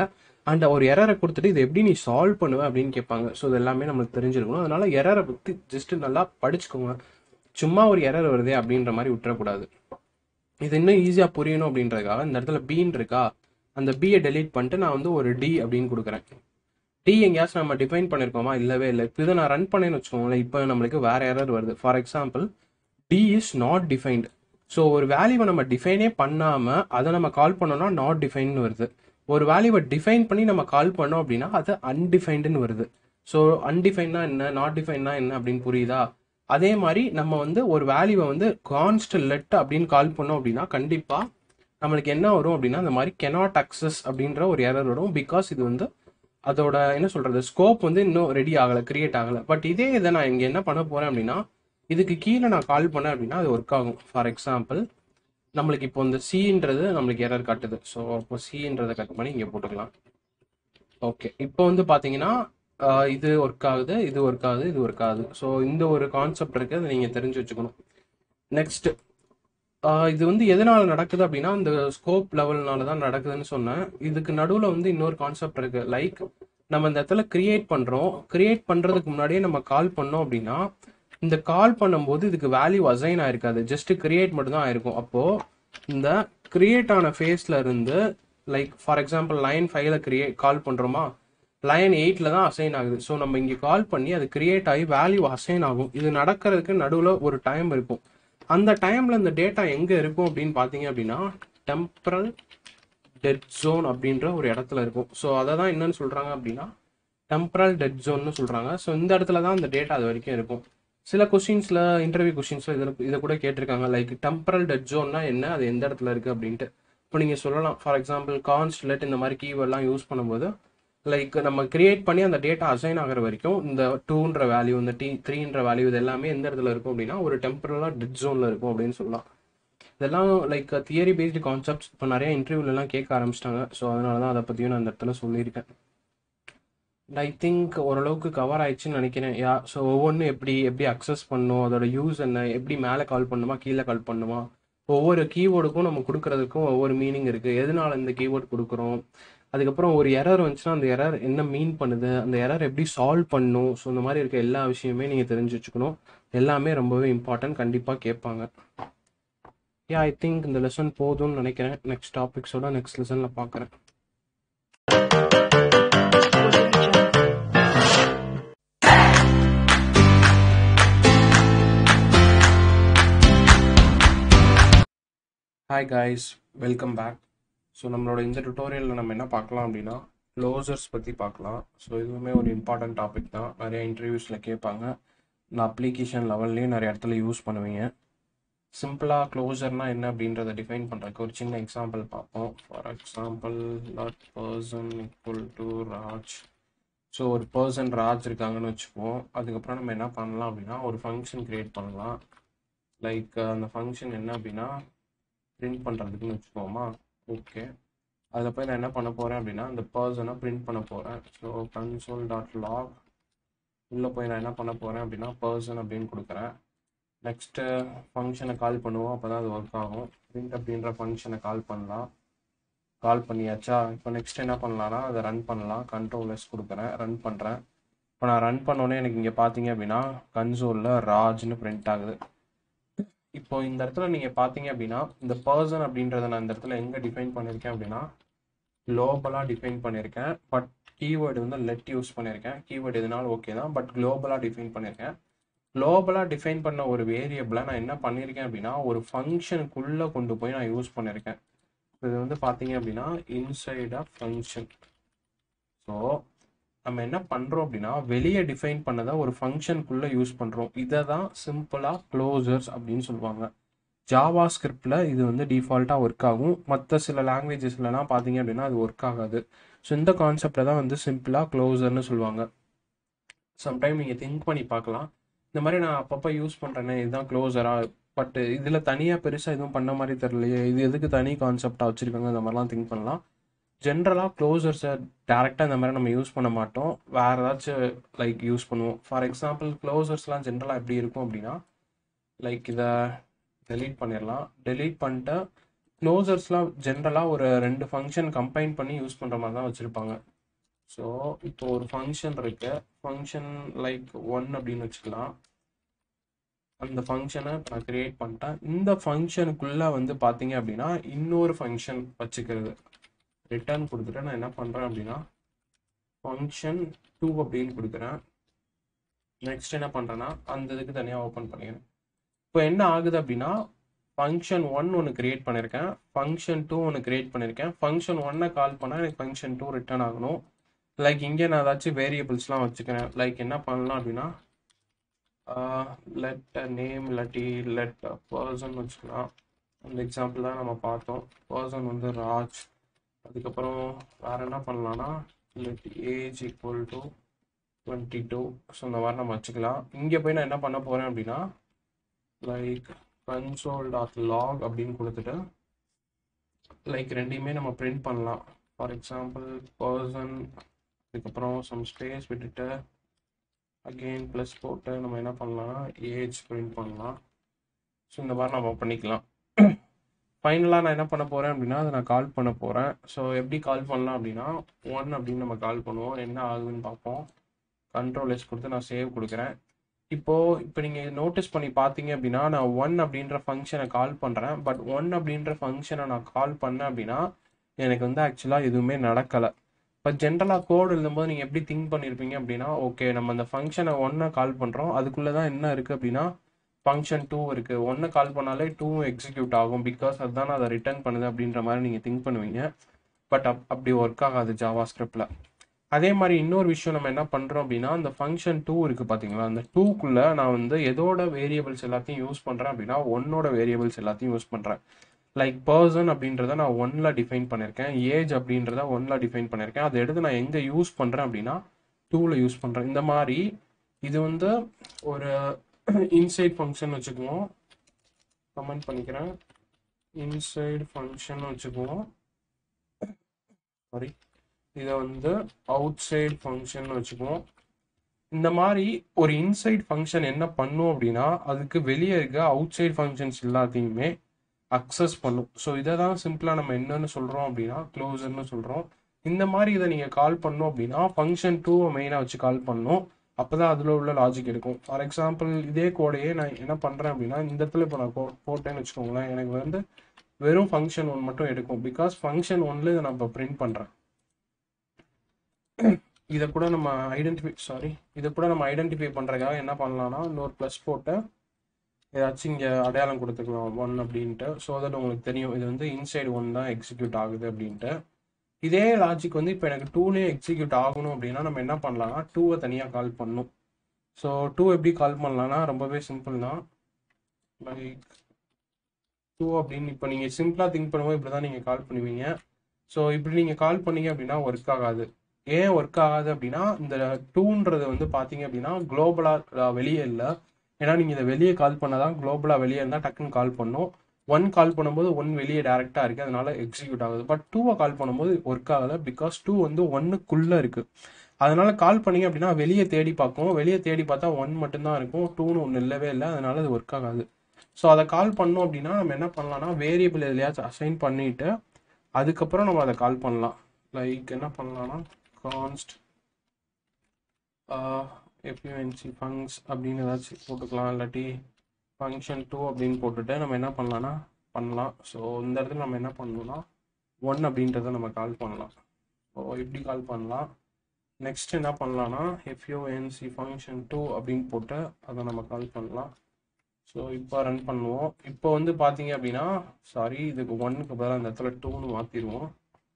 அண்ட் ஒரு எரரை கொடுத்துட்டு இதை எப்படி நீ சால்வ் பண்ணுவ அப்படின்னு கேட்பாங்க ஸோ இது எல்லாமே நம்மளுக்கு தெரிஞ்சிருக்கணும் அதனால எரரை பற்றி ஜஸ்ட் நல்லா படிச்சுக்கோங்க சும்மா ஒரு எரர் வருதே அப்படின்ற மாதிரி விட்டுறக்கூடாது இது இன்னும் ஈஸியாக புரியணும் அப்படின்றதுக்காக இந்த இடத்துல பீன் இருக்கா அந்த பியை டெலீட் பண்ணிட்டு நான் வந்து ஒரு டி அப்படின்னு கொடுக்குறேன் டி எங்கேயாச்சும் நம்ம டிஃபைன் பண்ணியிருக்கோமா இல்லவே இல்லை இப்போ இதை நான் ரன் பண்ணேன்னு வச்சுக்கோங்களேன் இப்போ நம்மளுக்கு வேற எரர் வருது for example T is not defined so ஒரு வேல்யூவை நம்ம டிஃபைனே பண்ணாமல் அதை நம்ம கால் பண்ணோம்னா நாட் டிஃபைன்னு வருது ஒரு வேல்யூவை டிஃபைன் பண்ணி நம்ம கால் பண்ணோம் அப்படின்னா அது அன்டிஃபைன்டுன்னு வருது ஸோ அன்டிஃபைன்னா என்ன நாட் டிஃபைன்னா என்ன அப்படின்னு புரியுதா அதே மாதிரி நம்ம வந்து ஒரு வேல்யூவை வந்து கான்ஸ்ட் லெட் அப்படின்னு கால் பண்ணோம் அப்படின்னா கண்டிப்பாக நம்மளுக்கு என்ன வரும் அப்படின்னா இந்த மாதிரி கெனாட் அக்சஸ் அப்படின்ற ஒரு எரர் வரும் பிகாஸ் இது வந்து அதோட என்ன சொல்றது ஸ்கோப் வந்து இன்னும் ரெடி ஆகலை கிரியேட் ஆகலை பட் இதே இதை நான் இங்கே என்ன பண்ண போறேன் அப்படின்னா இதுக்கு கீழே நான் கால் பண்ணேன் அப்படின்னா அது ஒர்க் ஆகும் ஃபார் எக்ஸாம்பிள் நம்மளுக்கு இப்போ இந்த சின்றது நம்மளுக்கு எரர் காட்டுது ஸோ இப்போ சின்றதை கட் பண்ணி இங்கே போட்டுக்கலாம் ஓகே இப்போ வந்து பார்த்தீங்கன்னா ஆஹ் இது ஒர்க் ஆகுது இது ஒர்க் ஆகுது இது ஒர்க் ஆகுது ஸோ இந்த ஒரு கான்செப்ட் இருக்கு அதை நீங்கள் தெரிஞ்சு வச்சுக்கணும் நெக்ஸ்ட் இது வந்து எதனால நடக்குது அப்படின்னா இந்த ஸ்கோப் லெவல்னால தான் நடக்குதுன்னு சொன்னேன் இதுக்கு நடுவில் வந்து இன்னொரு கான்செப்ட் இருக்கு லைக் நம்ம இந்த இடத்துல கிரியேட் பண்றோம் கிரியேட் பண்றதுக்கு முன்னாடியே நம்ம கால் பண்ணோம் அப்படின்னா இந்த கால் பண்ணும்போது இதுக்கு வேல்யூ அசைன் ஆயிருக்காது ஜஸ்ட் கிரியேட் மட்டும் தான் ஆயிருக்கும் அப்போ இந்த கிரியேட் ஆன ஃபேஸ்ல இருந்து லைக் ஃபார் எக்ஸாம்பிள் லைன் ஃபைவ்ல கிரியேட் கால் பண்றோமா லைன் எயிட்ல தான் அசைன் ஆகுது ஸோ நம்ம இங்கே கால் பண்ணி அது கிரியேட் ஆகி வேல்யூ அசைன் ஆகும் இது நடக்கிறதுக்கு நடுவில் ஒரு டைம் இருக்கும் அந்த டைம்ல இந்த டேட்டா எங்க இருக்கும் அப்படின்னு பார்த்தீங்க அப்படின்னா டெம்பரல் டெட் ஜோன் அப்படின்ற ஒரு இடத்துல இருக்கும் ஸோ அதை தான் என்னன்னு சொல்றாங்க அப்படின்னா டெம்பரல் டெட் ஜோன்னு சொல்றாங்க ஸோ இந்த இடத்துல தான் அந்த டேட்டா அது வரைக்கும் இருக்கும் சில கொஸ்டின்ஸ்ல இன்டர்வியூ கொஸ்டின்ஸ்ல இதில் இதை கூட கேட்டிருக்காங்க லைக் டெம்பரல் டெட் ஜோன்னா என்ன அது எந்த இடத்துல இருக்கு அப்படின்ட்டு இப்போ நீங்க சொல்லலாம் ஃபார் எக்ஸாம்பிள் கான்ஸ்ட் லெட் இந்த மாதிரி கீவேர்ட்லாம் யூஸ் பண்ணும்போது லைக் நம்ம கிரியேட் பண்ணி அந்த டேட்டா அசைன் ஆகிற வரைக்கும் இந்த டூன்ற வேல்யூ இந்த டி த்ரீன்ற வேல்யூ இது எல்லாமே எந்த இடத்துல இருக்கும் அப்படின்னா ஒரு டெம்பரலாக டெட் ஜோனில் இருக்கும் அப்படின்னு சொல்லலாம் இதெல்லாம் லைக் தியரி பேஸ்டு கான்செப்ட்ஸ் இப்போ நிறைய இன்டர்வியூலலாம் கேட்க ஆரம்பிச்சிட்டாங்க ஸோ அதனால தான் அதை பற்றியும் நான் இந்த இடத்துல சொல்லியிருக்கேன் ஐ திங்க் ஓரளவுக்கு கவர் ஆயிடுச்சுன்னு நினைக்கிறேன் யா ஸோ ஒவ்வொன்றும் எப்படி எப்படி அக்சஸ் பண்ணும் அதோட யூஸ் என்ன எப்படி மேலே கால் பண்ணுமா கீழே கால் பண்ணுமா ஒவ்வொரு கீவேர்டுக்கும் நம்ம கொடுக்கறதுக்கும் ஒவ்வொரு மீனிங் இருக்குது எதனால இந்த கீவேர்டு கொடுக்குறோம் அதுக்கப்புறம் ஒரு எரர் வந்துச்சுன்னா அந்த எரர் என்ன மீன் பண்ணுது அந்த எரர் எப்படி சால்வ் பண்ணும் ஸோ இந்த மாதிரி இருக்க எல்லா விஷயமே நீங்கள் தெரிஞ்சு வச்சுக்கணும் எல்லாமே ரொம்பவே இம்பார்ட்டன்ட் கண்டிப்பாக கேட்பாங்க யா ஐ திங்க் இந்த லெசன் போதும்னு நினைக்கிறேன் நெக்ஸ்ட் டாபிக்ஸோட நெக்ஸ்ட் லெசனில் பார்க்குறேன் hi guys welcome back so நம்மளோட இந்த டுட்டோரியலில் நம்ம என்ன பார்க்கலாம் அப்படின்னா க்ளோசர்ஸ் பற்றி பார்க்கலாம் ஸோ இதுவுமே ஒரு இம்பார்ட்டன்ட் டாபிக் தான் நிறைய இன்டர்வியூஸில் கேட்பாங்க இந்த அப்ளிகேஷன் லெவல்லையும் நிறைய இடத்துல யூஸ் பண்ணுவீங்க சிம்பிளாக க்ளோசர்னா என்ன அப்படின்றத டிஃபைன் பண்ணுறதுக்கு ஒரு சின்ன எக்ஸாம்பிள் பார்ப்போம் for example let person equal to Raj so ஒரு பர்சன் ராஜ் இருக்காங்கன்னு வச்சுப்போம் அதுக்கப்புறம் நம்ம என்ன பண்ணலாம் அப்படின்னா ஒரு ஃபங்க்ஷன் க்ரியேட் பண்ணலாம் லைக் அந்த ஃபங்க்ஷன் என்ன அப்படின்னா பிரிண்ட் பண்ணுறதுக்குன்னு வச்சுக்கோமா ஓகே அதில் போய் நான் என்ன பண்ண போகிறேன் அப்படின்னா அந்த பர்சனை பிரிண்ட் பண்ண போகிறேன் ஸோ கன்சோல் டாட் லாக் உள்ளே போய் நான் என்ன பண்ண போகிறேன் அப்படின்னா பர்சன் அப்படின்னு கொடுக்குறேன் நெக்ஸ்ட்டு ஃபங்க்ஷனை கால் பண்ணுவோம் அப்போ தான் அது ஒர்க் ஆகும் பிரிண்ட் அப்படின்ற ஃபங்க்ஷனை கால் பண்ணலாம் கால் பண்ணியாச்சா இப்போ நெக்ஸ்ட் என்ன பண்ணலாம்னா அதை ரன் பண்ணலாம் கண்ட்ரோல் எஸ் கொடுக்குறேன் ரன் பண்ணுறேன் இப்போ நான் ரன் பண்ணோன்னே எனக்கு இங்கே பார்த்தீங்க அப்படின்னா கன்சோலில் ராஜ்னு பிரிண்ட் ஆகுது இப்போ இந்த இடத்துல நீங்கள் பார்த்தீங்க அப்படின்னா இந்த பர்சன் அப்படின்றத நான் இந்த இடத்துல எங்கே டிஃபைன் பண்ணியிருக்கேன் அப்படின்னா குளோபலாக டிஃபைன் பண்ணியிருக்கேன் பட் கீவேர்டு வந்து லெட் யூஸ் பண்ணியிருக்கேன் கீவேர்டு எதுனாலும் ஓகே தான் பட் குளோபலாக டிஃபைன் பண்ணியிருக்கேன் குளோபலாக டிஃபைன் பண்ண ஒரு வேரியபிளை நான் என்ன பண்ணியிருக்கேன் அப்படின்னா ஒரு ஃபங்க்ஷனுக்குள்ளே கொண்டு போய் நான் யூஸ் பண்ணியிருக்கேன் இது வந்து பார்த்தீங்க அப்படின்னா இன்சைட் ஆஃப் ஃபங்க்ஷன் ஸோ நம்ம என்ன பண்ணுறோம் அப்படின்னா வெளியே டிஃபைன் பண்ணதை ஒரு ஃபங்க்ஷனுக்குள்ளே யூஸ் பண்ணுறோம் இதை தான் சிம்பிளாக க்ளோசர்ஸ் அப்படின்னு சொல்லுவாங்க ஜாவா ஸ்கிரிப்டில் இது வந்து டிஃபால்ட்டாக ஒர்க் ஆகும் மற்ற சில லாங்குவேஜஸ்லலாம் பார்த்தீங்க அப்படின்னா அது ஒர்க் ஆகாது ஸோ இந்த கான்செப்டை தான் வந்து சிம்பிளாக க்ளோசர்னு சொல்லுவாங்க சம்டைம் நீங்கள் திங்க் பண்ணி பார்க்கலாம் இந்த மாதிரி நான் அப்பப்போ யூஸ் பண்ணுறேனே இதுதான் க்ளோசரா பட் இதில் தனியாக பெருசாக எதுவும் பண்ண மாதிரி தெரியலையே இது எதுக்கு தனி கான்செப்டாக வச்சுருக்காங்க இந்த மாதிரிலாம் திங்க் பண்ணலாம் ஜென்ரலாக க்ளோசர்ஸை டேரெக்டாக இந்த மாதிரி நம்ம யூஸ் பண்ண மாட்டோம் வேறு ஏதாச்சும் லைக் யூஸ் பண்ணுவோம் ஃபார் எக்ஸாம்பிள் க்ளோசர்ஸ்லாம் ஜென்ரலாக எப்படி இருக்கும் அப்படின்னா லைக் இதை டெலீட் பண்ணிடலாம் டெலீட் பண்ணிட்டு க்ளோசர்ஸ்லாம் ஜென்ரலாக ஒரு ரெண்டு ஃபங்க்ஷன் கம்பைன் பண்ணி யூஸ் பண்ணுற மாதிரி தான் வச்சுருப்பாங்க ஸோ இப்போ ஒரு ஃபங்க்ஷன் இருக்கு ஃபங்க்ஷன் லைக் ஒன் அப்படின்னு வச்சுக்கலாம் அந்த ஃபங்க்ஷனை நான் கிரியேட் பண்ணிட்டேன் இந்த ஃபங்க்ஷனுக்குள்ள வந்து பார்த்தீங்க அப்படின்னா இன்னொரு ஃபங்க்ஷன் வச்சுக்கிறது ரிட்டர்ன் கொடுத்துட்டு நான் என்ன பண்ணுறேன் அப்படின்னா ஃபங்க்ஷன் டூ அப்படின்னு கொடுக்குறேன் நெக்ஸ்ட் என்ன பண்ணுறேன்னா அந்த இதுக்கு தனியாக ஓப்பன் பண்ணிக்கிறேன் இப்போ என்ன ஆகுது அப்படின்னா ஃபங்க்ஷன் ஒன் ஒன்று கிரியேட் பண்ணியிருக்கேன் ஃபங்க்ஷன் டூ ஒன்று கிரியேட் பண்ணியிருக்கேன் ஃபங்க்ஷன் ஒன்னை கால் பண்ணால் எனக்கு ஃபங்க்ஷன் டூ ரிட்டர்ன் ஆகணும் லைக் இங்கே நான் ஏதாச்சும் வேரியபிள்ஸ்லாம் வச்சுக்கிறேன் லைக் என்ன பண்ணலாம் அப்படின்னா லெட் நேம் இல்லாட்டி லெட் பர்சன் வச்சுக்கலாம் அந்த எக்ஸாம்பிள் தான் நம்ம பார்த்தோம் பர்சன் வந்து ராஜ் அதுக்கப்புறம் வேற என்ன பண்ணலாம்னா let age equal to twenty two so இந்த மாதிரி நம்ம வச்சுக்கலாம் இங்கே போய் நான் என்ன பண்ண போகிறேன் அப்படின்னா லைக் கன்சோல் டாட் லாக் அப்படின்னு கொடுத்துட்டு லைக் ரெண்டையுமே நம்ம பிரிண்ட் பண்ணலாம் ஃபார் எக்ஸாம்பிள் பர்சன் அதுக்கப்புறம் சம் ஸ்பேஸ் விட்டுட்டு அகெயின் ப்ளஸ் போட்டு நம்ம என்ன பண்ணலாம்னா ஏஜ் பிரிண்ட் பண்ணலாம் ஸோ இந்த மாதிரி நம்ம பண்ணிக்கலாம் ஃபைனலாக நான் என்ன பண்ண போகிறேன் அப்படின்னா அதை நான் கால் பண்ண போகிறேன் ஸோ எப்படி கால் பண்ணலாம் அப்படின்னா ஒன் அப்படின்னு நம்ம கால் பண்ணுவோம் என்ன ஆகுதுன்னு பார்ப்போம் கண்ட்ரோல் எஸ் கொடுத்து நான் சேவ் கொடுக்குறேன் இப்போது இப்போ நீங்கள் நோட்டீஸ் பண்ணி பார்த்தீங்க அப்படின்னா நான் ஒன் அப்படின்ற ஃபங்க்ஷனை கால் பண்ணுறேன் பட் ஒன் அப்படின்ற ஃபங்க்ஷனை நான் கால் பண்ணேன் அப்படின்னா எனக்கு வந்து ஆக்சுவலாக எதுவுமே நடக்கலை இப்போ ஜென்ரலாக கோட் எழுதும்போது நீங்கள் எப்படி திங்க் பண்ணியிருப்பீங்க அப்படின்னா ஓகே நம்ம அந்த ஃபங்க்ஷனை ஒன்றை கால் பண்ணுறோம் அதுக்குள்ளே தான் என்ன இருக்குது அப்படின்னா ஃபங்க்ஷன் டூ இருக்குது ஒன்று கால் பண்ணாலே டூவும் எக்ஸிக்யூட் ஆகும் பிகாஸ் அதுதான் அதை ரிட்டர்ன் பண்ணுது அப்படின்ற மாதிரி நீங்கள் திங்க் பண்ணுவீங்க பட் அப் அப்படி ஒர்க் ஆகாது ஜாவா ஸ்கிரிப்டில் அதே மாதிரி இன்னொரு விஷயம் நம்ம என்ன பண்ணுறோம் அப்படின்னா அந்த ஃபங்க்ஷன் டூ இருக்குது பார்த்தீங்களா அந்த டூக்குள்ளே நான் வந்து எதோட வேரியபிள்ஸ் எல்லாத்தையும் யூஸ் பண்ணுறேன் அப்படின்னா ஒன்னோட வேரியபிள்ஸ் எல்லாத்தையும் யூஸ் பண்ணுறேன் லைக் பர்சன் அப்படின்றத நான் ஒன்ல டிஃபைன் பண்ணியிருக்கேன் ஏஜ் அப்படின்றத ஒன்ல டிஃபைன் பண்ணியிருக்கேன் அதை எடுத்து நான் எங்கே யூஸ் பண்ணுறேன் அப்படின்னா டூவில் யூஸ் பண்ணுறேன் இந்த மாதிரி இது வந்து ஒரு இன்சைட் ஃபங்க்ஷன் வச்சுக்குவோம் கமெண்ட் பண்ணிக்கிறேன் இன்சைடு ஃபங்க்ஷன் வச்சுக்குவோம் சாரி இதை வந்து அவுட் சைடு ஃபங்க்ஷன் வச்சுக்குவோம் இந்த மாதிரி ஒரு இன்சைட் ஃபங்க்ஷன் என்ன பண்ணும் அப்படின்னா அதுக்கு வெளியே இருக்க அவுட் சைடு ஃபங்க்ஷன்ஸ் எல்லாத்தையுமே அக்சஸ் பண்ணும் ஸோ இதை தான் சிம்பிளாக நம்ம என்னன்னு சொல்கிறோம் அப்படின்னா க்ளோசர்னு சொல்கிறோம் இந்த மாதிரி இதை நீங்கள் கால் பண்ணோம் அப்படின்னா ஃபங்க்ஷன் டூவை மெயினாக வச்சு கால் பண்ணணும் அப்போ தான் அதில் உள்ள லாஜிக் இருக்கும் ஃபார் எக்ஸாம்பிள் இதே கோடையே நான் என்ன பண்ணுறேன் அப்படின்னா இந்த இடத்துல இப்போ நான் போட்டேன்னு வச்சுக்கோங்களேன் எனக்கு வந்து வெறும் ஃபங்க்ஷன் ஒன் மட்டும் எடுக்கும் பிகாஸ் ஃபங்க்ஷன் ஒன்ல இதை நான் இப்போ பிரிண்ட் பண்ணுறேன் இதை கூட நம்ம ஐடென்டிஃபை சாரி இதை கூட நம்ம ஐடென்டிஃபை பண்ணுறதுக்காக என்ன பண்ணலாம்னா இன்னொரு ப்ளஸ் போட்டு ஏதாச்சும் இங்கே அடையாளம் கொடுத்துக்கலாம் ஒன் அப்படின்ட்டு ஸோ தட் உங்களுக்கு தெரியும் இது வந்து இன்சைடு ஒன் தான் எக்ஸிக்யூட் ஆகுது அப்படின்ட்டு இதே லாஜிக் வந்து இப்போ எனக்கு டூலேயே எக்ஸிக்யூட் ஆகணும் அப்படின்னா நம்ம என்ன பண்ணலாம்னா டூவை தனியாக கால் பண்ணணும் ஸோ டூ எப்படி கால் பண்ணலாம்னா ரொம்பவே சிம்பிள் தான் லைக் டூ அப்படின்னு இப்போ நீங்கள் சிம்பிளாக திங்க் பண்ணும்போது இப்படி தான் நீங்கள் கால் பண்ணுவீங்க ஸோ இப்படி நீங்கள் கால் பண்ணீங்க அப்படின்னா ஒர்க் ஆகாது ஏன் ஒர்க் ஆகாது அப்படின்னா இந்த டூன்றது வந்து பார்த்தீங்க அப்படின்னா குளோபலாக வெளியே இல்லை ஏன்னா நீங்கள் இதை வெளியே கால் பண்ணாதான் குளோபலாக வெளியே இருந்தால் டக்குன்னு கால் பண்ணும் ஒன் கால் பண்ணும்போது ஒன் வெளியே டேரெக்டாக இருக்குது அதனால எக்ஸிக்யூட் ஆகுது பட் டூவை கால் பண்ணும்போது ஒர்க் ஆகலை பிகாஸ் டூ வந்து ஒன்னுக்குள்ளே இருக்குது அதனால கால் பண்ணீங்க அப்படின்னா வெளியே தேடி பார்க்கும் வெளியே தேடி பார்த்தா ஒன் மட்டும்தான் இருக்கும் டூன்னு ஒன்று இல்லவே இல்லை அதனால அது ஒர்க் ஆகாது ஸோ அதை கால் பண்ணோம் அப்படின்னா நம்ம என்ன பண்ணலாம்னா வேரியபிள் எதுலையாச்சும் அசைன் பண்ணிட்டு அதுக்கப்புறம் நம்ம அதை கால் பண்ணலாம் லைக் என்ன பண்ணலாம்னா கான்ஸ்ட் எஃப்யூஎன்சி ஃபங்க்ஸ் அப்படின்னு ஏதாச்சும் போட்டுக்கலாம் இல்லாட்டி ஃபங்க்ஷன் டூ அப்படின்னு போட்டுட்டு நம்ம என்ன பண்ணலாம்னா பண்ணலாம் ஸோ இந்த இடத்துல நம்ம என்ன பண்ணணும்னா ஒன் அப்படின்றத நம்ம கால் பண்ணலாம் ஸோ எப்படி கால் பண்ணலாம் நெக்ஸ்ட் என்ன பண்ணலாம்னா எஃப்யூஎன்சி ஃபங்க்ஷன் டூ அப்படின்னு போட்டு அதை நம்ம கால் பண்ணலாம் ஸோ இப்போ ரன் பண்ணுவோம் இப்போ வந்து பார்த்தீங்க அப்படின்னா சாரி இதுக்கு ஒன்னுக்கு பதிலாக அந்த இடத்துல டூன்னு மாற்றிடுவோம்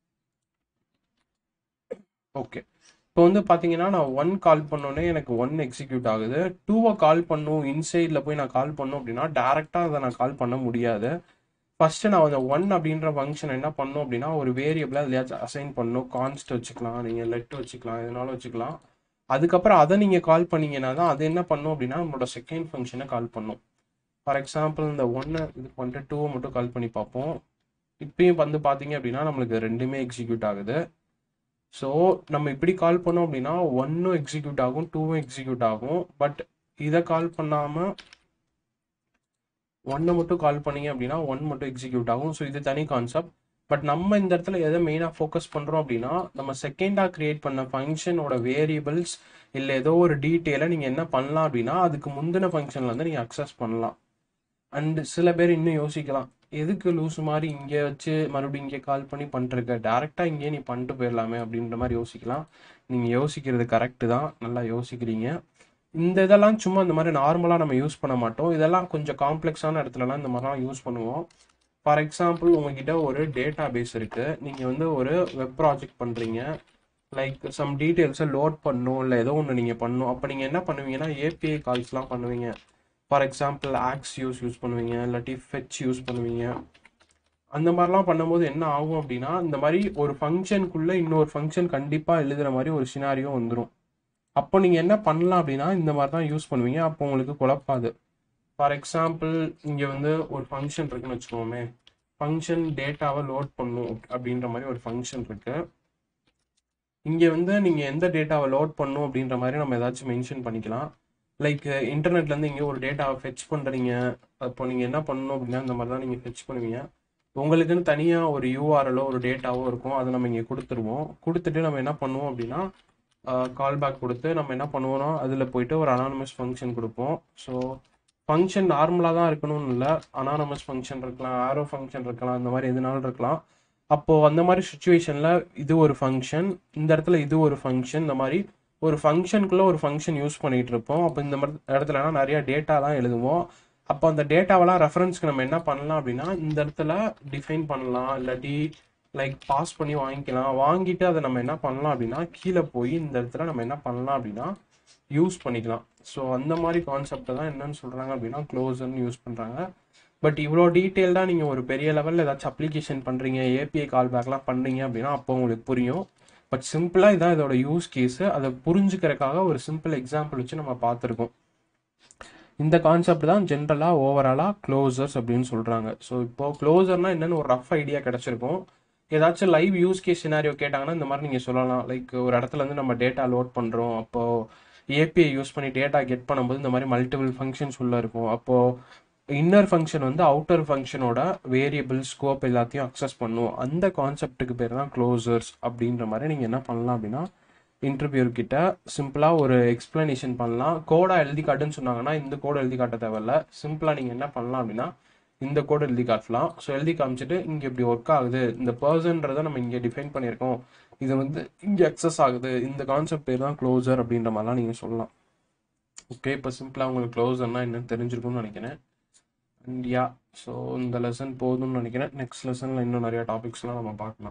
ஓகே இப்போ வந்து பார்த்தீங்கன்னா நான் ஒன் கால் பண்ணோன்னே எனக்கு ஒன் எக்ஸிக்யூட் ஆகுது டூவை கால் பண்ணும் இன்சைடில் போய் நான் கால் பண்ணோம் அப்படின்னா டேரெக்டாக அதை நான் கால் பண்ண முடியாது ஃபஸ்ட்டு நான் அந்த ஒன் அப்படின்ற ஃபங்க்ஷன் என்ன பண்ணும் அப்படின்னா ஒரு வேரியபிளாக எதுலையாச்சும் அசைன் பண்ணும் கான்ஸ்ட் வச்சுக்கலாம் நீங்கள் லெட் வச்சுக்கலாம் எதனாலும் வச்சுக்கலாம் அதுக்கப்புறம் அதை நீங்கள் கால் பண்ணீங்கன்னா தான் அது என்ன பண்ணும் அப்படின்னா நம்மளோட செகண்ட் ஃபங்க்ஷனை கால் பண்ணும் ஃபார் எக்ஸாம்பிள் இந்த ஒன்று இது பண்ணிட்டு டூவை மட்டும் கால் பண்ணி பார்ப்போம் இப்பயும் வந்து பார்த்தீங்க அப்படின்னா நம்மளுக்கு ரெண்டுமே எக்ஸிக்யூட் ஆகுது ஸோ நம்ம இப்படி கால் பண்ணோம் அப்படின்னா ஒன்னும் எக்ஸிக்யூட் ஆகும் டூவும் எக்ஸிக்யூட் ஆகும் பட் இதை கால் பண்ணாமல் ஒன்னை மட்டும் கால் பண்ணீங்க அப்படின்னா ஒன் மட்டும் எக்ஸிக்யூட் ஆகும் ஸோ இது தனி கான்செப்ட் பட் நம்ம இந்த இடத்துல எதை மெயினாக ஃபோக்கஸ் பண்ணுறோம் அப்படின்னா நம்ம செகண்டாக கிரியேட் பண்ண ஃபங்க்ஷனோட வேரியபிள்ஸ் இல்லை ஏதோ ஒரு டீட்டெயிலை நீங்கள் என்ன பண்ணலாம் அப்படின்னா அதுக்கு முந்தின ஃபங்க்ஷனில் வந்து நீங்கள் அக்சஸ் பண்ணலாம் அண்ட் சில பேர் இன்னும் யோசிக்கலாம் எதுக்கு லூஸ் மாதிரி இங்கே வச்சு மறுபடியும் இங்கே கால் பண்ணி பண்ணிருக்க டேரெக்டாக இங்கேயே நீ பண்ணிட்டு போயிடலாமே அப்படின்ற மாதிரி யோசிக்கலாம் நீங்கள் யோசிக்கிறது கரெக்டு தான் நல்லா யோசிக்கிறீங்க இந்த இதெல்லாம் சும்மா இந்த மாதிரி நார்மலாக நம்ம யூஸ் பண்ண மாட்டோம் இதெல்லாம் கொஞ்சம் காம்ப்ளெக்ஸான இடத்துலலாம் இந்த மாதிரிலாம் யூஸ் பண்ணுவோம் ஃபார் எக்ஸாம்பிள் உங்ககிட்ட ஒரு டேட்டா பேஸ் இருக்குது நீங்கள் வந்து ஒரு வெப் ப்ராஜெக்ட் பண்ணுறீங்க லைக் சம் டீட்டெயில்ஸை லோட் பண்ணும் இல்லை ஏதோ ஒன்று நீங்கள் பண்ணணும் அப்போ நீங்கள் என்ன பண்ணுவீங்கன்னா ஏபிஐ கால்ஸ்லாம் பண்ணுவீங்க for example axios use பண்ணுவீங்க இல்லாட்டி ஃபெச் யூஸ் பண்ணுவீங்க அந்த மாதிரிலாம் பண்ணும்போது என்ன ஆகும் அப்படின்னா இந்த மாதிரி ஒரு ஃபங்க்ஷனுக்குள்ளே இன்னொரு ஃபங்க்ஷன் கண்டிப்பாக எழுதுகிற மாதிரி ஒரு சினாரியோ வந்துடும் அப்போ நீங்கள் என்ன பண்ணலாம் அப்படின்னா இந்த மாதிரி தான் யூஸ் பண்ணுவீங்க அப்போ உங்களுக்கு குழப்பாது ஃபார் எக்ஸாம்பிள் இங்கே வந்து ஒரு ஃபங்க்ஷன் இருக்குன்னு வச்சுக்கோமே ஃபங்க்ஷன் டேட்டாவை லோட் பண்ணும் அப்படின்ற மாதிரி ஒரு ஃபங்க்ஷன் இருக்கு இங்கே வந்து நீங்கள் எந்த டேட்டாவை லோட் பண்ணும் அப்படின்ற மாதிரி நம்ம ஏதாச்சும் மென்ஷன் பண்ணிக்கலாம் லைக் இன்டர்நெட்லேருந்து இங்கே ஒரு டேட்டாவை ஃபெச் பண்ணுறீங்க அப்போ நீங்கள் என்ன பண்ணணும் அப்படின்னா இந்த மாதிரி தான் நீங்கள் ஃபெச் பண்ணுவீங்க உங்களுக்குன்னு தனியாக ஒரு யூஆர்எலோ ஒரு டேட்டாவோ இருக்கும் அதை நம்ம இங்கே கொடுத்துருவோம் கொடுத்துட்டு நம்ம என்ன பண்ணுவோம் அப்படின்னா கால் பேக் கொடுத்து நம்ம என்ன பண்ணுவோம்னா அதில் போயிட்டு ஒரு அனானமஸ் ஃபங்க்ஷன் கொடுப்போம் ஸோ ஃபங்க்ஷன் நார்மலாக தான் இருக்கணும்னு இல்லை அனானமஸ் ஃபங்க்ஷன் இருக்கலாம் ஆரோ ஃபங்க்ஷன் இருக்கலாம் இந்த மாதிரி எதுனாலும் இருக்கலாம் அப்போது அந்த மாதிரி சுச்சுவேஷனில் இது ஒரு ஃபங்க்ஷன் இந்த இடத்துல இது ஒரு ஃபங்க்ஷன் இந்த மாதிரி ஒரு ஃபங்க்ஷனுக்குள்ளே ஒரு ஃபங்க்ஷன் யூஸ் பண்ணிகிட்டு இருப்போம் அப்போ இந்த மாதிரி இடத்துலலாம் நிறைய டேட்டாலாம் எழுதுவோம் அப்போ அந்த டேட்டாவெல்லாம் ரெஃபரன்ஸ்க்கு நம்ம என்ன பண்ணலாம் அப்படின்னா இந்த இடத்துல டிஃபைன் பண்ணலாம் இல்லாட்டி லைக் பாஸ் பண்ணி வாங்கிக்கலாம் வாங்கிட்டு அதை நம்ம என்ன பண்ணலாம் அப்படின்னா கீழே போய் இந்த இடத்துல நம்ம என்ன பண்ணலாம் அப்படின்னா யூஸ் பண்ணிக்கலாம் ஸோ அந்த மாதிரி கான்செப்டை தான் என்னன்னு சொல்கிறாங்க அப்படின்னா க்ளோசர்னு யூஸ் பண்ணுறாங்க பட் இவ்வளோ டீட்டெயில்டாக நீங்கள் ஒரு பெரிய லெவலில் ஏதாச்சும் அப்ளிகேஷன் பண்ணுறீங்க ஏபிஐ கால் பேக்லாம் பண்ணுறீங்க அப்படின்னா அப்போ உங்களுக்கு புரியும் பட் சிம்பிளாக இதான் இதோட யூஸ் கேஸு அதை புரிஞ்சுக்கிறதுக்காக ஒரு சிம்பிள் எக்ஸாம்பிள் வச்சு நம்ம பார்த்துருக்கோம் இந்த கான்செப்ட் தான் ஜென்ரலாக ஓவராலாக க்ளோசர்ஸ் அப்படின்னு சொல்கிறாங்க ஸோ இப்போ க்ளோசர்னால் என்னென்னு ஒரு ரஃப் ஐடியா கிடச்சிருக்கும் ஏதாச்சும் லைவ் யூஸ் கேஸ் சினாரியோ கேட்டாங்கன்னா இந்த மாதிரி நீங்கள் சொல்லலாம் லைக் ஒரு இடத்துல இருந்து நம்ம டேட்டா லோட் பண்ணுறோம் அப்போது ஏபிஐ யூஸ் பண்ணி டேட்டா கெட் பண்ணும்போது இந்த மாதிரி மல்டிபிள் ஃபங்க்ஷன்ஸ் உள்ளே இருக்கும் அப்போது இன்னர் ஃபங்க்ஷன் வந்து அவுட்டர் ஃபங்க்ஷனோட வேரியபிள் ஸ்கோப் எல்லாத்தையும் அக்சஸ் பண்ணும் அந்த கான்செப்ட்டுக்கு பேர் தான் க்ளோசர்ஸ் அப்படின்ற மாதிரி நீங்கள் என்ன பண்ணலாம் அப்படின்னா இன்டர்வியூர் கிட்ட சிம்பிளாக ஒரு எக்ஸ்பிளனேஷன் பண்ணலாம் கோடாக எழுதி காட்டுன்னு சொன்னாங்கன்னா இந்த கோடை எழுதி காட்ட தேவையில்ல சிம்பிளாக நீங்கள் என்ன பண்ணலாம் அப்படின்னா இந்த கோடை எழுதி காட்டலாம் ஸோ எழுதி காமிச்சிட்டு இங்கே இப்படி ஒர்க் ஆகுது இந்த பர்சன்றதை நம்ம இங்கே டிஃபைன் பண்ணியிருக்கோம் இது வந்து இங்கே அக்சஸ் ஆகுது இந்த கான்செப்ட் பேர் தான் க்ளோசர் அப்படின்ற மாதிரிலாம் நீங்கள் சொல்லலாம் ஓகே இப்போ சிம்பிளாக உங்களுக்கு க்ளோசர்னா என்னன்னு தெரிஞ்சிருக்கும்னு நினைக்கிறேன் அண்ட் யா ஸோ இந்த லெசன் போதும்னு நினைக்கிறேன் நெக்ஸ்ட் லெசனில் இன்னும் நிறையா டாபிக்ஸ்லாம் நம்ம பார்க்கலாம்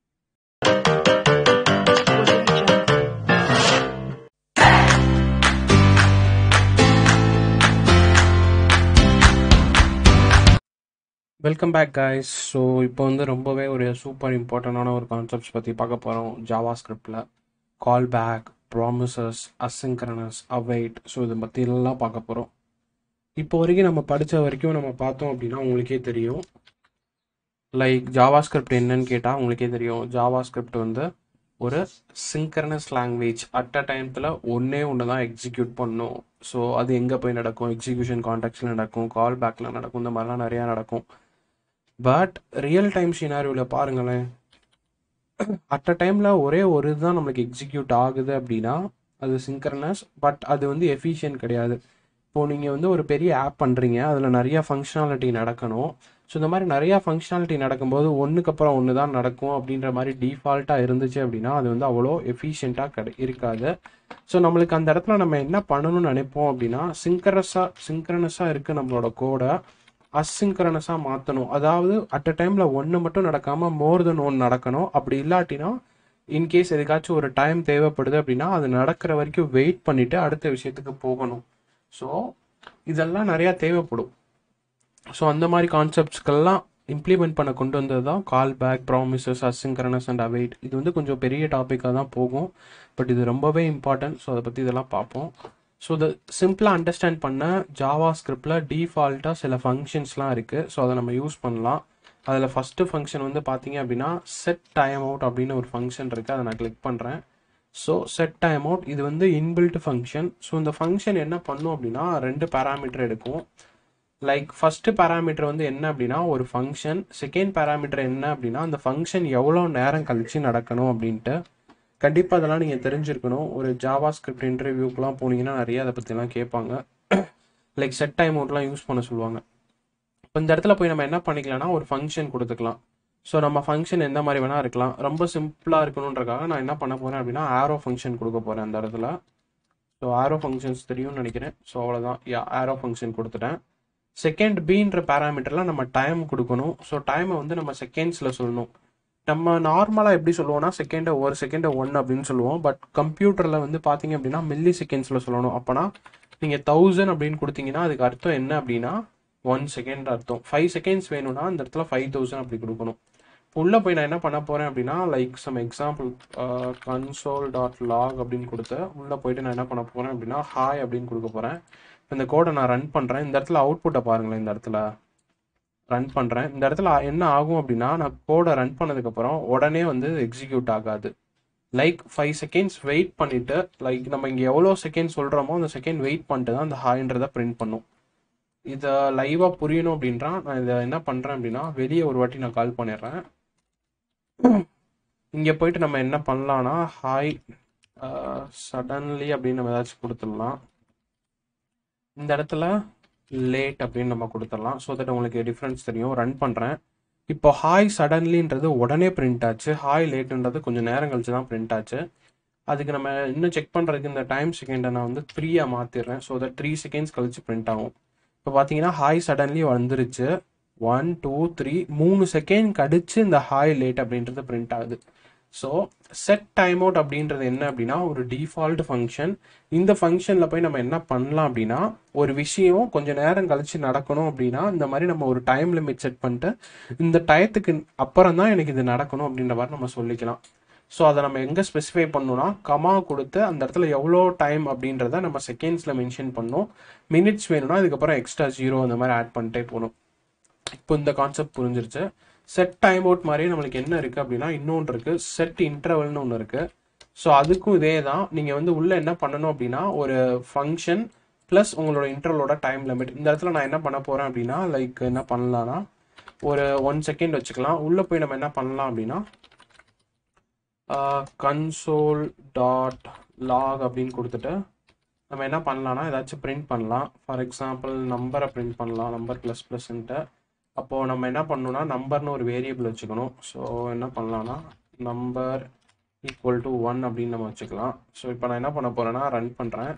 வெல்கம் பேக் கைஸ் ஸோ இப்போ வந்து ரொம்பவே ஒரு சூப்பர் இம்பார்ட்டண்டான ஒரு கான்செப்ட்ஸ் பற்றி பார்க்க போகிறோம் ஜாவா ஸ்கிரிப்டில் callback promises asynchronous await so இதை பற்றி எல்லாம் பார்க்க போகிறோம் இப்போ வரைக்கும் நம்ம படித்த வரைக்கும் நம்ம பார்த்தோம் அப்படின்னா உங்களுக்கே தெரியும் லைக் ஜாவா ஸ்கிரிப்ட் என்னன்னு கேட்டால் உங்களுக்கே தெரியும் ஜாவா ஸ்கிரிப்ட் வந்து ஒரு சிங்க்ரனஸ் லாங்குவேஜ் அட் அ டைமத்தில் ஒன்றே ஒன்று தான் எக்ஸிக்யூட் பண்ணும் ஸோ அது எங்கே போய் நடக்கும் எக்ஸிக்யூஷன் கான்டாக்ட்ஸில் நடக்கும் கால் பேக்கில் நடக்கும் இந்த மாதிரிலாம் நிறையா நடக்கும் பட் ரியல் டைம் சினாரியோவில் பாருங்களேன் அட் அ டைமில் ஒரே ஒரு இதுதான் நம்மளுக்கு எக்ஸிக்யூட் ஆகுது அப்படின்னா அது சிங்க்ரனஸ் பட் அது வந்து எஃபிஷியன்ட் கிடையாது இப்போது நீங்கள் வந்து ஒரு பெரிய ஆப் பண்ணுறீங்க அதில் நிறையா ஃபங்க்ஷனாலிட்டி நடக்கணும் ஸோ இந்த மாதிரி நிறையா ஃபங்க்ஷனாலிட்டி நடக்கும்போது ஒன்றுக்கு அப்புறம் ஒன்று தான் நடக்கும் அப்படின்ற மாதிரி டிஃபால்ட்டாக இருந்துச்சு அப்படின்னா அது வந்து அவ்வளோ எஃபிஷியண்ட்டாக கிடை இருக்காது ஸோ நம்மளுக்கு அந்த இடத்துல நம்ம என்ன பண்ணணும்னு நினைப்போம் அப்படின்னா சிங்க்ரஸாக சிங்க்ரனஸாக இருக்குது நம்மளோட கோடை அசிங்க்ரனஸாக மாற்றணும் அதாவது அட் அ டைமில் ஒன்று மட்டும் நடக்காமல் மோர் தென் ஒன் நடக்கணும் அப்படி இல்லாட்டினா இன்கேஸ் எதுக்காச்சும் ஒரு டைம் தேவைப்படுது அப்படின்னா அது நடக்கிற வரைக்கும் வெயிட் பண்ணிவிட்டு அடுத்த விஷயத்துக்கு போகணும் ஸோ இதெல்லாம் நிறையா தேவைப்படும் ஸோ அந்த மாதிரி கான்செப்ட்ஸ்க்கெல்லாம் இம்ப்ளிமெண்ட் பண்ண கொண்டு வந்தது தான் callback promises asynchronous and await இது வந்து கொஞ்சம் பெரிய டாப்பிக்காக தான் போகும் பட் இது ரொம்பவே இம்பார்ட்டன்ட் ஸோ அதை பற்றி இதெல்லாம் பார்ப்போம் ஸோ இதை சிம்பிளாக அண்டர்ஸ்டாண்ட் பண்ண ஜாவா ஸ்கிரிப்டில் டிஃபால்ட்டாக சில ஃபங்க்ஷன்ஸ்லாம் இருக்குது ஸோ அதை நம்ம யூஸ் பண்ணலாம் அதில் ஃபஸ்ட்டு ஃபங்க்ஷன் வந்து பார்த்தீங்க அப்படின்னா செட் டைம் அவுட் அப்படின்னு ஒரு ஃபங்க்ஷன் இருக்குது அதை நான் கிளிக் பண்ணுறேன் ஸோ செட் டைம் அவுட் இது வந்து இன்பில்ட் ஃபங்க்ஷன் ஸோ இந்த ஃபங்க்ஷன் என்ன பண்ணும் அப்படின்னா ரெண்டு பேராமீட்டர் எடுக்கும் லைக் ஃபர்ஸ்ட் பேராமீட்டர் வந்து என்ன அப்படின்னா ஒரு ஃபங்க்ஷன் செகண்ட் பேராமீட்டர் என்ன அப்படின்னா அந்த ஃபங்க்ஷன் எவ்வளோ நேரம் கழிச்சு நடக்கணும் அப்படின்ட்டு கண்டிப்பாக அதெல்லாம் நீங்கள் தெரிஞ்சிருக்கணும் ஒரு ஜாவா ஸ்கிரிப்ட் இன்டர்வியூக்கெலாம் போனீங்கன்னா நிறைய அதை பற்றிலாம் கேட்பாங்க லைக் செட் டைம் அவுட்லாம் யூஸ் பண்ண சொல்லுவாங்க இப்போ இந்த இடத்துல போய் நம்ம என்ன பண்ணிக்கலாம்னா ஒரு ஃபங்க்ஷன் கொடுத்துக்கலாம் ஸோ நம்ம ஃபங்க்ஷன் எந்த மாதிரி வேணால் இருக்கலாம் ரொம்ப சிம்பிளாக இருக்கணுன்றக்காக நான் என்ன பண்ண போகிறேன் அப்படின்னா ஆரோ ஃபங்க்ஷன் கொடுக்க போகிறேன் அந்த இடத்துல ஸோ ஆரோ ஃபங்க்ஷன்ஸ் தெரியும்னு நினைக்கிறேன் ஸோ அவ்வளோதான் யா ஆரோ ஃபங்க்ஷன் கொடுத்துட்டேன் செகண்ட் பீன்ற பேராமீட்டரில் நம்ம டைம் கொடுக்கணும் ஸோ டைமை வந்து நம்ம செகண்ட்ஸில் சொல்லணும் நம்ம நார்மலாக எப்படி சொல்லுவோம்னா செகண்டை ஒரு செகண்டை ஒன் அப்படின்னு சொல்லுவோம் பட் கம்ப்யூட்டரில் வந்து பார்த்தீங்க அப்படின்னா மில்லி செகண்ட்ஸில் சொல்லணும் அப்போனா நீங்கள் தௌசண்ட் அப்படின்னு கொடுத்தீங்கன்னா அதுக்கு அர்த்தம் என்ன அப்படின்னா ஒன் செகண்ட் அர்த்தம் ஃபைவ் செகண்ட்ஸ் வேணும்னா அந்த இடத்துல ஃபைவ் தௌசண்ட் அப்படி கொடுக்கணும் உள்ளே போய் நான் என்ன பண்ண போகிறேன் அப்படின்னா like some example console dot log அப்படின்னு கொடுத்து உள்ளே போயிட்டு நான் என்ன பண்ண போகிறேன் அப்படின்னா ஹாய் அப்படின்னு கொடுக்க போகிறேன் இந்த கோடை நான் ரன் பண்ணுறேன் இந்த இடத்துல அவுட்புட்டை பாருங்களேன் இந்த இடத்துல ரன் பண்ணுறேன் இந்த இடத்துல என்ன ஆகும் அப்படின்னா நான் கோடை ரன் பண்ணதுக்கப்புறம் உடனே வந்து எக்ஸிக்யூட் ஆகாது லைக் ஃபைவ் செகண்ட்ஸ் வெயிட் பண்ணிவிட்டு லைக் நம்ம இங்கே எவ்வளோ செகண்ட் சொல்கிறோமோ அந்த செகண்ட் வெயிட் பண்ணிட்டு தான் அந்த ஹாய்ன்றதை பிரிண்ட் பண்ணும் இதை லைவாக புரியணும் அப்படின்றா நான் இதை என்ன பண்ணுறேன் அப்படின்னா வெளியே ஒரு வாட்டி நான் கால் பண்ணிடுறேன் இங்கே போயிட்டு நம்ம என்ன பண்ணலான்னா ஹாய் சடன்லி அப்படின்னு நம்ம ஏதாச்சும் கொடுத்துடலாம் இந்த இடத்துல லேட் அப்படின்னு நம்ம கொடுத்துடலாம் ஸோ தட் உங்களுக்கு டிஃப்ரென்ஸ் தெரியும் ரன் பண்ணுறேன் இப்போ ஹாய் சடன்லின்றது உடனே பிரிண்ட் ஆச்சு ஹாய் லேட்டுன்றது கொஞ்சம் நேரம் கழிச்சு தான் பிரிண்ட் ஆச்சு அதுக்கு நம்ம இன்னும் செக் பண்ணுறதுக்கு இந்த டைம் செகண்டை நான் வந்து த்ரீயாக மாற்றிடுறேன் ஸோ தட் த்ரீ செகண்ட்ஸ் கழிச்சு பிரிண்ட் ஆகும் இப்போ பார்த்தீங்கன்னா ஹாய் சடன்லி வந்துருச்சு ஒன் டூ த்ரீ மூணு செகண்ட் கழிச்சு இந்த ஹாய் லேட் அப்படின்றது பிரிண்ட் ஆகுது ஸோ செட் டைம் அவுட் அப்படின்றது என்ன அப்படின்னா ஒரு டிஃபால்ட் ஃபங்க்ஷன் இந்த ஃபங்க்ஷனில் போய் நம்ம என்ன பண்ணலாம் அப்படின்னா ஒரு விஷயம் கொஞ்சம் நேரம் கழிச்சு நடக்கணும் அப்படின்னா இந்த மாதிரி நம்ம ஒரு டைம் லிமிட் செட் பண்ணிட்டு இந்த டயத்துக்கு அப்புறம் தான் எனக்கு இது நடக்கணும் அப்படின்ற மாதிரி நம்ம சொல்லிக்கலாம் ஸோ அதை நம்ம எங்கே ஸ்பெசிஃபை பண்ணணும்னா கமா கொடுத்து அந்த இடத்துல எவ்வளோ டைம் அப்படின்றத நம்ம செகண்ட்ஸில் மென்ஷன் பண்ணோம் மினிட்ஸ் வேணும்னா அதுக்கப்புறம் எக்ஸ்ட்ரா ஜீரோ அந்த மாதிரி ஆட் பண்ணிட்டே போகணும் இப்போ இந்த கான்செப்ட் புரிஞ்சிருச்சு செட் டைம் அவுட் மாதிரியே நம்மளுக்கு என்ன இருக்குது அப்படின்னா இன்னொன்று இருக்குது செட் இன்டர்வல்னு ஒன்று இருக்குது ஸோ அதுக்கும் இதே தான் நீங்கள் வந்து உள்ளே என்ன பண்ணணும் அப்படின்னா ஒரு ஃபங்க்ஷன் ப்ளஸ் உங்களோட இன்டர்வலோட டைம் லிமிட் இந்த இடத்துல நான் என்ன பண்ண போகிறேன் அப்படின்னா லைக் என்ன பண்ணலான்னா ஒரு ஒன் செகண்ட் வச்சுக்கலாம் உள்ளே போய் நம்ம என்ன பண்ணலாம் அப்படின்னா கன்சோல் டாட் லாக் அப்படின்னு கொடுத்துட்டு நம்ம என்ன பண்ணலாம்னா ஏதாச்சும் பிரிண்ட் பண்ணலாம் ஃபார் எக்ஸாம்பிள் நம்பரை பிரிண்ட் பண்ணலாம் நம்பர் ப்ளஸ் ப்ளஸ்ன்ட்டு அப்போது நம்ம என்ன பண்ணணும்னா நம்பர்னு ஒரு வேரியபிள் வச்சுக்கணும் ஸோ என்ன பண்ணலாம்னா நம்பர் ஈக்குவல் டு ஒன் அப்படின்னு நம்ம வச்சுக்கலாம் ஸோ இப்போ நான் என்ன பண்ண போகிறேன்னா ரன் பண்ணுறேன்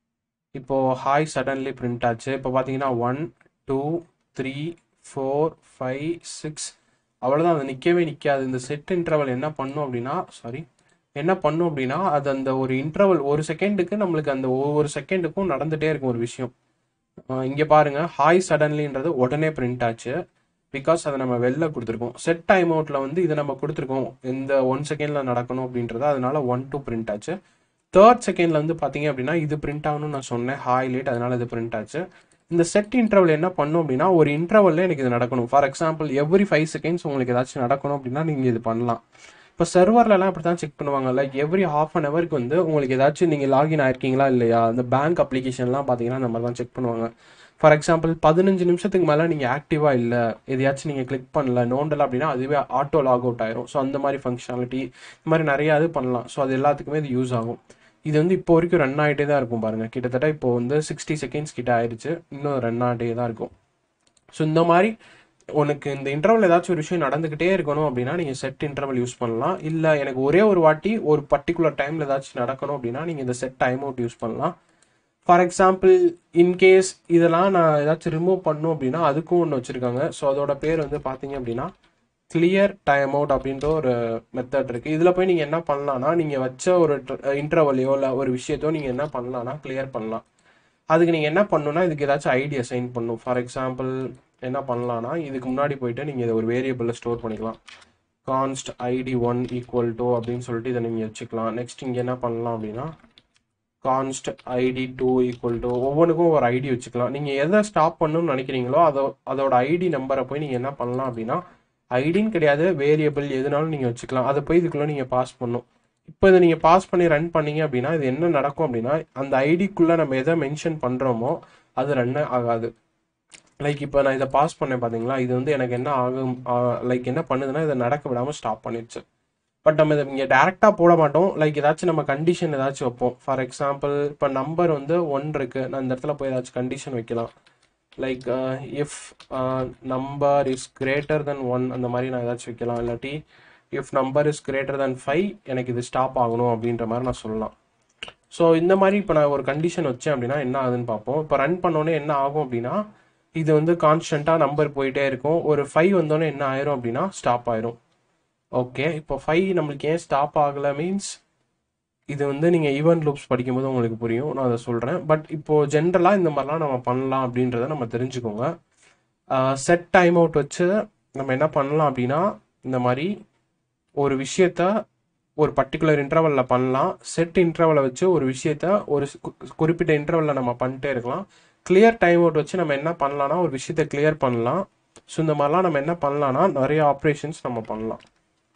இப்போது ஹாய் சடன்லி பிரிண்ட் ஆச்சு இப்போ பார்த்தீங்கன்னா one two three four five six அவ்வளோதான் அது நிற்கவே நிற்காது இந்த செட் இன்டர்வல் என்ன பண்ணும் அப்படின்னா சாரி என்ன பண்ணும் அப்படின்னா அது அந்த ஒரு இன்டர்வல் ஒரு செகண்டுக்கு நம்மளுக்கு அந்த ஒவ்வொரு செகண்டுக்கும் நடந்துகிட்டே இருக்கும் ஒரு விஷயம் இங்கே பாருங்க ஹாய் சடன்லின்றது உடனே பிரிண்ட் ஆச்சு பிகாஸ் அதை நம்ம வெளில கொடுத்துருக்கோம் செட் டைம் அவுட்டில் வந்து இதை நம்ம கொடுத்துருக்கோம் இந்த ஒன் செகண்டில் நடக்கணும் அப்படின்றது அதனால ஒன் டூ பிரிண்ட் ஆச்சு தேர்ட் செகண்டில் வந்து பார்த்தீங்க அப்படின்னா இது பிரிண்ட் ஆகணும்னு நான் சொன்னேன் ஹாய் லேட் அதனால இது பிரிண்ட் ஆச்சு இந்த செட் இன்டர்வல் என்ன பண்ணும் அப்படின்னா ஒரு இன்டர்வல்ல எனக்கு இது நடக்கணும் for example every five seconds உங்களுக்கு ஏதாச்சும் நடக்கணும் அப்படின்னா நீங்கள் இது பண்ணலாம் இப்போ சர்வர்லலாம் அப்படி தான் செக் பண்ணுவாங்க லைக் எவ்ரி ஹாஃப் அன் ஹவருக்கு வந்து உங்களுக்கு ஏதாச்சும் நீங்கள் லாகின் ஆயிருக்கீங்களா இல்லையா அந்த பேங்க் அப்ளிகேஷன்லாம் பார்த்தீங்கன்னா அந்த மாதிரி தான் செக் பண்ணுவாங்க ஃபார் எக்ஸாம்பிள் பதினஞ்சு நிமிஷத்துக்கு மேலே நீங்கள் ஆக்டிவாக இல்லை எதையாச்சும் நீங்கள் கிளிக் பண்ணல நோண்டல அப்படின்னா அதுவே ஆட்டோ லாக் அவுட் ஆயிரும் ஸோ அந்த மாதிரி ஃபங்க்ஷனாலிட்டி இந்த மாதிரி நிறையா இது பண்ணலாம் ஸோ அது எல்லாத்துக்குமே இது யூஸ் ஆகும் இது வந்து இப்போ வரைக்கும் ரன் ஆகிட்டே தான் இருக்கும் பாருங்கள் கிட்டத்தட்ட இப்போ வந்து சிக்ஸ்டி செகண்ட்ஸ் கிட்ட ஆயிடுச்சு இன்னும் ரன் ஆகிட்டே தான் இருக்கும் ஸோ இந்த மாதிரி உனக்கு இந்த இன்டர்வல் ஏதாச்சும் ஒரு விஷயம் நடந்துக்கிட்டே இருக்கணும் அப்படின்னா நீங்கள் செட் இன்டர்வல் யூஸ் பண்ணலாம் இல்லை எனக்கு ஒரே ஒரு வாட்டி ஒரு பர்டிகுலர் டைமில் ஏதாச்சும் நடக்கணும் அப்படின்னா நீங்கள் இந்த செட் டைம் அவுட் யூஸ் பண்ணலாம் ஃபார் எக்ஸாம்பிள் இன்கேஸ் இதெல்லாம் நான் ஏதாச்சும் ரிமூவ் பண்ணும் அப்படின்னா அதுக்கும் ஒன்று வச்சுருக்காங்க ஸோ அதோட பேர் வந்து பார்த்தீங்க அப்படின்னா கிளியர் டைம் அவுட் அப்படின்ற ஒரு மெத்தட் இருக்குது இதில் போய் நீங்கள் என்ன பண்ணலாம்னா நீங்கள் வச்ச ஒரு இன்டர்வலையோ இல்லை ஒரு விஷயத்தையோ நீங்கள் என்ன பண்ணலாம்னா கிளியர் பண்ணலாம் அதுக்கு நீங்கள் என்ன பண்ணணும்னா இதுக்கு ஏதாச்சும் ஐடி அசைன் பண்ணும் ஃபார் எக்ஸாம்பிள் என்ன பண்ணலாம்னா இதுக்கு முன்னாடி போயிட்டு நீங்கள் இதை ஒரு வேரியபிளில் ஸ்டோர் பண்ணிக்கலாம் const ID one equal to அப்படின்னு சொல்லிட்டு இதை நீங்கள் வச்சுக்கலாம் நெக்ஸ்ட் இங்கே என்ன பண்ணலாம் அப்படின்னா const ID two equal to ஒவ்வொன்றுக்கும் ஒரு ஐடி வச்சுக்கலாம் நீங்கள் எதை ஸ்டாப் பண்ணணும்னு நினைக்கிறீங்களோ அதோ அதோட ஐடி நம்பரை போய் நீங்கள் என்ன பண்ணலாம் அப்படின்னா ஐடின்னு கிடையாது வேரியபிள் எதுனாலும் நீங்கள் வச்சுக்கலாம் அதை போய் இதுக்குள்ளே நீங்கள் பாஸ் பண்ணும் இப்போ இதை நீங்கள் பாஸ் பண்ணி ரன் பண்ணீங்க அப்படின்னா இது என்ன நடக்கும் அப்படின்னா அந்த ஐடிக்குள்ளே நம்ம எதை மென்ஷன் பண்ணுறோமோ அது ரன் ஆகாது லைக் இப்போ நான் இதை பாஸ் பண்ணேன் பார்த்தீங்களா இது வந்து எனக்கு என்ன ஆகும் லைக் என்ன பண்ணுதுன்னா இதை நடக்க விடாமல் ஸ்டாப் பண்ணிடுச்சு பட் நம்ம இதை இங்கே டேரெக்டாக போட மாட்டோம் லைக் ஏதாச்சும் நம்ம கண்டிஷன் ஏதாச்சும் வைப்போம் ஃபார் எக்ஸாம்பிள் இப்போ நம்பர் வந்து ஒன் இருக்குது நான் இந்த இடத்துல போய் ஏதாச்சும் கண்டிஷன் வைக்கலாம் like if number is greater then one அந்த மாதிரி நான் ஏதாச்சும் வைக்கலாம் இல்லாட்டி if number is greater then five எனக்கு இது ஸ்டாப் ஆகணும் அப்படின்ற மாதிரி நான் சொல்லலாம் ஸோ இந்த மாதிரி இப்போ நான் ஒரு கண்டிஷன் வச்சேன் அப்படின்னா என்ன ஆகுதுன்னு பார்ப்போம் இப்போ ரன் பண்ணோன்னே என்ன ஆகும் அப்படின்னா இது வந்து கான்ஸ்டண்ட்டாக நம்பர் போயிட்டே இருக்கும் ஒரு ஃபைவ் வந்தோடனே என்ன ஆயிரும் அப்படின்னா ஸ்டாப் ஆயிரும் ஓகே இப்போ ஃபைவ் நம்மளுக்கு ஏன் ஸ்டாப் ஆகலை மீன்ஸ் இது வந்து நீங்கள் ஈவெண்ட் லூப்ஸ் படிக்கும்போது உங்களுக்கு புரியும் நான் அதை சொல்கிறேன் பட் இப்போது ஜென்ரலாக இந்த மாதிரிலாம் நம்ம பண்ணலாம் அப்படின்றத நம்ம தெரிஞ்சுக்கோங்க செட் டைம் அவுட் வச்சு நம்ம என்ன பண்ணலாம் அப்படின்னா இந்த மாதிரி ஒரு விஷயத்த ஒரு பர்டிகுலர் இன்டர்வலில் பண்ணலாம் செட் இன்டர்வலை வச்சு ஒரு விஷயத்த ஒரு கு- குறிப்பிட்ட இன்டர்வலில் நம்ம பண்ணிட்டே இருக்கலாம் கிளியர் டைம் அவுட் வச்சு நம்ம என்ன பண்ணலாம்னா ஒரு விஷயத்த கிளியர் பண்ணலாம் ஸோ இந்த மாதிரிலாம் நம்ம என்ன பண்ணலாம்னா நிறைய ஆப்ரேஷன்ஸ் நம்ம பண்ணலாம்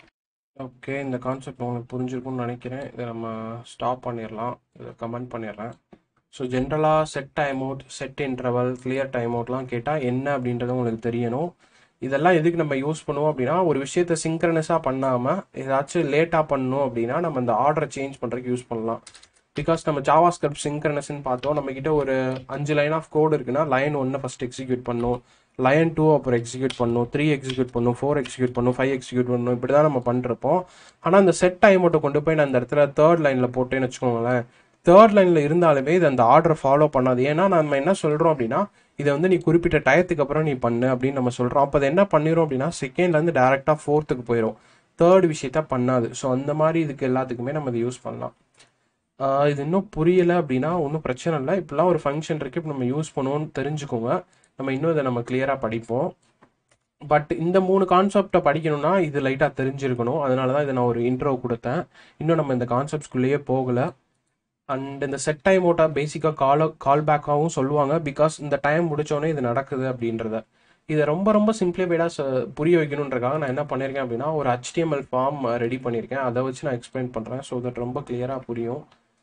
ஓகே இந்த கான்செப்ட் உங்களுக்கு புரிஞ்சிருக்கும்னு நினைக்கிறேன் இதை நம்ம ஸ்டாப் பண்ணிடலாம் இதை கமெண்ட் பண்ணிடுறேன் ஸோ ஜென்ரலாக set time out set interval clear time அவுட்லாம் கேட்டால் என்ன அப்படின்றது உங்களுக்கு தெரியணும் இதெல்லாம் எதுக்கு நம்ம யூஸ் பண்ணுவோம் அப்படின்னா ஒரு விஷயத்த சிங்க்ரனஸாக பண்ணாமல் ஏதாச்சும் லேட்டாக பண்ணணும் அப்படின்னா நம்ம அந்த ஆர்டரை சேஞ்ச் பண்ணுறதுக்கு யூஸ் பண்ணலாம் பிகாஸ் நம்ம ஜாவா ஸ்கிரிப்ட் சிங்க்ரனஸ்ன்னு பார்த்தோம் நம்ம கிட்ட ஒரு அஞ்சு லைன் ஆஃப் கோட் இருக்குன்னா லைன் ஒன்று ஃபர்ஸ்ட் எக்ஸிக்யூட் பண்ணும் லைன் டூ அப்புறம் எக்ஸிக்யூட் பண்ணும் த்ரீ எக்ஸிக்யூட் பண்ணும் ஃபோர் எக்ஸிக்யூட் பண்ணும் ஃபைவ் எக்ஸிக்யூட் பண்ணும் இப்படி தான் நம்ம பண்ணிருப்போம் ஆனால் அந்த செட் டைம் மட்டும் கொண்டு போய் நான் அந்த இடத்துல தேர்ட் லைனில் போட்டேன்னு வச்சுக்கோங்களேன் தேர்ட் லைனில் இருந்தாலுமே இது அந்த ஆர்டரை ஃபாலோ பண்ணாது ஏன்னா நம்ம என்ன சொல்கிறோம் அப்படின்னா இதை வந்து நீ குறிப்பிட்ட டயத்துக்கு அப்புறம் நீ பண்ணு அப்படின்னு நம்ம சொல்கிறோம் அப்போ அதை என்ன பண்ணிரும் அப்படின்னா செகண்ட்லேருந்து டேரெக்டாக ஃபோர்த்துக்கு போயிடும் தேர்ட் விஷயத்த பண்ணாது ஸோ அந்த மாதிரி இதுக்கு எல்லாத்துக்குமே நம்ம இதை யூஸ் பண்ணலாம் ஆஹ் இது இன்னும் புரியலை அப்படின்னா ஒன்றும் பிரச்சனை இல்லை இப்படிலாம் ஒரு ஃபங்க்ஷன் இருக்குது இப்போ நம்ம யூஸ் பண்ணுவோம்னு தெரிஞ்சுக்கோங்க நம்ம இன்னும் இதை நம்ம கிளியராக படிப்போம் பட் இந்த மூணு கான்செப்டை படிக்கணும்னா இது லைட்டாக தெரிஞ்சிருக்கணும் அதனால தான் இதை நான் ஒரு இன்ட்ரோ கொடுத்தேன் இன்னும் நம்ம இந்த கான்செப்ட்ஸ்குள்ளேயே போகலை அண்ட் இந்த செட் டைம் ஓட்டா பேசிக்காக கால் கால் பேக்காகவும் சொல்லுவாங்க பிகாஸ் இந்த டைம் முடிச்சோடனே இது நடக்குது அப்படின்றத இதை ரொம்ப ரொம்ப சிம்பிளிஃபைடாக புரிய வைக்கணுன்றக்காக நான் என்ன பண்ணியிருக்கேன் அப்படின்னா ஒரு HTML ஃபார்ம் ரெடி பண்ணியிருக்கேன் அதை வச்சு நான் எக்ஸ்பிளைன் பண்ணுறேன் ஸோ தட் ரொம்ப கிளியராக புரியும்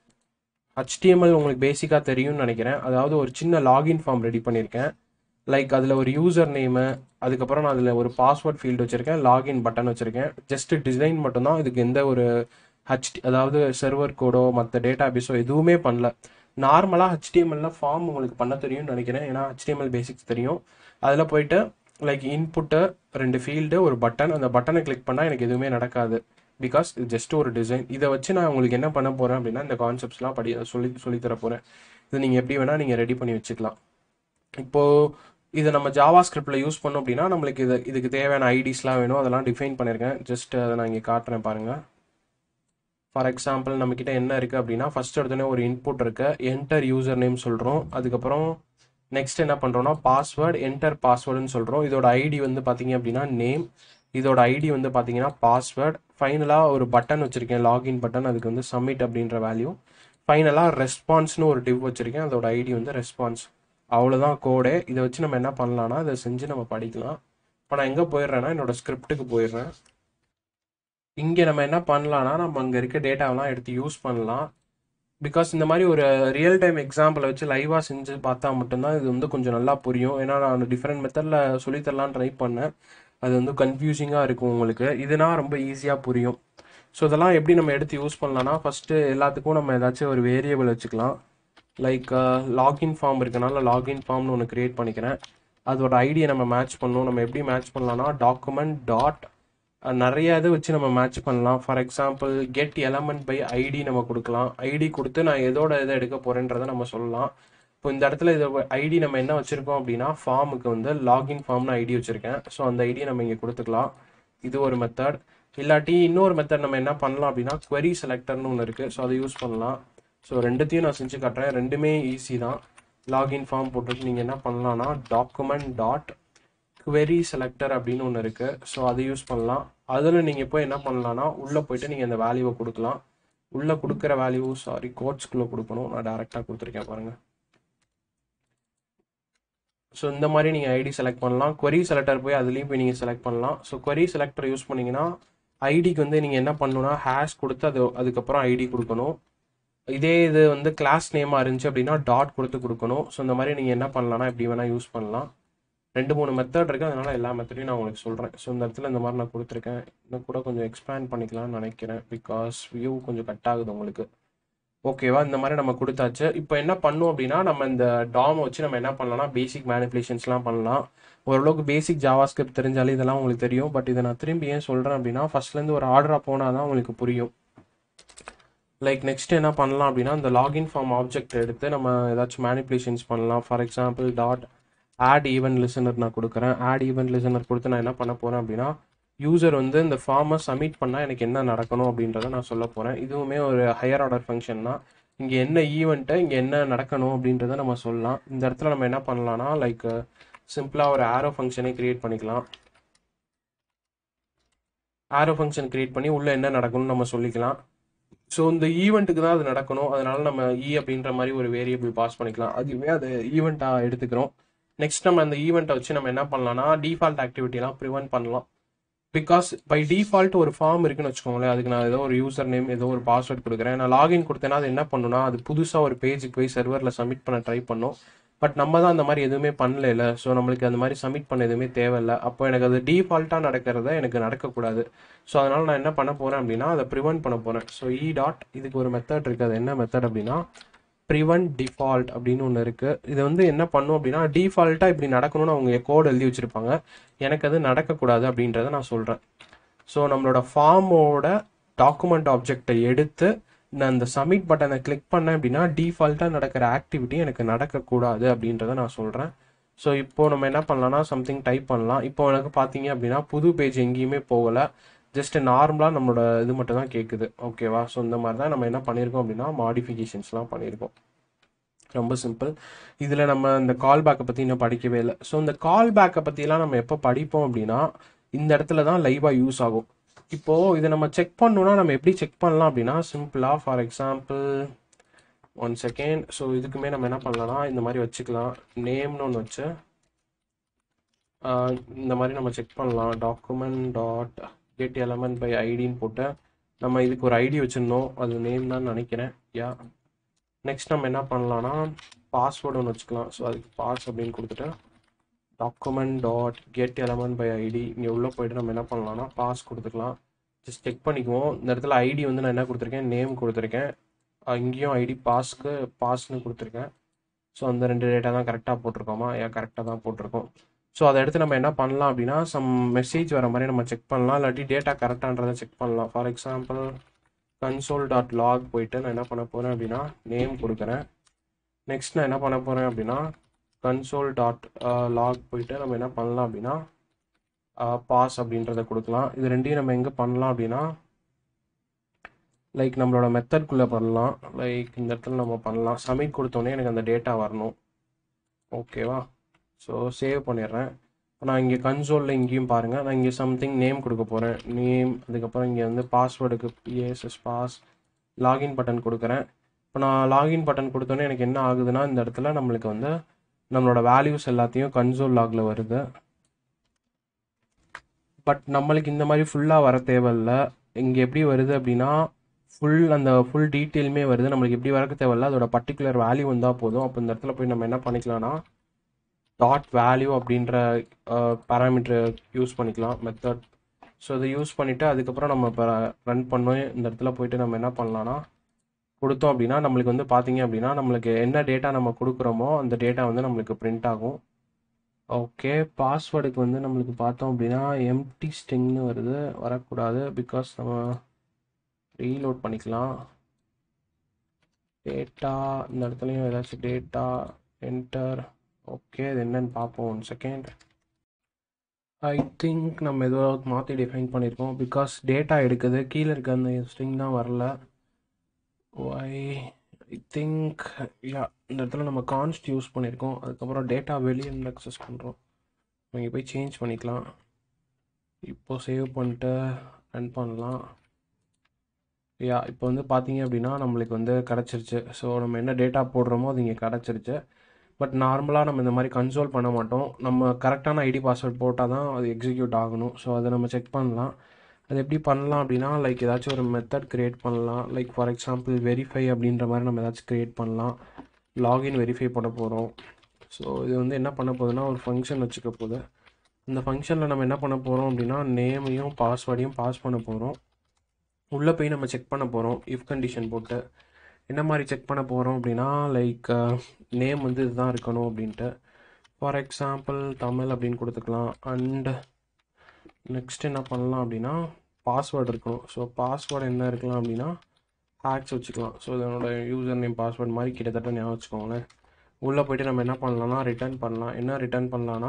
HTML உங்களுக்கு பேசிக்காக தெரியும்னு நினைக்கிறேன் அதாவது ஒரு சின்ன லாகின் ஃபார்ம் ரெடி பண்ணியிருக்கேன் லைக் அதில் ஒரு யூசர் நேமு அதுக்கப்புறம் நான் அதில் ஒரு பாஸ்வேர்ட் ஃபீல்டு வச்சுருக்கேன் லாகின் பட்டன் வச்சுருக்கேன் ஜஸ்ட் டிசைன் மட்டும்தான் இதுக்கு எந்த ஒரு ஹச் அதாவது சர்வர் கோடோ மற்ற டேட்டா பேஸோ எதுவுமே பண்ணல நார்மலாக ஹெச்டிஎம்எல்ல ஃபார்ம் உங்களுக்கு பண்ண தெரியும்னு நினைக்கிறேன் ஏன்னா HTML பேசிக்ஸ் தெரியும் அதில் போயிட்டு லைக் இன்புட்டு ரெண்டு ஃபீல்டு ஒரு பட்டன் அந்த பட்டனை கிளிக் பண்ணால் எனக்கு எதுவுமே நடக்காது பிகாஸ் இது ஜஸ்ட் ஒரு டிசைன் இதை வச்சு நான் உங்களுக்கு என்ன பண்ண போகிறேன் அப்படின்னா இந்த கான்செப்ட்ஸ்லாம் படி சொல்லி சொல்லித்தர போகிறேன் இது நீங்கள் எப்படி வேணால் நீங்கள் ரெடி பண்ணி வச்சுக்கலாம் இப்போது இதை நம்ம ஜாவா ஸ்கிரிப்டில் யூஸ் பண்ணோம் அப்படின்னா நம்மளுக்கு இது இதுக்கு தேவையான ஐடிஸ்லாம் வேணும் அதெல்லாம் டிஃபைன் பண்ணியிருக்கேன் ஜஸ்ட் அதை நான் இங்கே காட்டுறேன் பாருங்கள் ஃபார் எக்ஸாம்பிள் நம்மக்கிட்ட என்ன இருக்குது அப்படின்னா ஃபர்ஸ்ட் எடுத்தோடனே ஒரு இன்புட் இருக்கு என்டர் யூசர் நேம் சொல்கிறோம் அதுக்கப்புறம் நெக்ஸ்ட் என்ன பண்ணுறோம்னா பாஸ்வேர்டு என்டர் பாஸ்வேர்டுன்னு சொல்கிறோம் இதோட ஐடி வந்து பார்த்தீங்க அப்படின்னா நேம் இதோட ஐடி வந்து பார்த்தீங்கன்னா பாஸ்வேர்டு ஃபைனலாக ஒரு பட்டன் வச்சுருக்கேன் லாகின் பட்டன் அதுக்கு வந்து சப்மிட் அப்படின்ற வேல்யூ ஃபைனலாக ரெஸ்பான்ஸ்னு ஒரு டிவ் வச்சுருக்கேன் அதோட ஐடி வந்து ரெஸ்பான்ஸ் அவ்வளோதான் கோடே இதை வச்சு நம்ம என்ன பண்ணலாம்னா இதை செஞ்சு நம்ம படிக்கலாம் இப்போ நான் எங்கே போயிடுறேன்னா என்னோட ஸ்கிரிப்ட்டுக்கு போயிடுறேன் இங்கே நம்ம என்ன பண்ணலாம்னா நம்ம அங்கே இருக்க டேட்டாவெல்லாம் எடுத்து யூஸ் பண்ணலாம் பிகாஸ் இந்த மாதிரி ஒரு ரியல் டைம் எக்ஸாம்பிளை வச்சு லைவாக செஞ்சு பார்த்தா மட்டும்தான் இது வந்து கொஞ்சம் நல்லா புரியும் ஏன்னா நான் டிஃப்ரெண்ட் மெத்தடில் சொல்லித்தரலான்னு ட்ரை பண்ணேன் அது வந்து கன்ஃபியூசிங்காக இருக்கும் உங்களுக்கு இதுனா ரொம்ப ஈஸியாக புரியும் ஸோ இதெல்லாம் எப்படி நம்ம எடுத்து யூஸ் பண்ணலாம்னா ஃபஸ்ட்டு எல்லாத்துக்கும் நம்ம ஏதாச்சும் ஒரு வேரியபிள் வச்சுக்கலாம் லைக் லாகின் ஃபார்ம் இருக்கனால லாகின் ஃபார்ம்னு ஒன்று க்ரியேட் பண்ணிக்கிறேன் அதோட ஐடியை நம்ம மேட்ச் பண்ணணும் நம்ம எப்படி மேட்ச் பண்ணலாம்னா டாக்குமெண்ட் டாட் நிறைய இது வச்சு நம்ம மேட்ச் பண்ணலாம் for example get element by ID நம்ம கொடுக்கலாம் ஐடி கொடுத்து நான் எதோட இதை எடுக்க போகிறேன்றதை நம்ம சொல்லலாம் இப்போ இந்த இடத்துல இது ஐடி நம்ம என்ன வச்சுருக்கோம் அப்படின்னா ஃபார்முக்கு வந்து லாகின் ஃபார்ம்னு ஐடி வச்சுருக்கேன் ஸோ அந்த ஐடியை நம்ம இங்கே கொடுத்துக்கலாம் இது ஒரு மெத்தட் இல்லாட்டி இன்னொரு மெத்தட் நம்ம என்ன பண்ணலாம் அப்படின்னா query செலக்டர்னு ஒன்று இருக்குது ஸோ அதை யூஸ் பண்ணலாம் ஸோ ரெண்டுத்தையும் நான் செஞ்சு காட்டுறேன் ரெண்டுமே ஈஸி தான் லாகின் ஃபார்ம் போட்டுட்டு நீங்கள் என்ன பண்ணலாம்னா டாக்குமெண்ட் டாட் query செலக்டர் அப்படின்னு ஒன்று இருக்குது ஸோ அதை யூஸ் பண்ணலாம் அதில் நீங்கள் போய் என்ன பண்ணலாம்னா உள்ளே போயிட்டு நீங்கள் அந்த வேல்யூவை கொடுக்கலாம் உள்ளே கொடுக்குற வேல்யூ சாரி கோட்ஸ்குள்ளே கொடுக்கணும் நான் டேரெக்டாக கொடுத்துருக்கேன் பாருங்கள் ஸோ இந்த மாதிரி நீங்கள் ஐடி செலக்ட் பண்ணலாம் query செலக்டர் போய் அதுலேயும் போய் நீங்கள் செலக்ட் பண்ணலாம் ஸோ query செலக்டர் யூஸ் பண்ணீங்கன்னா ஐடிக்கு வந்து நீங்கள் என்ன பண்ணணும்னா ஹேஷ் கொடுத்து அது அதுக்கப்புறம் ஐடி கொடுக்கணும் இதே இது வந்து கிளாஸ் நேமாக இருந்துச்சு அப்படின்னா டாட் கொடுத்து கொடுக்கணும் ஸோ இந்த மாதிரி நீங்கள் என்ன பண்ணலாம்னா இப்படி வேணால் யூஸ் பண்ணலாம் ரெண்டு மூணு மெத்தட் இருக்குது அதனால் எல்லா மெத்தடையும் நான் உங்களுக்கு சொல்கிறேன் ஸோ இந்த இடத்துல இந்த மாதிரி நான் கொடுத்துருக்கேன் இன்னும் கூட கொஞ்சம் எக்ஸ்பேண்ட் பண்ணிக்கலாம்னு நினைக்கிறேன் பிகாஸ் வியூ கொஞ்சம் கட் ஆகுது உங்களுக்கு ஓகேவா இந்த மாதிரி நம்ம கொடுத்தாச்சு இப்போ என்ன பண்ணும் அப்படின்னா நம்ம இந்த டாம் வச்சு நம்ம என்ன பண்ணலாம்னா பேசிக் மேனிப்புலேஷன்ஸ்லாம் பண்ணலாம் ஓரளவுக்கு பேசிக் ஜாவா ஸ்கிரிப்ட் தெரிஞ்சாலே இதெல்லாம் உங்களுக்கு தெரியும் பட் இதை நான் திரும்பி ஏன் சொல்கிறேன் அப்படின்னா ஃபர்ஸ்ட்லேருந்து ஒரு ஆர்டராக போனால் தான் உங்களுக்கு புரியும் லைக் நெக்ஸ்ட் என்ன பண்ணலாம் அப்படின்னா இந்த லாகின் ஃபார்ம் ஆப்ஜெக்ட் எடுத்து நம்ம ஏதாச்சும் மேனிப்புலேஷன்ஸ் பண்ணலாம் for example dot add event listener நான் கொடுக்குறேன் ஆட் ஈவென்ட் லிசனர் கொடுத்து நான் என்ன பண்ண போகிறேன் அப்படின்னா யூசர் வந்து இந்த ஃபார்மை சப்மிட் பண்ணால் எனக்கு என்ன நடக்கணும் அப்படின்றத நான் சொல்ல போகிறேன் இதுவுமே ஒரு ஹையர் ஆர்டர் ஃபங்க்ஷன் தான் இங்கே என்ன ஈவெண்ட்டு இங்கே என்ன நடக்கணும் அப்படின்றத நம்ம சொல்லலாம் இந்த இடத்துல நம்ம என்ன பண்ணலாம்னா லைக் சிம்பிளாக ஒரு ஆரோ ஃபங்க்ஷனை க்ரியேட் பண்ணிக்கலாம் ஆரோ ஃபங்க்ஷன் க்ரியேட் பண்ணி உள்ளே என்ன நடக்கணும்னு நம்ம சொல்லிக்கலாம் ஸோ இந்த ஈவெண்ட்டுக்கு தான் அது நடக்கணும் அதனால நம்ம இ அப்படின்ற மாதிரி ஒரு வேரியபிள் பாஸ் பண்ணிக்கலாம் அதுவே அது ஈவெண்ட்டாக எடுத்துக்கிறோம் நெக்ஸ்ட் நம்ம அந்த ஈவெண்ட்டை வச்சு நம்ம என்ன பண்ணலாம்னா டிஃபால்ட் ஆக்டிவிட்டிலாம் ப்ரிவென்ட் பண்ணலாம் பிகாஸ் பை டிஃபால்ட் ஒரு ஃபார்ம் இருக்குன்னு வச்சுக்கோங்களேன் அதுக்கு நான் ஏதோ ஒரு யூசர் நேம் ஏதோ ஒரு பாஸ்வேர்ட் கொடுக்குறேன் நான் லாகின் கொடுத்தேன்னா அது என்ன பண்ணுன்னா அது புதுசாக ஒரு பேஜுக்கு போய் சர்வரில் சப்மிட் பண்ண ட்ரை பண்ணும் பட் நம்ம தான் அந்த மாதிரி எதுவுமே பண்ணல ஸோ நம்மளுக்கு அந்த மாதிரி சப்மிட் பண்ண எதுவுமே தேவையில்லை அப்போ எனக்கு அது டிஃபால்ட்டாக நடக்கிறத எனக்கு நடக்கக்கூடாது ஸோ அதனால் நான் என்ன பண்ண போகிறேன் அப்படின்னா அதை ப்ரிவென்ட் பண்ண போகிறேன் ஸோ இ டாட் இதுக்கு ஒரு மெத்தட் இருக்குது அது என்ன மெத்தட் அப்படின்னா ப்ரிவென்ட் டிஃபால்ட் அப்படின்னு ஒன்று இருக்குது இது வந்து என்ன பண்ணும் அப்படின்னா டிஃபால்ட்டாக இப்படி நடக்கணும்னு அவங்க கோட் எழுதி வச்சுருப்பாங்க எனக்கு அது நடக்கக்கூடாது அப்படின்றத நான் சொல்கிறேன் ஸோ நம்மளோட ஃபார்மோட டாக்குமெண்ட் ஆப்ஜெக்டை எடுத்து நான் அந்த சப்மிட் பட்டனை கிளிக் பண்ணேன் அப்படின்னா டிஃபால்ட்டாக நடக்கிற ஆக்டிவிட்டி எனக்கு நடக்கக்கூடாது அப்படின்றத நான் சொல்கிறேன் ஸோ இப்போ நம்ம என்ன பண்ணலாம்னா சம்திங் டைப் பண்ணலாம் இப்போ எனக்கு பார்த்தீங்க அப்படின்னா புது பேஜ் எங்கேயுமே போகலை ஜஸ்ட் நார்மலாக நம்மளோட இது மட்டும் தான் கேட்குது ஓகேவா ஸோ இந்த மாதிரி தான் நம்ம என்ன பண்ணியிருக்கோம் அப்படின்னா மாடிஃபிகேஷன்ஸ்லாம் பண்ணியிருக்கோம் ரொம்ப சிம்பிள் இதில் நம்ம இந்த கால் பேக்கை பற்றி இன்னும் படிக்கவே இல்லை ஸோ இந்த கால் பேக்கை பற்றிலாம் நம்ம எப்போ படிப்போம் அப்படின்னா இந்த இடத்துல தான் லைவாக யூஸ் ஆகும் இப்போது இதை நம்ம செக் பண்ணணும்னா நம்ம எப்படி செக் பண்ணலாம் அப்படின்னா சிம்பிளாக for example one second so இதுக்குமே நம்ம என்ன பண்ணலாம்னா இந்த மாதிரி வச்சுக்கலாம் நேம்னு ஒன்று வச்சு இந்த மாதிரி நம்ம செக் பண்ணலாம் document dot get element by ஐடின்னு போட்டு நம்ம இதுக்கு ஒரு ஐடி வச்சுருந்தோம் அது நேம் தான் நினைக்கிறேன் யா நெக்ஸ்ட் நம்ம என்ன பண்ணலாம்னா பாஸ்வேர்டு ஒன்று வச்சுக்கலாம் ஸோ அதுக்கு பாஸ் அப்படின்னு கொடுத்துட்டு document dot get element by ID இங்கே உள்ளே போயிட்டு நம்ம என்ன பண்ணலாம்னா பாஸ் கொடுத்துக்கலாம் ஜஸ்ட் செக் பண்ணிக்குவோம் இந்த இடத்துல ஐடி வந்து நான் என்ன கொடுத்துருக்கேன் நேம் கொடுத்துருக்கேன் இங்கேயும் ஐடி பாஸ்க்கு பாஸ்னு கொடுத்துருக்கேன் ஸோ அந்த ரெண்டு டேட்டா தான் கரெக்டாக போட்டிருக்கோமா ஏன் கரெக்டாக தான் போட்டிருக்கோம் ஸோ அதை எடுத்து நம்ம என்ன பண்ணலாம் அப்படின்னா சம் மெசேஜ் வர மாதிரி நம்ம செக் பண்ணலாம் இல்லாட்டி டேட்டா கரெக்டான்றதை செக் பண்ணலாம் for example console dot log போயிட்டு நான் என்ன பண்ண போகிறேன் அப்படின்னா நேம் கொடுக்குறேன் நெக்ஸ்ட் நான் என்ன பண்ண போகிறேன் அப்படின்னா கன்சோல் டாட் லாக் போயிட்டு நம்ம என்ன பண்ணலாம் அப்படின்னா பாஸ் அப்படின்றத கொடுக்கலாம் இது ரெண்டையும் நம்ம எங்கே பண்ணலாம் அப்படின்னா லைக் நம்மளோட மெத்தட்குள்ளே பண்ணலாம் லைக் இந்த இடத்துல நம்ம பண்ணலாம் சப்மிட் கொடுத்தோன்னே எனக்கு அந்த டேட்டா வரணும் ஓகேவா ஸோ சேவ் பண்ணிடுறேன் இப்போ நான் இங்கே கன்சோலில் இங்கேயும் பாருங்கள் நான் இங்கே சம்திங் நேம் கொடுக்க போகிறேன் நேம் அதுக்கப்புறம் இங்கே வந்து பாஸ்வேர்டுக்கு பிஎஸ்எஸ் பாஸ் லாகின் பட்டன் கொடுக்குறேன் இப்போ நான் லாகின் பட்டன் கொடுத்தோன்னே எனக்கு என்ன ஆகுதுன்னா இந்த இடத்துல நம்மளுக்கு வந்து நம்மளோட வேல்யூஸ் எல்லாத்தையும் கன்சோல் லாகில் வருது பட் நம்மளுக்கு இந்த மாதிரி ஃபுல்லாக வர தேவையில்ல இங்கே எப்படி வருது அப்படின்னா ஃபுல் அந்த ஃபுல் டீட்டெயிலுமே வருது நம்மளுக்கு எப்படி வரக்க தேவையில்ல அதோட பர்டிகுலர் வேல்யூ வந்தால் போதும் அப்போ இந்த இடத்துல போய் நம்ம என்ன பண்ணிக்கலாம்னா டாட் வேல்யூ அப்படின்ற பேராமீட்டர் யூஸ் பண்ணிக்கலாம் மெத்தட் ஸோ இதை யூஸ் பண்ணிவிட்டு அதுக்கப்புறம் நம்ம இப்போ ரன் பண்ணோம் இந்த இடத்துல போயிட்டு நம்ம என்ன பண்ணலாம்னா கொடுத்தோம் அப்படின்னா நம்மளுக்கு வந்து பார்த்தீங்க அப்படின்னா நம்மளுக்கு என்ன டேட்டா நம்ம கொடுக்குறோமோ அந்த டேட்டா வந்து நம்மளுக்கு பிரிண்ட் ஆகும் ஓகே பாஸ்வேர்டுக்கு வந்து நம்மளுக்கு பார்த்தோம் அப்படின்னா எம்டி ஸ்ட்ரிங்னு வருது வரக்கூடாது பிகாஸ் நம்ம ரீலோட் பண்ணிக்கலாம் டேட்டா இந்த இடத்துலையும் ஏதாச்சும் டேட்டா என்டர் ஓகே இது என்னன்னு பார்ப்போம் ஒன் செகண்ட் ஐ திங்க் நம்ம ஏதோ மாற்றி டிஃபைன் பண்ணியிருக்கோம் பிகாஸ் டேட்டா எடுக்குது கீழே இருக்க அந்த ஸ்ட்ரிங் தான் வரல ஒய் ஐ திங்க் யா இந்த இடத்துல நம்ம கான்ஸ்ட் யூஸ் பண்ணியிருக்கோம் அதுக்கப்புறம் டேட்டா வெளியே இருந்து அக்சஸ் பண்ணுறோம் இங்கே போய் சேஞ்ச் பண்ணிக்கலாம் இப்போ சேவ் பண்ணிட்டு ரன் பண்ணலாம் யா இப்போ வந்து பார்த்தீங்க அப்படின்னா நம்மளுக்கு வந்து கிடச்சிருச்சு ஸோ நம்ம என்ன டேட்டா போடுறோமோ அது இங்கே கிடச்சிருச்சு பட் நார்மலாக நம்ம இந்த மாதிரி கன்சோல் பண்ண மாட்டோம் நம்ம கரெக்டான ஐடி பாஸ்வேர்ட் போட்டால் தான் அது எக்ஸிக்யூட் ஆகணும் ஸோ அதை நம்ம செக் பண்ணலாம் அது எப்படி பண்ணலாம் அப்படின்னா லைக் ஏதாச்சும் ஒரு மெத்தட் க்ரியேட் பண்ணலாம் லைக் ஃபார் எக்ஸாம்பிள் வெரிஃபை அப்படின்ற மாதிரி நம்ம ஏதாச்சும் க்ரியேட் பண்ணலாம் லாகின் வெரிஃபை பண்ண போகிறோம் ஸோ இது வந்து என்ன பண்ண போகுதுன்னா ஒரு ஃபங்க்ஷன் வச்சுக்க போகுது இந்த ஃபங்க்ஷனில் நம்ம என்ன பண்ண போகிறோம் அப்படின்னா நேமையும் பாஸ்வேர்டையும் பாஸ் பண்ண போகிறோம் உள்ளே போய் நம்ம செக் பண்ண போகிறோம் இஃப் கண்டிஷன் போட்டு என்ன மாதிரி செக் பண்ண போகிறோம் அப்படின்னா லைக் நேம் வந்து இதுதான் இருக்கணும் அப்படின்ட்டு ஃபார் எக்ஸாம்பிள் தமிழ் அப்படின்னு கொடுத்துக்கலாம் அண்ட் நெக்ஸ்ட் என்ன பண்ணலாம் அப்படின்னா பாஸ்வேர்டு இருக்கணும் ஸோ பாஸ்வேர்டு என்ன இருக்கலாம் அப்படின்னா ஹேக்ஸ் வச்சுக்கலாம் ஸோ இதனோட யூசர் நேம் பாஸ்வேர்டு மாதிரி கிட்டத்தட்ட ஞாபகம் வச்சுக்கோங்களேன் உள்ளே போயிட்டு நம்ம என்ன பண்ணலாம்னா ரிட்டர்ன் பண்ணலாம் என்ன ரிட்டர்ன் பண்ணலான்னா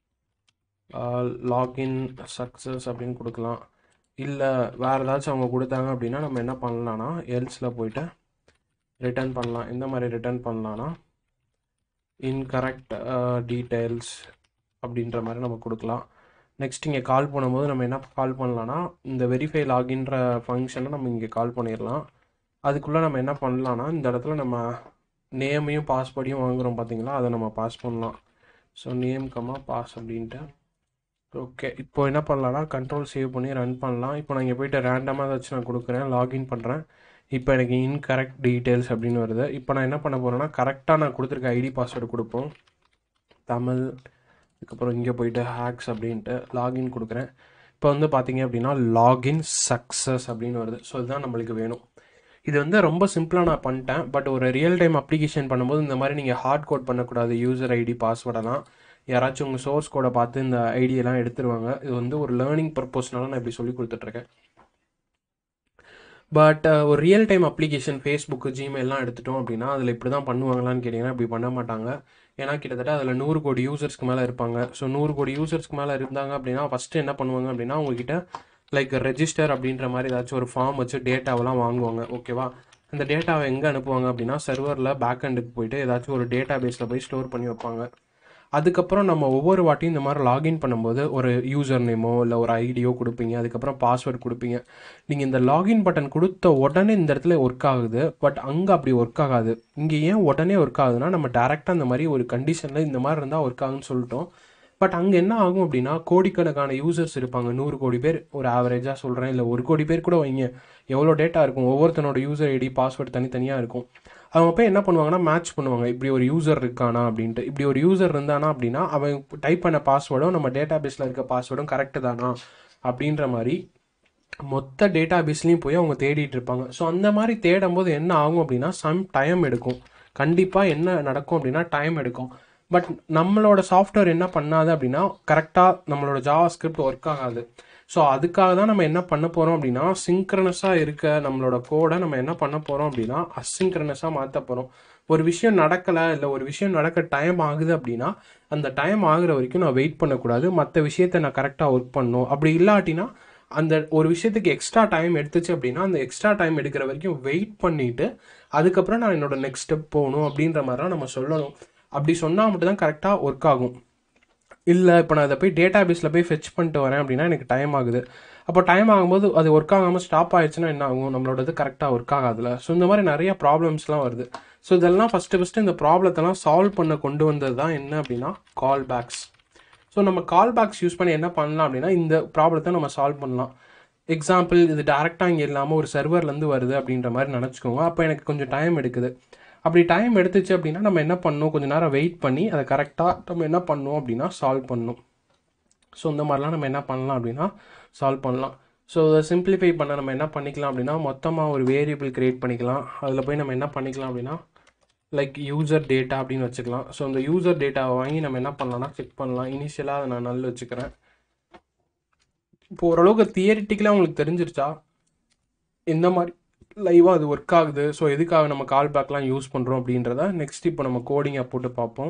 லாகின் சக்ஸஸ் அப்படின்னு கொடுக்கலாம் இல்லை வேறு ஏதாச்சும் அவங்க கொடுத்தாங்க அப்படின்னா நம்ம என்ன பண்ணலான்னா எல்ஸில் போயிட்டு ரிட்டர்ன் பண்ணலாம் எந்த மாதிரி ரிட்டர்ன் பண்ணலான்னா இன்கரெக்ட் டீட்டெயில்ஸ் அப்படின்ற மாதிரி நம்ம கொடுக்கலாம் நெக்ஸ்ட் இங்கே கால் பண்ணும்போது நம்ம என்ன கால் பண்ணலான்னா இந்த வெரிஃபை லாகின்ற ஃபங்க்ஷனை நம்ம இங்கே கால் பண்ணிடலாம் அதுக்குள்ளே நம்ம என்ன பண்ணலான்னா இந்த இடத்துல நம்ம நேமையும் பாஸ்வேர்டையும் வாங்குகிறோம் பார்த்தீங்களா அதை நம்ம பாஸ் பண்ணலாம் ஸோ நேம் கம்மா பாஸ் அப்படின்ட்டு ஓகே இப்போ என்ன பண்ணலாம்னா கண்ட்ரோல் சேவ் பண்ணி ரன் பண்ணலாம் இப்போ நான் இங்கே போயிட்டு ரேண்டமாக ஏதாச்சும் நான் கொடுக்குறேன் லாகின் பண்ணுறேன் இப்போ எனக்கு இன்கரெக்ட் டீட்டெயில்ஸ் அப்படின்னு வருது இப்போ நான் என்ன பண்ண போகிறேன்னா கரெக்டாக நான் கொடுத்துருக்க ஐடி பாஸ்வேர்டு கொடுப்போம் தமிழ் அதுக்கப்புறம் இங்கே போயிட்டு ஹேக்ஸ் அப்படின்ட்டு லாகின் கொடுக்குறேன் இப்போ வந்து பார்த்தீங்க அப்படின்னா லாகின் சக்ஸஸ் அப்படின்னு வருது ஸோ இதுதான் நம்மளுக்கு வேணும் இது வந்து ரொம்ப சிம்பிளாக நான் பண்ணிட்டேன் பட் ஒரு ரியல் டைம் அப்ளிகேஷன் பண்ணும்போது இந்த மாதிரி நீங்கள் ஹார்ட் கோட் பண்ணக்கூடாது யூசர் ஐடி பாஸ்வேர்டெல்லாம் யாராச்சும் உங்கள் சோர்ஸ் கோடை பார்த்து இந்த ஐடியெல்லாம் எடுத்துருவாங்க இது வந்து ஒரு லேர்னிங் பர்பஸ்னால நான் இப்படி சொல்லி கொடுத்துட்ருக்கேன் பட் ஒரு ரியல் டைம் அப்ளிகேஷன் ஃபேஸ்புக்கு ஜிமெயிலாம் எடுத்துட்டோம் அப்படின்னா அதில் இப்படி தான் பண்ணுவாங்களான்னு கேட்டிங்கன்னா இப்படி பண்ண மாட்டாங்க ஏன்னா கிட்டத்தட்ட அதில் நூறு கோடி யூசர்ஸ்க்கு மேலே இருப்பாங்க ஸோ நூறு கோடி யூசர்ஸ்க்கு மேலே இருந்தாங்க அப்படின்னா ஃபஸ்ட்டு என்ன பண்ணுவாங்க அப்படின்னா உங்ககிட்ட லைக் ரெஜிஸ்டர் அப்படின்ற மாதிரி ஏதாச்சும் ஒரு ஃபார்ம் வச்சு டேட்டாவெல்லாம் வாங்குவாங்க ஓகேவா அந்த டேட்டாவை எங்கே அனுப்புவாங்க அப்படின்னா சர்வரில் பேக் எண்டுக்கு போயிட்டு ஏதாச்சும் ஒரு டேட்டா பேஸில் போய் ஸ்டோர் பண்ணி வைப்பாங்க அதுக்கப்புறம் நம்ம ஒவ்வொரு வாட்டியும் இந்த மாதிரி லாகின் பண்ணும்போது ஒரு யூசர் நேமோ இல்லை ஒரு ஐடியோ கொடுப்பீங்க அதுக்கப்புறம் பாஸ்வேர்ட் கொடுப்பீங்க நீங்கள் இந்த லாகின் பட்டன் கொடுத்த உடனே இந்த இடத்துல ஒர்க் ஆகுது பட் அங்கே அப்படி ஒர்க் ஆகாது இங்கே ஏன் உடனே ஒர்க் ஆகுதுன்னா நம்ம டேரெக்டாக இந்த மாதிரி ஒரு கண்டிஷனில் இந்த மாதிரி இருந்தால் ஒர்க் ஆகுன்னு சொல்லிட்டோம் பட் அங்கே என்ன ஆகும் அப்படின்னா கோடிக்கணக்கான யூசர்ஸ் இருப்பாங்க நூறு கோடி பேர் ஒரு ஆவரேஜாக சொல்கிறேன் இல்லை ஒரு கோடி பேர் கூட வைங்க எவ்வளோ டேட்டா இருக்கும் ஒவ்வொருத்தனோட யூசர் ஐடி பாஸ்வேர்டு தனித்தனியாக இருக்கும் அவங்க போய் என்ன பண்ணுவாங்கன்னா மேட்ச் பண்ணுவாங்க இப்படி ஒரு யூசர் இருக்கானா அப்படின்ட்டு இப்படி ஒரு யூசர் இருந்தானா அப்படின்னா அவன் டைப் பண்ண பாஸ்வேர்டும் நம்ம டேட்டா பேஸில் இருக்க பாஸ்வேர்டும் கரெக்டு தானா அப்படின்ற மாதிரி மொத்த டேட்டா பேஸ்லேயும் போய் அவங்க தேடிட்டு இருப்பாங்க ஸோ அந்த மாதிரி தேடும் போது என்ன ஆகும் அப்படின்னா சம் டைம் எடுக்கும் கண்டிப்பாக என்ன நடக்கும் அப்படின்னா டைம் எடுக்கும் பட் நம்மளோட சாஃப்ட்வேர் என்ன பண்ணாது அப்படின்னா கரெக்டாக நம்மளோட ஜாவா ஸ்கிரிப்ட் ஒர்க் ஆகாது ஸோ அதுக்காக தான் நம்ம என்ன பண்ண போகிறோம் அப்படின்னா சிங்க்ரனஸாக இருக்க நம்மளோட கோடை நம்ம என்ன பண்ண போகிறோம் அப்படின்னா அசிங்க்ரனஸாக மாற்ற போகிறோம் ஒரு விஷயம் நடக்கலை இல்லை ஒரு விஷயம் நடக்க டைம் ஆகுது அப்படின்னா அந்த டைம் ஆகுற வரைக்கும் நான் வெயிட் பண்ணக்கூடாது மற்ற விஷயத்தை நான் கரெக்டாக ஒர்க் பண்ணணும் அப்படி இல்லாட்டினா அந்த ஒரு விஷயத்துக்கு எக்ஸ்ட்ரா டைம் எடுத்துச்சு அப்படின்னா அந்த எக்ஸ்ட்ரா டைம் எடுக்கிற வரைக்கும் வெயிட் பண்ணிவிட்டு அதுக்கப்புறம் நான் என்னோட நெக்ஸ்ட் ஸ்டெப் போகணும் அப்படின்ற மாதிரிலாம் நம்ம சொல்லணும் அப்படி சொன்னால் மட்டும் தான் கரெக்டாக ஒர்க் ஆகும் இல்லை இப்போ நான் இதை போய் டேட்டா பேஸில் போய் ஃபெச் பண்ணிட்டு வரேன் அப்படின்னா எனக்கு டைம் ஆகுது அப்போ டைம் ஆகும்போது அது ஒர்க் ஆகாமல் ஸ்டாப் ஆயிடுச்சுன்னா என்ன ஆகும் நம்மளோட இது கரெக்டாக ஒர்க் ஆகாதுல ஸோ இந்த மாதிரி நிறைய ப்ராப்ளம்ஸ்லாம் வருது ஸோ இதெல்லாம் ஃபஸ்ட்டு ஃபஸ்ட்டு இந்த ப்ராப்ளத்தெல்லாம் சால்வ் பண்ண கொண்டு வந்தது தான் என்ன அப்படின்னா கால் பேக்ஸ் ஸோ நம்ம கால் பேக்ஸ் யூஸ் பண்ணி என்ன பண்ணலாம் அப்படின்னா இந்த ப்ராப்ளத்தை நம்ம சால்வ் பண்ணலாம் எக்ஸாம்பிள் இது டேரெக்டாக இங்கே இல்லாமல் ஒரு சர்வர்லேருந்து வருது அப்படின்ற மாதிரி நினச்சிக்கோங்க அப்போ எனக்கு கொஞ்சம் டைம் எடுக்குது அப்படி டைம் எடுத்துச்சு அப்படின்னா நம்ம என்ன பண்ணணும் கொஞ்சம் நேரம் வெயிட் பண்ணி அதை கரெக்டாக நம்ம என்ன பண்ணணும் அப்படின்னா சால்வ் பண்ணணும் ஸோ இந்த மாதிரிலாம் நம்ம என்ன பண்ணலாம் அப்படின்னா சால்வ் பண்ணலாம் ஸோ இதை சிம்பிளிஃபை பண்ண நம்ம என்ன பண்ணிக்கலாம் அப்படின்னா மொத்தமாக ஒரு வேரியபிள் க்ரியேட் பண்ணிக்கலாம் அதில் போய் நம்ம என்ன பண்ணிக்கலாம் அப்படின்னா லைக் யூசர் டேட்டா அப்படின்னு வச்சுக்கலாம் ஸோ இந்த யூசர் டேட்டாவை வாங்கி நம்ம என்ன பண்ணலாம்னா செக் பண்ணலாம் இனிஷியலாக அதை நான் நல்ல வச்சுக்கிறேன் இப்போ ஓரளவுக்கு தியரிட்டிக்கலாக உங்களுக்கு தெரிஞ்சிருச்சா எந்த மாதிரி லைவாக அது ஒர்க் ஆகுது ஸோ எதுக்காக நம்ம கால் பேக்லாம் யூஸ் பண்ணுறோம் அப்படின்றத நெக்ஸ்ட் இப்போ நம்ம கோடிங்கை போட்டு பார்ப்போம்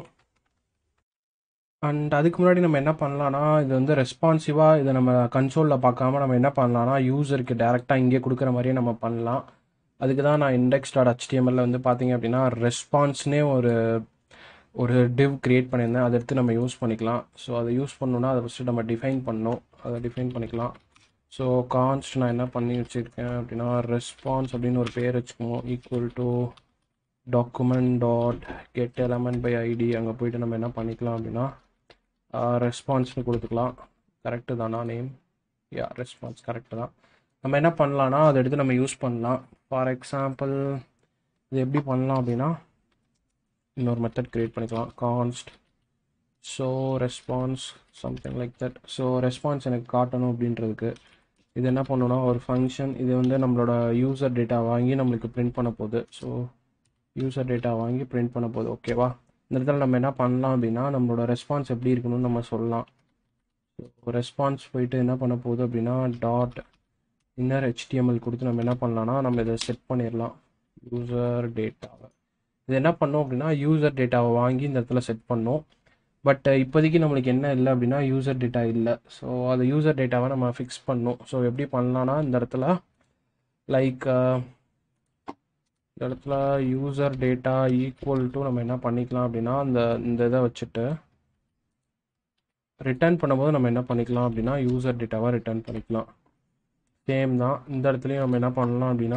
அண்ட் அதுக்கு முன்னாடி நம்ம என்ன பண்ணலாம்னா இது வந்து ரெஸ்பான்சிவாக இதை நம்ம கன்சோலில் பார்க்காம நம்ம என்ன பண்ணலாம்னா யூசருக்கு டேரெக்டாக இங்கே கொடுக்குற மாதிரியே நம்ம பண்ணலாம் அதுக்கு தான் நான் இண்டெக்ஸ் டாட் ஹெச்டிஎம்எல்ல வந்து பார்த்தீங்க அப்படின்னா ரெஸ்பான்ஸ்னே ஒரு ஒரு டிவ் க்ரியேட் பண்ணியிருந்தேன் அதை எடுத்து நம்ம யூஸ் பண்ணிக்கலாம் ஸோ அதை யூஸ் பண்ணணுன்னா அதை ஃபஸ்ட்டு நம்ம டிஃபைன் பண்ணணும் அதை டிஃபைன் பண்ணிக்கலாம் ஸோ கான்ஸ்ட் நான் என்ன பண்ணி வச்சுருக்கேன் அப்படின்னா ரெஸ்பான்ஸ் அப்படின்னு ஒரு பேர் வச்சுக்குவோம் equal to document dot get element by ID அங்கே போயிட்டு நம்ம என்ன பண்ணிக்கலாம் அப்படின்னா ரெஸ்பான்ஸ்னு கொடுத்துக்கலாம் கரெக்டு தானா நேம் யா ரெஸ்பான்ஸ் கரெக்டு தான் நம்ம என்ன பண்ணலான்னா அதை எடுத்து நம்ம யூஸ் பண்ணலாம் ஃபார் எக்ஸாம்பிள் இது எப்படி பண்ணலாம் அப்படின்னா இன்னொரு மெத்தட் க்ரியேட் பண்ணிக்கலாம் const so response something like that so response எனக்கு காட்டணும் அப்படின்றதுக்கு இது என்ன பண்ணணும்னா ஒரு ஃபங்க்ஷன் இது வந்து நம்மளோட யூசர் டேட்டா வாங்கி நம்மளுக்கு பிரிண்ட் பண்ண போகுது ஸோ யூசர் டேட்டா வாங்கி பிரிண்ட் பண்ண போகுது ஓகேவா இந்த இடத்துல நம்ம என்ன பண்ணலாம் அப்படின்னா நம்மளோட ரெஸ்பான்ஸ் எப்படி இருக்கணும்னு நம்ம சொல்லலாம் ஸோ ரெஸ்பான்ஸ் போயிட்டு என்ன பண்ண போகுது அப்படின்னா டாட் இன்னர் ஹெச்டிஎம்எல் கொடுத்து நம்ம என்ன பண்ணலாம்னா நம்ம இதை செட் பண்ணிடலாம் யூசர் டேட்டாவை இது என்ன பண்ணோம் அப்படின்னா யூசர் டேட்டாவை வாங்கி இந்த இடத்துல செட் பண்ணோம் பட் இப்போதைக்கு நம்மளுக்கு என்ன இல்லை அப்படின்னா யூசர் டேட்டா இல்லை ஸோ அந்த யூசர் டேட்டாவை நம்ம ஃபிக்ஸ் பண்ணோம் ஸோ எப்படி பண்ணலான்னா இந்த இடத்துல லைக் இந்த இடத்துல யூசர் டேட்டா ஈக்குவல் டு நம்ம என்ன பண்ணிக்கலாம் அப்படின்னா அந்த இந்த இதை வச்சுட்டு ரிட்டர்ன் பண்ணும்போது நம்ம என்ன பண்ணிக்கலாம் அப்படின்னா யூசர் டேட்டாவை ரிட்டர்ன் பண்ணிக்கலாம் சேம் தான் இந்த இடத்துலையும் நம்ம என்ன பண்ணலாம் அப்படின்னா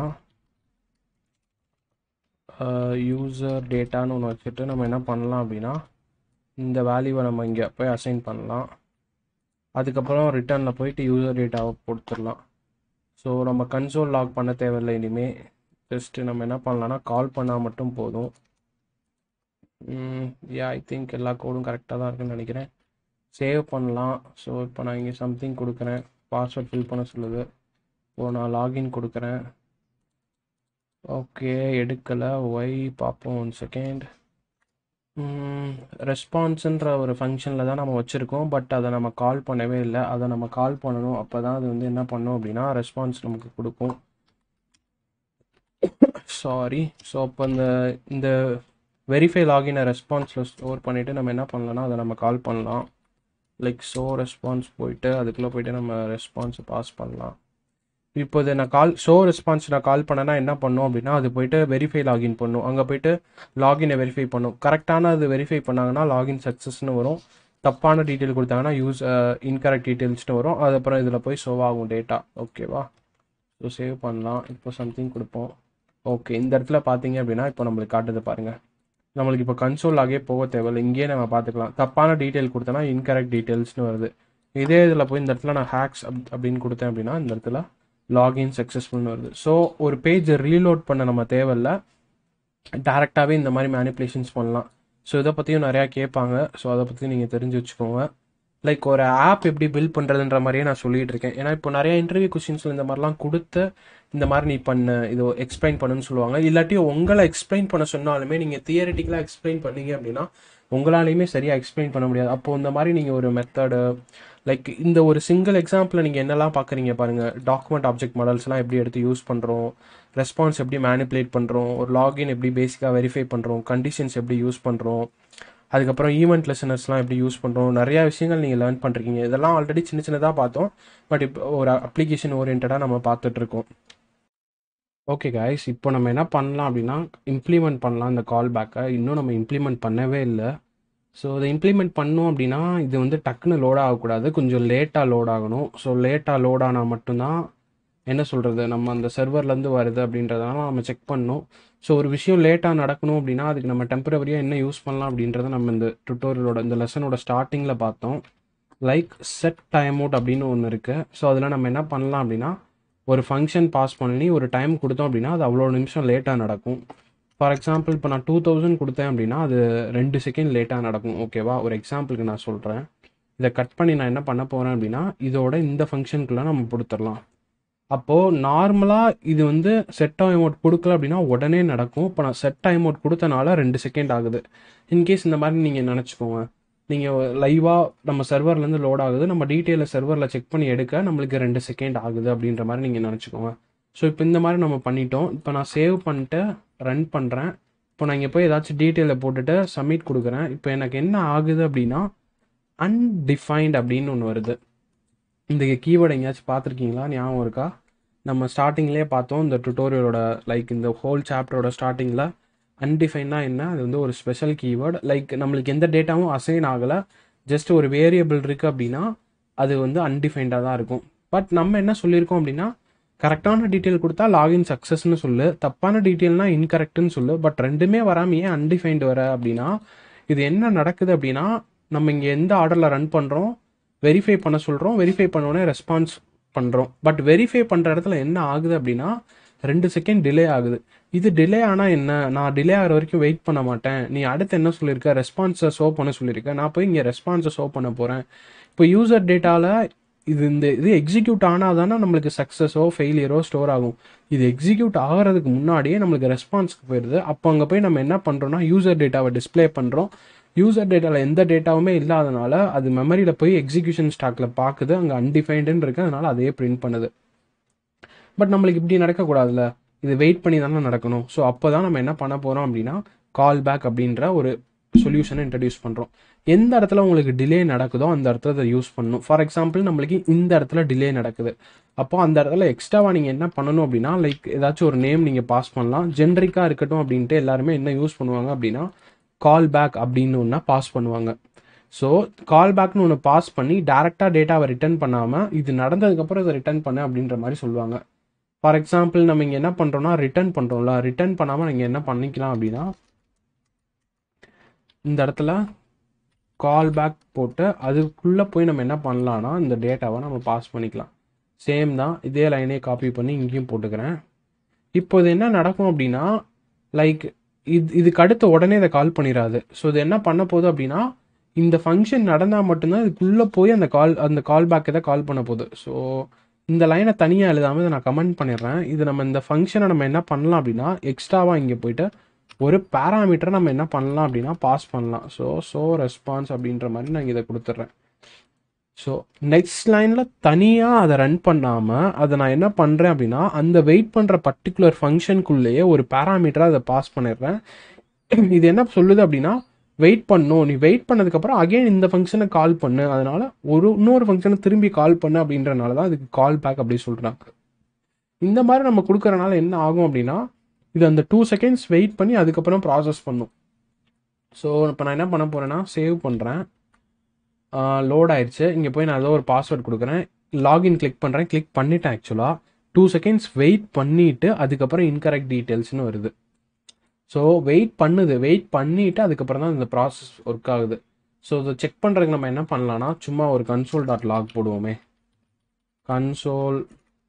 யூசர் டேட்டான்னு ஒன்று வச்சுட்டு நம்ம என்ன பண்ணலாம் அப்படின்னா இந்த வேல்யூவை நம்ம இங்கே போய் அசைன் பண்ணலாம் அதுக்கப்புறம் ரிட்டர்னில் போயிட்டு யூசர் டேட்டாவை கொடுத்துடலாம் ஸோ நம்ம கன்சோல் லாக் பண்ண தேவையில்லை இனிமேல் ஜஸ்ட்டு நம்ம என்ன பண்ணலாம்னா கால் பண்ணால் மட்டும் போதும் யா ஐ திங்க் எல்லா கோடும் கரெக்டாக தான் இருக்குன்னு நினைக்கிறேன் சேவ் பண்ணலாம் ஸோ இப்போ நான் இங்கே சம்திங் கொடுக்குறேன் பாஸ்வேர்ட் ஃபில் பண்ண சொல்லுது இப்போ நான் லாகின் கொடுக்குறேன் ஓகே எடுக்கலை ஒய் பார்ப்போம் ஒன் செகண்ட் ரெஸ்பான்ஸுன்ற ஒரு ஃபங்க்ஷனில் தான் நம்ம வச்சுருக்கோம் பட் அதை நம்ம கால் பண்ணவே இல்லை அதை நம்ம கால் பண்ணணும் அப்போ தான் அது வந்து என்ன பண்ணோம் அப்படின்னா ரெஸ்பான்ஸ் நமக்கு கொடுக்கும் சாரி ஸோ அப்போ இந்த இந்த வெரிஃபை லாகினை ரெஸ்பான்ஸில் ஸ்டோர் பண்ணிவிட்டு நம்ம என்ன பண்ணலாம்னா அதை நம்ம கால் பண்ணலாம் லைக் ஸோ ரெஸ்பான்ஸ் போயிட்டு அதுக்குள்ளே போயிட்டு நம்ம ரெஸ்பான்ஸை பாஸ் பண்ணலாம் இப்போ இதை நான் கால் ஷோ ரெஸ்பான்ஸ் நான் கால் பண்ணேன்னா என்ன பண்ணும் அப்படின்னா அது போயிட்டு வெரிஃபை லாகின் பண்ணும் அங்கே போயிட்டு லாகினை வெரிஃபை பண்ணும் கரெக்டான அது வெரிஃபை பண்ணாங்கன்னா லாகின் சக்ஸஸ்னு வரும் தப்பான டீட்டெயில் கொடுத்தாங்கன்னா யூஸ் இன்கரெக்ட் டீட்டெயில்ஸ்னு வரும் அது அப்புறம் இதில் போய் ஷோ ஆகும் டேட்டா ஓகேவா ஸோ சேவ் பண்ணலாம் இப்போ சம்திங் கொடுப்போம் ஓகே இந்த இடத்துல பார்த்தீங்க அப்படின்னா இப்போ நம்மளுக்கு காட்டுது பாருங்கள் நம்மளுக்கு இப்போ கன்சோல் ஆகவே போக தேவையில்லை இங்கேயே நம்ம பார்த்துக்கலாம் தப்பான டீட்டெயில் கொடுத்தோன்னா இன்கரெக்ட் டீட்டெயில்ஸ்னு வருது இதே இதில் போய் இந்த இடத்துல நான் ஹேக்ஸ் அப் அப்படின்னு கொடுத்தேன் அப்படின்னா இந்த இடத்துல லாகின் சக்ஸஸ்ஃபுல்னு வருது ஸோ ஒரு பேஜை ரீலோட் பண்ண நம்ம தேவையில்ல டேரெக்டாகவே இந்த மாதிரி மேனிப்புலேஷன்ஸ் பண்ணலாம் ஸோ இதை பற்றியும் நிறையா கேட்பாங்க ஸோ அதை பற்றி நீங்கள் தெரிஞ்சு வச்சுக்கோங்க லைக் ஒரு ஆப் எப்படி பில்ட் பண்ணுறதுன்ற மாதிரியே நான் சொல்லிட்டு இருக்கேன் ஏன்னா இப்போ நிறைய இன்டர்வியூ கொஸ்டின்ஸில் இந்த மாதிரிலாம் கொடுத்து இந்த மாதிரி நீ பண்ணு இது எக்ஸ்பிளைன் பண்ணுன்னு சொல்லுவாங்க இல்லாட்டி உங்களை எக்ஸ்பிளைன் பண்ண சொன்னாலுமே நீங்கள் தியரட்டிக்கலாக எக்ஸ்பிளைன் பண்ணீங்க அப்படின்னா உங்களாலையுமே சரியாக எக்ஸ்பிளைன் பண்ண முடியாது அப்போது இந்த மாதிரி நீங்கள் ஒரு மெத்தடு லைக் இந்த ஒரு சிங்கிள் எக்ஸாம்பிள் நீங்கள் என்னெல்லாம் பார்க்குறீங்க பாருங்கள் டாக்குமெண்ட் ஆப்ஜெக்ட் மாடல்ஸ்லாம் எப்படி எடுத்து யூஸ் பண்ணுறோம் ரெஸ்பான்ஸ் எப்படி மேனிப்புலேட் பண்ணுறோம் ஒரு லாகின் எப்படி பேசிக்காக வெரிஃபை பண்ணுறோம் கண்டிஷன்ஸ் எப்படி யூஸ் பண்ணுறோம் அதுக்கப்புறம் ஈவெண்ட் லெசனர்ஸ்லாம் எப்படி யூஸ் பண்ணுறோம் நிறையா விஷயங்கள் நீங்கள் லேர்ன் பண்ணுறீங்க இதெல்லாம் ஆல்ரெடி சின்ன சின்னதாக பார்த்தோம் பட் இப்போ ஒரு அப்ளிகேஷன் ஓரியன்டாக நம்ம பார்த்துட்ருக்கோம் ஓகே காய்ஸ் இப்போ நம்ம என்ன பண்ணலாம் அப்படின்னா இம்ப்ளிமெண்ட் பண்ணலாம் இந்த கால் பேக்கை இன்னும் நம்ம இம்ப்ளிமெண்ட் பண்ணவே இல்லை ஸோ இதை இம்ப்ளிமெண்ட் பண்ணோம் அப்படின்னா இது வந்து டக்குன்னு லோட் ஆகக்கூடாது கொஞ்சம் லேட்டாக லோட் ஆகணும் ஸோ லேட்டாக லோட் ஆனால் மட்டும்தான் என்ன சொல்கிறது நம்ம அந்த சர்வர்லேருந்து வருது அப்படின்றதனால நம்ம செக் பண்ணணும் ஸோ ஒரு விஷயம் லேட்டாக நடக்கணும் அப்படின்னா அதுக்கு நம்ம டெம்பரவரியாக என்ன யூஸ் பண்ணலாம் அப்படின்றத நம்ம இந்த டுட்டோரியலோட இந்த லெசனோட ஸ்டார்டிங்கில் பார்த்தோம் லைக் செட் டைம் அவுட் அப்படின்னு ஒன்று இருக்குது ஸோ அதில் நம்ம என்ன பண்ணலாம் அப்படின்னா ஒரு ஃபங்க்ஷன் பாஸ் பண்ணி ஒரு டைம் கொடுத்தோம் அப்படின்னா அது அவ்வளோ நிமிஷம் லேட்டாக நடக்கும் ஃபார் எக்ஸாம்பிள் இப்போ நான் டூ தௌசண்ட் கொடுத்தேன் அப்படின்னா அது ரெண்டு செகண்ட் லேட்டாக நடக்கும் ஓகேவா ஒரு எக்ஸாம்பிளுக்கு நான் சொல்கிறேன் இதை கட் பண்ணி நான் என்ன பண்ண போகிறேன் அப்படின்னா இதோட இந்த ஃபங்க்ஷனுக்குள்ளே நம்ம கொடுத்துடலாம் அப்போது நார்மலாக இது வந்து செட் டைம் அவுட் கொடுக்கல அப்படின்னா உடனே நடக்கும் இப்போ நான் செட் டைம் அவுட் கொடுத்தனால ரெண்டு செகண்ட் ஆகுது இன்கேஸ் இந்த மாதிரி நீங்கள் நினச்சிக்கோங்க நீங்கள் லைவாக நம்ம சர்வர்லேருந்து லோட் ஆகுது நம்ம டீட்டெயிலை சர்வரில் செக் பண்ணி எடுக்க நம்மளுக்கு ரெண்டு செகண்ட் ஆகுது அப்படின்ற மாதிரி நீங்கள் நினச்சிக்கோங்க ஸோ இப்போ இந்த மாதிரி நம்ம பண்ணிட்டோம் இப்போ நான் சேவ் பண்ணிட்டு ரன் பண்ணுறேன் இப்போ நான் இங்கே போய் ஏதாச்சும் டீட்டெயிலை போட்டுட்டு சப்மிட் கொடுக்குறேன் இப்போ எனக்கு என்ன ஆகுது அப்படின்னா அன்டிஃபைன்ட் அப்படின்னு ஒன்று வருது இந்த கீவேர்டு எங்கேயாச்சும் பார்த்துருக்கீங்களா ஞாபகம் இருக்கா நம்ம ஸ்டார்டிங்லேயே பார்த்தோம் இந்த டுட்டோரியலோட லைக் இந்த ஹோல் சாப்டரோட ஸ்டார்டிங்கில் அன்டிஃபைன்னா என்ன அது வந்து ஒரு ஸ்பெஷல் கீவேர்டு லைக் நம்மளுக்கு எந்த டேட்டாவும் அசைன் ஆகலை ஜஸ்ட் ஒரு வேரியபிள் இருக்குது அப்படின்னா அது வந்து அன்டிஃபைன்டாக தான் இருக்கும் பட் நம்ம என்ன சொல்லியிருக்கோம் அப்படின்னா கரெக்டான டீட்டெயில் கொடுத்தா லாகின் சக்ஸஸ்னு சொல்லு தப்பான டீட்டெயில்னா இன்கரெக்ட்னு சொல்லு பட் ரெண்டுமே வராமல் ஏன் அன்டிஃபைன்டு வர அப்படின்னா இது என்ன நடக்குது அப்படின்னா நம்ம இங்கே எந்த ஆர்டரில் ரன் பண்ணுறோம் வெரிஃபை பண்ண சொல்கிறோம் வெரிஃபை பண்ணோடனே ரெஸ்பான்ஸ் பண்ணுறோம் பட் வெரிஃபை பண்ணுற இடத்துல என்ன ஆகுது அப்படின்னா ரெண்டு செகண்ட் டிலே ஆகுது இது டிலே ஆனால் என்ன நான் டிலே ஆகிற வரைக்கும் வெயிட் பண்ண மாட்டேன் நீ அடுத்து என்ன சொல்லியிருக்க ரெஸ்பான்ஸை ஷோ பண்ண சொல்லியிருக்க நான் போய் இங்கே ரெஸ்பான்ஸை ஷோ பண்ண போகிறேன் இப்போ யூசர் டேட்டாவில் இது இந்த இது எக்ஸிக்யூட் ஆனால் தானே நம்மளுக்கு சக்ஸஸோ ஃபெயிலியரோ ஸ்டோர் ஆகும் இது எக்ஸிக்யூட் ஆகிறதுக்கு முன்னாடியே நம்மளுக்கு ரெஸ்பான்ஸ்க்கு போயிடுது அப்போ அங்கே போய் நம்ம என்ன பண்ணுறோம்னா யூசர் டேட்டாவை டிஸ்ப்ளே பண்ணுறோம் யூசர் டேட்டாவில் எந்த டேட்டாவுமே இல்லாதனால அது மெமரியில் போய் எக்ஸிக்யூஷன் ஸ்டாக்கில் பார்க்குது அங்கே அன்டிஃபைண்டுன்னு இருக்குது அதனால் அதையே பிரிண்ட் பண்ணுது பட் நம்மளுக்கு இப்படி நடக்கக்கூடாதுல்ல இது வெயிட் பண்ணி தானே நடக்கணும் ஸோ அப்போ தான் நம்ம என்ன பண்ண போகிறோம் அப்படின்னா கால் பேக் அப்படின்ற ஒரு சொல்யூஷனை இன்ட்ரடியூஸ் பண்ணுறோம் எந்த இடத்துல உங்களுக்கு டிலே நடக்குதோ அந்த இடத்துல அதை யூஸ் பண்ணணும் ஃபார் எக்ஸாம்பிள் நம்மளுக்கு இந்த இடத்துல டிலே நடக்குது அப்போ அந்த இடத்துல எக்ஸ்ட்ராவாக நீங்கள் என்ன பண்ணணும் அப்படின்னா லைக் ஏதாச்சும் ஒரு நேம் நீங்கள் பாஸ் பண்ணலாம் ஜென்ரிக்காக இருக்கட்டும் அப்படின்ட்டு எல்லாருமே என்ன யூஸ் பண்ணுவாங்க அப்படின்னா கால் பேக் அப்படின்னு ஒன்று பாஸ் பண்ணுவாங்க ஸோ கால் பேக்னு ஒன்று பாஸ் பண்ணி டேரெக்டாக டேட்டாவை ரிட்டர்ன் பண்ணாமல் இது நடந்ததுக்கப்புறம் இதை ரிட்டர்ன் பண்ண அப்படின்ற மாதிரி சொல்லுவாங்க ஃபார் எக்ஸாம்பிள் நம்ம இங்கே என்ன பண்ணுறோம்னா ரிட்டர்ன் பண்ணுறோம்ல ரிட்டர்ன் பண்ணாமல் நீங்கள் என்ன பண்ணிக்கலாம் அப்படின்னா இந்த இடத்துல கால் பேக் போட்டு அதுக்குள்ளே போய் நம்ம என்ன பண்ணலான்னா இந்த டேட்டாவை நம்ம பாஸ் பண்ணிக்கலாம் சேம் தான் இதே லைனே காப்பி பண்ணி இங்கேயும் போட்டுக்கிறேன் இப்போ இது என்ன நடக்கும் அப்படின்னா லைக் இது இதுக்கு அடுத்த உடனே இதை கால் பண்ணிடாது ஸோ இது என்ன பண்ண போகுது அப்படின்னா இந்த ஃபங்க்ஷன் நடந்தால் மட்டும்தான் இதுக்குள்ளே போய் அந்த கால் அந்த கால் பேக்கை தான் கால் பண்ண போகுது ஸோ இந்த லைனை தனியாக எழுதாமல் இதை நான் கமெண்ட் பண்ணிடுறேன் இது நம்ம இந்த ஃபங்க்ஷனை நம்ம என்ன பண்ணலாம் அப்படின்னா எக்ஸ்ட்ராவாக இங்கே போயிட்டு ஒரு பேராமீட்டரை நம்ம என்ன பண்ணலாம் அப்படின்னா பாஸ் பண்ணலாம் ஸோ ஸோ ரெஸ்பான்ஸ் அப்படின்ற மாதிரி நான் இதை கொடுத்துட்றேன் ஸோ நெக்ஸ்ட் லைனில் தனியாக அதை ரன் பண்ணாமல் அதை நான் என்ன பண்ணுறேன் அப்படின்னா அந்த வெயிட் பண்ணுற பர்டிகுலர் ஃபங்க்ஷனுக்குள்ளேயே ஒரு பேராமீட்டரை அதை பாஸ் பண்ணிடுறேன் இது என்ன சொல்லுது அப்படின்னா வெயிட் பண்ணும் நீ வெயிட் பண்ணதுக்கப்புறம் அகைன் இந்த ஃபங்க்ஷனை கால் பண்ணு அதனால ஒரு இன்னொரு ஃபங்க்ஷனை திரும்பி கால் பண்ணு அப்படின்றனால தான் அதுக்கு கால் பேக் அப்படி சொல்கிறாங்க இந்த மாதிரி நம்ம கொடுக்குறனால என்ன ஆகும் அப்படின்னா இது அந்த டூ செகண்ட்ஸ் வெயிட் பண்ணி அதுக்கப்புறம் ப்ராசஸ் பண்ணும் ஸோ இப்போ நான் என்ன பண்ண போகிறேன்னா சேவ் பண்ணுறேன் லோட் ஆயிடுச்சு இங்கே போய் நான் ஏதோ ஒரு பாஸ்வேர்ட் கொடுக்குறேன் லாகின் கிளிக் பண்ணுறேன் கிளிக் பண்ணிட்டேன் ஆக்சுவலாக டூ செகண்ட்ஸ் வெயிட் பண்ணிவிட்டு அதுக்கப்புறம் இன்கரெக்ட் டீட்டெயில்ஸ்னு வருது ஸோ வெயிட் பண்ணுது வெயிட் பண்ணிவிட்டு அதுக்கப்புறம் தான் இந்த ப்ராசஸ் ஒர்க் ஆகுது ஸோ இதை செக் பண்ணுறதுக்கு நம்ம என்ன பண்ணலாம்னா சும்மா ஒரு கன்சோல் டாட் லாக் போடுவோமே கன்சோல்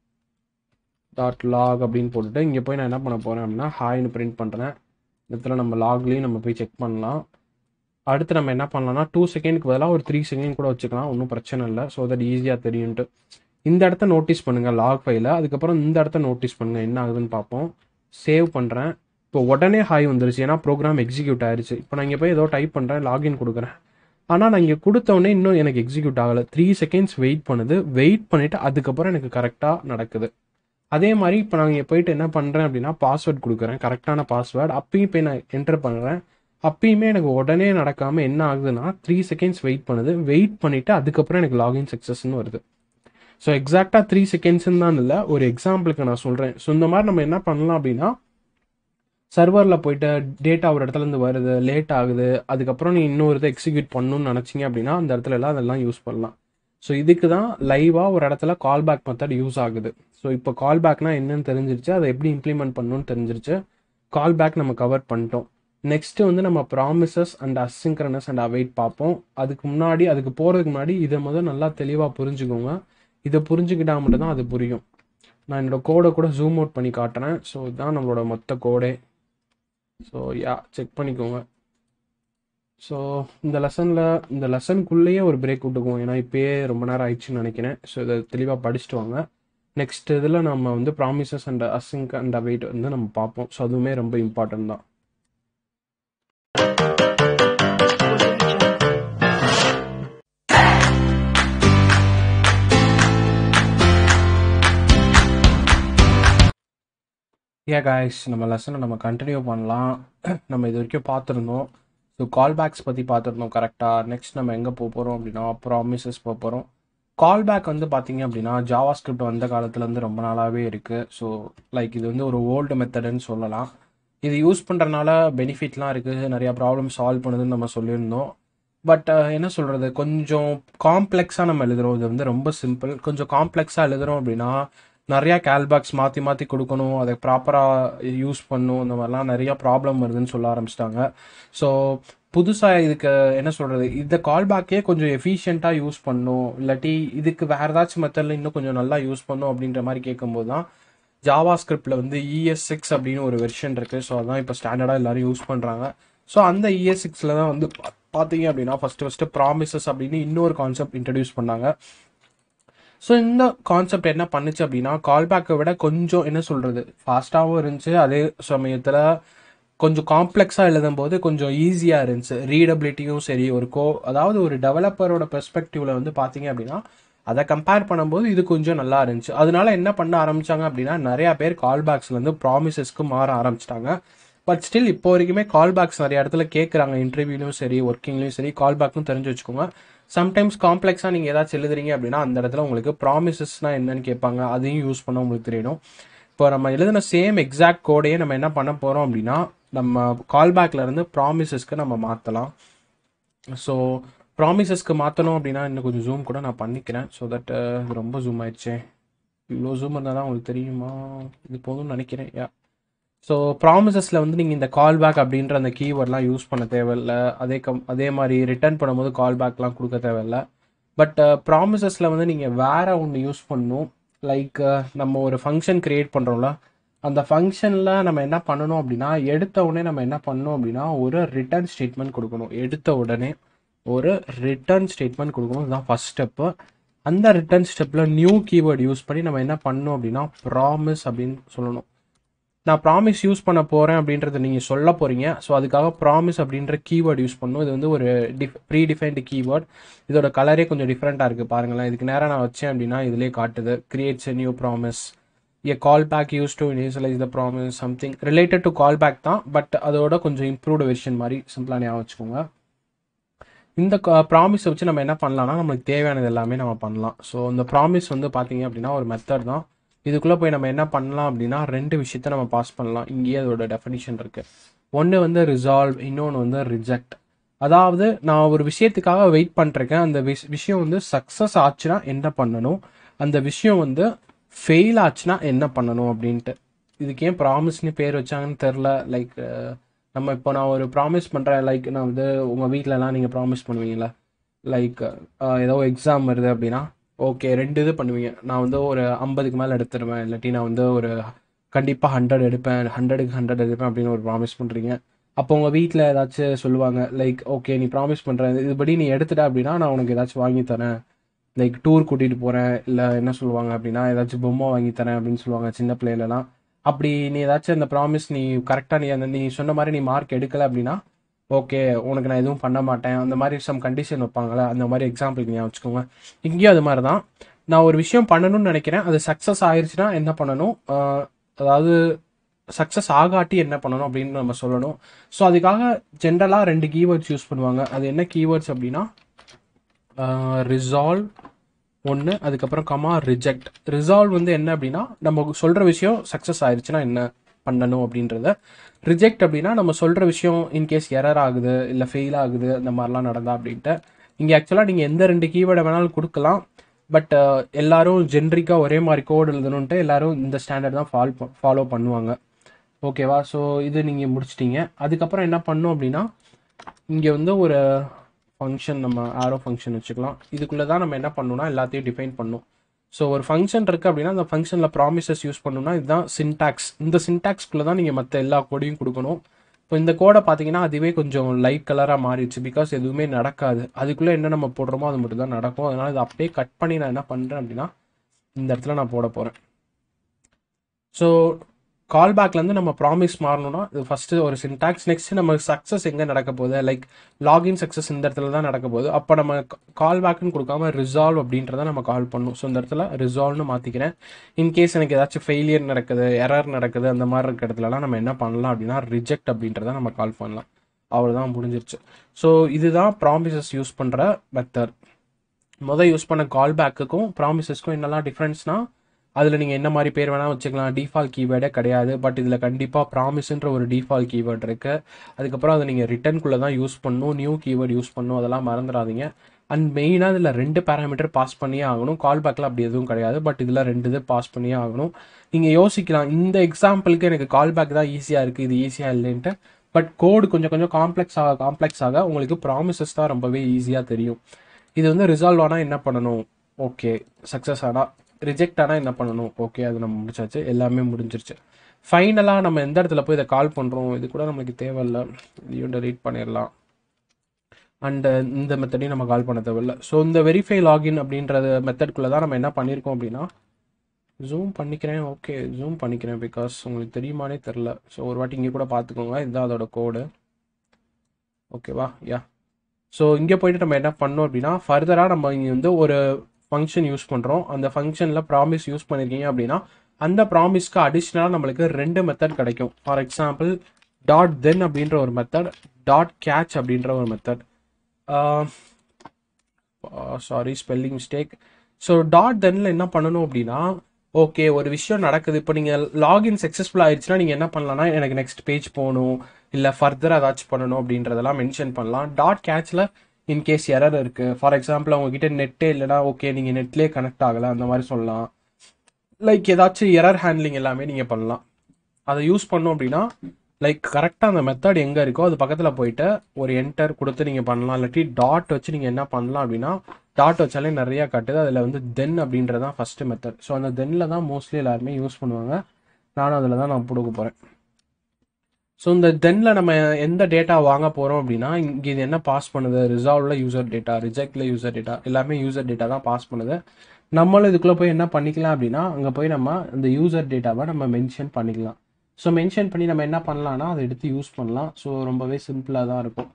டாட் லாக் அப்படின்னு போட்டுட்டு இங்கே போய் நான் என்ன பண்ண போகிறேன் அப்படின்னா ஹாய்னு பிரிண்ட் பண்ணுறேன் இடத்துல நம்ம லாக்லேயும் நம்ம போய் செக் பண்ணலாம் அடுத்து நம்ம என்ன பண்ணலாம்னா டூ செகண்டுக்கு பதிலாக ஒரு த்ரீ செகண்ட் கூட வச்சுக்கலாம் ஒன்றும் பிரச்சனை இல்லை ஸோ தட் ஈஸியாக தெரியும்ட்டு இந்த இடத்த நோட்டீஸ் பண்ணுங்கள் லாக் ஃபைல அதுக்கப்புறம் இந்த இடத்த நோட்டீஸ் பண்ணுங்கள் என்ன ஆகுதுன்னு பார்ப்போம் சேவ் பண்ணுறேன் இப்போ உடனே ஹாய் வந்துருச்சு ஏன்னா ப்ரோக்ராம் எக்ஸிக்யூட் ஆயிருச்சு இப்போ நான் இங்கே போய் ஏதோ டைப் பண்ணுறேன் லாகின் கொடுக்குறேன் ஆனால் நான் இங்கே கொடுத்தோடனே இன்னும் எனக்கு எக்ஸிக்யூட் ஆகலை த்ரீ செகண்ட்ஸ் வெயிட் பண்ணுது வெயிட் பண்ணிவிட்டு அதுக்கப்புறம் எனக்கு கரெக்டாக நடக்குது அதே மாதிரி இப்போ நான் இங்கே போயிட்டு என்ன பண்ணுறேன் அப்படின்னா பாஸ்வேர்ட் கொடுக்குறேன் கரெக்டான பாஸ்வேர்டு அப்பயும் போய் நான் என்டர் பண்ணுறேன் அப்பயுமே எனக்கு உடனே நடக்காமல் என்ன ஆகுதுன்னா த்ரீ செகண்ட்ஸ் வெயிட் பண்ணுது வெயிட் பண்ணிவிட்டு அதுக்கப்புறம் எனக்கு லாகின் சக்ஸஸ்னு வருது ஸோ எக்ஸாக்டாக த்ரீ செகண்ட்ஸ்ன்னு தான் இல்லை ஒரு எக்ஸாம்பிளுக்கு நான் சொல்கிறேன் ஸோ இந்த மாதிரி நம்ம என்ன பண்ணலாம் அப்படின்னா சர்வரில் போயிட்டு டேட்டா ஒரு இடத்துலேருந்து வருது லேட் ஆகுது அதுக்கப்புறம் நீ இன்னொரு இதை எக்ஸிக்யூட் பண்ணணும்னு நினச்சிங்க அப்படின்னா அந்த இடத்துல எல்லாம் அதெல்லாம் யூஸ் பண்ணலாம் ஸோ இதுக்கு தான் லைவாக ஒரு இடத்துல கால் பேக் மெத்தட் யூஸ் ஆகுது ஸோ இப்போ கால் பேக்னா என்னன்னு தெரிஞ்சிருச்சு அதை எப்படி இம்ப்ளிமெண்ட் பண்ணணும்னு தெரிஞ்சிருச்சு கால் பேக் நம்ம கவர் பண்ணிட்டோம் நெக்ஸ்ட் வந்து நம்ம promises and asynchronous and await பார்ப்போம் அதுக்கு முன்னாடி அதுக்கு போகிறதுக்கு முன்னாடி இதை முதல் நல்லா தெளிவாக புரிஞ்சுக்கோங்க இதை புரிஞ்சுக்கிட்டா மட்டும்தான் அது புரியும் நான் என்னோட கோடை கூட ஜூம் அவுட் பண்ணி காட்டுறேன் ஸோ இதுதான் நம்மளோட மொத்த கோடே ஸோ யா செக் பண்ணிக்கோங்க ஸோ இந்த லெசனில் இந்த லெசனுக்குள்ளேயே ஒரு பிரேக் விட்டுக்குவோம் ஏன்னா இப்போயே ரொம்ப நேரம் ஆயிடுச்சுன்னு நினைக்கிறேன் ஸோ இதை தெளிவாக படிச்சுட்டு வாங்க நெக்ஸ்ட் இதில் நம்ம வந்து promises and async and await வந்து நம்ம பார்ப்போம் ஸோ அதுவுமே ரொம்ப இம்பார்ட்டன்ட் தான் ஏ காய்ஸ் நம்ம லெசனை நம்ம கண்டினியூ பண்ணலாம் நம்ம இது வரைக்கும் பார்த்துருந்தோம் ஸோ கால் பேக்ஸ் பற்றி பார்த்துருந்தோம் கரெக்டாக நெக்ஸ்ட் நம்ம எங்கே போக போகிறோம் அப்படின்னா ப்ராமிசஸ் போக போகிறோம் கால் பேக் வந்து பார்த்தீங்க அப்படின்னா ஜாவா ஸ்கிரிப்ட் வந்த காலத்துலேருந்து ரொம்ப நாளாகவே இருக்குது ஸோ லைக் இது வந்து ஒரு ஓல்டு மெத்தடுன்னு சொல்லலாம் இது யூஸ் பண்ணுறதுனால பெனிஃபிட்லாம் இருக்குது நிறையா ப்ராப்ளம் சால்வ் பண்ணுதுன்னு நம்ம சொல்லியிருந்தோம் பட் என்ன சொல்கிறது கொஞ்சம் காம்ப்ளெக்ஸாக நம்ம எழுதுகிறோம் இது வந்து ரொம்ப சிம்பிள் கொஞ்சம் காம்ப்ளெக்ஸாக எழுதுகிறோம் அப்படின்னா நிறையா கேல்பேக்ஸ் மாற்றி மாற்றி கொடுக்கணும் அதை ப்ராப்பராக யூஸ் பண்ணும் இந்த மாதிரிலாம் நிறையா ப்ராப்ளம் வருதுன்னு சொல்ல ஆரம்பிச்சிட்டாங்க ஸோ புதுசாக இதுக்கு என்ன சொல்கிறது இந்த கால்பேக்கே கொஞ்சம் எஃபிஷியண்ட்டாக யூஸ் பண்ணும் இல்லாட்டி இதுக்கு வேறு ஏதாச்சும் மெத்தடில் இன்னும் கொஞ்சம் நல்லா யூஸ் பண்ணும் அப்படின்ற மாதிரி கேட்கும்போது தான் ஜாவா ஸ்கிரிப்டில் வந்து இஎஸ் சிக்ஸ் அப்படின்னு ஒரு வெர்ஷன் இருக்குது ஸோ அதான் இப்போ ஸ்டாண்டர்டாக எல்லாரும் யூஸ் பண்ணுறாங்க ஸோ அந்த இஎஸ் சிக்ஸில் தான் வந்து பா- பார்த்தீங்க அப்படின்னா ஃபஸ்ட்டு ஃபஸ்ட்டு ப்ராமிசஸ் அப்படின்னு இன்னொரு கான்செப்ட் இன்ட்ரடியூஸ் பண்ணாங்க ஸோ இந்த கான்செப்ட் என்ன பண்ணுச்சு அப்படின்னா கால்பேக்கை விட கொஞ்சம் என்ன சொல்கிறது ஃபாஸ்ட்டாகவும் இருந்துச்சு அதே சமயத்தில் கொஞ்சம் காம்ப்ளெக்ஸாக எழுதும்போது கொஞ்சம் ஈஸியாக இருந்துச்சு ரீடபிலிட்டியும் சரி ஒரு கோ அதாவது ஒரு டெவலப்பரோட பெர்ஸ்பெக்டிவ்ல வந்து பார்த்தீங்க அப்படின்னா அதை கம்பேர் பண்ணும்போது இது கொஞ்சம் நல்லா இருந்துச்சு அதனால என்ன பண்ண ஆரம்பிச்சாங்க அப்படின்னா நிறைய பேர் கால்பேக்ஸ்லேருந்து ப்ராமிசஸ்க்கு மாற ஆரம்பிச்சிட்டாங்க பட் ஸ்டில் இப்போ வரைக்குமே கால்பேக்ஸ் நிறைய இடத்துல கேட்குறாங்க இன்டர்வியூலையும் சரி ஒர்க்கிங்லையும் சரி கால்பேக்கும் தெரிஞ்சு வச்சுக்கோங்க சம்டைம்ஸ் காம்ப்ளெக்ஸாக நீங்கள் ஏதாச்சும் எழுதுறீங்க அப்படின்னா அந்த இடத்துல உங்களுக்கு ப்ராமிசஸ்னால் என்னன்னு கேட்பாங்க அதையும் யூஸ் பண்ண உங்களுக்கு தெரியணும் இப்போ நம்ம எழுதின சேம் எக்ஸாக்ட் கோடையே நம்ம என்ன பண்ண போகிறோம் அப்படின்னா நம்ம கால்பேக்ல இருந்து ப்ராமிசஸ்க்கு நம்ம மாற்றலாம் ஸோ ப்ராமிசஸ்க்கு மாற்றணும் அப்படின்னா இன்னும் கொஞ்சம் ஜூம் கூட நான் பண்ணிக்கிறேன் ஸோ தட் இது ரொம்ப ஜூம் ஆயிடுச்சே இவ்வளோ ஜூம் இருந்தால் தான் உங்களுக்கு தெரியுமா இது போதும்னு நினைக்கிறேன் யா ஸோ ப்ராமிசஸில் வந்து நீங்கள் இந்த கால் பேக் அப்படின்ற அந்த கீவேர்ட்லாம் யூஸ் பண்ண தேவையில்ல அதே கம் அதே மாதிரி ரிட்டர்ன் பண்ணும்போது கால் பேக்லாம் கொடுக்க தேவையில்ல பட் ப்ராமிசஸில் வந்து நீங்கள் வேற ஒன்று யூஸ் பண்ணணும் லைக் நம்ம ஒரு ஃபங்க்ஷன் க்ரியேட் பண்ணுறோம்ல அந்த ஃபங்க்ஷனில் நம்ம என்ன பண்ணணும் அப்படின்னா எடுத்த உடனே நம்ம என்ன பண்ணணும் அப்படின்னா ஒரு ரிட்டர்ன் ஸ்டேட்மெண்ட் கொடுக்கணும் எடுத்த உடனே ஒரு ரிட்டர்ன் ஸ்டேட்மெண்ட் கொடுக்கணும் இதுதான் ஃபர்ஸ்ட் ஸ்டெப்பு அந்த ரிட்டர்ன் ஸ்டெப்பில் நியூ கீவேர்ட் யூஸ் பண்ணி நம்ம என்ன பண்ணணும் அப்படின்னா ப்ராமிஸ் அப்படின்னு சொல்லணும் நான் ப்ராமிஸ் யூஸ் பண்ண போகிறேன் அப்படின்றத நீங்கள் சொல்ல போகிறீங்க ஸோ அதுக்காக ப்ராமிஸ் அப்படின்ற கீவேர்ட் யூஸ் பண்ணணும் இது வந்து ஒரு டிஃப் ப்ரீ டிஃபைன்டு கீவேர்ட் இதோட கலரே கொஞ்சம் டிஃப்ரெண்ட்டாக இருக்குது பாருங்களேன் இதுக்கு நேராக நான் வச்சேன் அப்படின்னா இதிலே காட்டுது creates a new promise a callback use to initialize the promise something related to callback தான் பட் அதோட கொஞ்சம் இம்ப்ரூவ்டு வெர்ஷன் மாதிரி சிம்பிளாக ஞாபகம் வச்சுக்கோங்க இந்த ப்ராமிஸை வச்சு நம்ம என்ன பண்ணலாம்னா நம்மளுக்கு தேவையானது எல்லாமே நம்ம பண்ணலாம் ஸோ இந்த ப்ராமிஸ் வந்து பார்த்தீங்க அப்படின்னா ஒரு மெத்தட் தான் இதுக்குள்ளே போய் நம்ம என்ன பண்ணலாம் அப்படின்னா ரெண்டு விஷயத்த நம்ம பாஸ் பண்ணலாம் இங்கேயே அதோட டெஃபினிஷன் இருக்கு ஒன்று வந்து ரிசால்வ் இன்னொன்று வந்து ரிஜெக்ட் அதாவது நான் ஒரு விஷயத்துக்காக வெயிட் பண்ணிருக்கேன் அந்த விஷ் விஷயம் வந்து சக்ஸஸ் ஆச்சுன்னா என்ன பண்ணணும் அந்த விஷயம் வந்து ஃபெயில் ஆச்சுன்னா என்ன பண்ணணும் அப்படின்ட்டு இதுக்கு ஏன் ப்ராமிஸ்னு பேர் வச்சாங்கன்னு தெரில லைக் நம்ம இப்போ நான் ஒரு ப்ராமிஸ் பண்ணுறேன் லைக் நான் வந்து உங்கள் வீட்டிலலாம் நீங்கள் ப்ராமிஸ் பண்ணுவீங்களா லைக் ஏதோ எக்ஸாம் வருது அப்படின்னா ஓகே ரெண்டு இது பண்ணுவீங்க நான் வந்து ஒரு ஐம்பதுக்கு மேலே எடுத்துருவேன் இல்லாட்டி நான் வந்து ஒரு கண்டிப்பாக ஹண்ட்ரட் எடுப்பேன் ஹண்ட்ரடுக்கு ஹண்ட்ரட் எடுப்பேன் அப்படின்னு ஒரு ப்ராமிஸ் பண்ணுறீங்க அப்போ உங்கள் வீட்டில் ஏதாச்சும் சொல்லுவாங்க லைக் ஓகே நீ ப்ராமிஸ் பண்ணுற இதுபடி நீ எடுத்துட்ட அப்படின்னா நான் உனக்கு ஏதாச்சும் வாங்கி தரேன் லைக் டூர் கூட்டிகிட்டு போகிறேன் இல்லை என்ன சொல்லுவாங்க அப்படின்னா ஏதாச்சும் பொம்மை வாங்கி தரேன் அப்படின்னு சொல்லுவாங்க சின்ன பிள்ளையிலலாம் அப்படி நீ ஏதாச்சும் அந்த ப்ராமிஸ் நீ கரெக்டாக நீ அந்த நீ சொன்ன மாதிரி நீ மார்க் எடுக்கலை அப்படின்னா ஓகே உனக்கு நான் எதுவும் பண்ண மாட்டேன் அந்த மாதிரி சம் கண்டிஷன் வைப்பாங்களே அந்த மாதிரி எக்ஸாம்பிளுக்கு ஞாபகம் வச்சுக்கோங்க இங்கேயும் அது மாதிரி தான் நான் ஒரு விஷயம் பண்ணணும்னு நினைக்கிறேன் அது சக்ஸஸ் ஆயிருச்சுன்னா என்ன பண்ணணும் ஆஹ் அதாவது சக்ஸஸ் ஆகாட்டி என்ன பண்ணணும் அப்படின்னு நம்ம சொல்லணும் ஸோ அதுக்காக ஜென்ரலாக ரெண்டு கீவேர்ட்ஸ் யூஸ் பண்ணுவாங்க அது என்ன கீவேர்ட்ஸ் அப்படின்னா ரிசால்வ் ஒன்று அதுக்கப்புறம் கமா ரிஜெக்ட் ரிசால்வ் வந்து என்ன அப்படின்னா நம்ம சொல்கிற விஷயம் சக்ஸஸ் ஆயிருச்சுன்னா என்ன பண்ணணும் அப்படின்றத ரிஜெக்ட் அப்படின்னா நம்ம சொல்கிற விஷயம் இன்கேஸ் எரர் ஆகுது இல்லை ஃபெயில் ஆகுது அந்த மாதிரிலாம் நடந்தா அப்படின்ட்டு இங்கே ஆக்சுவலாக நீங்கள் எந்த ரெண்டு கீவேர்டை வேணாலும் கொடுக்கலாம் பட் எல்லாரும் ஜென்ரிக்காக ஒரே மாதிரி கோட் எழுதணுன்ட்டு எல்லாரும் இந்த ஸ்டாண்டர்ட் தான் ஃபால் ஃபாலோ பண்ணுவாங்க ஓகேவா ஸோ இது நீங்கள் முடிச்சிட்டீங்க அதுக்கப்புறம் என்ன பண்ணணும் அப்படின்னா இங்கே வந்து ஒரு ஃபங்க்ஷன் நம்ம ஆரோ ஃபங்க்ஷன் வச்சுக்கலாம் இதுக்குள்ளே தான் நம்ம என்ன பண்ணணும்னா எல்லாத்தையும் டிஃபைன் பண்ணணும் ஸோ ஒரு ஃபங்க்ஷன் இருக்குது அப்படின்னா அந்த ஃபங்க்ஷனில் ப்ராமிசஸ் யூஸ் பண்ணணும்னா இதுதான் சின்டாக்ஸ் இந்த சின்டாக்ஸ்க்குள்ளே தான் நீங்கள் மற்ற எல்லா கோடையும் கொடுக்கணும் இப்போ இந்த கோடை பார்த்தீங்கன்னா அதுவே கொஞ்சம் லைட் கலராக மாறிடுச்சு பிகாஸ் எதுவுமே நடக்காது அதுக்குள்ளே என்ன நம்ம போடுறோமோ அது மட்டும் தான் நடக்கும் அதனால் இதை அப்படியே கட் பண்ணி நான் என்ன பண்ணுறேன் அப்படின்னா இந்த இடத்துல நான் போட போகிறேன் ஸோ கால் பேக்லேருந்து நம்ம ப்ராமிஸ் மாறணும்னா இது ஃபஸ்ட்டு ஒரு சின்டாக்ஸ் நெக்ஸ்ட் நம்ம சக்ஸஸ் எங்கே நடக்க போகுது லைக் லாகின் சக்ஸஸ் இந்த இடத்துல தான் நடக்க போகுது அப்போ நம்ம கால் பேக்குன்னு கொடுக்காம ரிசால்வ் அப்படின்றத நம்ம கால் பண்ணணும் ஸோ இந்த இடத்துல ரிசால்வ்னு மாற்றிக்கிறேன் இன்கேஸ் எனக்கு ஏதாச்சும் ஃபெயிலியர் நடக்குது எரர் நடக்குது அந்த மாதிரி இருக்க இடத்துலலாம் நம்ம என்ன பண்ணலாம் அப்படின்னா ரிஜெக்ட் அப்படின்றத நம்ம கால் பண்ணலாம் அவ்வளோதான் முடிஞ்சிருச்சு ஸோ இதுதான் ப்ராமிசஸ் யூஸ் பண்ணுற மெத்தட் மொதல் யூஸ் பண்ண கால் பேக்குக்கும் ப்ராமிசஸ்க்கும் என்னெல்லாம் டிஃப்ரென்ஸ்னால் அதில் நீங்கள் என்ன மாதிரி பேர் வேணால் வச்சுக்கலாம் டிஃபால்ட் கீவேர்டே கிடையாது பட் இதில் கண்டிப்பாக ப்ராமிஸ்ன்ற ஒரு டிஃபால்ட் கீவேர்ட் இருக்குது அதுக்கப்புறம் அதை நீங்கள் ரிட்டர்னுக்குள்ளே தான் யூஸ் பண்ணணும் நியூ கீவேர்ட் யூஸ் பண்ணணும் அதெல்லாம் மறந்துடாதீங்க அண்ட் மெயினாக இதில் ரெண்டு பேராமீட்டர் பாஸ் பண்ணியே ஆகணும் கால் பேக்கில் அப்படி எதுவும் கிடையாது பட் இதில் ரெண்டு இது பாஸ் பண்ணியே ஆகணும் நீங்கள் யோசிக்கலாம் இந்த எக்ஸாம்பிளுக்கு எனக்கு கால் பேக் தான் ஈஸியாக இருக்குது இது ஈஸியாக இல்லைன்ட்டு பட் கோடு கொஞ்சம் கொஞ்சம் காம்ப்ளெக்ஸ் ஆக காம்ப்ளெக்ஸ் ஆக உங்களுக்கு ப்ராமிசஸ் தான் ரொம்பவே ஈஸியாக தெரியும் இது வந்து ரிசால்வ் ஆனால் என்ன பண்ணணும் ஓகே சக்ஸஸ் ஆனால் ரிஜெக்ட் ஆனால் என்ன பண்ணணும் ஓகே அது நம்ம முடிச்சாச்சு எல்லாமே முடிஞ்சிருச்சு ஃபைனலாக நம்ம எந்த இடத்துல போய் இதை கால் பண்ணுறோம் இது கூட நம்மளுக்கு தேவையில்லை இதையும் டெலீட் பண்ணிடலாம் அண்டு இந்த மெத்தடையும் நம்ம கால் பண்ண தேவையில்ல ஸோ இந்த வெரிஃபை லாகின் அப்படின்றது மெத்தட்குள்ளே தான் நம்ம என்ன பண்ணியிருக்கோம் அப்படின்னா ஜூம் பண்ணிக்கிறேன் ஓகே ஜூம் பண்ணிக்கிறேன் பிகாஸ் உங்களுக்கு தெரியுமானே தெரில ஸோ ஒரு வாட்டி இங்கே கூட பார்த்துக்கோங்க இதுதான் அதோட கோடு ஓகேவா யா ஸோ இங்கே போயிட்டு நம்ம என்ன பண்ணோம் அப்படின்னா ஃபர்தராக நம்ம இங்கே வந்து ஒரு ஃபங்க்ஷன் யூஸ் பண்ணுறோம் அந்த ஃபங்க்ஷனில் ப்ராமிஸ் யூஸ் பண்ணியிருக்கீங்க அப்படின்னா அந்த ப்ராமிஸ்க்கு அடிஷ்னலாக நம்மளுக்கு ரெண்டு மெத்தட் கிடைக்கும் ஃபார் எக்ஸாம்பிள் டாட் தென் அப்படின்ற ஒரு மெத்தட் டாட் கேட்ச் அப்படின்ற ஒரு method sorry spelling mistake so dot தென்னில் என்ன பண்ணணும் அப்படின்னா ஓகே ஒரு விஷயம் நடக்குது இப்போ நீங்கள் லாகின் சக்ஸஸ்ஃபுல் ஆயிடுச்சுன்னா நீங்கள் என்ன பண்ணலாம்னா எனக்கு நெக்ஸ்ட் பேஜ் போகணும் இல்லை ஃபர்தராக ஏதாச்சும் பண்ணணும் அப்படின்றதெல்லாம் மென்ஷன் பண்ணலாம் டாட் கேட்சில் இன்கேஸ் எரர் இருக்குது ஃபார் எக்ஸாம்பிள் உங்ககிட்ட நெட்டே இல்லைனா ஓகே நீங்கள் நெட்லேயே கனெக்ட் ஆகலை அந்த மாதிரி சொல்லலாம் லைக் ஏதாச்சும் எரர் ஹேண்ட்லிங் எல்லாமே நீங்கள் பண்ணலாம் அதை யூஸ் பண்ணோம் அப்படின்னா லைக் கரெக்டாக அந்த மெத்தட் எங்கே இருக்கோ அது பக்கத்தில் போயிட்டு ஒரு என்டர் கொடுத்து நீங்கள் பண்ணலாம் இல்லாட்டி டாட் வச்சு நீங்கள் என்ன பண்ணலாம் அப்படின்னா டாட் வச்சாலே நிறையா காட்டுது அதில் வந்து தென் அப்படின்றது தான் ஃபஸ்ட்டு மெத்தட் ஸோ அந்த தென்னில் தான் மோஸ்ட்லி எல்லாருமே யூஸ் பண்ணுவாங்க நானும் அதில் தான் நான் கொடுக்க போகிறேன் ஸோ இந்த தென்னில் நம்ம எந்த டேட்டா வாங்க போகிறோம் அப்படின்னா இங்கே இது என்ன பாஸ் பண்ணுது ரிசால்வில் யூசர் டேட்டா ரிஜெக்டில் யூசர் டேட்டா எல்லாமே யூசர் டேட்டா தான் பாஸ் பண்ணுது நம்மளும் இதுக்குள்ளே போய் என்ன பண்ணிக்கலாம் அப்படின்னா அங்கே போய் நம்ம இந்த யூசர் டேட்டாவை நம்ம மென்ஷன் பண்ணிக்கலாம் ஸோ மென்ஷன் பண்ணி நம்ம என்ன பண்ணலாம்னா அதை எடுத்து யூஸ் பண்ணலாம் ஸோ ரொம்பவே சிம்பிளாக தான் இருக்கும்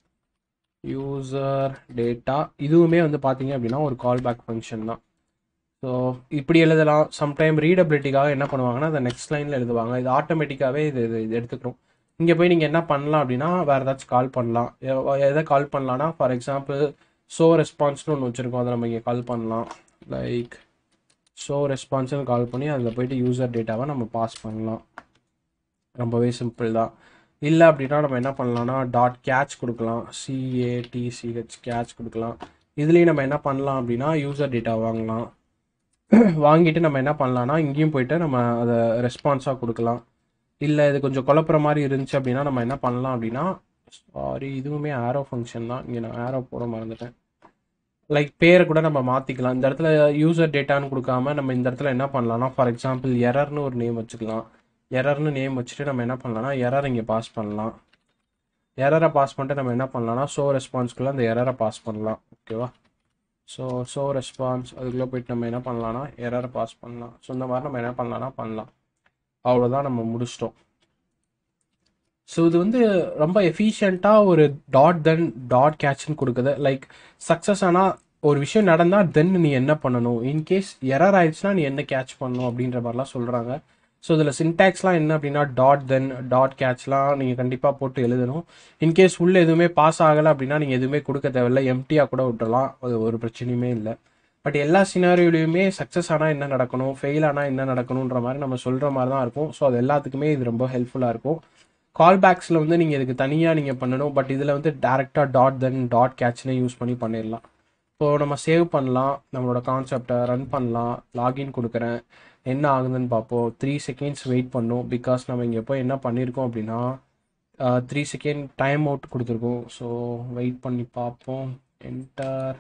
யூசர் டேட்டா இதுவுமே வந்து பார்த்தீங்க அப்படின்னா ஒரு கால் பேக் ஃபங்க்ஷன் தான் ஸோ இப்படி எழுதலாம் சம்டைம் ரீடபிலிட்டிக்காக என்ன பண்ணுவாங்கன்னா அதை நெக்ஸ்ட் லைனில் எழுதுவாங்க இது ஆட்டோமேட்டிக்காகவே இது இது இது எடுத்துக்கிறோம் இங்கே போய் நீங்கள் என்ன பண்ணலாம் அப்படின்னா வேறு ஏதாச்சும் கால் பண்ணலாம் எ- எதை கால் பண்ணலாம்னா ஃபார் எக்ஸாம்பிள் ஷோ ரெஸ்பான்ஸ்னு ஒன்று வச்சுருக்கோம் அதை நம்ம இங்கே கால் பண்ணலாம் லைக் ஷோ ரெஸ்பான்ஸ்னு கால் பண்ணி அதில் போயிட்டு யூசர் டேட்டாவை நம்ம பாஸ் பண்ணலாம் ரொம்பவே சிம்பிள் தான் இல்லை அப்படின்னா நம்ம என்ன பண்ணலாம்னா டாட் கேட்ச் கொடுக்கலாம் சிஏடிசிஹெச் கேட்ச் கொடுக்கலாம் இதுலேயும் நம்ம என்ன பண்ணலாம் அப்படின்னா யூசர் டேட்டா வாங்கலாம் வாங்கிட்டு நம்ம என்ன பண்ணலாம்னா இங்கேயும் போயிட்டு நம்ம அதை ரெஸ்பான்ஸாக கொடுக்கலாம் இல்லை இது கொஞ்சம் குழப்புற மாதிரி இருந்துச்சு அப்படின்னா நம்ம என்ன பண்ணலாம் அப்படின்னா சாரி இதுவுமே ஆரோ ஃபங்க்ஷன் தான் இங்கே நான் ஆரோ போட மறந்துட்டேன் லைக் பேரை கூட நம்ம மாற்றிக்கலாம் இந்த இடத்துல யூசர் டேட்டான்னு கொடுக்காம நம்ம இந்த இடத்துல என்ன பண்ணலாம்னா ஃபார் எக்ஸாம்பிள் எரர்னு ஒரு நேம் வச்சுக்கலாம் எரர்னு நேம் வச்சுட்டு நம்ம என்ன பண்ணலாம்னா எரர் இங்கே பாஸ் பண்ணலாம் எரரை பாஸ் பண்ணிட்டு நம்ம என்ன பண்ணலாம்னா ஷோ ரெஸ்பான்ஸ்க்குள்ளே அந்த எரரை பாஸ் பண்ணலாம் ஓகேவா ஸோ ஷோ ரெஸ்பான்ஸ் அதுக்குள்ளே போயிட்டு நம்ம என்ன பண்ணலாம்னா எரரை பாஸ் பண்ணலாம் ஸோ இந்த மாதிரி நம்ம என்ன பண்ணலாம்னா பண்ணலாம் அவ்வளோதான் நம்ம முடிச்சிட்டோம் ஸோ இது வந்து ரொம்ப எஃபிஷியண்ட்டாக ஒரு டாட் தென் டாட் கேட்ச்னு கொடுக்குது லைக் சக்ஸஸ் ஆனால் ஒரு விஷயம் நடந்தால் தென் நீ என்ன பண்ணணும் இன்கேஸ் எரர் ஆயிடுச்சுன்னா நீ என்ன கேட்ச் பண்ணணும் அப்படின்ற மாதிரிலாம் சொல்கிறாங்க ஸோ இதில் சின்டாக்ஸ்லாம் என்ன அப்படின்னா டாட் தென் டாட் கேட்ச்லாம் நீங்கள் கண்டிப்பாக போட்டு எழுதணும் இன்கேஸ் உள்ளே எதுவுமே பாஸ் ஆகலை அப்படின்னா நீங்கள் எதுவுமே கொடுக்க தேவையில்ல எம்டியாக கூட விட்டுறலாம் அது ஒரு பிரச்சனையுமே இல்லை பட் எல்லா சினாரியோலையுமே சக்ஸஸ் ஆனால் என்ன நடக்கணும் ஃபெயில் ஆனால் என்ன நடக்கணுன்ற மாதிரி நம்ம சொல்கிற மாதிரி தான் இருக்கும் ஸோ அது எல்லாத்துக்குமே இது ரொம்ப ஹெல்ப்ஃபுல்லாக இருக்கும் கால் பேக்ஸில் வந்து நீங்கள் இதுக்கு தனியாக நீங்கள் பண்ணணும் பட் இதில் வந்து டேரெக்டாக டாட் தென் டாட் கேட்ச்னே யூஸ் பண்ணி பண்ணிடலாம் ஸோ நம்ம சேவ் பண்ணலாம் நம்மளோட கான்செப்டை ரன் பண்ணலாம் லாகின் கொடுக்குறேன் என்ன ஆகுதுன்னு பார்ப்போம் த்ரீ செகண்ட்ஸ் வெயிட் பண்ணோம் பிகாஸ் நம்ம இங்கே போய் என்ன பண்ணியிருக்கோம் அப்படின்னா த்ரீ செகண்ட் டைம் அவுட் கொடுத்துருக்கோம் ஸோ வெயிட் பண்ணி பார்ப்போம் என்டர்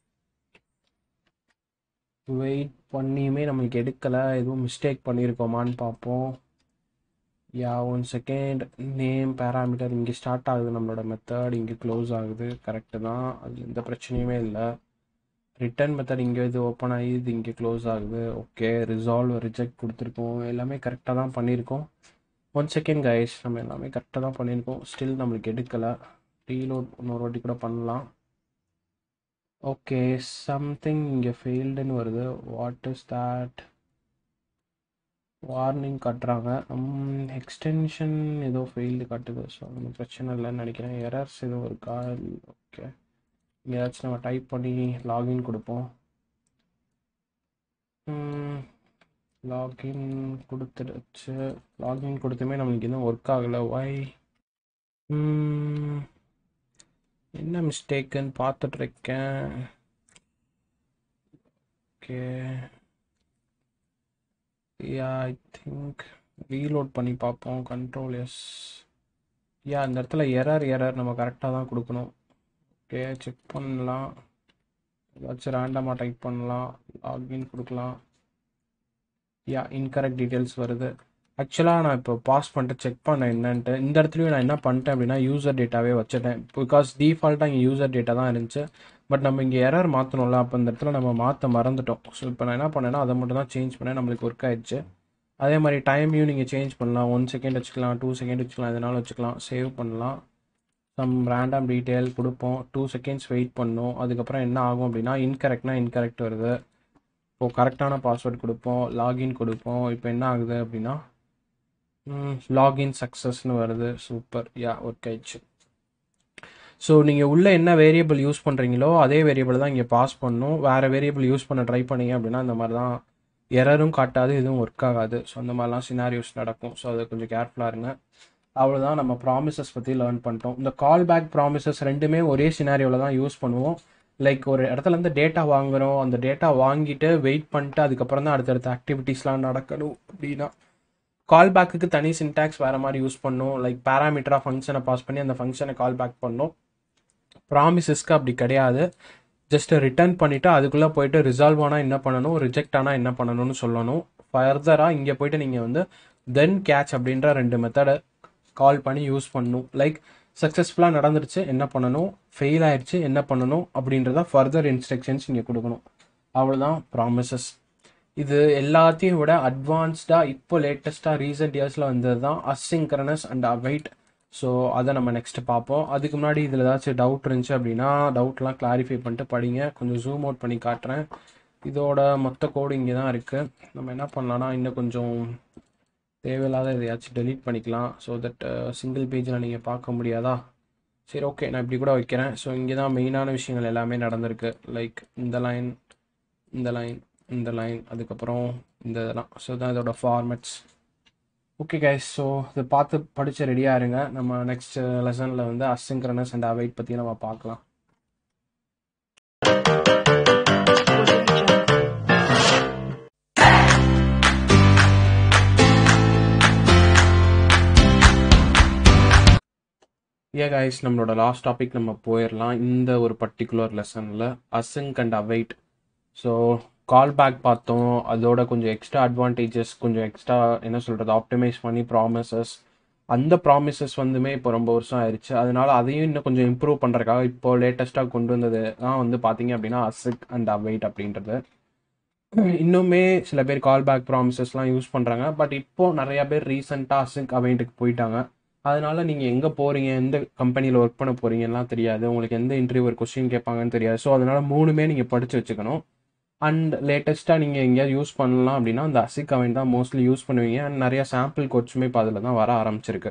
வெயிட் பண்ணியுமே நம்மளுக்கு எடுக்கலை எதுவும் மிஸ்டேக் பண்ணியிருக்கோமான்னு பார்ப்போம் yeah one second name parameter இங்கே ஸ்டார்ட் ஆகுது நம்மளோட மெத்தட் இங்கே க்ளோஸ் ஆகுது கரெக்டு தான் அது எந்த பிரச்சனையுமே இல்லை ரிட்டர்ன் மெத்தட் இங்கே இது ஓப்பன் ஆகி இது இங்கே க்ளோஸ் ஆகுது ஓகே ரிசால்வ் ரிஜெக்ட் கொடுத்துருக்கோம் எல்லாமே கரெக்டாக தான் பண்ணியிருக்கோம் ஒன் செகண்ட் கைஸ் நம்ம எல்லாமே கரெக்டாக தான் பண்ணியிருக்கோம் ஸ்டில் நம்மளுக்கு எடுக்கலை ரீலோட் இன்னொரு வாட்டி கூட பண்ணலாம் ஓகே சம்திங் இங்கே ஃபெயில்டுன்னு வருது வாட் இஸ் தட் வார்னிங் காட்டுறாங்க எக்ஸ்டென்ஷன் ஏதோ ஃபெயில்டு காட்டுது ஸோ ஒன்றும் பிரச்சனை இல்லைன்னு நினைக்கிறேன் எரர்ஸ் எதுவும் இருக்கா ஓகே இங்கே ஏதாச்சும் நம்ம டைப் பண்ணி லாகின் கொடுப்போம் லாகின் கொடுத்துடுச்சு லாகின் கொடுத்துமே நம்மளுக்கு இன்னும் ஒர்க் ஆகலை ஒய் என்ன மிஸ்டேக்குன்னு பார்த்துட்டு இருக்கேன் okay yeah I think reload பண்ணி பார்ப்போம் கண்ட்ரோல் எஸ் யா இந்த இடத்துல எரர் எரர் நம்ம கரெக்டாக தான் கொடுக்கணும் ஓகே செக் பண்ணலாம் ஏதாச்சும் ரேண்டமாக டைப் பண்ணலாம் லாகின் கொடுக்கலாம் யா இன்கரெக்ட் டீட்டெயில்ஸ் வருது ஆக்சுவலாக நான் இப்போ பாஸ் பண்ணிட்டு செக் பண்ணேன் என்னன்ட்டு இந்த இடத்துலையும் நான் என்ன பண்ணிட்டேன் அப்படின்னா யூசர் டேட்டாவே வச்சுட்டேன் பிகாஸ் டிஃபால்ட்டாக இங்கே யூசர் டேட்டா தான் இருந்துச்சு பட் நம்ம இங்கே எரர் மாற்றணும்ல அப்போ இந்த இடத்துல நம்ம மாற்ற மறந்துட்டோம் ஸோ இப்போ நான் என்ன பண்ணேன்னா அதை மட்டும் தான் சேஞ்ச் பண்ணேன் நம்மளுக்கு ஒர்க் ஆயிடுச்சு அதே மாதிரி டைமையும் நீங்கள் சேஞ்ச் பண்ணலாம் ஒன் செகண்ட் வச்சுக்கலாம் டூ செகண்ட் வச்சுக்கலாம் இதனால வச்சுக்கலாம் சேவ் பண்ணலாம் சம் ரேண்டம் டீட்டெயில் கொடுப்போம் டூ செகண்ட்ஸ் வெயிட் பண்ணோம் அதுக்கப்புறம் என்ன ஆகும் அப்படின்னா இன்கரெக்ட்னா இன்கரெக்ட் வருது இப்போது கரெக்டான பாஸ்வேர்ட் கொடுப்போம் லாகின் கொடுப்போம் இப்போ என்ன ஆகுது அப்படின்னா லாகின் சக்ஸஸ்னு வருது சூப்பர் யா ஒர்க் ஆயிடுச்சு ஸோ நீங்கள் உள்ளே என்ன வேரியபிள் யூஸ் பண்ணுறீங்களோ அதே வேரியபிள் தான் இங்கே பாஸ் பண்ணணும் வேறு வேரியபிள் யூஸ் பண்ண ட்ரை பண்ணீங்க அப்படின்னா இந்த மாதிரி தான் எரரும் காட்டாது எதுவும் ஒர்க் ஆகாது ஸோ அந்த மாதிரிலாம் சினாரியோஸ் நடக்கும் ஸோ அதை கொஞ்சம் கேர்ஃபுல்லாக இருங்க அவ்வளோதான் நம்ம ப்ராமிசஸ் பற்றி லேர்ன் பண்ணிட்டோம் இந்த கால் பேக் ப்ராமிசஸ் ரெண்டுமே ஒரே சினாரியோவில் தான் யூஸ் பண்ணுவோம் லைக் ஒரு இடத்துல இருந்து டேட்டா வாங்குகிறோம் அந்த டேட்டா வாங்கிட்டு வெயிட் பண்ணிட்டு அதுக்கப்புறம் தான் அடுத்தடுத்த ஆக்டிவிட்டீஸ்லாம் நடக்கணும் அப்படின்னா கால் பேக்குக்கு தனி சின்டாக்ஸ் வேறு மாதிரி யூஸ் பண்ணும் லைக் பேராமீட்டராக ஃபங்க்ஷனை பாஸ் பண்ணி அந்த ஃபங்க்ஷனை கால் பேக் பண்ணும் ப்ராமிசஸ்க்கு அப்படி கிடையாது ஜஸ்ட் ரிட்டர்ன் பண்ணிவிட்டு அதுக்குள்ளே போயிட்டு ரிசால்வ் ஆனால் என்ன பண்ணணும் ரிஜெக்ட் ஆனால் என்ன பண்ணணும்னு சொல்லணும் ஃபர்தராக இங்கே போயிட்டு நீங்கள் வந்து தென் கேட்ச் அப்படின்ற ரெண்டு மெத்தடை கால் பண்ணி யூஸ் பண்ணணும் லைக் சக்ஸஸ்ஃபுல்லாக நடந்துருச்சு என்ன பண்ணணும் ஃபெயில் ஆயிடுச்சு என்ன பண்ணணும் அப்படின்றத ஃபர்தர் இன்ஸ்ட்ரக்ஷன்ஸ் இங்கே கொடுக்கணும் அவ்வளோதான் ப்ராமிசஸ் இது எல்லாத்தையும் விட அட்வான்ஸ்டாக இப்போ லேட்டஸ்ட்டாக ரீசெண்ட் இயர்ஸில் வந்தது தான் அசிங்க்ரனஸ் அண்ட் அவைட் ஸோ அதை நம்ம நெக்ஸ்ட் பார்ப்போம் அதுக்கு முன்னாடி இதில் ஏதாச்சும் டவுட் இருந்துச்சு அப்படின்னா டவுட்லாம் கிளாரிஃபை பண்ணிட்டு படிங்க கொஞ்சம் ஜூம் அவுட் பண்ணி காட்டுறேன் இதோட மொத்த கோடு இங்கே தான் இருக்குது நம்ம என்ன பண்ணலாம்னா இன்னும் கொஞ்சம் தேவையில்லாத எதையாச்சும் டெலீட் பண்ணிக்கலாம் ஸோ தட் சிங்கிள் பேஜில் நீங்கள் பார்க்க முடியாதா சரி ஓகே நான் இப்படி கூட வைக்கிறேன் ஸோ இங்கே தான் மெயினான விஷயங்கள் எல்லாமே நடந்திருக்கு லைக் இந்த லைன் இந்த லைன் இந்த லைன் அதுக்கப்புறம் இந்த இதெல்லாம் ஸோ தான் இதோட ஃபார்மேட்ஸ் ஓகே கைஸ் ஸோ இதை பார்த்து படித்து ரெடியாக இருங்க நம்ம நெக்ஸ்ட் லெசனில் வந்து அசிங்க்ரனஸ் அண்ட் அவைட் பற்றி நம்ம பார்க்கலாம் ஏ கைஸ் நம்மளோட லாஸ்ட் டாபிக் நம்ம போயிடலாம் இந்த ஒரு பர்டிகுலர் லெசனில் async and await so callback பார்த்தோம் அதோட கொஞ்சம் எக்ஸ்ட்ரா அட்வான்டேஜஸ் கொஞ்சம் எக்ஸ்ட்ரா என்ன சொல்கிறது ஆப்டிமைஸ் பண்ணி ப்ராமிசஸ் அந்த ப்ராமிசஸ் வந்துமே இப்போ ரொம்ப வருஷம் ஆயிடுச்சு அதனால அதையும் இன்னும் கொஞ்சம் இம்ப்ரூவ் பண்ணுறதுக்காக இப்போ லேட்டஸ்ட்டாக கொண்டு வந்தது தான் வந்து பார்த்தீங்க அப்படின்னா அசிக் அண்ட் அவைட் அப்படின்றது இன்னுமே சில பேர் கால் பேக் ப்ராமிசஸ்லாம் யூஸ் பண்ணுறாங்க பட் இப்போ நிறைய பேர் ரீசெண்டாக அசிக் அவைட்டுக்கு போயிட்டாங்க அதனால நீங்கள் எங்கே போகிறீங்க எந்த கம்பெனியில் ஒர்க் பண்ண போகிறீங்கலாம் தெரியாது உங்களுக்கு எந்த இன்டர்வியூ ஒரு கொஸ்டின் கேட்பாங்கன்னு தெரியாது ஸோ அதனால மூணுமே நீங்கள் படித்து வச்சுக்கணும் அண்ட் லேட்டஸ்ட்டாக நீங்கள் எங்கேயாவது யூஸ் பண்ணலாம் அப்படின்னா அந்த அசிக் அவன் தான் மோஸ்ட்லி யூஸ் பண்ணுவீங்க அண்ட் நிறைய சாம்பிள் கோச்சுமே இப்போ அதில் தான் வர ஆரம்பிச்சிருக்கு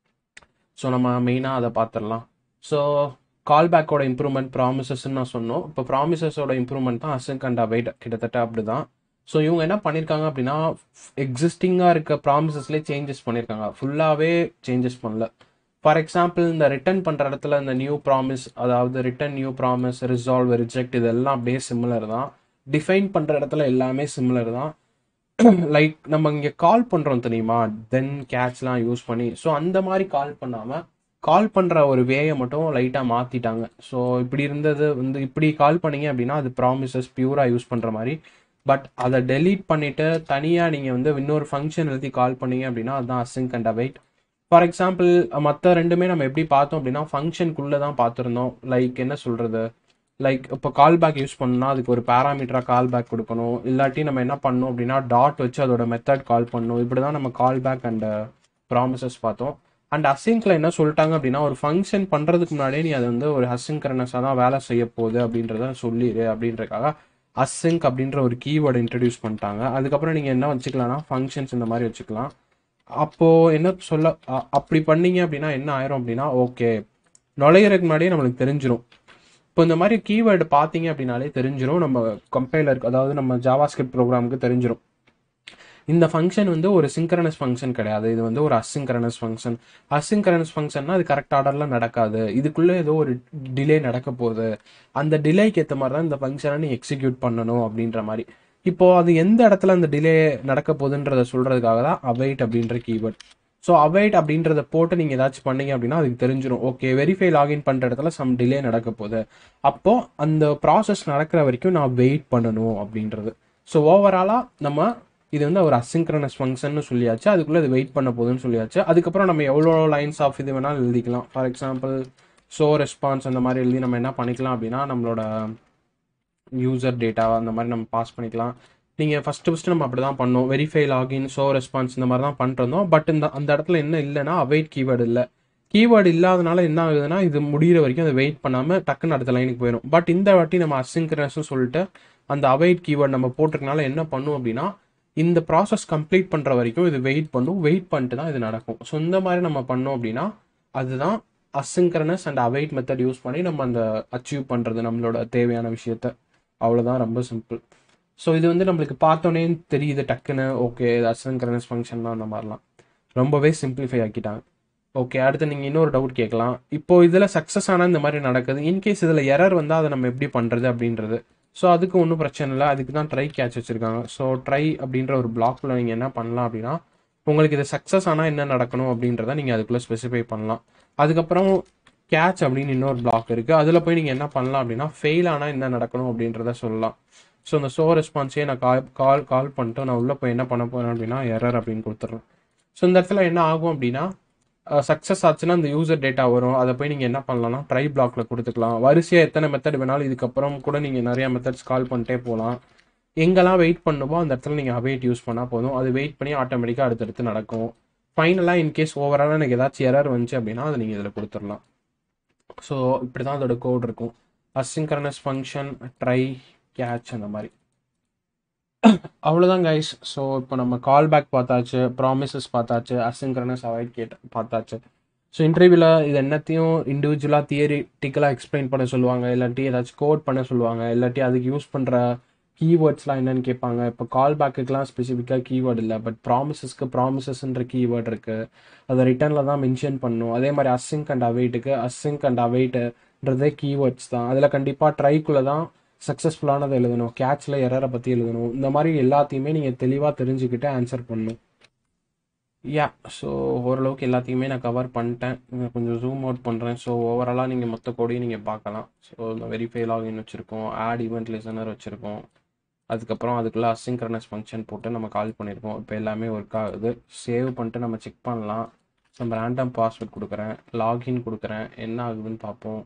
ஸோ நம்ம மெயினாக அதை பார்த்துடலாம் ஸோ கால் பேக்கோட இம்ப்ரூவ்மெண்ட் ப்ராமிசஸ்ன்னு நான் சொன்னோம் இப்போ ப்ராமிசஸோட இம்ப்ரூவ்மெண்ட் தான் அசிக் அண்ட் அவைட் கிட்டத்தட்ட அப்படி தான் ஸோ இவங்க என்ன பண்ணியிருக்காங்க அப்படின்னா எக்ஸிஸ்டிங்காக இருக்க ப்ராமிசஸ்லேயே சேஞ்சஸ் பண்ணியிருக்காங்க ஃபுல்லாகவே சேஞ்சஸ் பண்ணல ஃபார் எக்ஸாம்பிள் இந்த ரிட்டர்ன் பண்ணுற இடத்துல இந்த நியூ ப்ராமிஸ் அதாவது return new promise resolve reject இதெல்லாம் அப்படியே சிமிலர் தான் டிஃபைன் பண்ணுற இடத்துல எல்லாமே சிமிலர் தான் லைக் நம்ம இங்கே கால் பண்ணுறோம் தெரியுமா தென் கேட்ச்லாம் யூஸ் பண்ணி ஸோ அந்த மாதிரி கால் பண்ணாமல் கால் பண்ணுற ஒரு வேயை மட்டும் லைட்டாக மாற்றிட்டாங்க ஸோ இப்படி இருந்தது வந்து இப்படி கால் பண்ணீங்க அப்படின்னா அது ப்ராமிசஸ் பியூராக யூஸ் பண்ணுற மாதிரி பட் அதை டெலீட் பண்ணிவிட்டு தனியாக நீங்கள் வந்து இன்னொரு ஃபங்க்ஷன் எழுதி கால் பண்ணீங்க அப்படின்னா அதுதான் async and await for example மற்ற ரெண்டுமே நம்ம எப்படி பார்த்தோம் அப்படின்னா ஃபங்க்ஷனுக்குள்ளே தான் பார்த்துருந்தோம் லைக் என்ன சொல்கிறது லைக் இப்போ கால் பேக் யூஸ் பண்ணோம்னா அதுக்கு ஒரு பேராமீட்டராக கால் பேக் கொடுக்கணும் இல்லாட்டி நம்ம என்ன பண்ணணும் அப்படின்னா டாட் வச்சு அதோட மெத்தட் கால் பண்ணணும் இப்படி தான் நம்ம கால் பேக் அண்ட் ப்ராமிசஸ் பார்த்தோம் அண்ட் அசிங்கில் என்ன சொல்லிட்டாங்க அப்படின்னா ஒரு ஃபங்க்ஷன் பண்ணுறதுக்கு முன்னாடியே நீ அது வந்து ஒரு அசிங்க்ரனஸாக தான் வேலை செய்ய போகுது அப்படின்றத சொல்லிடு அப்படின்றக்காக அசிங்க் அப்படின்ற ஒரு கீவேர்டு இன்ட்ரடியூஸ் பண்ணிட்டாங்க அதுக்கப்புறம் நீங்கள் என்ன வச்சுக்கலாம்னா ஃபங்க்ஷன்ஸ் இந்த மாதிரி வச்சுக்கலாம் அப்போது என்ன சொல்ல அப்படி பண்ணீங்க அப்படின்னா என்ன ஆயிரும் அப்படின்னா ஓகே நுழையிறதுக்கு முன்னாடியே நம்மளுக்கு தெரிஞ்சிடும் இப்போ இந்த மாதிரி கீவேர்டு பார்த்தீங்க அப்படின்னாலே தெரிஞ்சிடும் நம்ம கம்பைலருக்கு அதாவது நம்ம ஜாவாஸ்கிரிப்ட் ப்ரோக்ராமுக்கு தெரிஞ்சிடும் இந்த ஃபங்க்ஷன் வந்து ஒரு சிங்க்ரனஸ் ஃபங்க்ஷன் கிடையாது இது வந்து ஒரு அசிங்க்ரனஸ் ஃபங்க்ஷன் அசிங்க்ரனஸ் ஃபங்க்ஷன்னா அது கரெக்ட் ஆர்டரில் நடக்காது இதுக்குள்ளே ஏதோ ஒரு டிலே நடக்க போகுது அந்த டிலேக்கு ஏற்ற மாதிரி தான் இந்த ஃபங்க்ஷனை நீ எக்ஸிக்யூட் பண்ணணும் அப்படின்ற மாதிரி இப்போ அது எந்த இடத்துல அந்த டிலே நடக்க போகுதுன்றத சொல்றதுக்காக தான் அவைட் அப்படின்ற கீவேர்ட் ஸோ அவைட் அப்படின்றத போட்டு நீங்கள் ஏதாச்சும் பண்ணீங்க அப்படின்னா அதுக்கு தெரிஞ்சிடும் ஓகே வெரிஃபை லாகின் பண்ணுற இடத்துல சம் டிலே நடக்க போகுது அப்போ அந்த ப்ராசஸ் நடக்கிற வரைக்கும் நான் வெயிட் பண்ணணும் அப்படின்றது ஸோ ஓவராலாக நம்ம இது வந்து ஒரு அசிங்க்ரனஸ் ஃபங்க்ஷன் சொல்லியாச்சு அதுக்குள்ளே இது வெயிட் பண்ண போகுதுன்னு சொல்லியாச்சு அதுக்கப்புறம் நம்ம எவ்வளோ லைன்ஸ் ஆஃப் இது வேணாலும் எழுதிக்கலாம் ஃபார் எக்ஸாம்பிள் ஷோ ரெஸ்பான்ஸ் அந்த மாதிரி எழுதி நம்ம என்ன பண்ணிக்கலாம் அப்படின்னா நம்மளோட யூசர் டேட்டா அந்த மாதிரி நம்ம பாஸ் பண்ணிக்கலாம் நீங்கள் ஃபஸ்ட்டு ஃபஸ்ட்டு நம்ம அப்படி தான் பண்ணோம் வெரிஃபை லாகின் ஷோ ரெஸ்பான்ஸ் இந்த மாதிரி தான் பண்ணிருந்தோம் பட் இந்த அந்த இடத்துல என்ன இல்லைன்னா அவைட் கீவேர்டு இல்லை கீவேர்டு இல்லாதனால என்ன ஆகுதுன்னா இது முடிகிற வரைக்கும் அதை வெயிட் பண்ணாமல் டக்குன்னு அடுத்த லைனுக்கு போயிடும் பட் இந்த வாட்டி நம்ம அசிங்க்ரனஸ்னு சொல்லிட்டு அந்த அவைட் கீவேர்டு நம்ம போட்டிருக்கனால என்ன பண்ணும் அப்படின்னா இந்த ப்ராசஸ் கம்ப்ளீட் பண்ணுற வரைக்கும் இது வெயிட் பண்ணும் வெயிட் பண்ணிட்டு தான் இது நடக்கும் ஸோ இந்த மாதிரி நம்ம பண்ணோம் அப்படின்னா அதுதான் asynchronous and await method use பண்ணி நம்ம அந்த அச்சீவ் பண்ணுறது நம்மளோட தேவையான விஷயத்த அவ்வளோதான் ரொம்ப சிம்பிள் ஸோ இது வந்து நம்மளுக்கு பார்த்தோன்னே தெரியுது டக்குன்னு ஓகே அசிங்க்ரனஸ் ஃபங்க்ஷன் தான் அந்த மாதிரிலாம் ரொம்பவே சிம்பிளிஃபை ஆக்கிட்டாங்க ஓகே அடுத்து நீங்கள் இன்னொரு டவுட் கேட்கலாம் இப்போ இதில் சக்ஸஸ் ஆனால் இந்த மாதிரி நடக்குது இன்கேஸ் இதில் எரர் வந்தால் அதை நம்ம எப்படி பண்ணுறது அப்படின்றது ஸோ அதுக்கு ஒன்றும் பிரச்சனை இல்லை அதுக்கு தான் ட்ரை கேட்ச் வச்சுருக்காங்க ஸோ ட்ரை அப்படின்ற ஒரு பிளாக்ல நீங்கள் என்ன பண்ணலாம் அப்படின்னா உங்களுக்கு இது சக்ஸஸ் ஆனால் என்ன நடக்கணும் அப்படின்றத நீங்கள் அதுக்குள்ளே ஸ்பெசிஃபை பண்ணலாம் அதுக்கப்புறம் கேட்ச் அப்படின்னு இன்னொரு பிளாக் இருக்குது அதில் போய் நீங்கள் என்ன பண்ணலாம் அப்படின்னா ஃபெயில் ஆனால் என்ன நடக்கணும் அப்படின்றத சொல்லலாம் ஸோ இந்த ஷோ ரெஸ்பான்ஸே நான் கால் கால் கால் பண்ணிட்டு நான் உள்ளே போய் என்ன பண்ண போகிறேன் அப்படின்னா எரர் அப்படின்னு கொடுத்துட்றேன் ஸோ இந்த இடத்துல என்ன ஆகும் அப்படின்னா சக்ஸஸ் ஆச்சுன்னா அந்த யூசர் டேட்டா வரும் அதை போய் நீங்கள் என்ன பண்ணலாம்னா ட்ரை பிளாக்ல கொடுத்துக்கலாம் வரிசையாக எத்தனை மெத்தட் வேணாலும் இதுக்கப்புறம் கூட நீங்கள் நிறைய மெத்தட்ஸ் கால் பண்ணிட்டே போகலாம் எங்கெல்லாம் வெயிட் பண்ணுமோ அந்த இடத்துல நீங்கள் அவைட் யூஸ் பண்ணால் போதும் அது வெயிட் பண்ணி ஆட்டோமேட்டிக்காக அடுத்தடுத்து நடக்கும் ஃபைனலாக இன்கேஸ் ஓவராலாக எனக்கு ஏதாச்சும் எரர் வந்துச்சு அப்படின்னா அதை நீங்கள் இதில் கொடுத்துடலாம் ஸோ இப்படி தான் அதோட கோட் இருக்கும் அசிங்க்ரனஸ் ஃபங்க்ஷன் ட்ரை கேட்ச் அந்த மாதிரி அவ்வளோதான் கைஸ் ஸோ இப்போ நம்ம கால் பேக் பார்த்தாச்சு ப்ராமிசஸ் பார்த்தாச்சு அசிங்க்ரனஸ் அவாய்ட் கேட் பார்த்தாச்சு ஸோ இன்டர்வியூவில் இது என்னத்தையும் இண்டிவிஜுவலாக தியரிட்டிக்கலாக எக்ஸ்பிளைன் பண்ண சொல்லுவாங்க இல்லாட்டி ஏதாச்சும் கோட் பண்ண சொல்லுவாங்க இல்லாட்டி அதுக்கு யூஸ் பண்ணுற கீவேர்ட்ஸ்லாம் என்னென்னு கேட்பாங்க இப்போ கால் பேக்குக்கெலாம் ஸ்பெசிஃபிக்காக கீவேர்டு இல்லை பட் ப்ராமிசஸ்க்கு ப்ராமிசஸ்ன்ற கீவேர்டு இருக்குது அதை ரிட்டர்னில் தான் மென்ஷன் பண்ணும் அதே மாதிரி அசிங்க் அண்ட் அவைட்டுக்கு அசிங்க் அண்ட் அவைட்டுன்றதே கீவேர்ட்ஸ் தான் அதில் கண்டிப்பாக ட்ரைக்குள்ளே தான் சக்ஸஸ்ஃபுல்லானதை எழுதணும் கேட்சில் எரரை பற்றி எழுதணும் இந்த மாதிரி எல்லாத்தையுமே நீங்கள் தெளிவாக தெரிஞ்சுக்கிட்டு ஆன்சர் பண்ணணும் யா ஸோ ஓரளவுக்கு எல்லாத்தையுமே நான் கவர் பண்ணிட்டேன் கொஞ்சம் ஜூம் அவுட் பண்ணுறேன் ஸோ ஓவராலாக நீங்கள் மொத்த கோடையும் நீங்கள் பார்க்கலாம் ஸோ இந்த வெரிஃபை லாகின் வச்சுருக்கோம் ஆட் ஈவெண்ட் லிசனர் வச்சுருக்கோம் அதுக்கப்புறம் அதுக்குள்ளே அசிங்க்ரனஸ் ஃபங்க்ஷன் போட்டு நம்ம கால் பண்ணியிருக்கோம் இப்போ எல்லாமே ஒர்க் ஆகுது சேவ் பண்ணிட்டு நம்ம செக் பண்ணலாம் நம்ம ரேண்டம் பாஸ்வேர்ட் கொடுக்குறேன் லாகின் கொடுக்குறேன் என்ன ஆகுதுன்னு பார்ப்போம்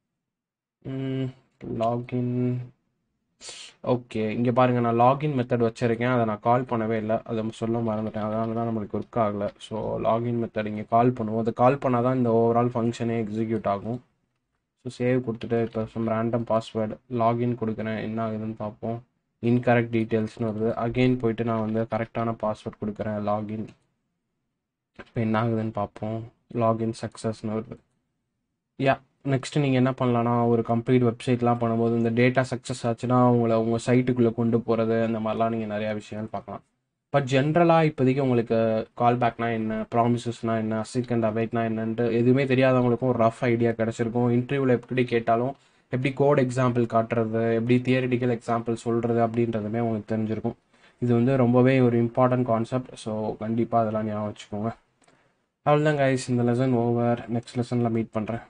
லாகின் ஓகே இங்கே பாருங்கள் நான் லாகின் மெத்தட் வச்சுருக்கேன் அதை நான் கால் பண்ணவே இல்லை அதை சொல்ல மறந்துட்டேன் அதனால தான் நம்மளுக்கு ஒர்க் ஆகலை ஸோ லாகின் மெத்தட் இங்கே கால் பண்ணுவோம் அதை கால் பண்ணால் தான் இந்த ஓவரால் ஃபங்க்ஷனே எக்ஸிக்யூட் ஆகும் ஸோ சேவ் கொடுத்துட்டு இப்போ சம் ரேண்டம் பாஸ்வேர்டு லாகின் கொடுக்குறேன் என்ன ஆகுதுன்னு பார்ப்போம் இன்கரெக்ட் டீட்டெயில்ஸ்னு வருது அகெயின் போயிட்டு நான் வந்து கரெக்டான பாஸ்வேர்ட் கொடுக்குறேன் லாகின் இப்போ என்ன ஆகுதுன்னு பார்ப்போம் லாகின் சக்ஸஸ்னு வருது யா நெக்ஸ்ட் நீங்கள் என்ன பண்ணலாம்னா ஒரு கம்ப்ளீட் வெப்சைட்லாம் பண்ணும்போது இந்த டேட்டா சக்ஸஸ் ஆச்சுன்னா உங்களை உங்கள் சைட்டுக்குள்ளே கொண்டு போகிறது அந்த மாதிரிலாம் நீங்கள் நிறையா விஷயங்கள் பார்க்கலாம் பட் ஜென்ரலாக இப்போதைக்கு உங்களுக்கு கால் பேக்னா என்ன ப்ராமிசஸ்னா என்ன அசிக் அண்ட் அவைட்னா என்னன்ட்டு எதுவுமே தெரியாதவங்களுக்கும் ஒரு ரஃப் ஐடியா கிடச்சிருக்கும் இன்டர்வியூவில் எப்படி கேட்டாலும் எப்படி கோட் எக்ஸாம்பிள் காட்டுறது எப்படி தியரிட்டிக்கல் எக்ஸாம்பிள் சொல்கிறது அப்படின்றதுமே உங்களுக்கு தெரிஞ்சிருக்கும் இது வந்து ரொம்பவே ஒரு இம்பார்ட்டன்ட் கான்செப்ட் ஸோ கண்டிப்பாக அதெல்லாம் ஞாபகம் வச்சுக்கோங்க அவ்வளோதான் கைஸ் இந்த லெசன் ஓவர் நெக்ஸ்ட் லெசனில் மீட் பண்ணுறேன்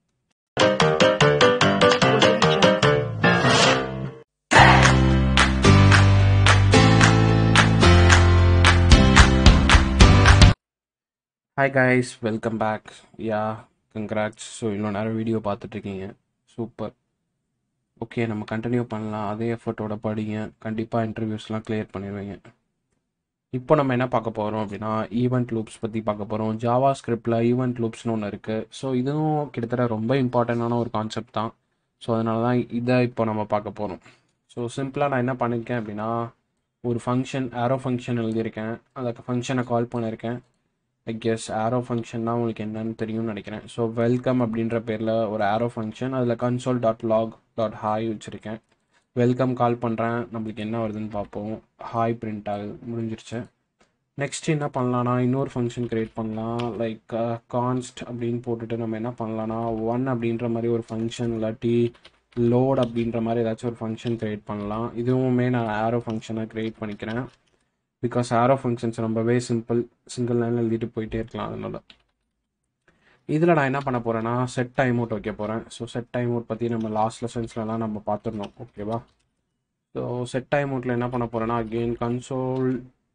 hi guys welcome back yeah congrats so இவ்வளோ நேரம் வீடியோ பார்த்துட்ருக்கீங்க சூப்பர் ஓகே நம்ம கண்டினியூ பண்ணலாம் அதே எஃபர்ட்டோட படிங்க கண்டிப்பாக இன்டர்வியூஸ்லாம் கிளியர் பண்ணிடுவீங்க இப்போ நம்ம என்ன பார்க்க போகிறோம் அப்படின்னா ஈவெண்ட் லூப்ஸ் பற்றி பார்க்க போகிறோம் ஜாவா ஸ்கிரிப்டில் ஈவெண்ட் லூப்ஸ்னு ஒன்று இருக்குது ஸோ இதுவும் கிட்டத்தட்ட ரொம்ப இம்பார்ட்டண்ட்டான ஒரு கான்செப்ட் தான் ஸோ அதனால தான் இதை இப்போ நம்ம பார்க்க போகிறோம் ஸோ சிம்பிளாக நான் என்ன பண்ணியிருக்கேன் அப்படின்னா ஒரு ஃபங்க்ஷன் ஆரோ ஃபங்க்ஷன் எழுதியிருக்கேன் அந்த ஃபங்க்ஷனை கால் பண்ணியிருக்கேன் ஐ கெஸ் ஆரோ ஃபங்க்ஷன்னா உங்களுக்கு என்னன்னு தெரியும்னு நினைக்கிறேன் ஸோ வெல்கம் அப்படின்ற பேரில் ஒரு ஆரோ ஃபங்க்ஷன் அதில் console dot log dot hi வச்சுருக்கேன் வெல்கம் கால் பண்ணுறேன் நம்மளுக்கு என்ன வருதுன்னு பார்ப்போம் ஹாய் பிரிண்ட் ஆகுது முடிஞ்சிருச்சு நெக்ஸ்ட் என்ன பண்ணலான்னா இன்னொரு ஃபங்க்ஷன் க்ரியேட் பண்ணலாம் லைக் கான்ஸ்ட் அப்படின்னு போட்டுட்டு நம்ம என்ன பண்ணலான்னா ஒன் அப்படின்ற மாதிரி ஒரு ஃபங்க்ஷன் இல்லாட்டி லோட் அப்படின்ற மாதிரி ஏதாச்சும் ஒரு ஃபங்க்ஷன் க்ரியேட் பண்ணலாம் இதுவுமே நான் ஆரோ ஃபங்க்ஷனை க்ரியேட் பண்ணிக்கிறேன் பிகாஸ் ஆரோ ஃபங்க்ஷன்ஸ் ரொம்பவே சிம்பிள் சிங்கிள் லைனில் எழுதிட்டு போயிட்டே இருக்கலாம் அதனால இதில் நான் என்ன பண்ண போகிறேன்னா செட் டைம் அவுட் வைக்க போகிறேன் ஸோ செட் டைம் அவுட் பற்றி நம்ம லாஸ்ட் லெசன்ஸ்லலாம் நம்ம பார்த்துருந்தோம் ஓகேவா ஸோ செட் டைம் அவுட்டில் என்ன பண்ண போகிறேன்னா அகெயின் கன்சோல்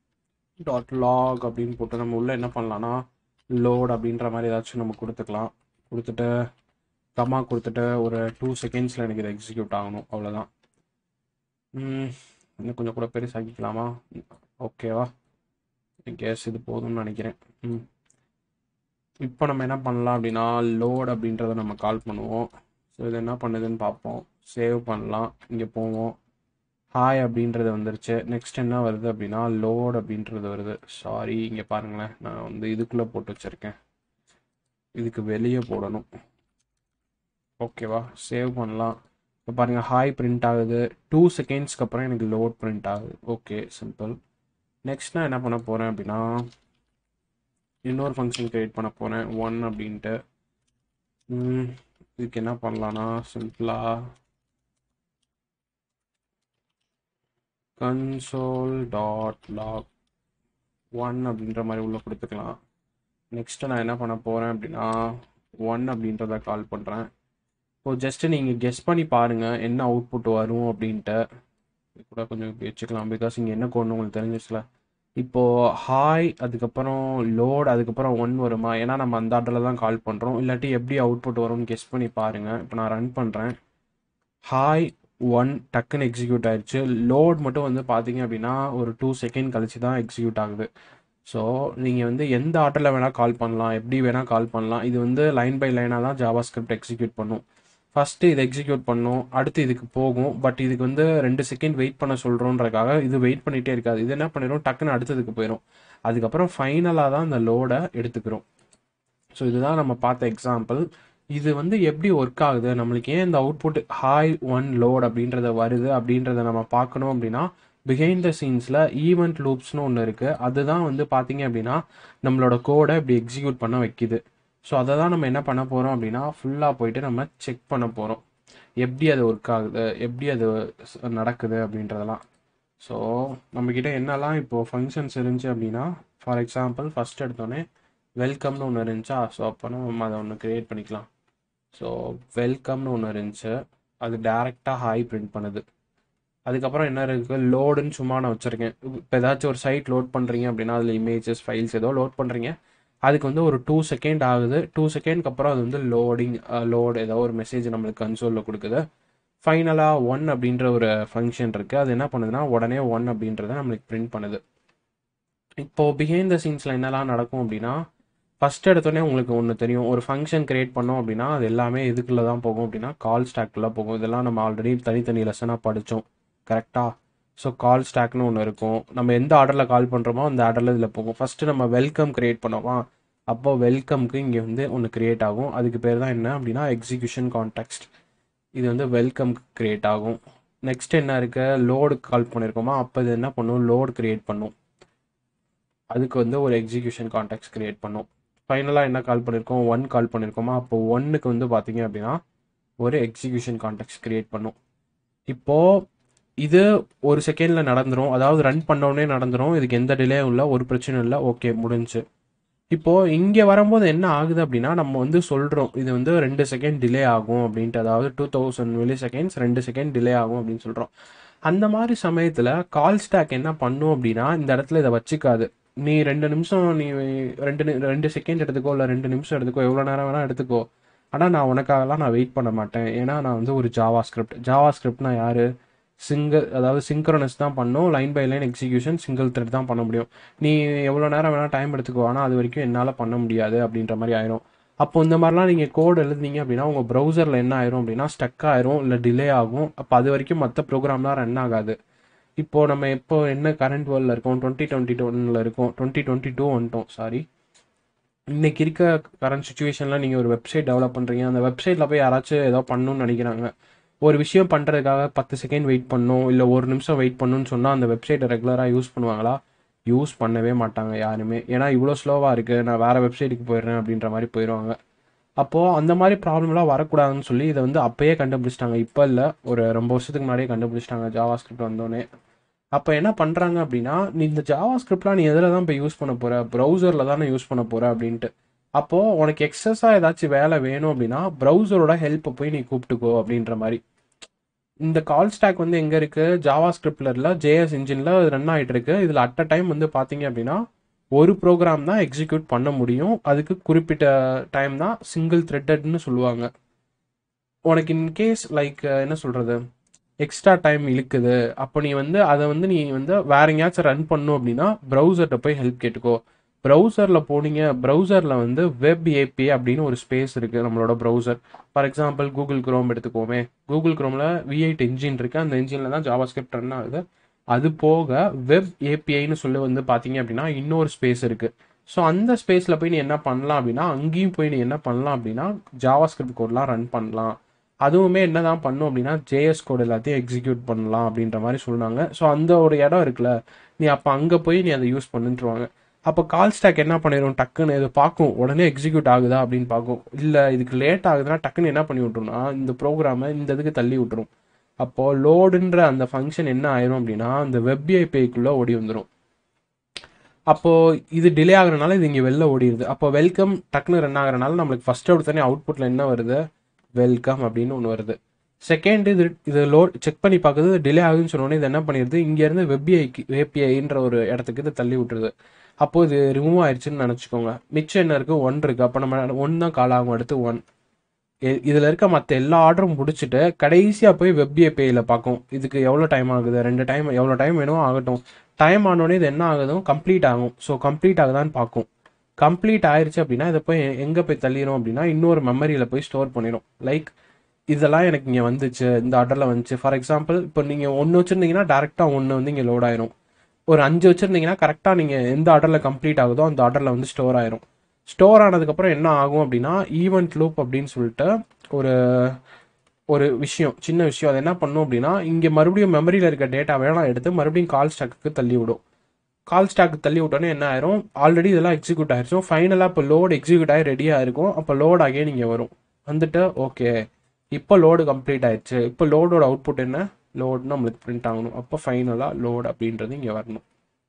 டாட் லாக் அப்படின்னு போட்டு நம்ம உள்ள என்ன பண்ணலாம்னா லோட் அப்படின்ற மாதிரி ஏதாச்சும் நம்ம கொடுத்துக்கலாம் கொடுத்துட்டு கம்மா கொடுத்துட்டு ஒரு டூ செகண்ட்ஸில் எனக்கு இது எக்ஸிக்யூட் ஆகணும் அவ்வளோதான் ம், இன்னும் கொஞ்சம் கூட பெருசாக்கிக்கலாமா ஓகேவா கேஸ் இது போதும்னு நினைக்கிறேன் ம் இப்போ நம்ம என்ன பண்ணலாம் அப்படின்னா லோட் அப்படின்றத நம்ம கால் பண்ணுவோம் ஸோ இது என்ன பண்ணுதுன்னு பார்ப்போம் சேவ் பண்ணலாம் இங்கே போவோம் ஹாய் அப்படின்றது வந்துருச்சு நெக்ஸ்ட் என்ன வருது அப்படின்னா லோட் அப்படின்றது வருது சாரி இங்கே பாருங்களேன் நான் வந்து இதுக்குள்ளே போட்டு வச்சுருக்கேன் இதுக்கு வெளியே போடணும் ஓகேவா சேவ் பண்ணலாம் இப்போ பாருங்கள் ஹாய் பிரிண்ட் ஆகுது டூ செகண்ட்ஸ்க்கு அப்புறம் எனக்கு லோட் பிரிண்ட் ஆகுது ஓகே சிம்பிள் நெக்ஸ்ட் நான் என்ன பண்ண போகிறேன் அப்படின்னா இன்னொரு ஃபங்க்ஷன் க்ரியேட் பண்ண போகிறேன் ஒன் அப்படின்ட்டு ம், இதுக்கு என்ன பண்ணலான்னா சிம்பிளாக கன்சோல் டாட் லாக் ஒன் அப்படின்ற மாதிரி உள்ள கொடுத்துக்கலாம் நெக்ஸ்ட்டு நான் என்ன பண்ண போகிறேன் அப்படின்னா ஒன் அப்படின்றத கால் பண்ணுறேன் இப்போ ஜஸ்ட்டு நீங்கள் கெஸ் பண்ணி பாருங்கள் என்ன அவுட்புட் வரும் அப்படின்ட்டு இது கூட கொஞ்சம் இப்படி வச்சுக்கலாம் பிகாஸ் இங்கே என்ன கோட்னு உங்களுக்கு தெரிஞ்சிச்சுல இப்போது ஹாய் அதுக்கப்புறம் லோட் அதுக்கப்புறம் ஒன் வருமா ஏன்னா நம்ம அந்த ஆர்டரில் தான் கால் பண்ணுறோம் இல்லாட்டி எப்படி அவுட்புட் வரும்னு கெஸ் பண்ணி பாருங்கள் இப்போ நான் ரன் பண்ணுறேன் ஹாய் ஒன் டக்குன்னு எக்ஸிக்யூட் ஆயிடுச்சு லோட் மட்டும் வந்து பார்த்தீங்க அப்படின்னா ஒரு டூ செகண்ட் கழிச்சு தான் எக்ஸிக்யூட் ஆகுது ஸோ நீங்கள் வந்து எந்த ஆர்டரில் வேணால் கால் பண்ணலாம் எப்படி வேணால் கால் பண்ணலாம் இது வந்து லைன் பை லைனாக தான் ஜாவா ஸ்கிரிப்ட் எக்ஸிக்யூட் பண்ணும் ஃபஸ்ட்டு இதை எக்ஸிக்யூட் பண்ணும் அடுத்து இதுக்கு போகும் பட் இதுக்கு வந்து ரெண்டு செகண்ட் வெயிட் பண்ண சொல்கிறோன்றக்காக இது வெயிட் பண்ணிகிட்டே இருக்காது இது என்ன பண்ணிடும் டக்குன்னு அடுத்ததுக்கு போயிடும் அதுக்கப்புறம் ஃபைனலாக தான் அந்த லோடை எடுத்துக்கிறோம் ஸோ இதுதான் நம்ம பார்த்த எக்ஸாம்பிள் இது வந்து எப்படி ஒர்க் ஆகுது நம்மளுக்கு ஏன் இந்த அவுட்புட் ஹாய் ஒன் லோட் அப்படின்றத வருது அப்படின்றத நம்ம பார்க்கணும் அப்படின்னா பிஹைண்ட் த சீன்ஸில் ஈவெண்ட் லூப்ஸ்னு ஒன்று இருக்குது அதுதான் வந்து பார்த்தீங்க அப்படின்னா நம்மளோட கோடை இப்படி எக்ஸிக்யூட் பண்ண வைக்குது ஸோ அதை தான் நம்ம என்ன பண்ண போகிறோம் அப்படின்னா ஃபுல்லாக போயிட்டு நம்ம செக் பண்ண போகிறோம் எப்படி அது ஒர்க் ஆகுது எப்படி அது ஸ்- நடக்குது அப்படின்றதெல்லாம் ஸோ நம்மக்கிட்ட என்னெல்லாம் இப்போது ஃபங்க்ஷன்ஸ் இருந்துச்சு அப்படின்னா ஃபார் எக்ஸாம்பிள் ஃபஸ்ட் எடுத்தோடனே வெல்கம்னு ஒன்று இருந்துச்சா ஸோ அப்போ நம்ம அதை ஒன்று க்ரியேட் பண்ணிக்கலாம் ஸோ வெல்கம்னு ஒன்று இருந்துச்சு அது டேரெக்டாக ஹாய் பிரிண்ட் பண்ணுது அதுக்கப்புறம் என்ன இருக்குது லோடுன்னு சும்மா நான் வச்சுருக்கேன் இப்போ ஏதாச்சும் ஒரு சைட் லோட் பண்ணுறீங்க அப்படின்னா அதில் இமேஜஸ் ஃபைல்ஸ் ஏதோ லோட் பண்ணுறீங்க அதுக்கு வந்து ஒரு டூ செகண்ட் ஆகுது டூ செகண்ட்க்கு அப்புறம் அது வந்து லோடிங் லோட் ஏதோ ஒரு மெசேஜ் நம்மளுக்கு கன்சோலில் கொடுக்குது ஃபைனலாக ஒன் அப்படின்ற ஒரு ஃபங்க்ஷன் இருக்குது அது என்ன பண்ணுதுன்னா உடனே ஒன் அப்படின்றத நம்மளுக்கு பிரிண்ட் பண்ணுது இப்போது பிஹைண்ட் த சீன்ஸில் என்னெல்லாம் நடக்கும் அப்படின்னா ஃபஸ்ட் எடுத்தோடனே உங்களுக்கு ஒன்று தெரியும் ஒரு ஃபங்க்ஷன் கிரியேட் பண்ணோம் அப்படின்னா அது எல்லாமே இதுக்குள்ளே தான் போகும் அப்படின்னா கால் ஸ்டாக்குள்ளே போகும் இதெல்லாம் நம்ம ஆல்ரெடி தனித்தனி லெசனாக படித்தோம் கரெக்டாக ஸோ கால் ஸ்டாக்னு ஒன்று இருக்கும் நம்ம எந்த ஆர்டரில் கால் பண்ணுறோமோ அந்த ஆர்டரில் இதில் போகும் ஃபஸ்ட்டு நம்ம வெல்கம் கிரியேட் பண்ணோமா அப்போ வெல்கம்க்கு இங்கே வந்து ஒன்று கிரியேட் ஆகும் அதுக்கு பேர் தான் என்ன அப்படின்னா எக்ஸிக்யூஷன் கான்டெக்ஸ்ட் இது வந்து வெல்கம்க்கு கிரியேட் ஆகும் நெக்ஸ்ட் என்ன இருக்கு லோடு கால் பண்ணியிருக்கோமா அப்போ இது என்ன பண்ணும் லோட் கிரியேட் பண்ணும் அதுக்கு வந்து ஒரு எக்ஸிக்யூஷன் கான்டெக்ட் கிரியேட் பண்ணும் ஃபைனலாக என்ன கால் பண்ணியிருக்கோம் ஒன் கால் பண்ணியிருக்கோமா அப்போ ஒன்னுக்கு வந்து பார்த்தீங்க அப்படின்னா ஒரு எக்ஸிக்யூஷன் கான்டெக்ட் கிரியேட் பண்ணும் இப்போது இது ஒரு செகண்டில் நடந்துரும் அதாவது ரன் பண்ணோடனே நடந்துரும் இதுக்கு எந்த டிலேயும் இல்லை ஒரு பிரச்சனையும் இல்லை ஓகே முடிஞ்சு இப்போது இங்கே வரும்போது என்ன ஆகுது அப்படின்னா நம்ம வந்து சொல்கிறோம் இது வந்து ரெண்டு செகண்ட் டிலே ஆகும் அப்படின்ட்டு அதாவது டூ தௌசண்ட் மில்லி செகண்ட்ஸ் ரெண்டு செகண்ட் டிலே ஆகும் அப்படின்னு சொல்கிறோம் அந்த மாதிரி சமயத்தில் கால் ஸ்டாக் என்ன பண்ணும் அப்படின்னா இந்த இடத்துல இதை வச்சுக்காது நீ ரெண்டு நிமிஷம் நீ ரெண்டு நி- ரெண்டு செகண்ட் எடுத்துக்கோ இல்லை ரெண்டு நிமிஷம் எடுத்துக்கோ எவ்வளோ நேரம் வேணால் எடுத்துக்கோ ஆனால் நான் உனக்காகலாம் நான் வெயிட் பண்ண மாட்டேன் ஏன்னா நான் வந்து ஒரு ஜாவா ஸ்கிரிப்ட் ஜாவா ஸ்கிரிப்ட்னா யார் சிங்கிள் அதாவது சிங்க்ரனஸ் தான் பண்ணும் line by line execution single thread தான் பண்ண முடியும் நீ எவ்வளோ நேரம் வேணால் டைம் எடுத்துக்கோ ஆனால் அது வரைக்கும் என்னால் பண்ண முடியாது அப்படின்ற மாதிரி ஆயிரும் அப்போ இந்த மாதிரிலாம் நீங்கள் கோட் எழுதுனீங்க அப்படின்னா உங்கள் ப்ரௌசரில் என்ன ஆயிரும் அப்படின்னா ஸ்டக் ஆயிரும் இல்லை டிலே ஆகும் அப்போ அது வரைக்கும் மற்ற ப்ரோக்ராம்லாம் ரன் ஆகாது இப்போ நம்ம இப்போ என்ன கரண்ட் வேர்ல்டில் இருக்கோம் டுவெண்ட்டி டுவெண்ட்டி டூனில் இருக்கோம் டுவெண்ட்டி டுவெண்ட்டி டூ வந்துட்டோம் சாரி இன்னைக்கு இருக்க கரண்ட் சுச்சுவேஷனில் நீங்கள் ஒரு வெப்சைட் டெவலப் பண்ணுறீங்க அந்த வெப்சைட்டில் போய் யாராச்சும் ஏதோ பண்ணணும்னு நினைக்கிறாங்க ஒரு விஷயம் பண்ணுறதுக்காக பத்து செகண்ட் வெயிட் பண்ணணும் இல்லை ஒரு நிமிஷம் வெயிட் பண்ணணும்னு சொன்னால் அந்த வெப்சைட்டை ரெகுலராக யூஸ் பண்ணுவாங்களா யூஸ் பண்ணவே மாட்டாங்க யாருமே ஏன்னா இவ்வளோ ஸ்லோவாக இருக்குது நான் வேறு வெப்சைட்டுக்கு போயிடுறேன் அப்படின்ற மாதிரி போயிடுவாங்க அப்போது அந்த மாதிரி ப்ராப்ளம்லாம் வரக்கூடாதுன்னு சொல்லி இதை வந்து அப்பயே கண்டுபிடிச்சிட்டாங்க இப்போ இல்லை ஒரு ரொம்ப வருஷத்துக்கு முன்னாடியே கண்டுபிடிச்சிட்டாங்க ஜாவா ஸ்கிரிப்ட் வந்தோடனே அப்போ என்ன பண்ணுறாங்க அப்படின்னா நீ இந்த ஜாவா ஸ்கிரிப்ட்லாம் நீ எதில் தான் இப்போ யூஸ் பண்ண போகிற ப்ரௌசரில் தானே யூஸ் பண்ண போகிற அப்படின்ட்டு அப்போது உனக்கு எக்ஸஸாக ஏதாச்சும் வேலை வேணும் அப்படின்னா ப்ரௌசரோட ஹெல்ப்பை போய் நீ கூப்பிட்டுக்கோ அப்படின்ற மாதிரி இந்த கால் ஸ்டாக் வந்து எங்கே இருக்குது ஜாவா ஸ்கிரிப்டில் இல்லை ஜேஎஸ் இன்ஜினில் ரன் ஆகிட்டு இருக்கு இதில் அட் அ டைம் வந்து பார்த்தீங்க அப்படின்னா ஒரு ப்ரோக்ராம் தான் எக்ஸிக்யூட் பண்ண முடியும் அதுக்கு குறிப்பிட்ட டைம் தான் சிங்கிள் த்ரெட்டட்னு சொல்லுவாங்க உனக்கு இன்கேஸ் லைக் என்ன சொல்கிறது எக்ஸ்ட்ரா டைம் இழுக்குது அப்போ நீ வந்து அதை வந்து நீ வந்து வேற எங்கேயாச்சும் ரன் பண்ணும் அப்படின்னா ப்ரௌசர்கிட்ட போய் ஹெல்ப் கேட்டுக்கோ ப்ரௌசரில் போனீங்க ப்ரௌசரில் வந்து வெப் ஏபி அப்படின்னு ஒரு ஸ்பேஸ் இருக்குது நம்மளோட browser for example Google Chrome எடுத்துக்கோமே கூகுள் குரோமில் வி எயிட் என்ஜின் இருக்குது அந்த என்ஜினில் தான் ஜாவா ஸ்கிரிப்ட் ரன் ஆகுது அது போக வெப் ஏபிஐன்னு சொல்லி வந்து பார்த்தீங்க அப்படின்னா இன்னொரு ஸ்பேஸ் இருக்குது ஸோ அந்த ஸ்பேஸில் போய் நீ என்ன பண்ணலாம் அப்படின்னா அங்கேயும் போய் நீ என்ன பண்ணலாம் அப்படின்னா ஜாவா ஸ்கிரிப்ட் கோட்லாம் ரன் பண்ணலாம் அதுவுமே என்ன தான் பண்ணும் அப்படின்னா ஜேஎஸ் கோட் எல்லாத்தையும் எக்ஸிக்யூட் பண்ணலாம் அப்படின்ற மாதிரி சொன்னாங்க ஸோ அந்த ஒரு இடம் இருக்குல்ல நீ அப்போ அங்கே போய் நீ அதை யூஸ் பண்ணுன்ட்டுருவாங்க அப்போ கால் ஸ்டாக் என்ன பண்ணிடும் டக்குன்னு இது பார்க்கும் உடனே எக்ஸிக்யூட் ஆகுதா அப்படின்னு பார்க்கும் இல்லை இதுக்கு லேட் ஆகுதுன்னா டக்குன்னு என்ன பண்ணி விட்ரும்னா இந்த ப்ரோக்ராமை இந்த இதுக்கு தள்ளி விட்டுரும் அப்போது லோடுன்ற அந்த ஃபங்க்ஷன் என்ன ஆயிரும் அப்படின்னா அந்த வெப் ஏபிஐக்குள்ளே ஓடி வந்துடும் அப்போது இது டிலே ஆகுறனால இது இங்கே வெளில ஓடிடுது அப்போ வெல்கம் டக்குன்னு ரன் ஆகுறனால நம்மளுக்கு ஃபஸ்ட் எடுத்தோடனே அவுட்புட்டில் என்ன வருது வெல்கம் அப்படின்னு ஒன்று வருது செகண்ட் இது இது லோட் செக் பண்ணி பார்க்குறது டிலே ஆகுதுன்னு சொன்னோடனே இது என்ன பண்ணிடுது இங்கேருந்து வெப்பிஐக்கு ஏபிஐன்ற ஒரு இடத்துக்கு இது தள்ளி விட்டுருது அப்போ இது ரிமூவ் ஆயிடுச்சுன்னு நினச்சிக்கோங்க மிச்சம் என்ன இருக்குது ஒன் இருக்குது அப்போ நம்ம ஒன் தான் கால் ஆகும் அடுத்து ஒன் இதில் இருக்க மற்ற எல்லா ஆர்டரும் முடிச்சுட்டு கடைசியாக போய் வெப் ஏபிஐயில் பார்க்கும் இதுக்கு எவ்வளோ டைம் ஆகுது ரெண்டு டைம் எவ்வளோ டைம் வேணுமோ ஆகட்டும் டைம் ஆனோடனே இது என்ன ஆகுதும் கம்ப்ளீட் ஆகும் ஸோ கம்ப்ளீட் ஆகுதான்னு பார்க்கும் கம்ப்ளீட் ஆயிடுச்சு அப்படின்னா இதை போய் எங்கே போய் தள்ளிடும் அப்படின்னா இன்னொரு மெமரியில் போய் ஸ்டோர் பண்ணிடும் லைக் இதெல்லாம் எனக்கு இங்கே வந்துச்சு இந்த ஆர்டரில் வந்துச்சு ஃபார் எக்ஸாம்பிள் இப்போ நீங்கள் ஒன்று வச்சுருந்தீங்கன்னா டேரெக்டாக ஒன்று வந்து இங்கே லோட் ஆயிரும் ஒரு அஞ்சு வச்சுருந்தீங்கன்னா கரெக்டாக நீங்கள் எந்த ஆர்டரில் கம்ப்ளீட் ஆகுதோ அந்த ஆர்டரில் வந்து ஸ்டோர் ஆயிரும் ஸ்டோர் ஆனதுக்கப்புறம் என்ன ஆகும் அப்படின்னா ஈவெண்ட் லூப் அப்படின்னு சொல்லிட்டு ஒரு ஒரு விஷயம் சின்ன விஷயம் அது என்ன பண்ணும் அப்படின்னா இங்கே மறுபடியும் மெமரியில் இருக்க டேட்டாவையெல்லாம் எடுத்து மறுபடியும் கால் ஸ்டாக்கு தள்ளி விடும் கால் ஸ்டாக்கு தள்ளி விட்டோன்னே என்ன ஆயிரும் ஆல்ரெடி இதெல்லாம் எக்ஸிக்யூட் ஆயிருக்கும் ஃபைனலாக இப்போ லோடு எக்ஸிக்யூட் ஆகி ரெடியாக இருக்கும் அப்போ லோட் ஆகியே நீங்கள் வரும் வந்துட்டு ஓகே இப்போ லோடு கம்ப்ளீட் ஆயிடுச்சு இப்போ லோடோட அவுட்புட் என்ன லோடு நம்மளுக்கு பிரிண்ட் ஆகணும் அப்போ ஃபைனலாக லோடு அப்படின்றது இங்கே வரணும்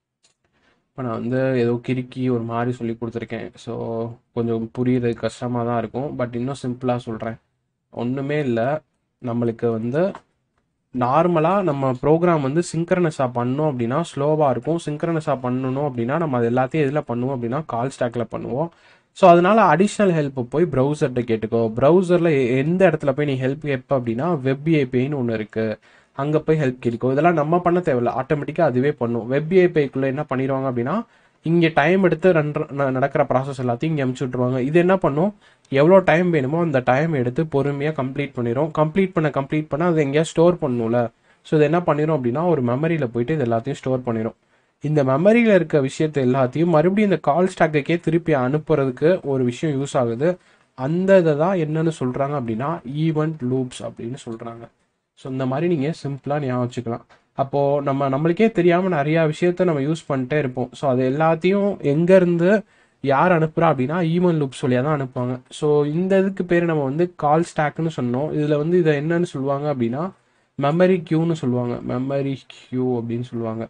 இப்போ நான் வந்து ஏதோ கிறுக்கி ஒரு மாதிரி சொல்லி கொடுத்துருக்கேன் ஸோ கொஞ்சம் புரியுறது கஷ்டமாக தான் இருக்கும் பட் இன்னும் சிம்பிளாக சொல்கிறேன் ஒன்றுமே இல்லை நம்மளுக்கு வந்து நார்மலாக நம்ம ப்ரோக்ராம் வந்து சிங்க்ரனஸாக பண்ணோம் அப்படின்னா ஸ்லோவாக இருக்கும் சிங்க்ரனஸாக பண்ணணும் அப்படின்னா நம்ம அது எல்லாத்தையும் எதில் பண்ணுவோம் அப்படின்னா கால் ஸ்டாக்கில் பண்ணுவோம் ஸோ அதனால அடிஷ்னல் ஹெல்ப் போய் ப்ரௌசர்கிட்ட கேட்டுக்கோ ப்ரௌசரில் எந்த இடத்துல போய் நீ ஹெல்ப் கேட்ப அப்படின்னா வெப் ஏபிஐன்னு ஒன்று இருக்குது அங்கே போய் ஹெல்ப் கேட்கும் இதெல்லாம் நம்ம பண்ண தேவையில்ல ஆட்டோமேட்டிக்காக அதுவே பண்ணும் வெப் ஏபிஐக்குள்ளே என்ன பண்ணிடுவாங்க அப்படின்னா இங்கே டைம் எடுத்து ரன் நடக்கிற ப்ராசஸ் எல்லாத்தையும் இங்கே அமுச்சு விட்ருவாங்க இது என்ன பண்ணும் எவ்வளோ டைம் வேணுமோ அந்த டைம் எடுத்து பொறுமையாக கம்ப்ளீட் பண்ணிடும் கம்ப்ளீட் பண்ண கம்ப்ளீட் பண்ண அதை எங்கேயா ஸ்டோர் பண்ணணும்ல ஸோ இது என்ன பண்ணிடும் அப்படின்னா ஒரு மெமரியில் போயிட்டு இது எல்லாத்தையும் ஸ்டோர் பண்ணிடும் இந்த மெமரியில் இருக்க விஷயத்தை எல்லாத்தையும் மறுபடியும் இந்த கால் ஸ்டாக்குக்கே திருப்பி அனுப்புறதுக்கு ஒரு விஷயம் யூஸ் ஆகுது அந்த இதை தான் என்னன்னு சொல்கிறாங்க அப்படின்னா ஈவெண்ட் லூப்ஸ் அப்படின்னு சொல்கிறாங்க ஸோ இந்த மாதிரி நீங்கள் சிம்பிளாக ஞாபகம் வச்சுக்கலாம் அப்போது நம்ம நம்மளுக்கே தெரியாமல் நிறையா விஷயத்த நம்ம யூஸ் பண்ணிட்டே இருப்போம் ஸோ அது எல்லாத்தையும் எங்கேருந்து யார் அனுப்புகிறா அப்படின்னா ஈவன் லூப் சொல்லியாக தான் அனுப்புவாங்க ஸோ இந்த இதுக்கு பேர் நம்ம வந்து கால் ஸ்டாக்னு சொன்னோம் இதில் வந்து இதை என்னன்னு சொல்லுவாங்க அப்படின்னா மெமரி கியூன்னு சொல்லுவாங்க மெமரி கியூ அப்படின்னு சொல்லுவாங்க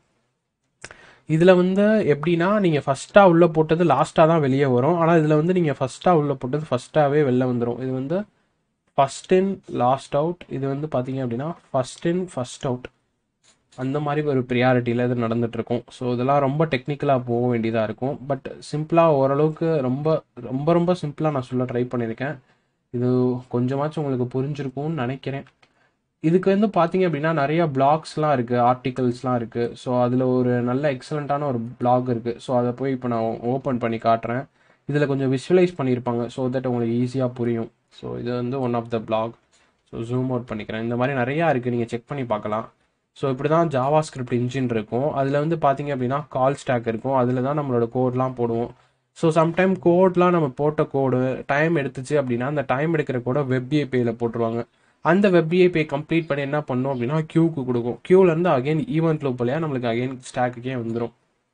இதில் வந்து எப்படின்னா நீங்கள் ஃபஸ்ட்டாக உள்ளே போட்டது லாஸ்ட்டாக தான் வெளியே வரும் ஆனால் இதில் வந்து நீங்கள் ஃபஸ்ட்டாக உள்ளே போட்டது ஃபஸ்ட்டாகவே வெளில வந்துடும் இது வந்து ஃபஸ்ட் இன் லாஸ்ட் அவுட் இது வந்து பார்த்தீங்க அப்படின்னா ஃபஸ்ட் இன் ஃபஸ்ட் அவுட் அந்த மாதிரி ஒரு ப்ரியாரிட்டியில் இது நடந்துகிட்ருக்கும் ஸோ இதெல்லாம் ரொம்ப டெக்னிக்கலாக போக வேண்டியதாக இருக்கும் பட் சிம்பிளாக ஓரளவுக்கு ரொம்ப ரொம்ப ரொம்ப சிம்பிளாக நான் சொல்ல ட்ரை பண்ணியிருக்கேன் இது கொஞ்சமாச்சும் உங்களுக்கு புரிஞ்சிருக்கும்னு நினைக்கிறேன் இதுக்கு வந்து பார்த்தீங்க அப்படின்னா நிறைய பிளாக்ஸ்லாம் இருக்குது ஆர்டிகல்ஸ்லாம் இருக்குது ஸோ அதில் ஒரு நல்ல எக்ஸலண்ட்டான ஒரு பிளாக் இருக்குது ஸோ அதை போய் இப்போ நான் ஓப்பன் பண்ணி காட்டுறேன் இதில் கொஞ்சம் விஷுவலைஸ் பண்ணியிருப்பாங்க ஸோ தட் உங்களுக்கு ஈஸியாக புரியும் ஸோ இது வந்து one of the block so zoom out பண்ணிக்கிறேன் இந்த மாதிரி நிறையா இருக்குது நீங்கள் செக் பண்ணி பார்க்கலாம் ஸோ இப்படி தான் ஜாவா ஸ்கிரிப்ட் இன்ஜின் இருக்கும் அதில் வந்து பார்த்தீங்க அப்படின்னா கால் ஸ்டாக் இருக்கும் அதில் தான் நம்மளோட கோட்லாம் போடுவோம் ஸோ சம்டைம் கோட்லாம் நம்ம போட்ட கோடு டைம் எடுத்துச்சு அப்படின்னா அந்த டைம் எடுக்கிற கோடை வெப் ஏபிஐயில் போட்டுருவாங்க அந்த வெப் ஏபிஐ கம்ப்ளீட் பண்ணி என்ன பண்ணோம் அப்படின்னா கியூக்கு கொடுக்கும் கியூலேருந்து அகைன் ஈவெண்ட் லூப் வழியாக நம்மளுக்கு அகைன் ஸ்டாக்குக்கே வந்துடும்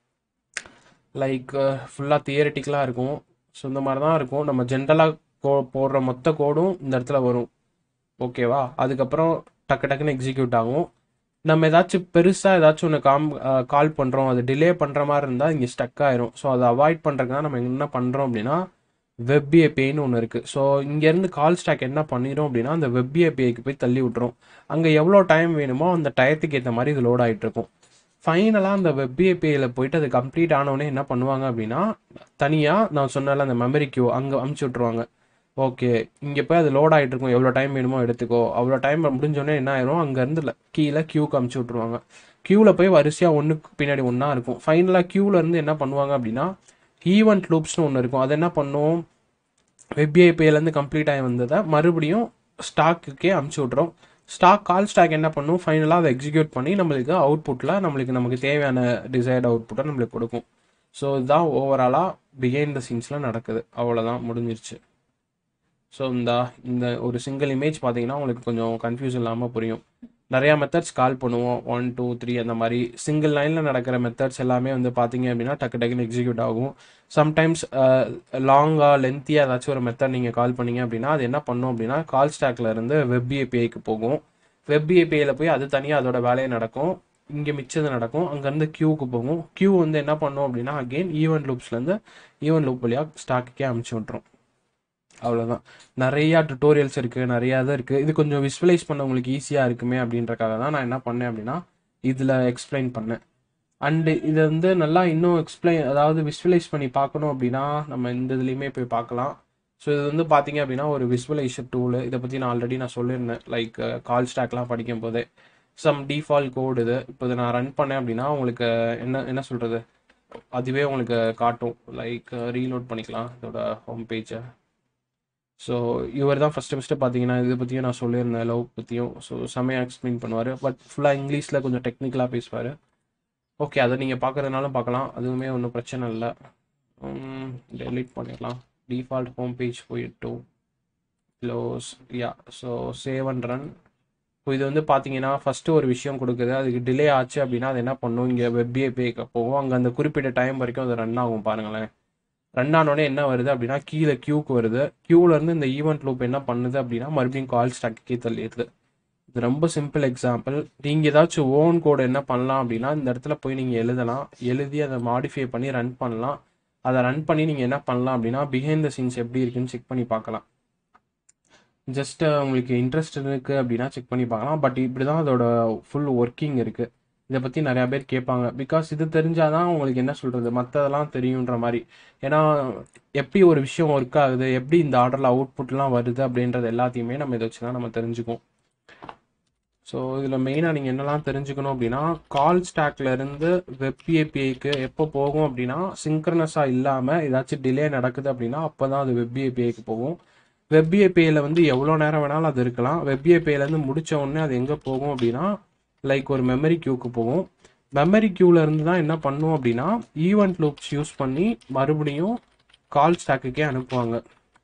லைக் ஃபுல்லாக தியரட்டிக்கலாக இருக்கும் ஸோ இந்த மாதிரி தான் இருக்கும் நம்ம ஜென்ரலாக கோ போடுற மொத்த கோடும் இந்த இடத்துல வரும் ஓகேவா அதுக்கப்புறம் டக்கு டக்குன்னு எக்ஸிக்யூட் ஆகும் நம்ம ஏதாச்சும் பெருசாக ஏதாச்சும் ஒன்று காம் கால் பண்ணுறோம் அது டிலே பண்ணுற மாதிரி இருந்தால் இங்கே ஸ்டக் ஆயிரும் ஸோ அதை அவாய்ட் பண்ணுறதுக்கு தான் நம்ம என்ன பண்ணுறோம் அப்படின்னா வெப் ஏபிஐன்னு ஒன்று இருக்குது ஸோ இங்கேருந்து கால் ஸ்டாக் என்ன பண்ணிடும் அப்படின்னா அந்த வெப் ஏபிஐக்கு போய் தள்ளி விட்டுரும் அங்கே எவ்வளோ டைம் வேணுமோ அந்த டயத்துக்கு ஏற்ற மாதிரி இது லோட் ஆகிட்டு இருக்கும் ஃபைனலாக அந்த வெப் ஏபிஐயில் போயிட்டு அது கம்ப்ளீட் ஆனவுடனே என்ன பண்ணுவாங்க அப்படின்னா தனியாக நான் சொன்னால அந்த மெமரி கியூ அங்கே அமுச்சு விட்ருவாங்க ஓகே இங்கே போய் அது லோட் ஆகிட்டு இருக்கும் எவ்வளோ டைம் வேணுமோ எடுத்துக்கோ அவ்வளோ டைம் முடிஞ்சோடனே என்ன ஆயிரும் அங்கேருந்து கீழே கியூக்கு அமுச்சு விட்ருவாங்க க்யூவில் போய் வரிசையாக ஒன்றுக்கு பின்னாடி ஒன்றா இருக்கும் ஃபைனலாக க்யூவில் இருந்து என்ன பண்ணுவாங்க அப்படின்னா ஈவெண்ட் லூப்ஸ்னு ஒன்று இருக்கும் அது என்ன பண்ணும் வெப்ஏபிஐலேருந்து கம்ப்ளீட் ஆகி வந்ததை மறுபடியும் ஸ்டாக்குக்கே அமுச்சு விட்றோம் ஸ்டாக் கால் ஸ்டாக் என்ன பண்ணும் ஃபைனலாக அதை எக்ஸிக்யூட் பண்ணி நம்மளுக்கு அவுட்புட்டில் நம்மளுக்கு நமக்கு தேவையான டிசைர்ட் அவுட்புட்டை நம்மளுக்கு கொடுக்கும் ஸோ இதுதான் ஓவராலாக பிஹைண்ட் த சீன்ஸில் நடக்குது அவ்வளோதான் முடிஞ்சிருச்சு ஸோ இந்த இந்த ஒரு சிங்கிள் இமேஜ் பார்த்தீங்கன்னா உங்களுக்கு கொஞ்சம் கன்ஃபியூஸ் இல்லாமல் புரியும் நிறையா மெத்தட்ஸ் கால் பண்ணுவோம் ஒன் டூ த்ரீ அந்த மாதிரி சிங்கிள் லைனில் நடக்கிற மெத்தட்ஸ் எல்லாமே வந்து பார்த்தீங்க அப்படின்னா டக்கு டக்குன்னு எக்ஸிக்யூட் ஆகும் சம்டைம்ஸ் லாங்காக லென்த்தியாக ஏதாச்சும் ஒரு மெத்தட் நீங்கள் கால் பண்ணீங்க அப்படின்னா அது என்ன பண்ணும் அப்படின்னா கால் ஸ்டாக்ல இருந்து வெப் ஏபிஐக்கு போகும் வெப் ஏபிஐயில் போய் அது தனியாக அதோட வேலையை நடக்கும் இங்கே மிச்சது நடக்கும் அங்கேருந்து க்யூவுக்கு போகும் க்யூ வந்து என்ன பண்ணும் அப்படின்னா அகெயின் ஈவெண்ட் லூப்ஸ்லேருந்து ஈவெண்ட் லூப் வழியாக ஸ்டாக்குக்கே அமுச்சு விட்ரும் அவ்வளோதான் நிறையா டுட்டோரியல்ஸ் இருக்குது நிறையா இது இருக்குது இது கொஞ்சம் விஸ்வலைஸ் பண்ண உங்களுக்கு ஈஸியாக இருக்குமே அப்படின்றக்காக தான் நான் என்ன பண்ணேன் அப்படின்னா இதில் எக்ஸ்பிளைன் பண்ணேன் அண்டு இதை வந்து நல்லா இன்னும் எக்ஸ்பிளைன் அதாவது விஸ்வலைஸ் பண்ணி பார்க்கணும் அப்படின்னா நம்ம இந்த இதுலேயுமே போய் பார்க்கலாம் ஸோ இது வந்து பார்த்தீங்க அப்படின்னா ஒரு விஸ்வலைசர் டூலு இதை பற்றி நான் ஆல்ரெடி நான் சொல்லியிருந்தேன் லைக் கால் ஸ்டாக்லாம் படிக்கும் போதே சம் டிஃபால்ட் கோடு இது இப்போ இதை நான் ரன் பண்ணேன் அப்படின்னா உங்களுக்கு என்ன என்ன சொல்கிறது அதுவே உங்களுக்கு காட்டும் லைக் ரீலோட் பண்ணிக்கலாம் இதோட ஹோம் பேஜை ஸோ இவர் தான் ஃபஸ்ட்டு ஃபஸ்ட்டு பார்த்தீங்கன்னா இதை பற்றியும் நான் சொல்லியிருந்தேன் லவ் பற்றியும் ஸோ செம்மையாக எக்ஸ்பிளைன் பண்ணுவார் பட் ஃபுல்லாக இங்கிலீஷில் கொஞ்சம் டெக்னிக்கலாக பேசுவார் ஓகே அதை நீங்கள் பார்க்குறதுனாலும் பார்க்கலாம் அதுவுமே ஒன்றும் பிரச்சனை இல்லை டெலிட் பண்ணிடலாம் டிஃபால்ட் ஹோம் பேஜ் போயிட்டோம் close yeah so save and run இப்போ இது வந்து பார்த்தீங்கன்னா ஃபஸ்ட்டு ஒரு விஷயம் கொடுக்குது அதுக்கு டிலே ஆச்சு அப்படின்னா அது என்ன பண்ணும் இங்கே வெப் ஏபிஐக்கு போகும் அங்கே அந்த குறிப்பிட்ட டைம் வரைக்கும் அது ரன் ஆகும் பாருங்களேன் ரன் ஆனோடனே என்ன வருது அப்படின்னா கீழே கியூக்கு வருது கியூல இருந்து இந்த ஈவெண்ட் லூப் என்ன பண்ணுது அப்படின்னா மறுபடியும் கால் ஸ்டாக்கே தள்ளிடுது இது ரொம்ப சிம்பிள் எக்ஸாம்பிள் நீங்கள் ஏதாச்சும் ஓன் கோடு என்ன பண்ணலாம் அப்படின்னா இந்த இடத்துல போய் நீங்கள் எழுதலாம் எழுதி அதை மாடிஃபை பண்ணி ரன் பண்ணலாம் அதை ரன் பண்ணி நீங்கள் என்ன பண்ணலாம் அப்படின்னா பிஹைண்ட் த சீன்ஸ் எப்படி இருக்குன்னு செக் பண்ணி பார்க்கலாம் ஜஸ்ட் உங்களுக்கு இன்ட்ரெஸ்ட் இருக்குது அப்படின்னா செக் பண்ணி பார்க்கலாம் பட் இப்படி தான் அதோட ஃபுல் ஒர்க்கிங் இருக்குது இதை பற்றி நிறையா பேர் கேட்பாங்க பிகாஸ் இது தெரிஞ்சாதான் உங்களுக்கு என்ன சொல்கிறது மற்றதெல்லாம் தெரியுன்ற மாதிரி ஏன்னா எப்படி ஒரு விஷயம் ஒர்க் ஆகுது எப்படி இந்த ஆர்டரில் அவுட்புட்லாம் வருது அப்படின்றது எல்லாத்தையுமே நம்ம இதை வச்சு தான் நம்ம தெரிஞ்சுக்குவோம் ஸோ இதில் மெயினாக நீங்கள் என்னெல்லாம் தெரிஞ்சுக்கணும் அப்படின்னா கால் ஸ்டாக்ல இருந்து வெப் ஏபிஐக்கு எப்போ போகும் அப்படின்னா சிங்க்ரனஸாக இல்லாமல் ஏதாச்சும் டிலே நடக்குது அப்படின்னா அப்போ தான் அது வெப் ஏபிஐக்கு போகும் வெப் ஏபிஐயில் வந்து எவ்வளோ நேரம் வேணாலும் அது இருக்கலாம் வெப் ஏபிஐலேருந்து முடிச்ச உடனே அது எங்கே போகும் அப்படின்னா லைக் ஒரு மெமரி கியூக்கு போகும் மெமரி கியூவில் இருந்து தான் என்ன பண்ணும் அப்படின்னா ஈவெண்ட் லூப்ஸ் யூஸ் பண்ணி மறுபடியும் கால் ஸ்டாக்குக்கே அனுப்புவாங்க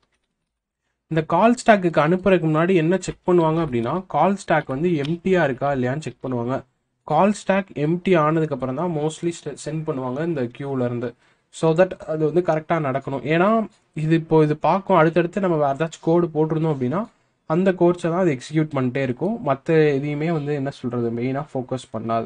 இந்த கால் ஸ்டாக்குக்கு அனுப்புறதுக்கு முன்னாடி என்ன செக் பண்ணுவாங்க அப்படின்னா கால் ஸ்டாக் வந்து எம்டியாக இருக்கா இல்லையான்னு செக் பண்ணுவாங்க கால் ஸ்டாக் எம்டி ஆனதுக்கப்புறம் தான் மோஸ்ட்லி சென்ட் பண்ணுவாங்க இந்த queueல இருந்து ஸோ தட் அது வந்து கரெக்டாக நடக்கணும் ஏன்னா இது இப்போ இது பார்க்கும் அடுத்தடுத்து நம்ம வேறு ஏதாச்சும் கோடு போட்டிருந்தோம் அப்படின்னா அந்த கோர்ஸை தான் அது எக்ஸிக்யூட் பண்ணிட்டே இருக்கும் மற்ற எதையுமே வந்து என்ன சொல்கிறது மெயினாக ஃபோக்கஸ் பண்ணாது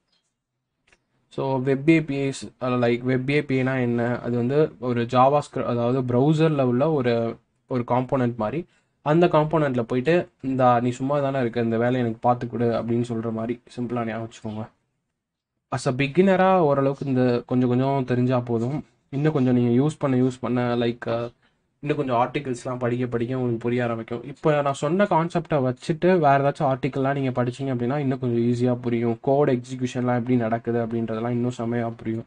so web APIs like web ஏபிஐனா என்ன அது வந்து ஒரு ஜாவா ஸ்கிரிப்ட் அதாவது ப்ரௌசரில் உள்ள ஒரு ஒரு காம்போனன்ட் மாதிரி அந்த காம்போனண்ட்டில் போயிட்டு இந்த நீ சும்மா தானே இருக்க இந்த வேலையை எனக்கு பார்த்து கொடு அப்படின்னு சொல்கிற மாதிரி சிம்பிளாக ஞாபகம் வச்சுக்கோங்க அஸ் அ பிகினராக ஓரளவுக்கு இந்த கொஞ்சம் கொஞ்சம் தெரிஞ்சால் போதும் இன்னும் கொஞ்சம் நீங்கள் யூஸ் பண்ண யூஸ் பண்ண லைக் இன்னும் கொஞ்சம் ஆர்டிகல்ஸ்லாம் படிக்க படிக்க உங்களுக்கு புரிய ஆரம்பிக்கும் இப்போ நான் சொன்ன கான்செப்டை வச்சுட்டு வேறு ஏதாச்சும் ஆர்டிக்கல்லாம் நீங்கள் படிச்சீங்க அப்படின்னா இன்னும் கொஞ்சம் ஈஸியாக புரியும் கோட் எக்ஸிக்யூஷன்லாம் எப்படி நடக்குது அப்படின்றதெல்லாம் இன்னும் செமையாக புரியும்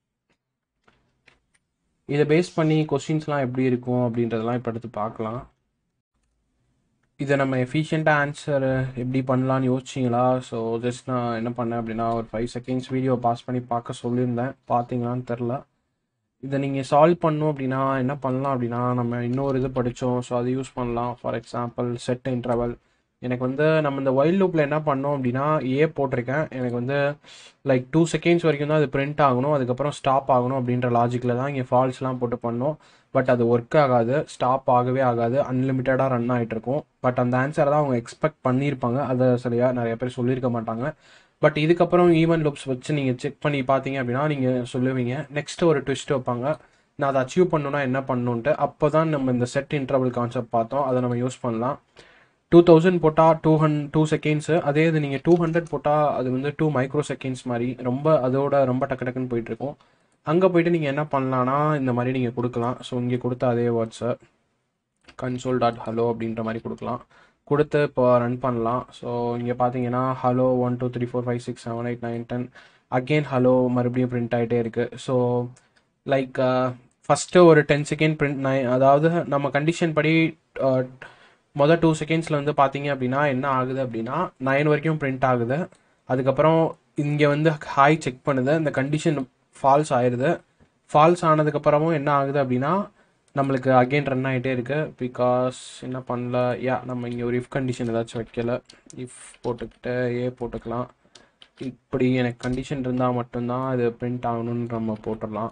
இதை பேஸ் பண்ணி கொஸ்டின்ஸ்லாம் எப்படி இருக்கும் அப்படின்றதெல்லாம் இப்போ எடுத்து பார்க்கலாம் இதை நம்ம எஃபிஷியண்ட்டாக ஆன்சர் எப்படி பண்ணலான்னு யோசிச்சிங்களா ஸோ ஜஸ்ட் நான் என்ன பண்ணேன் அப்படின்னா ஒரு ஃபைவ் செகண்ட்ஸ் வீடியோ பாஸ் பண்ணி பார்க்க சொல்லியிருந்தேன் பார்த்தீங்களான்னு தெரில இதை நீங்கள் சால்வ் பண்ணணும் அப்படின்னா என்ன பண்ணலாம் அப்படின்னா நம்ம இன்னொரு இது படித்தோம் ஸோ அதை யூஸ் பண்ணலாம் ஃபார் எக்ஸாம்பிள் செட் இன்டர்வல் எனக்கு வந்து நம்ம இந்த வைல்ட் லூப்பில் என்ன பண்ணோம் அப்படின்னா ஏ போட்டிருக்கேன் எனக்கு வந்து லைக் டூ செகண்ட்ஸ் வரைக்கும் தான் அது பிரிண்ட் ஆகணும் அதுக்கப்புறம் ஸ்டாப் ஆகணும் அப்படின்ற லாஜிக்கில் தான் இங்கே ஃபால்ஸ்லாம் போட்டு பண்ணோம் பட் அது ஒர்க் ஆகாது ஸ்டாப் ஆகவே ஆகாது அன்லிமிட்டடாக ரன் ஆகிட்டு இருக்கும் பட் அந்த ஆன்சரை தான் அவங்க எக்ஸ்பெக்ட் பண்ணியிருப்பாங்க அதை சரியா நிறைய பேர் சொல்லியிருக்க மாட்டாங்க பட் இதுக்கப்புறம் ஈவன் லூப்ஸ் வச்சு நீங்கள் செக் பண்ணி பார்த்தீங்க அப்படின்னா நீங்கள் சொல்லுவீங்க நெக்ஸ்ட் ஒரு ட்விஸ்ட் வைப்பாங்க நான் அதை அச்சீவ் பண்ணணும்னா என்ன பண்ணணுன்ட்டு அப்போ தான் நம்ம இந்த செட் இன்டர்வல் கான்செப்ட் பார்த்தோம் அதை நம்ம யூஸ் பண்ணலாம் டூ தௌசண்ட் போட்டால் டூ ஹன் டூ செகண்ட்ஸு அதே இது நீங்கள் டூ ஹண்ட்ரட் போட்டால் அது வந்து டூ மைக்ரோ செகண்ட்ஸ் மாதிரி ரொம்ப அதோட ரொம்ப டக்கு டக்குன்னு போயிட்டுருக்கும் அங்கே போயிட்டு நீங்கள் என்ன பண்ணலான்னா இந்த மாதிரி நீங்கள் கொடுக்கலாம் ஸோ இங்கே கொடுத்த அதே வேர்ட்ஸை கன்சோல் டாட் ஹலோ அப்படின்ற மாதிரி கொடுக்கலாம் கொடுத்து இப்போ ரன் பண்ணலாம் ஸோ இங்கே பார்த்தீங்கன்னா hello one two three four five six seven eight nine ten again hello மறுபடியும் பிரிண்ட் ஆகிட்டே இருக்குது ஸோ லைக் ஃபஸ்ட்டு ஒரு டென் செகண்ட் பிரிண்ட் நை அதாவது நம்ம கண்டிஷன் படி மொதல் டூ செகண்ட்ஸில் வந்து பார்த்தீங்க அப்படின்னா என்ன ஆகுது அப்படின்னா நைன் வரைக்கும் பிரிண்ட் ஆகுது அதுக்கப்புறம் இங்கே வந்து ஹாய் செக் பண்ணுது இந்த கண்டிஷன் ஃபால்ஸ் ஆயிடுது ஃபால்ஸ் ஆனதுக்கப்புறமும் என்ன ஆகுது அப்படின்னா நம்மளுக்கு அகெயின் ரன் ஆகிட்டே இருக்கு பிகாஸ் என்ன பண்ணல யா நம்ம இங்கே ஒரு இஃப் கண்டிஷன் ஏதாச்சும் வைக்கல இஃப் போட்டுக்கிட்டு ஏ போட்டுக்கலாம் இப்படி எனக்கு கண்டிஷன் இருந்தால் மட்டும்தான் இது பிரிண்ட் ஆகணும்னு நம்ம போட்டுடலாம்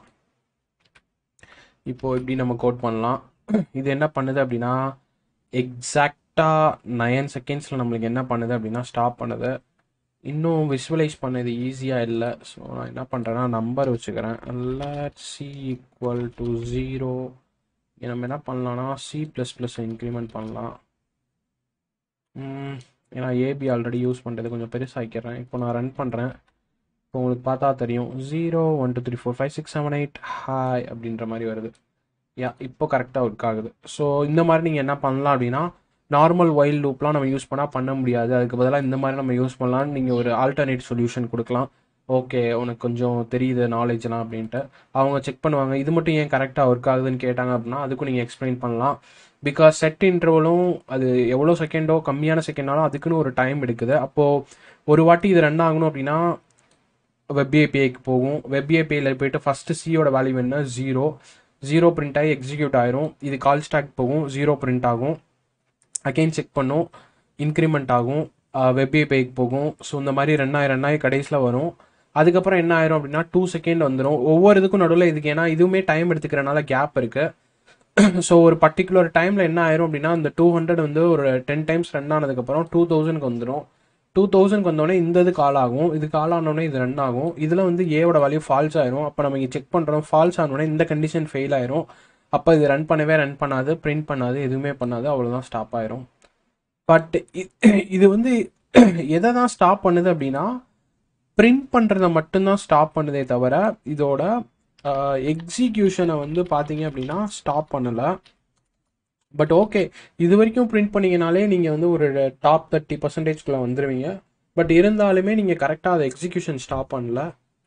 இப்போ இப்படி நம்ம கோட் பண்ணலாம் இது என்ன பண்ணுது அப்படின்னா எக்ஸாக்டாக நயன் செகண்ட்ஸில் நம்மளுக்கு என்ன பண்ணுது அப்படின்னா ஸ்டாப் பண்ணுது இன்னும் விஷுவலைஸ் பண்ணது ஈஸியாக இல்லை ஸோ நான் என்ன பண்ணுறேன்னா நம்பர் வச்சுக்கிறேன் let C equal to zero நம்ம என்ன பண்ணலாம்னா சி ப்ளஸ் ப்ளஸ் இன்க்ரிமெண்ட் பண்ணலாம் ஏன்னா ஏபி ஆல்ரெடி யூஸ் பண்ணுறது கொஞ்சம் பெருசாகிக்கிறேன் இப்போ நான் ரன் பண்ணுறேன் இப்போ உங்களுக்கு பார்த்தா தெரியும் zero one two three four five six seven eight hi அப்படின்ற மாதிரி வருது யா இப்போ கரெக்டாக ஒர்க் ஆகுது ஸோ இந்த மாதிரி நீங்கள் என்ன பண்ணலாம் அப்படின்னா நார்மல் வைல்ட் லூப்லாம் நம்ம யூஸ் பண்ணால் பண்ண முடியாது அதுக்கு பதிலாக இந்த மாதிரி நம்ம யூஸ் பண்ணலாம்னு நீங்கள் ஒரு ஆல்டர்னேட் சொல்யூஷன் கொடுக்கலாம் ஓகே உனக்கு கொஞ்சம் தெரியுது நாலேஜ்லாம் அப்படின்ட்டு அவங்க செக் பண்ணுவாங்க இது மட்டும் ஏன் கரெக்டாக ஒர்க் ஆகுதுன்னு கேட்டாங்க அப்படின்னா அதுக்கும் நீங்கள் எக்ஸ்பிளைன் பண்ணலாம் பிகாஸ் செட் இன்டர்வலும் அது எவ்வளோ செகண்டோ கம்மியான செகண்டாலும் அதுக்குன்னு ஒரு டைம் எடுக்குது அப்போது ஒரு வாட்டி இது ரன் ஆகணும் அப்படின்னா வெப் ஏபிஐக்கு போகும் வெப் ஏபிஐயில் போயிட்டு ஃபஸ்ட்டு சியோட வேல்யூ என்ன ஜீரோ ஜீரோ பிரிண்ட் ஆகி எக்ஸிக்யூட் ஆயிரும் இது கால் ஸ்டாக் போகும் ஜீரோ பிரிண்ட் ஆகும் அகெயின் செக் பண்ணும் இன்க்ரிமெண்ட் ஆகும் வெப் ஏபிஐக்கு போகும் ஸோ இந்த மாதிரி ரன் ஆகி ரன் ஆகி கடைசியில் வரும் அதுக்கப்புறம் என்ன ஆயிரும் அப்படின்னா டூ செகண்ட் வந்துடும் ஒவ்வொரு இதுக்கும் நடுவில் இதுக்கு ஏன்னா இதுவுமே டைம் எடுத்துக்கிறனால கேப் இருக்குது ஸோ ஒரு பர்டிகுலர் டைமில் என்ன ஆயிரும் அப்படின்னா இந்த டூ ஹண்ட்ரட் வந்து ஒரு டென் டைம்ஸ் ரன் ஆனதுக்கப்புறம் டூ தௌசண்ட்க்கு வந்துடும் டூ தௌசண்ட்க்கு வந்தோடனே இந்த இது கால் ஆகும் இது கால் ஆனோடனே இது ரன் ஆகும் இதில் வந்து ஏவோட வேல்யூ ஃபால்ஸ் ஆயிரும் அப்போ நம்ம இங்கே செக் பண்ணுறோம் ஃபால்ஸ் ஆனோடனே இந்த கண்டிஷன் ஃபெயில் ஆயிரும் அப்போ இது ரன் பண்ணவே ரன் பண்ணாது பிரிண்ட் பண்ணாது எதுவுமே பண்ணாது அவ்வளோதான் ஸ்டாப் ஆயிரும் பட் இது வந்து எதை தான் ஸ்டாப் பண்ணுது அப்படின்னா பிரிண்ட் பண்ணுறத மட்டும்தான் ஸ்டாப் பண்ணுதே தவிர இதோட எக்ஸிக்யூஷனை வந்து பார்த்தீங்க அப்படின்னா ஸ்டாப் பண்ணலை பட் ஓகே இது வரைக்கும் பிரிண்ட் பண்ணீங்கனாலே நீங்கள் வந்து ஒரு டாப் தேர்ட்டி பர்சன்டேஜ்குள்ளே வந்துடுவீங்க பட் இருந்தாலுமே நீங்கள் கரெக்டாக அதை எக்ஸிக்யூஷன் ஸ்டாப் பண்ணல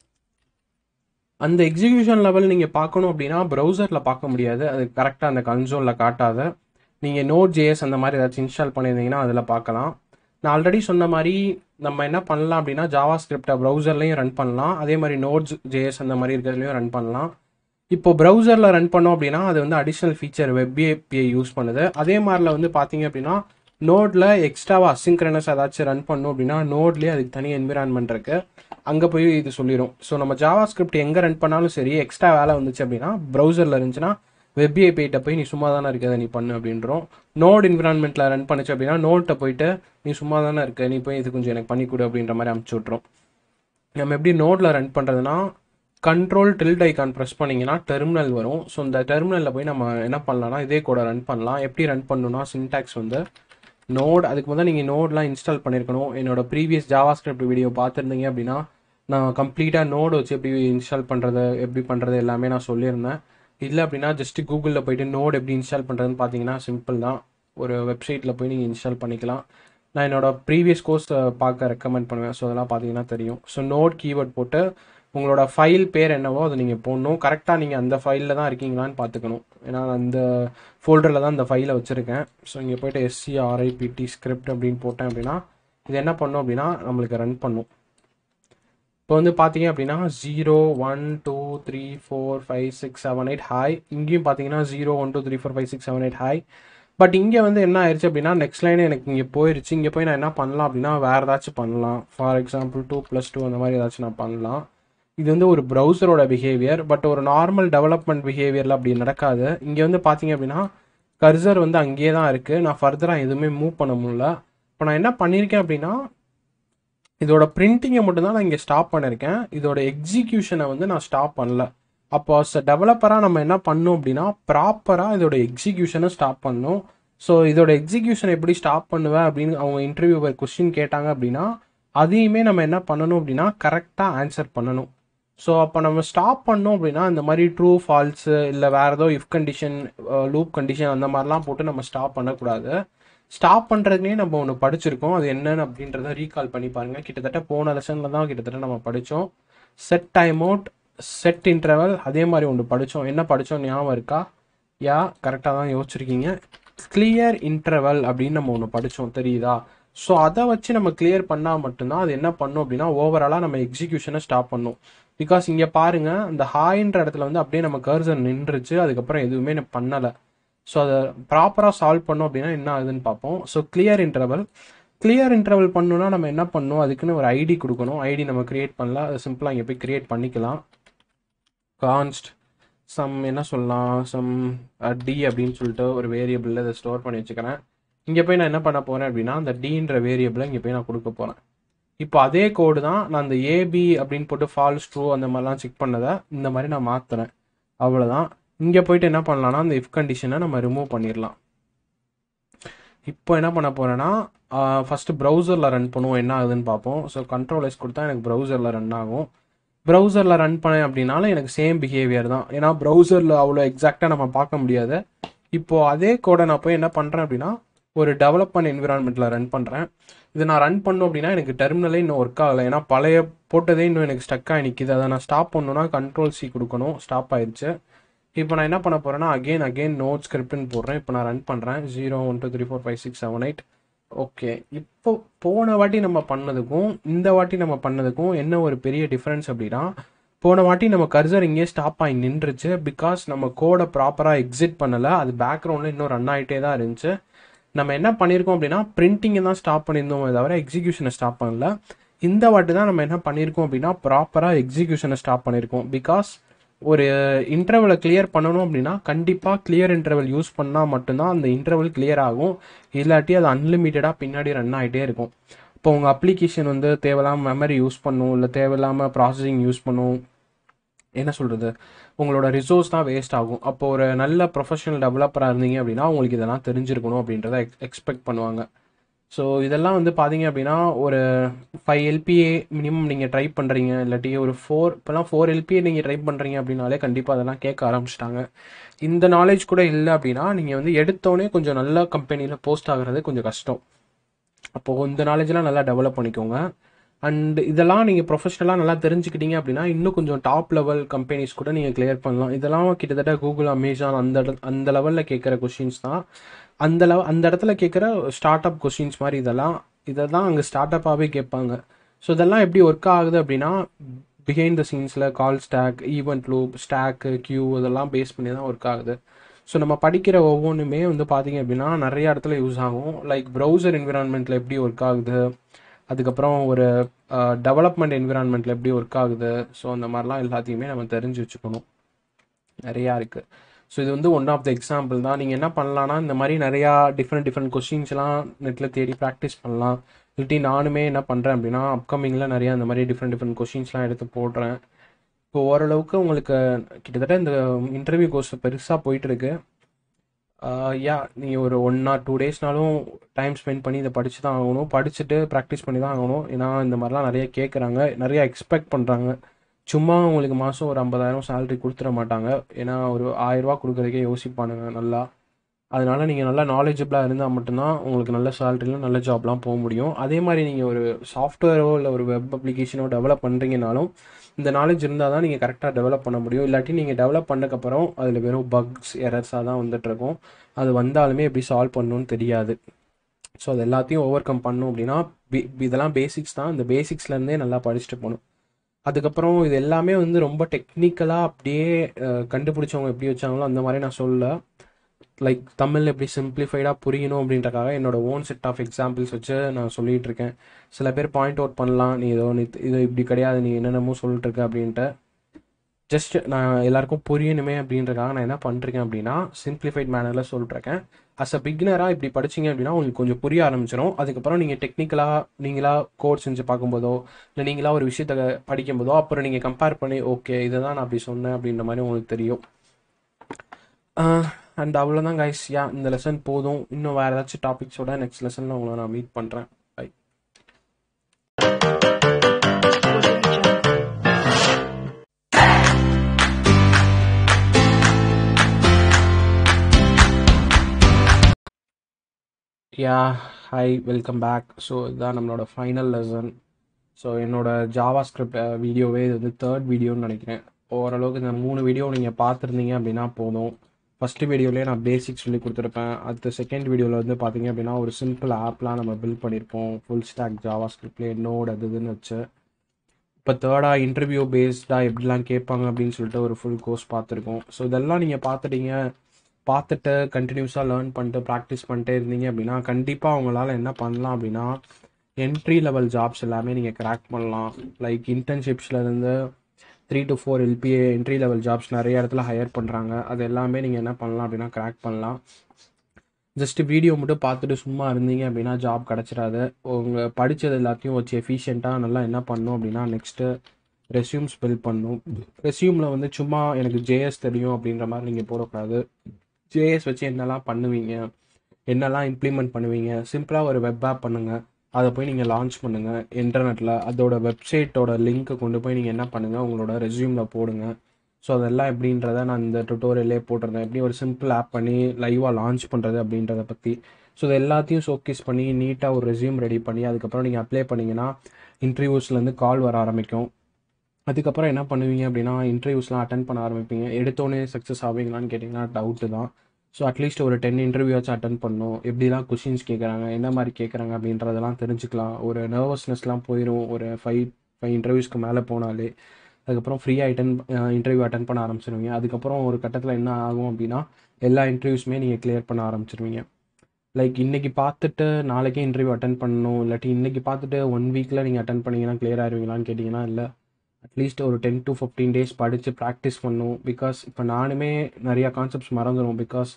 அந்த எக்ஸிக்யூஷன் லெவல் நீங்கள் பார்க்கணும் அப்படின்னா ப்ரௌசரில் பார்க்க முடியாது அது கரெக்டாக அந்த கன்சோலில் காட்டாத நீங்கள் நோட் ஜேஎஸ் அந்த மாதிரி ஏதாச்சும் இன்ஸ்டால் பண்ணியிருந்தீங்கன்னா அதில் பார்க்கலாம் நான் ஆல்ரெடி சொன்ன மாதிரி நம்ம என்ன பண்ணலாம் அப்படின்னா ஜாவா ஸ்கிரிப்டை ப்ரௌசர்லையும் ரன் பண்ணலாம் அதே மாதிரி நோட்ஸ் ஜேஎஸ் அந்த மாதிரி இருக்கிறதுலையும் ரன் பண்ணலாம் இப்போ ப்ரௌசரில் ரன் பண்ணோம் அப்படின்னா அது வந்து additional feature web API use பண்ணுது அதே மாதிரில வந்து பார்த்தீங்க அப்படின்னா நோட்டில் எக்ஸ்ட்ராவாக அசிங்க்ரனஸ் ஏதாச்சும் ரன் பண்ணும் அப்படின்னா நோட்லேயே அதுக்கு தனி என்விரான்மெண்ட் இருக்குது அங்கே போய் இது சொல்லிடும் ஸோ நம்ம ஜாவா ஸ்கிரிப்ட் எங்கே ரன் பண்ணாலும் சரி எக்ஸ்ட்ரா வேலை வந்துச்சு அப்படின்னா ப்ரௌசரில் இருந்துச்சுன்னா வெப் ஏபிஐட்ட போய் நீ சும்மா தானே இருக்கிறத நீ பண்ணு அப்படின்றோம் நோட் என்விரான்மெண்ட்டில் ரன் பண்ணுச்சு அப்படின்னா நோட்டை போயிட்டு நீ சும்மா தானே இருக்க நீ போய் இது கொஞ்சம் எனக்கு பண்ணி கொடு அப்படின்ற மாதிரி அமுச்சு விட்ரும் நம்ம எப்படி நோட்டில் ரன் பண்ணுறதுனா கண்ட்ரோல் டில்ட் ஐக்கான் ப்ரெஸ் பண்ணிங்கன்னா டெர்மினல் வரும் ஸோ இந்த டெர்மினலில் போய் நம்ம என்ன பண்ணலாம்னா இதே கூட ரன் பண்ணலாம் எப்படி ரன் பண்ணணும்னா சின்டாக்ஸ் வந்து நோட் அதுக்கு முதல்ல நீங்கள் நோட்லாம் இன்ஸ்டால் பண்ணியிருக்கணும் என்னோட ப்ரீவியஸ் ஜாவா ஸ்கிரிப்ட் வீடியோ பார்த்துருந்தீங்க அப்படின்னா நான் கம்ப்ளீட்டாக நோடு வச்சு எப்படி இன்ஸ்டால் பண்ணுறது எப்படி பண்ணுறது எல்லாமே நான் சொல்லியிருந்தேன் இல்லை அப்படின்னா ஜஸ்ட் கூகுளில் போயிட்டு நோட் எப்படி இன்ஸ்டால் பண்ணுறதுன்னு பார்த்தீங்கன்னா சிம்பிள் தான் ஒரு வெப்சைட்டில் போய் நீங்கள் இன்ஸ்டால் பண்ணிக்கலாம் நான் என்னோட ப்ரீவியஸ் கோர்ஸ் பார்க்க ரெக்கமெண்ட் பண்ணுவேன் ஸோ அதெல்லாம் பார்த்தீங்கன்னா தெரியும் ஸோ நோட் கீவேர்ட் போட்டு உங்களோட ஃபைல் பேர் என்னவோ அதை நீங்கள் போடணும் கரெக்டாக நீங்கள் அந்த ஃபைலில் தான் இருக்கீங்களான்னு பார்த்துக்கணும் ஏன்னா அந்த ஃபோல்டரில் தான் அந்த ஃபைலை வச்சுருக்கேன் ஸோ இங்கே போய்ட்டு எஸ்சிஆர்ஐபிடி ஸ்கிரிப்ட் அப்படின்னு போட்டேன் அப்படின்னா இது என்ன பண்ணும் அப்படின்னா நம்மளுக்கு ரன் பண்ணும் இப்போ வந்து பார்த்தீங்க அப்படின்னா zero one two three four five six seven eight hi இங்கேயும் பார்த்தீங்கன்னா zero one two three four five six seven eight hi but இங்கே வந்து என்ன ஆயிடுச்சு அப்படின்னா நெக்ஸ்ட் லைன் எனக்கு இங்கே போயிருச்சு இங்கே போய் நான் என்ன பண்ணலாம் அப்படின்னா வேறு ஏதாச்சும் பண்ணலாம் for example two plus two அந்த மாதிரி ஏதாச்சும் நான் பண்ணலாம் இது வந்து ஒரு ப்ரௌசரோட பிஹேவியர் பட் ஒரு நார்மல் டெவலப்மெண்ட் பிஹேவியரில் அப்படி நடக்காது இங்கே வந்து பார்த்தீங்க அப்படின்னா கர்சர் வந்து அங்கேயே தான் இருக்குது நான் ஃபர்தராக எதுவுமே மூவ் பண்ண முடியல இப்போ நான் என்ன பண்ணியிருக்கேன் அப்படின்னா இதோட பிரிண்டிங்கை மட்டும்தான் நான் இங்கே ஸ்டாப் பண்ணியிருக்கேன் இதோட எக்ஸிக்யூஷனை வந்து நான் ஸ்டாப் பண்ணல அப்போ டெவலப்பராக நம்ம என்ன பண்ணணும் அப்படின்னா ப்ராப்பராக இதோட எக்ஸிக்யூஷனை ஸ்டாப் பண்ணணும் ஸோ இதோட எக்ஸிக்யூஷன் எப்படி ஸ்டாப் பண்ணுவேன் அப்படின்னு அவங்க இன்டர்வியூவர் கொஸ்டின் கேட்டாங்க அப்படின்னா அதையுமே நம்ம என்ன பண்ணணும் அப்படின்னா கரெக்டாக ஆன்சர் பண்ணணும் ஸோ அப்போ நம்ம ஸ்டாப் பண்ணோம் அப்படின்னா இந்த மாதிரி ட்ரூ ஃபால்ஸு இல்லை வேறு ஏதோ இஃப் கண்டிஷன் லூப் கண்டிஷன் அந்த மாதிரிலாம் போட்டு நம்ம ஸ்டாப் பண்ணக்கூடாது ஸ்டாப் பண்ணுறதுனே நம்ம ஒன்று படிச்சிருக்கோம் அது என்னன்னு அப்படின்றத ரீகால் பண்ணி பாருங்க கிட்டத்தட்ட போன லெசனில் தான் கிட்டத்தட்ட நம்ம படித்தோம் set time out set interval அதே மாதிரி ஒன்று படித்தோம் என்ன படித்தோம் ஞாபகம் இருக்கா யா கரெக்டாக தான் யோசிச்சிருக்கீங்க கிளியர் இன்டர்வல் அப்படின்னு நம்ம ஒன்று படித்தோம் தெரியுதா ஸோ அதை வச்சு நம்ம கிளியர் பண்ணால் மட்டும்தான் அது என்ன பண்ணும் அப்படின்னா ஓவராலாக நம்ம எக்ஸிக்யூஷனை ஸ்டாப் பண்ணும் பிகாஸ் இங்கே பாருங்க அந்த ஹாயின்ற இடத்துல வந்து அப்படியே நம்ம கர்சர் நின்றுச்சு அதுக்கப்புறம் எதுவுமே நான் பண்ணலை ஸோ அதை ப்ராப்பராக சால்வ் பண்ணோம் அப்படின்னா என்ன ஆகுதுன்னு பார்ப்போம் so clear interval clear interval பண்ணணும்னா நம்ம என்ன பண்ணணும் அதுக்குன்னு ஒரு ஐடி கொடுக்கணும் ஐடி நம்ம கிரியேட் பண்ணலாம் அது சிம்பிளாக இங்கே போய் கிரியேட் பண்ணிக்கலாம் கான்ஸ்ட் சம் என்ன சொல்லலாம் சம் டி அப்படின்னு சொல்லிட்டு ஒரு வேரியபிளில் இதை ஸ்டோர் பண்ணி வச்சுக்கிறேன் இங்கே போய் நான் என்ன பண்ண போகிறேன் அப்படின்னா அந்த டின்ற வேரியபிளை இங்கே போய் நான் கொடுக்க போகிறேன் இப்போ அதே கோடு தான் நான் அந்த ஏபி அப்படின்னு போட்டு ஃபால்ஸ் ட்ரூ அந்த மாதிரிலாம் செக் பண்ணதை இந்த மாதிரி நான் மாற்றுறேன் அவ்வளோதான் இங்கே போயிட்டு என்ன பண்ணலாம்னா அந்த இஃப் கண்டிஷனை நம்ம ரிமூவ் பண்ணிடலாம் இப்போ என்ன பண்ண போகிறேன்னா ஃபஸ்ட்டு ப்ரௌசரில் ரன் பண்ணுவோம் என்ன ஆகுதுன்னு பார்ப்போம் ஸோ கண்ட்ரோல் எஸ் கொடுத்தா எனக்கு ப்ரௌசரில் ரன் ஆகும் ப்ரௌசரில் ரன் பண்ணேன் அப்படின்னாலும் எனக்கு சேம் பிஹேவியர் தான் ஏன்னா ப்ரௌசரில் அவ்வளோ எக்ஸாக்டாக நம்ம பார்க்க முடியாது இப்போது அதே கோடை நான் போய் என்ன பண்ணுறேன் அப்படின்னா ஒரு டெவலப்மெண்ட் என்விரான்மெண்ட்டில் ரன் பண்ணுறேன் இதை நான் ரன் பண்ணோம் அப்படின்னா எனக்கு டெர்மினலே இன்னும் ஒர்க் ஆகலை ஏன்னா பழைய போட்டதே இன்னும் எனக்கு ஸ்டக் ஆகி நிற்கிது அதை நான் ஸ்டாப் பண்ணணும்னா கண்ட்ரோல் சி கொடுக்கணும் ஸ்டாப் ஆயிடுச்சு இப்போ நான் என்ன பண்ண போகிறேன்னா அகெயின் அகெயின் நோட் ஸ்கிரிப்ட்னு போடுறேன் இப்போ நான் ரன் பண்ணுறேன் zero one two three four five six seven eight okay இப்போ போன வாட்டி நம்ம பண்ணதுக்கும் இந்த வாட்டி நம்ம பண்ணதுக்கும் என்ன ஒரு பெரிய டிஃப்ரென்ஸ் அப்படின்னா போன வாட்டி நம்ம கர்சர் இங்கே ஸ்டாப் ஆகி நின்றுச்சு பிகாஸ் நம்ம கோடை ப்ராப்பராக எக்ஸிட் பண்ணலை அது பேக்ரவுண்டில் இன்னும் ரன் ஆகிட்டே தான் இருந்துச்சு நம்ம என்ன பண்ணியிருக்கோம் அப்படின்னா பிரிண்டிங்கை தான் ஸ்டாப் பண்ணியிருந்தோமே தவிர எக்ஸிக்யூஷனை ஸ்டாப் பண்ணல இந்த வாட்டி தான் நம்ம என்ன பண்ணியிருக்கோம் அப்படின்னா ப்ராப்பராக எக்ஸிக்யூஷனை ஸ்டாப் பண்ணியிருக்கோம் பிகாஸ் ஒரு இன்டர்வலை கிளியர் பண்ணணும் அப்படின்னா கண்டிப்பாக கிளியர் இன்டர்வல் யூஸ் பண்ணால் மட்டும்தான் அந்த இன்டர்வல் கிளியர் ஆகும் இல்லாட்டி அது அன்லிமிட்டடாக பின்னாடி ரன் ஆகிட்டே இருக்கும் இப்போ உங்கள் அப்ளிகேஷன் வந்து தேவையில்லாமல் மெமரி யூஸ் பண்ணும் இல்லை தேவையில்லாமல் ப்ராசஸிங் யூஸ் பண்ணும் என்ன சொல்கிறது உங்களோட ரிசோர்ஸ் தான் வேஸ்ட் ஆகும் அப்போ ஒரு நல்ல ப்ரொஃபஷனல் டெவலப்பராக இருந்தீங்க அப்படின்னா உங்களுக்கு இதெல்லாம் தெரிஞ்சிருக்கணும் அப்படின்றத எக்ஸ் எக்ஸ்பெக்ட் பண்ணுவாங்க ஸோ இதெல்லாம் வந்து பார்த்தீங்க அப்படின்னா ஒரு ஃபைவ் எல்பிஏ மினிமம் நீங்கள் ட்ரை பண்ணுறீங்க இல்லாட்டி ஒரு ஃபோர் இப்போலாம் ஃபோர் எல்பிஏ நீங்கள் ட்ரை பண்ணுறீங்க அப்படின்னாலே கண்டிப்பாக அதெல்லாம் கேட்க ஆரம்பிச்சிட்டாங்க இந்த நாலேஜ் கூட இல்லை அப்படின்னா நீங்கள் வந்து எடுத்தோடனே கொஞ்சம் நல்ல கம்பெனியில் போஸ்ட் ஆகிறது கொஞ்சம் கஷ்டம் அப்போது இந்த நாலேஜ்லாம் நல்லா டெவலப் பண்ணிக்கோங்க அண்ட் இதெல்லாம் நீங்கள் ப்ரொஃபஷனலாக நல்லா தெரிஞ்சுக்கிட்டீங்க அப்படின்னா இன்னும் கொஞ்சம் டாப் லெவல் கம்பெனிஸ் கூட நீங்கள் கிளியர் பண்ணலாம் இதெல்லாம் கிட்டத்தட்ட கூகுள் அமேசான் அந்த இட- அந்த லெவலில் கேட்குற கொஷின்ஸ் தான் அந்த லெவ அந்த இடத்துல கேட்குற ஸ்டார்ட் அப் கொஷின்ஸ் மாதிரி இதெல்லாம் இதை தான் அங்கே ஸ்டார்ட் அப்பாகவே கேட்பாங்க ஸோ இதெல்லாம் எப்படி ஒர்க் ஆகுது அப்படின்னா பிஹைண்ட் த சீன்ஸில் கால் ஸ்டாக் ஈவெண்ட் லூப் ஸ்டாக்கு கியூ இதெல்லாம் பேஸ் பண்ணி தான் ஒர்க் ஆகுது ஸோ நம்ம படிக்கிற ஒவ்வொன்றுமே வந்து பார்த்தீங்க அப்படின்னா நிறைய இடத்துல யூஸ் ஆகும் லைக் ப்ரௌசர் என்விரான்மெண்ட்டில் எப்படி ஒர்க் ஆகுது அதுக்கப்புறம் ஒரு டெவலப்மெண்ட் என்விரான்மெண்ட்டில் எப்படி ஒர்க் ஆகுது ஸோ அந்த மாதிரிலாம் எல்லாத்தையுமே நம்ம தெரிஞ்சு வச்சுக்கணும் நிறையா இருக்குது ஸோ இது வந்து ஒன் ஆஃப் த எக்ஸாம்பிள் தான் நீங்கள் என்ன பண்ணலாம்னா இந்த மாதிரி நிறையா டிஃப்ரெண்ட் டிஃப்ரெண்ட் கொஷின்ஸ்லாம் நெட்டில் தேடி ப்ராக்டிஸ் பண்ணலாம் இல்லாட்டி நானுமே என்ன பண்ணுறேன் அப்படின்னா அப்கமிங்கில் நிறையா இந்த மாதிரி டிஃப்ரெண்ட் டிஃப்ரெண்ட் கொஷின்ஸ்லாம் எடுத்து போடுறேன் இப்போ ஓரளவுக்கு உங்களுக்கு கிட்டத்தட்ட இந்த இன்டர்வியூ கோர்ஸ் பெருசாக போயிட்டுருக்கு யா நீங்கள் ஒரு ஒன் ஆர் டூ டேஸ்னாலும் டைம் ஸ்பெண்ட் பண்ணி இதை படிச்சு தான் ஆகணும் படிச்சுட்டு ப்ராக்டிஸ் பண்ணி தான் ஆகணும் ஏன்னா இந்த மாதிரிலாம் நிறைய கேட்குறாங்க நிறைய எக்ஸ்பெக்ட் பண்ணுறாங்க சும்மா உங்களுக்கு மாதம் ஒரு ஐம்பதாயிரம் சேலரி கொடுத்துட மாட்டாங்க ஏன்னா ஒரு ஆயிரரூவா கொடுக்குறதுக்கே யோசிப்பானுங்க நல்லா அதனால நீங்கள் நல்லா நாலேஜபிளாக இருந்தால் மட்டும்தான் உங்களுக்கு நல்ல சேலரியில் நல்ல ஜாப்லாம் போக முடியும் அதே மாதிரி நீங்கள் ஒரு சாஃப்ட்வேரோ இல்லை ஒரு வெப் அப்ளிகேஷனோ டெவலப் பண்ணுறீங்கனாலும் இந்த நாலேஜ் இருந்தால் தான் நீங்கள் கரெக்டாக டெவலப் பண்ண முடியும் இல்லாட்டி நீங்கள் டெவலப் பண்ணக்கப்புறம் அதில் வெறும் பக்ஸ் எரர்ஸாக தான் வந்துட்டுருக்கும் அது வந்தாலுமே எப்படி சால்வ் பண்ணணும்னு தெரியாது ஸோ அது எல்லாத்தையும் ஓவர் கம் பண்ணும் அப்படின்னா பி- இதெல்லாம் பேசிக்ஸ் தான் இந்த பேசிக்ஸ்லேருந்தே நல்லா படிச்சுட்டு போகணும் அதுக்கப்புறம் இது எல்லாமே வந்து ரொம்ப டெக்னிக்கலாக அப்படியே அஹ், கண்டுபிடிச்சவங்க எப்படி வச்சாங்களோ அந்த மாதிரி நான் சொல்ல லைக் தமிழ் எப்படி சிம்பிளிஃபைடாக புரியணும் அப்படின்றக்காக என்னோட ஓன் செட் ஆஃப் எக்ஸாம்பிள்ஸ் வச்சு நான் சொல்லிட்டு இருக்கேன் சில பேர் பாயிண்ட் அவுட் பண்ணலாம் நீ ஏதோ நீ இது இப்படி கிடையாது நீ என்னென்னமோ சொல்லிட்டு இருக்க அப்படின்ட்டு ஜஸ்ட் நான் எல்லாருக்கும் புரியணுமே அப்படின்றக்காக நான் என்ன பண்ணிருக்கேன் அப்படின்னா சிம்பிளிஃபைட் மேனரில் சொல்லிட்டுருக்கேன் அஸ் அ பிகினராக இப்படி படிச்சீங்க அப்படின்னா உங்களுக்கு கொஞ்சம் புரிய ஆரம்பிச்சிடும் அதுக்கப்புறம் நீங்கள் டெக்னிக்கலாக நீங்களா கோட் செஞ்சு பார்க்கும்போதோ இல்லை நீங்களா ஒரு விஷயத்த படிக்கும்போதோ அப்புறம் நீங்கள் கம்பேர் பண்ணி ஓகே இதை தான் நான் அப்படி சொன்னேன் அப்படின்ற மாதிரி உங்களுக்கு தெரியும் அண்ட் அவ்வளோதான் கைஸ் யா இந்த லெசன் போதும் இன்னும் வேறு ஏதாச்சும் டாபிக்ஸோட நெக்ஸ்ட் லெசனில் உங்களை நான் மீட் பண்ணுறேன் bye yeah hi welcome back so இதுதான் நம்மளோட ஃபைனல் லெசன் ஸோ என்னோட ஜாவா ஸ்கிரிப்ட் வீடியோவே இது வந்து தேர்ட் வீடியோன்னு நினைக்கிறேன் ஓரளவுக்கு இந்த மூணு வீடியோ நீங்கள் பார்த்துருந்தீங்க அப்படின்னா போதும் ஃபஸ்ட்டு வீடியோலேயே நான் பேசிக்ஸ் சொல்லி கொடுத்துருப்பேன் அடுத்த செகண்ட் வீடியோவில் வந்து பார்த்தீங்க அப்படின்னா ஒரு சிம்பிள் ஆப்லாம் நம்ம பில்ட் பண்ணியிருப்போம் ஃபுல் ஸ்டாக் ஜாவா ஸ்கிரிப்ட்லேயே என்னோட அது இதுன்னு வச்சு இப்போ தேர்டாக இன்டர்வியூ பேஸ்டாக எப்படிலாம் கேட்பாங்க அப்படின்னு சொல்லிட்டு ஒரு ஃபுல் கோர்ஸ் பார்த்துருக்கோம் ஸோ இதெல்லாம் நீங்கள் பார்த்துட்டீங்க பார்த்துட்டு கண்டினியூஸாக லேர்ன் பண்ணிட்டு ப்ராக்டிஸ் பண்ணிட்டே இருந்தீங்க அப்படின்னா கண்டிப்பாக அவங்களால என்ன பண்ணலாம் அப்படின்னா என்ட்ரி லெவல் ஜாப்ஸ் எல்லாமே நீங்கள் கிராக் பண்ணலாம் லைக் இன்டர்ன்ஷிப்ஸ்லேருந்து three to four LPA entry level jobs நிறைய இடத்துல ஹையர் பண்ணுறாங்க அது எல்லாமே நீங்கள் என்ன பண்ணலாம் அப்படின்னா கிராக் பண்ணலாம் ஜஸ்ட் வீடியோ மட்டும் பார்த்துட்டு சும்மா இருந்தீங்க அப்படின்னா ஜாப் கிடச்சிடாது உங்கள் படித்தது எல்லாத்தையும் வச்சு எஃபிஷியண்ட்டாக நல்லா என்ன பண்ணணும் அப்படின்னா நெக்ஸ்ட்டு ரெஸ்யூம்ஸ் பில்ட் பண்ணணும் ரெஸ்யூமில் வந்து சும்மா எனக்கு ஜேஎஸ் தெரியும் அப்படின்ற மாதிரி நீங்கள் போடக்கூடாது ஜேஎஸ் வச்சு என்னெல்லாம் பண்ணுவீங்க என்னெல்லாம் இம்ப்ளிமெண்ட் பண்ணுவீங்க சிம்பிளாக ஒரு வெப் ஆப் பண்ணுங்கள் அதை போய் நீங்கள் லான்ச் பண்ணுங்கள் இன்டர்நெட்டில் அதோட வெப்சைட்டோட லிங்க்கை கொண்டு போய் நீங்கள் என்ன பண்ணுங்கள் உங்களோட ரெஸ்யூமில் போடுங்க ஸோ அதெல்லாம் எப்படின்றத நான் இந்த டுட்டோரியலே போட்டிருந்தேன் எப்படி ஒரு சிம்பிள் ஆப் பண்ணி லைவாக லான்ச் பண்ணுறது அப்படின்றத பற்றி ஸோ இது எல்லாத்தையும் ஷோகேஸ் பண்ணி நீட்டாக ஒரு ரெஸ்யூம் ரெடி பண்ணி அதுக்கப்புறம் நீங்கள் அப்ளை பண்ணிங்கன்னா இன்டர்வியூஸ்லேருந்து கால் வர ஆரம்பிக்கும் அதுக்கப்புறம் என்ன பண்ணுவீங்க அப்படின்னா இன்டர்வியூஸ்லாம் அட்டன் பண்ண ஆரம்பிப்பீங்க எடுத்தோடனே சக்ஸஸ் ஆவீங்களான்னு கேட்டிங்கன்னா டவுட்டு தான் ஸோ அட்லீஸ்ட் ஒரு டென் இன்டர்வியூவாச்சும் அட்டன் பண்ணணும் எப்படிலாம் கொஷின்ஸ் கேட்குறாங்க என்ன மாதிரி கேட்குறாங்க அப்படின்றதெல்லாம் தெரிஞ்சுக்கலாம் ஒரு நர்வஸ்னஸ்லாம் போயிடும் ஒரு ஃபைவ் ஃபைவ் இன்டர்வியூஸ்க்கு மேலே போனாலே அதுக்கப்புறம் ஃப்ரீயாக அட்டன் இன்டர்வியூ அட்டன் பண்ண ஆரம்பிச்சிருவீங்க அதுக்கப்புறம் ஒரு கட்டத்தில் என்ன ஆகும் அப்படின்னா எல்லா இன்டர்வியூஸுமே நீங்கள் கிளியர் பண்ண ஆரம்பிச்சிருவீங்க லைக் இன்றைக்கி பார்த்துட்டு நாளைக்கே இன்டர்வியூ அட்டன் பண்ணணும் இல்லாட்டி இன்றைக்கி பார்த்துட்டு ஒன் வீக்கில் நீங்கள் அட்டன் பண்ணிங்கன்னா கிளியர் ஆயிருவீங்களான்னு கேட்டிங்கன்னா இல்லை அட்லீஸ்ட் ஒரு டென் டு ஃபிஃப்டீன் டேஸ் படித்து ப்ராக்டிஸ் பண்ணும் பிகாஸ் இப்போ நானுமே நிறையா கான்செப்ட்ஸ் மறந்துடும் பிகாஸ்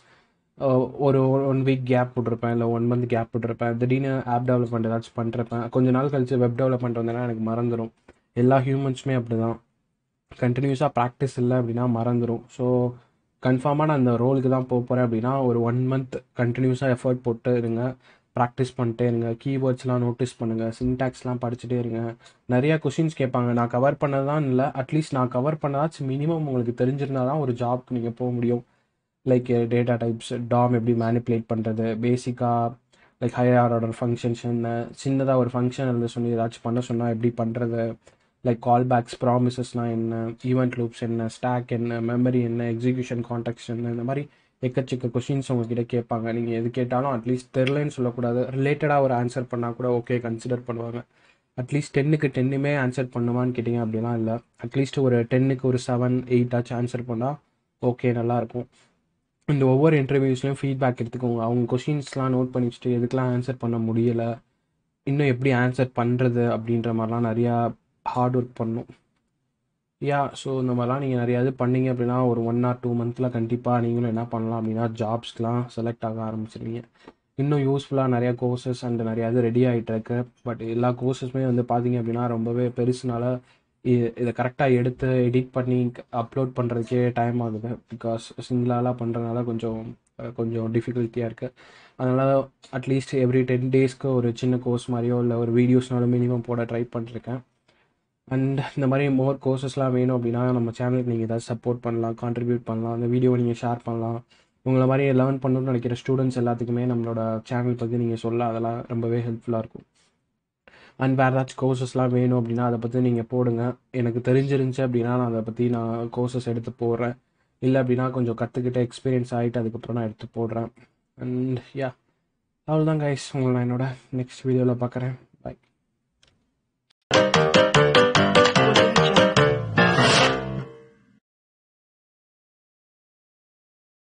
ஒரு ஒன் வீக் கேப் விட்ருப்பேன் இல்லை ஒன் மந்த் கேப் விட்ருப்பேன் திடீர்னு ஆப் டெவலப்மெண்ட் ஏதாச்சும் பண்ணிருப்பேன் கொஞ்ச நாள் கழிச்சு வெப் டெவலப்மெண்ட் வந்தேன்னா எனக்கு மறந்துடும் எல்லா ஹியூமன்ஸுமே அப்படி தான் கண்டினியூஸாக ப்ராக்டிஸ் இல்லை அப்படின்னா மறந்துடும் ஸோ கன்ஃபார்மாக நான் அந்த ரோலுக்கு தான் போக போகிறேன் அப்படின்னா ஒரு ஒன் மந்த் கண்டினியூஸாக எஃபர்ட் போட்டு இருங்க ப்ராக்டிஸ் பண்ணிட்டே இருங்க கீவேர்ட்ஸ்லாம் நோட்டீஸ் பண்ணுங்கள் சின்டாக்ஸ்லாம் படிச்சுட்டே இருங்க நிறையா கொஷின்ஸ் கேட்பாங்க நான் கவர் பண்ணதான் இல்லை அட்லீஸ்ட் நான் கவர் பண்ணதாச்சும் மினிமம் உங்களுக்கு தெரிஞ்சிருந்தால் தான் ஒரு ஜாப்க்கு நீங்கள் போக முடியும் லைக் டேட்டா டைப்ஸ் டாம் எப்படி மேனிப்புலேட் பண்ணுறது பேசிக்காக லைக் ஹையர் ஆர்டர் ஃபங்க்ஷன்ஸ் என்ன சின்னதாக ஒரு ஃபங்க்ஷன் எழுத சொல்லி ஏதாச்சும் பண்ண சொன்னால் எப்படி பண்ணுறது லைக் கால் பேக்ஸ் ப்ராமிசஸ்லாம் என்ன ஈவெண்ட் லூப்ஸ் என்ன ஸ்டாக் என்ன மெமரி என்ன எக்ஸிக்யூஷன் கான்டாக்ட்ஸ் என்ன இந்த மாதிரி எக்கச்சக்க கொஷின்ஸ் உங்ககிட்ட கேட்பாங்க நீங்கள் எது கேட்டாலும் அட்லீஸ்ட் தெரிலன்னு சொல்லக்கூடாது ரிலேட்டடாக ஒரு ஆன்சர் பண்ணால் கூட ஓகே கன்சிடர் பண்ணுவாங்க அட்லீஸ்ட் டென்னுக்கு டென்னுமே ஆன்சர் பண்ணுவான்னு கேட்டிங்க அப்படிலாம் இல்லை அட்லீஸ்ட் ஒரு டென்னுக்கு ஒரு செவன் எயிட்டாச்சும் ஆன்சர் பண்ணால் ஓகே நல்லாயிருக்கும் இந்த ஒவ்வொரு இன்டர்வியூஸ்லையும் ஃபீட்பேக் எடுத்துக்கோங்க அவங்க கொஷின்ஸ்லாம் நோட் பண்ணி வச்சுட்டு எதுக்கெலாம் ஆன்சர் பண்ண முடியலை இன்னும் எப்படி ஆன்சர் பண்ணுறது அப்படின்ற மாதிரிலாம் நிறையா ஹார்ட் ஒர்க் பண்ணும் யா ஸோ இந்த மாதிரிலாம் நீங்கள் நிறையா இது பண்ணீங்க அப்படின்னா ஒரு ஒன் ஆர் டூ மந்த்தில் கண்டிப்பாக நீங்களும் என்ன பண்ணலாம் அப்படின்னா ஜாப்ஸ்க்கெலாம் செலக்ட் ஆக ஆரம்பிச்சிருவீங்க இன்னும் யூஸ்ஃபுல்லாக நிறையா கோர்சஸ் அண்ட் நிறையா இது ரெடி ஆகிட்டு இருக்கு பட் எல்லா கோர்சஸுமே வந்து பார்த்தீங்க அப்படின்னா ரொம்பவே பெருசுனால இதை கரெக்டாக எடுத்து எடிட் பண்ணி அப்லோட் பண்ணுறதுக்கே டைம் ஆகுது பிகாஸ் சிங்கிளாலாம் பண்ணுறதுனால கொஞ்சம் கொஞ்சம் டிஃபிகல்ட்டியாக இருக்குது அதனால் அட்லீஸ்ட் எவ்ரி டென் டேஸ்க்கு ஒரு சின்ன கோர்ஸ் மாதிரியோ இல்லை ஒரு வீடியோஸ்னாலும் மினிமம் போட ட்ரை பண்ணிருக்கேன் அண்ட் இந்த மாதிரி மோர் கோர்சஸ்லாம் வேணும் அப்படின்னா நம்ம சேனலுக்கு நீங்கள் ஏதாவது சப்போர்ட் பண்ணலாம் கான்ட்ரிபியூட் பண்ணலாம் அந்த வீடியோவை நீங்கள் ஷேர் பண்ணலாம் உங்களை மாதிரி லேர்ன் பண்ணணும்னு நினைக்கிற ஸ்டூடெண்ட்ஸ் எல்லாத்துக்குமே நம்மளோட சேனல் பற்றி நீங்கள் சொல்ல அதெல்லாம் ரொம்பவே ஹெல்ப்ஃபுல்லாக இருக்கும் அண்ட் வேறு ஏதாச்சும் கோர்சஸ்லாம் வேணும் அப்படின்னா அதை பற்றி நீங்கள் போடுங்க எனக்கு தெரிஞ்சிருந்துச்சு அப்படின்னா நான் அதை பற்றி நான் கோர்சஸ் எடுத்து போடுறேன் இல்லை அப்படின்னா கொஞ்சம் கற்றுக்கிட்ட எக்ஸ்பீரியன்ஸ் ஆகிட்டு அதுக்கப்புறம் நான் எடுத்து போடுறேன் அண்ட் யா அவ்வளோதான் கைஸ் உங்களை நான் என்னோட நெக்ஸ்ட் வீடியோவில் பார்க்குறேன் பாய்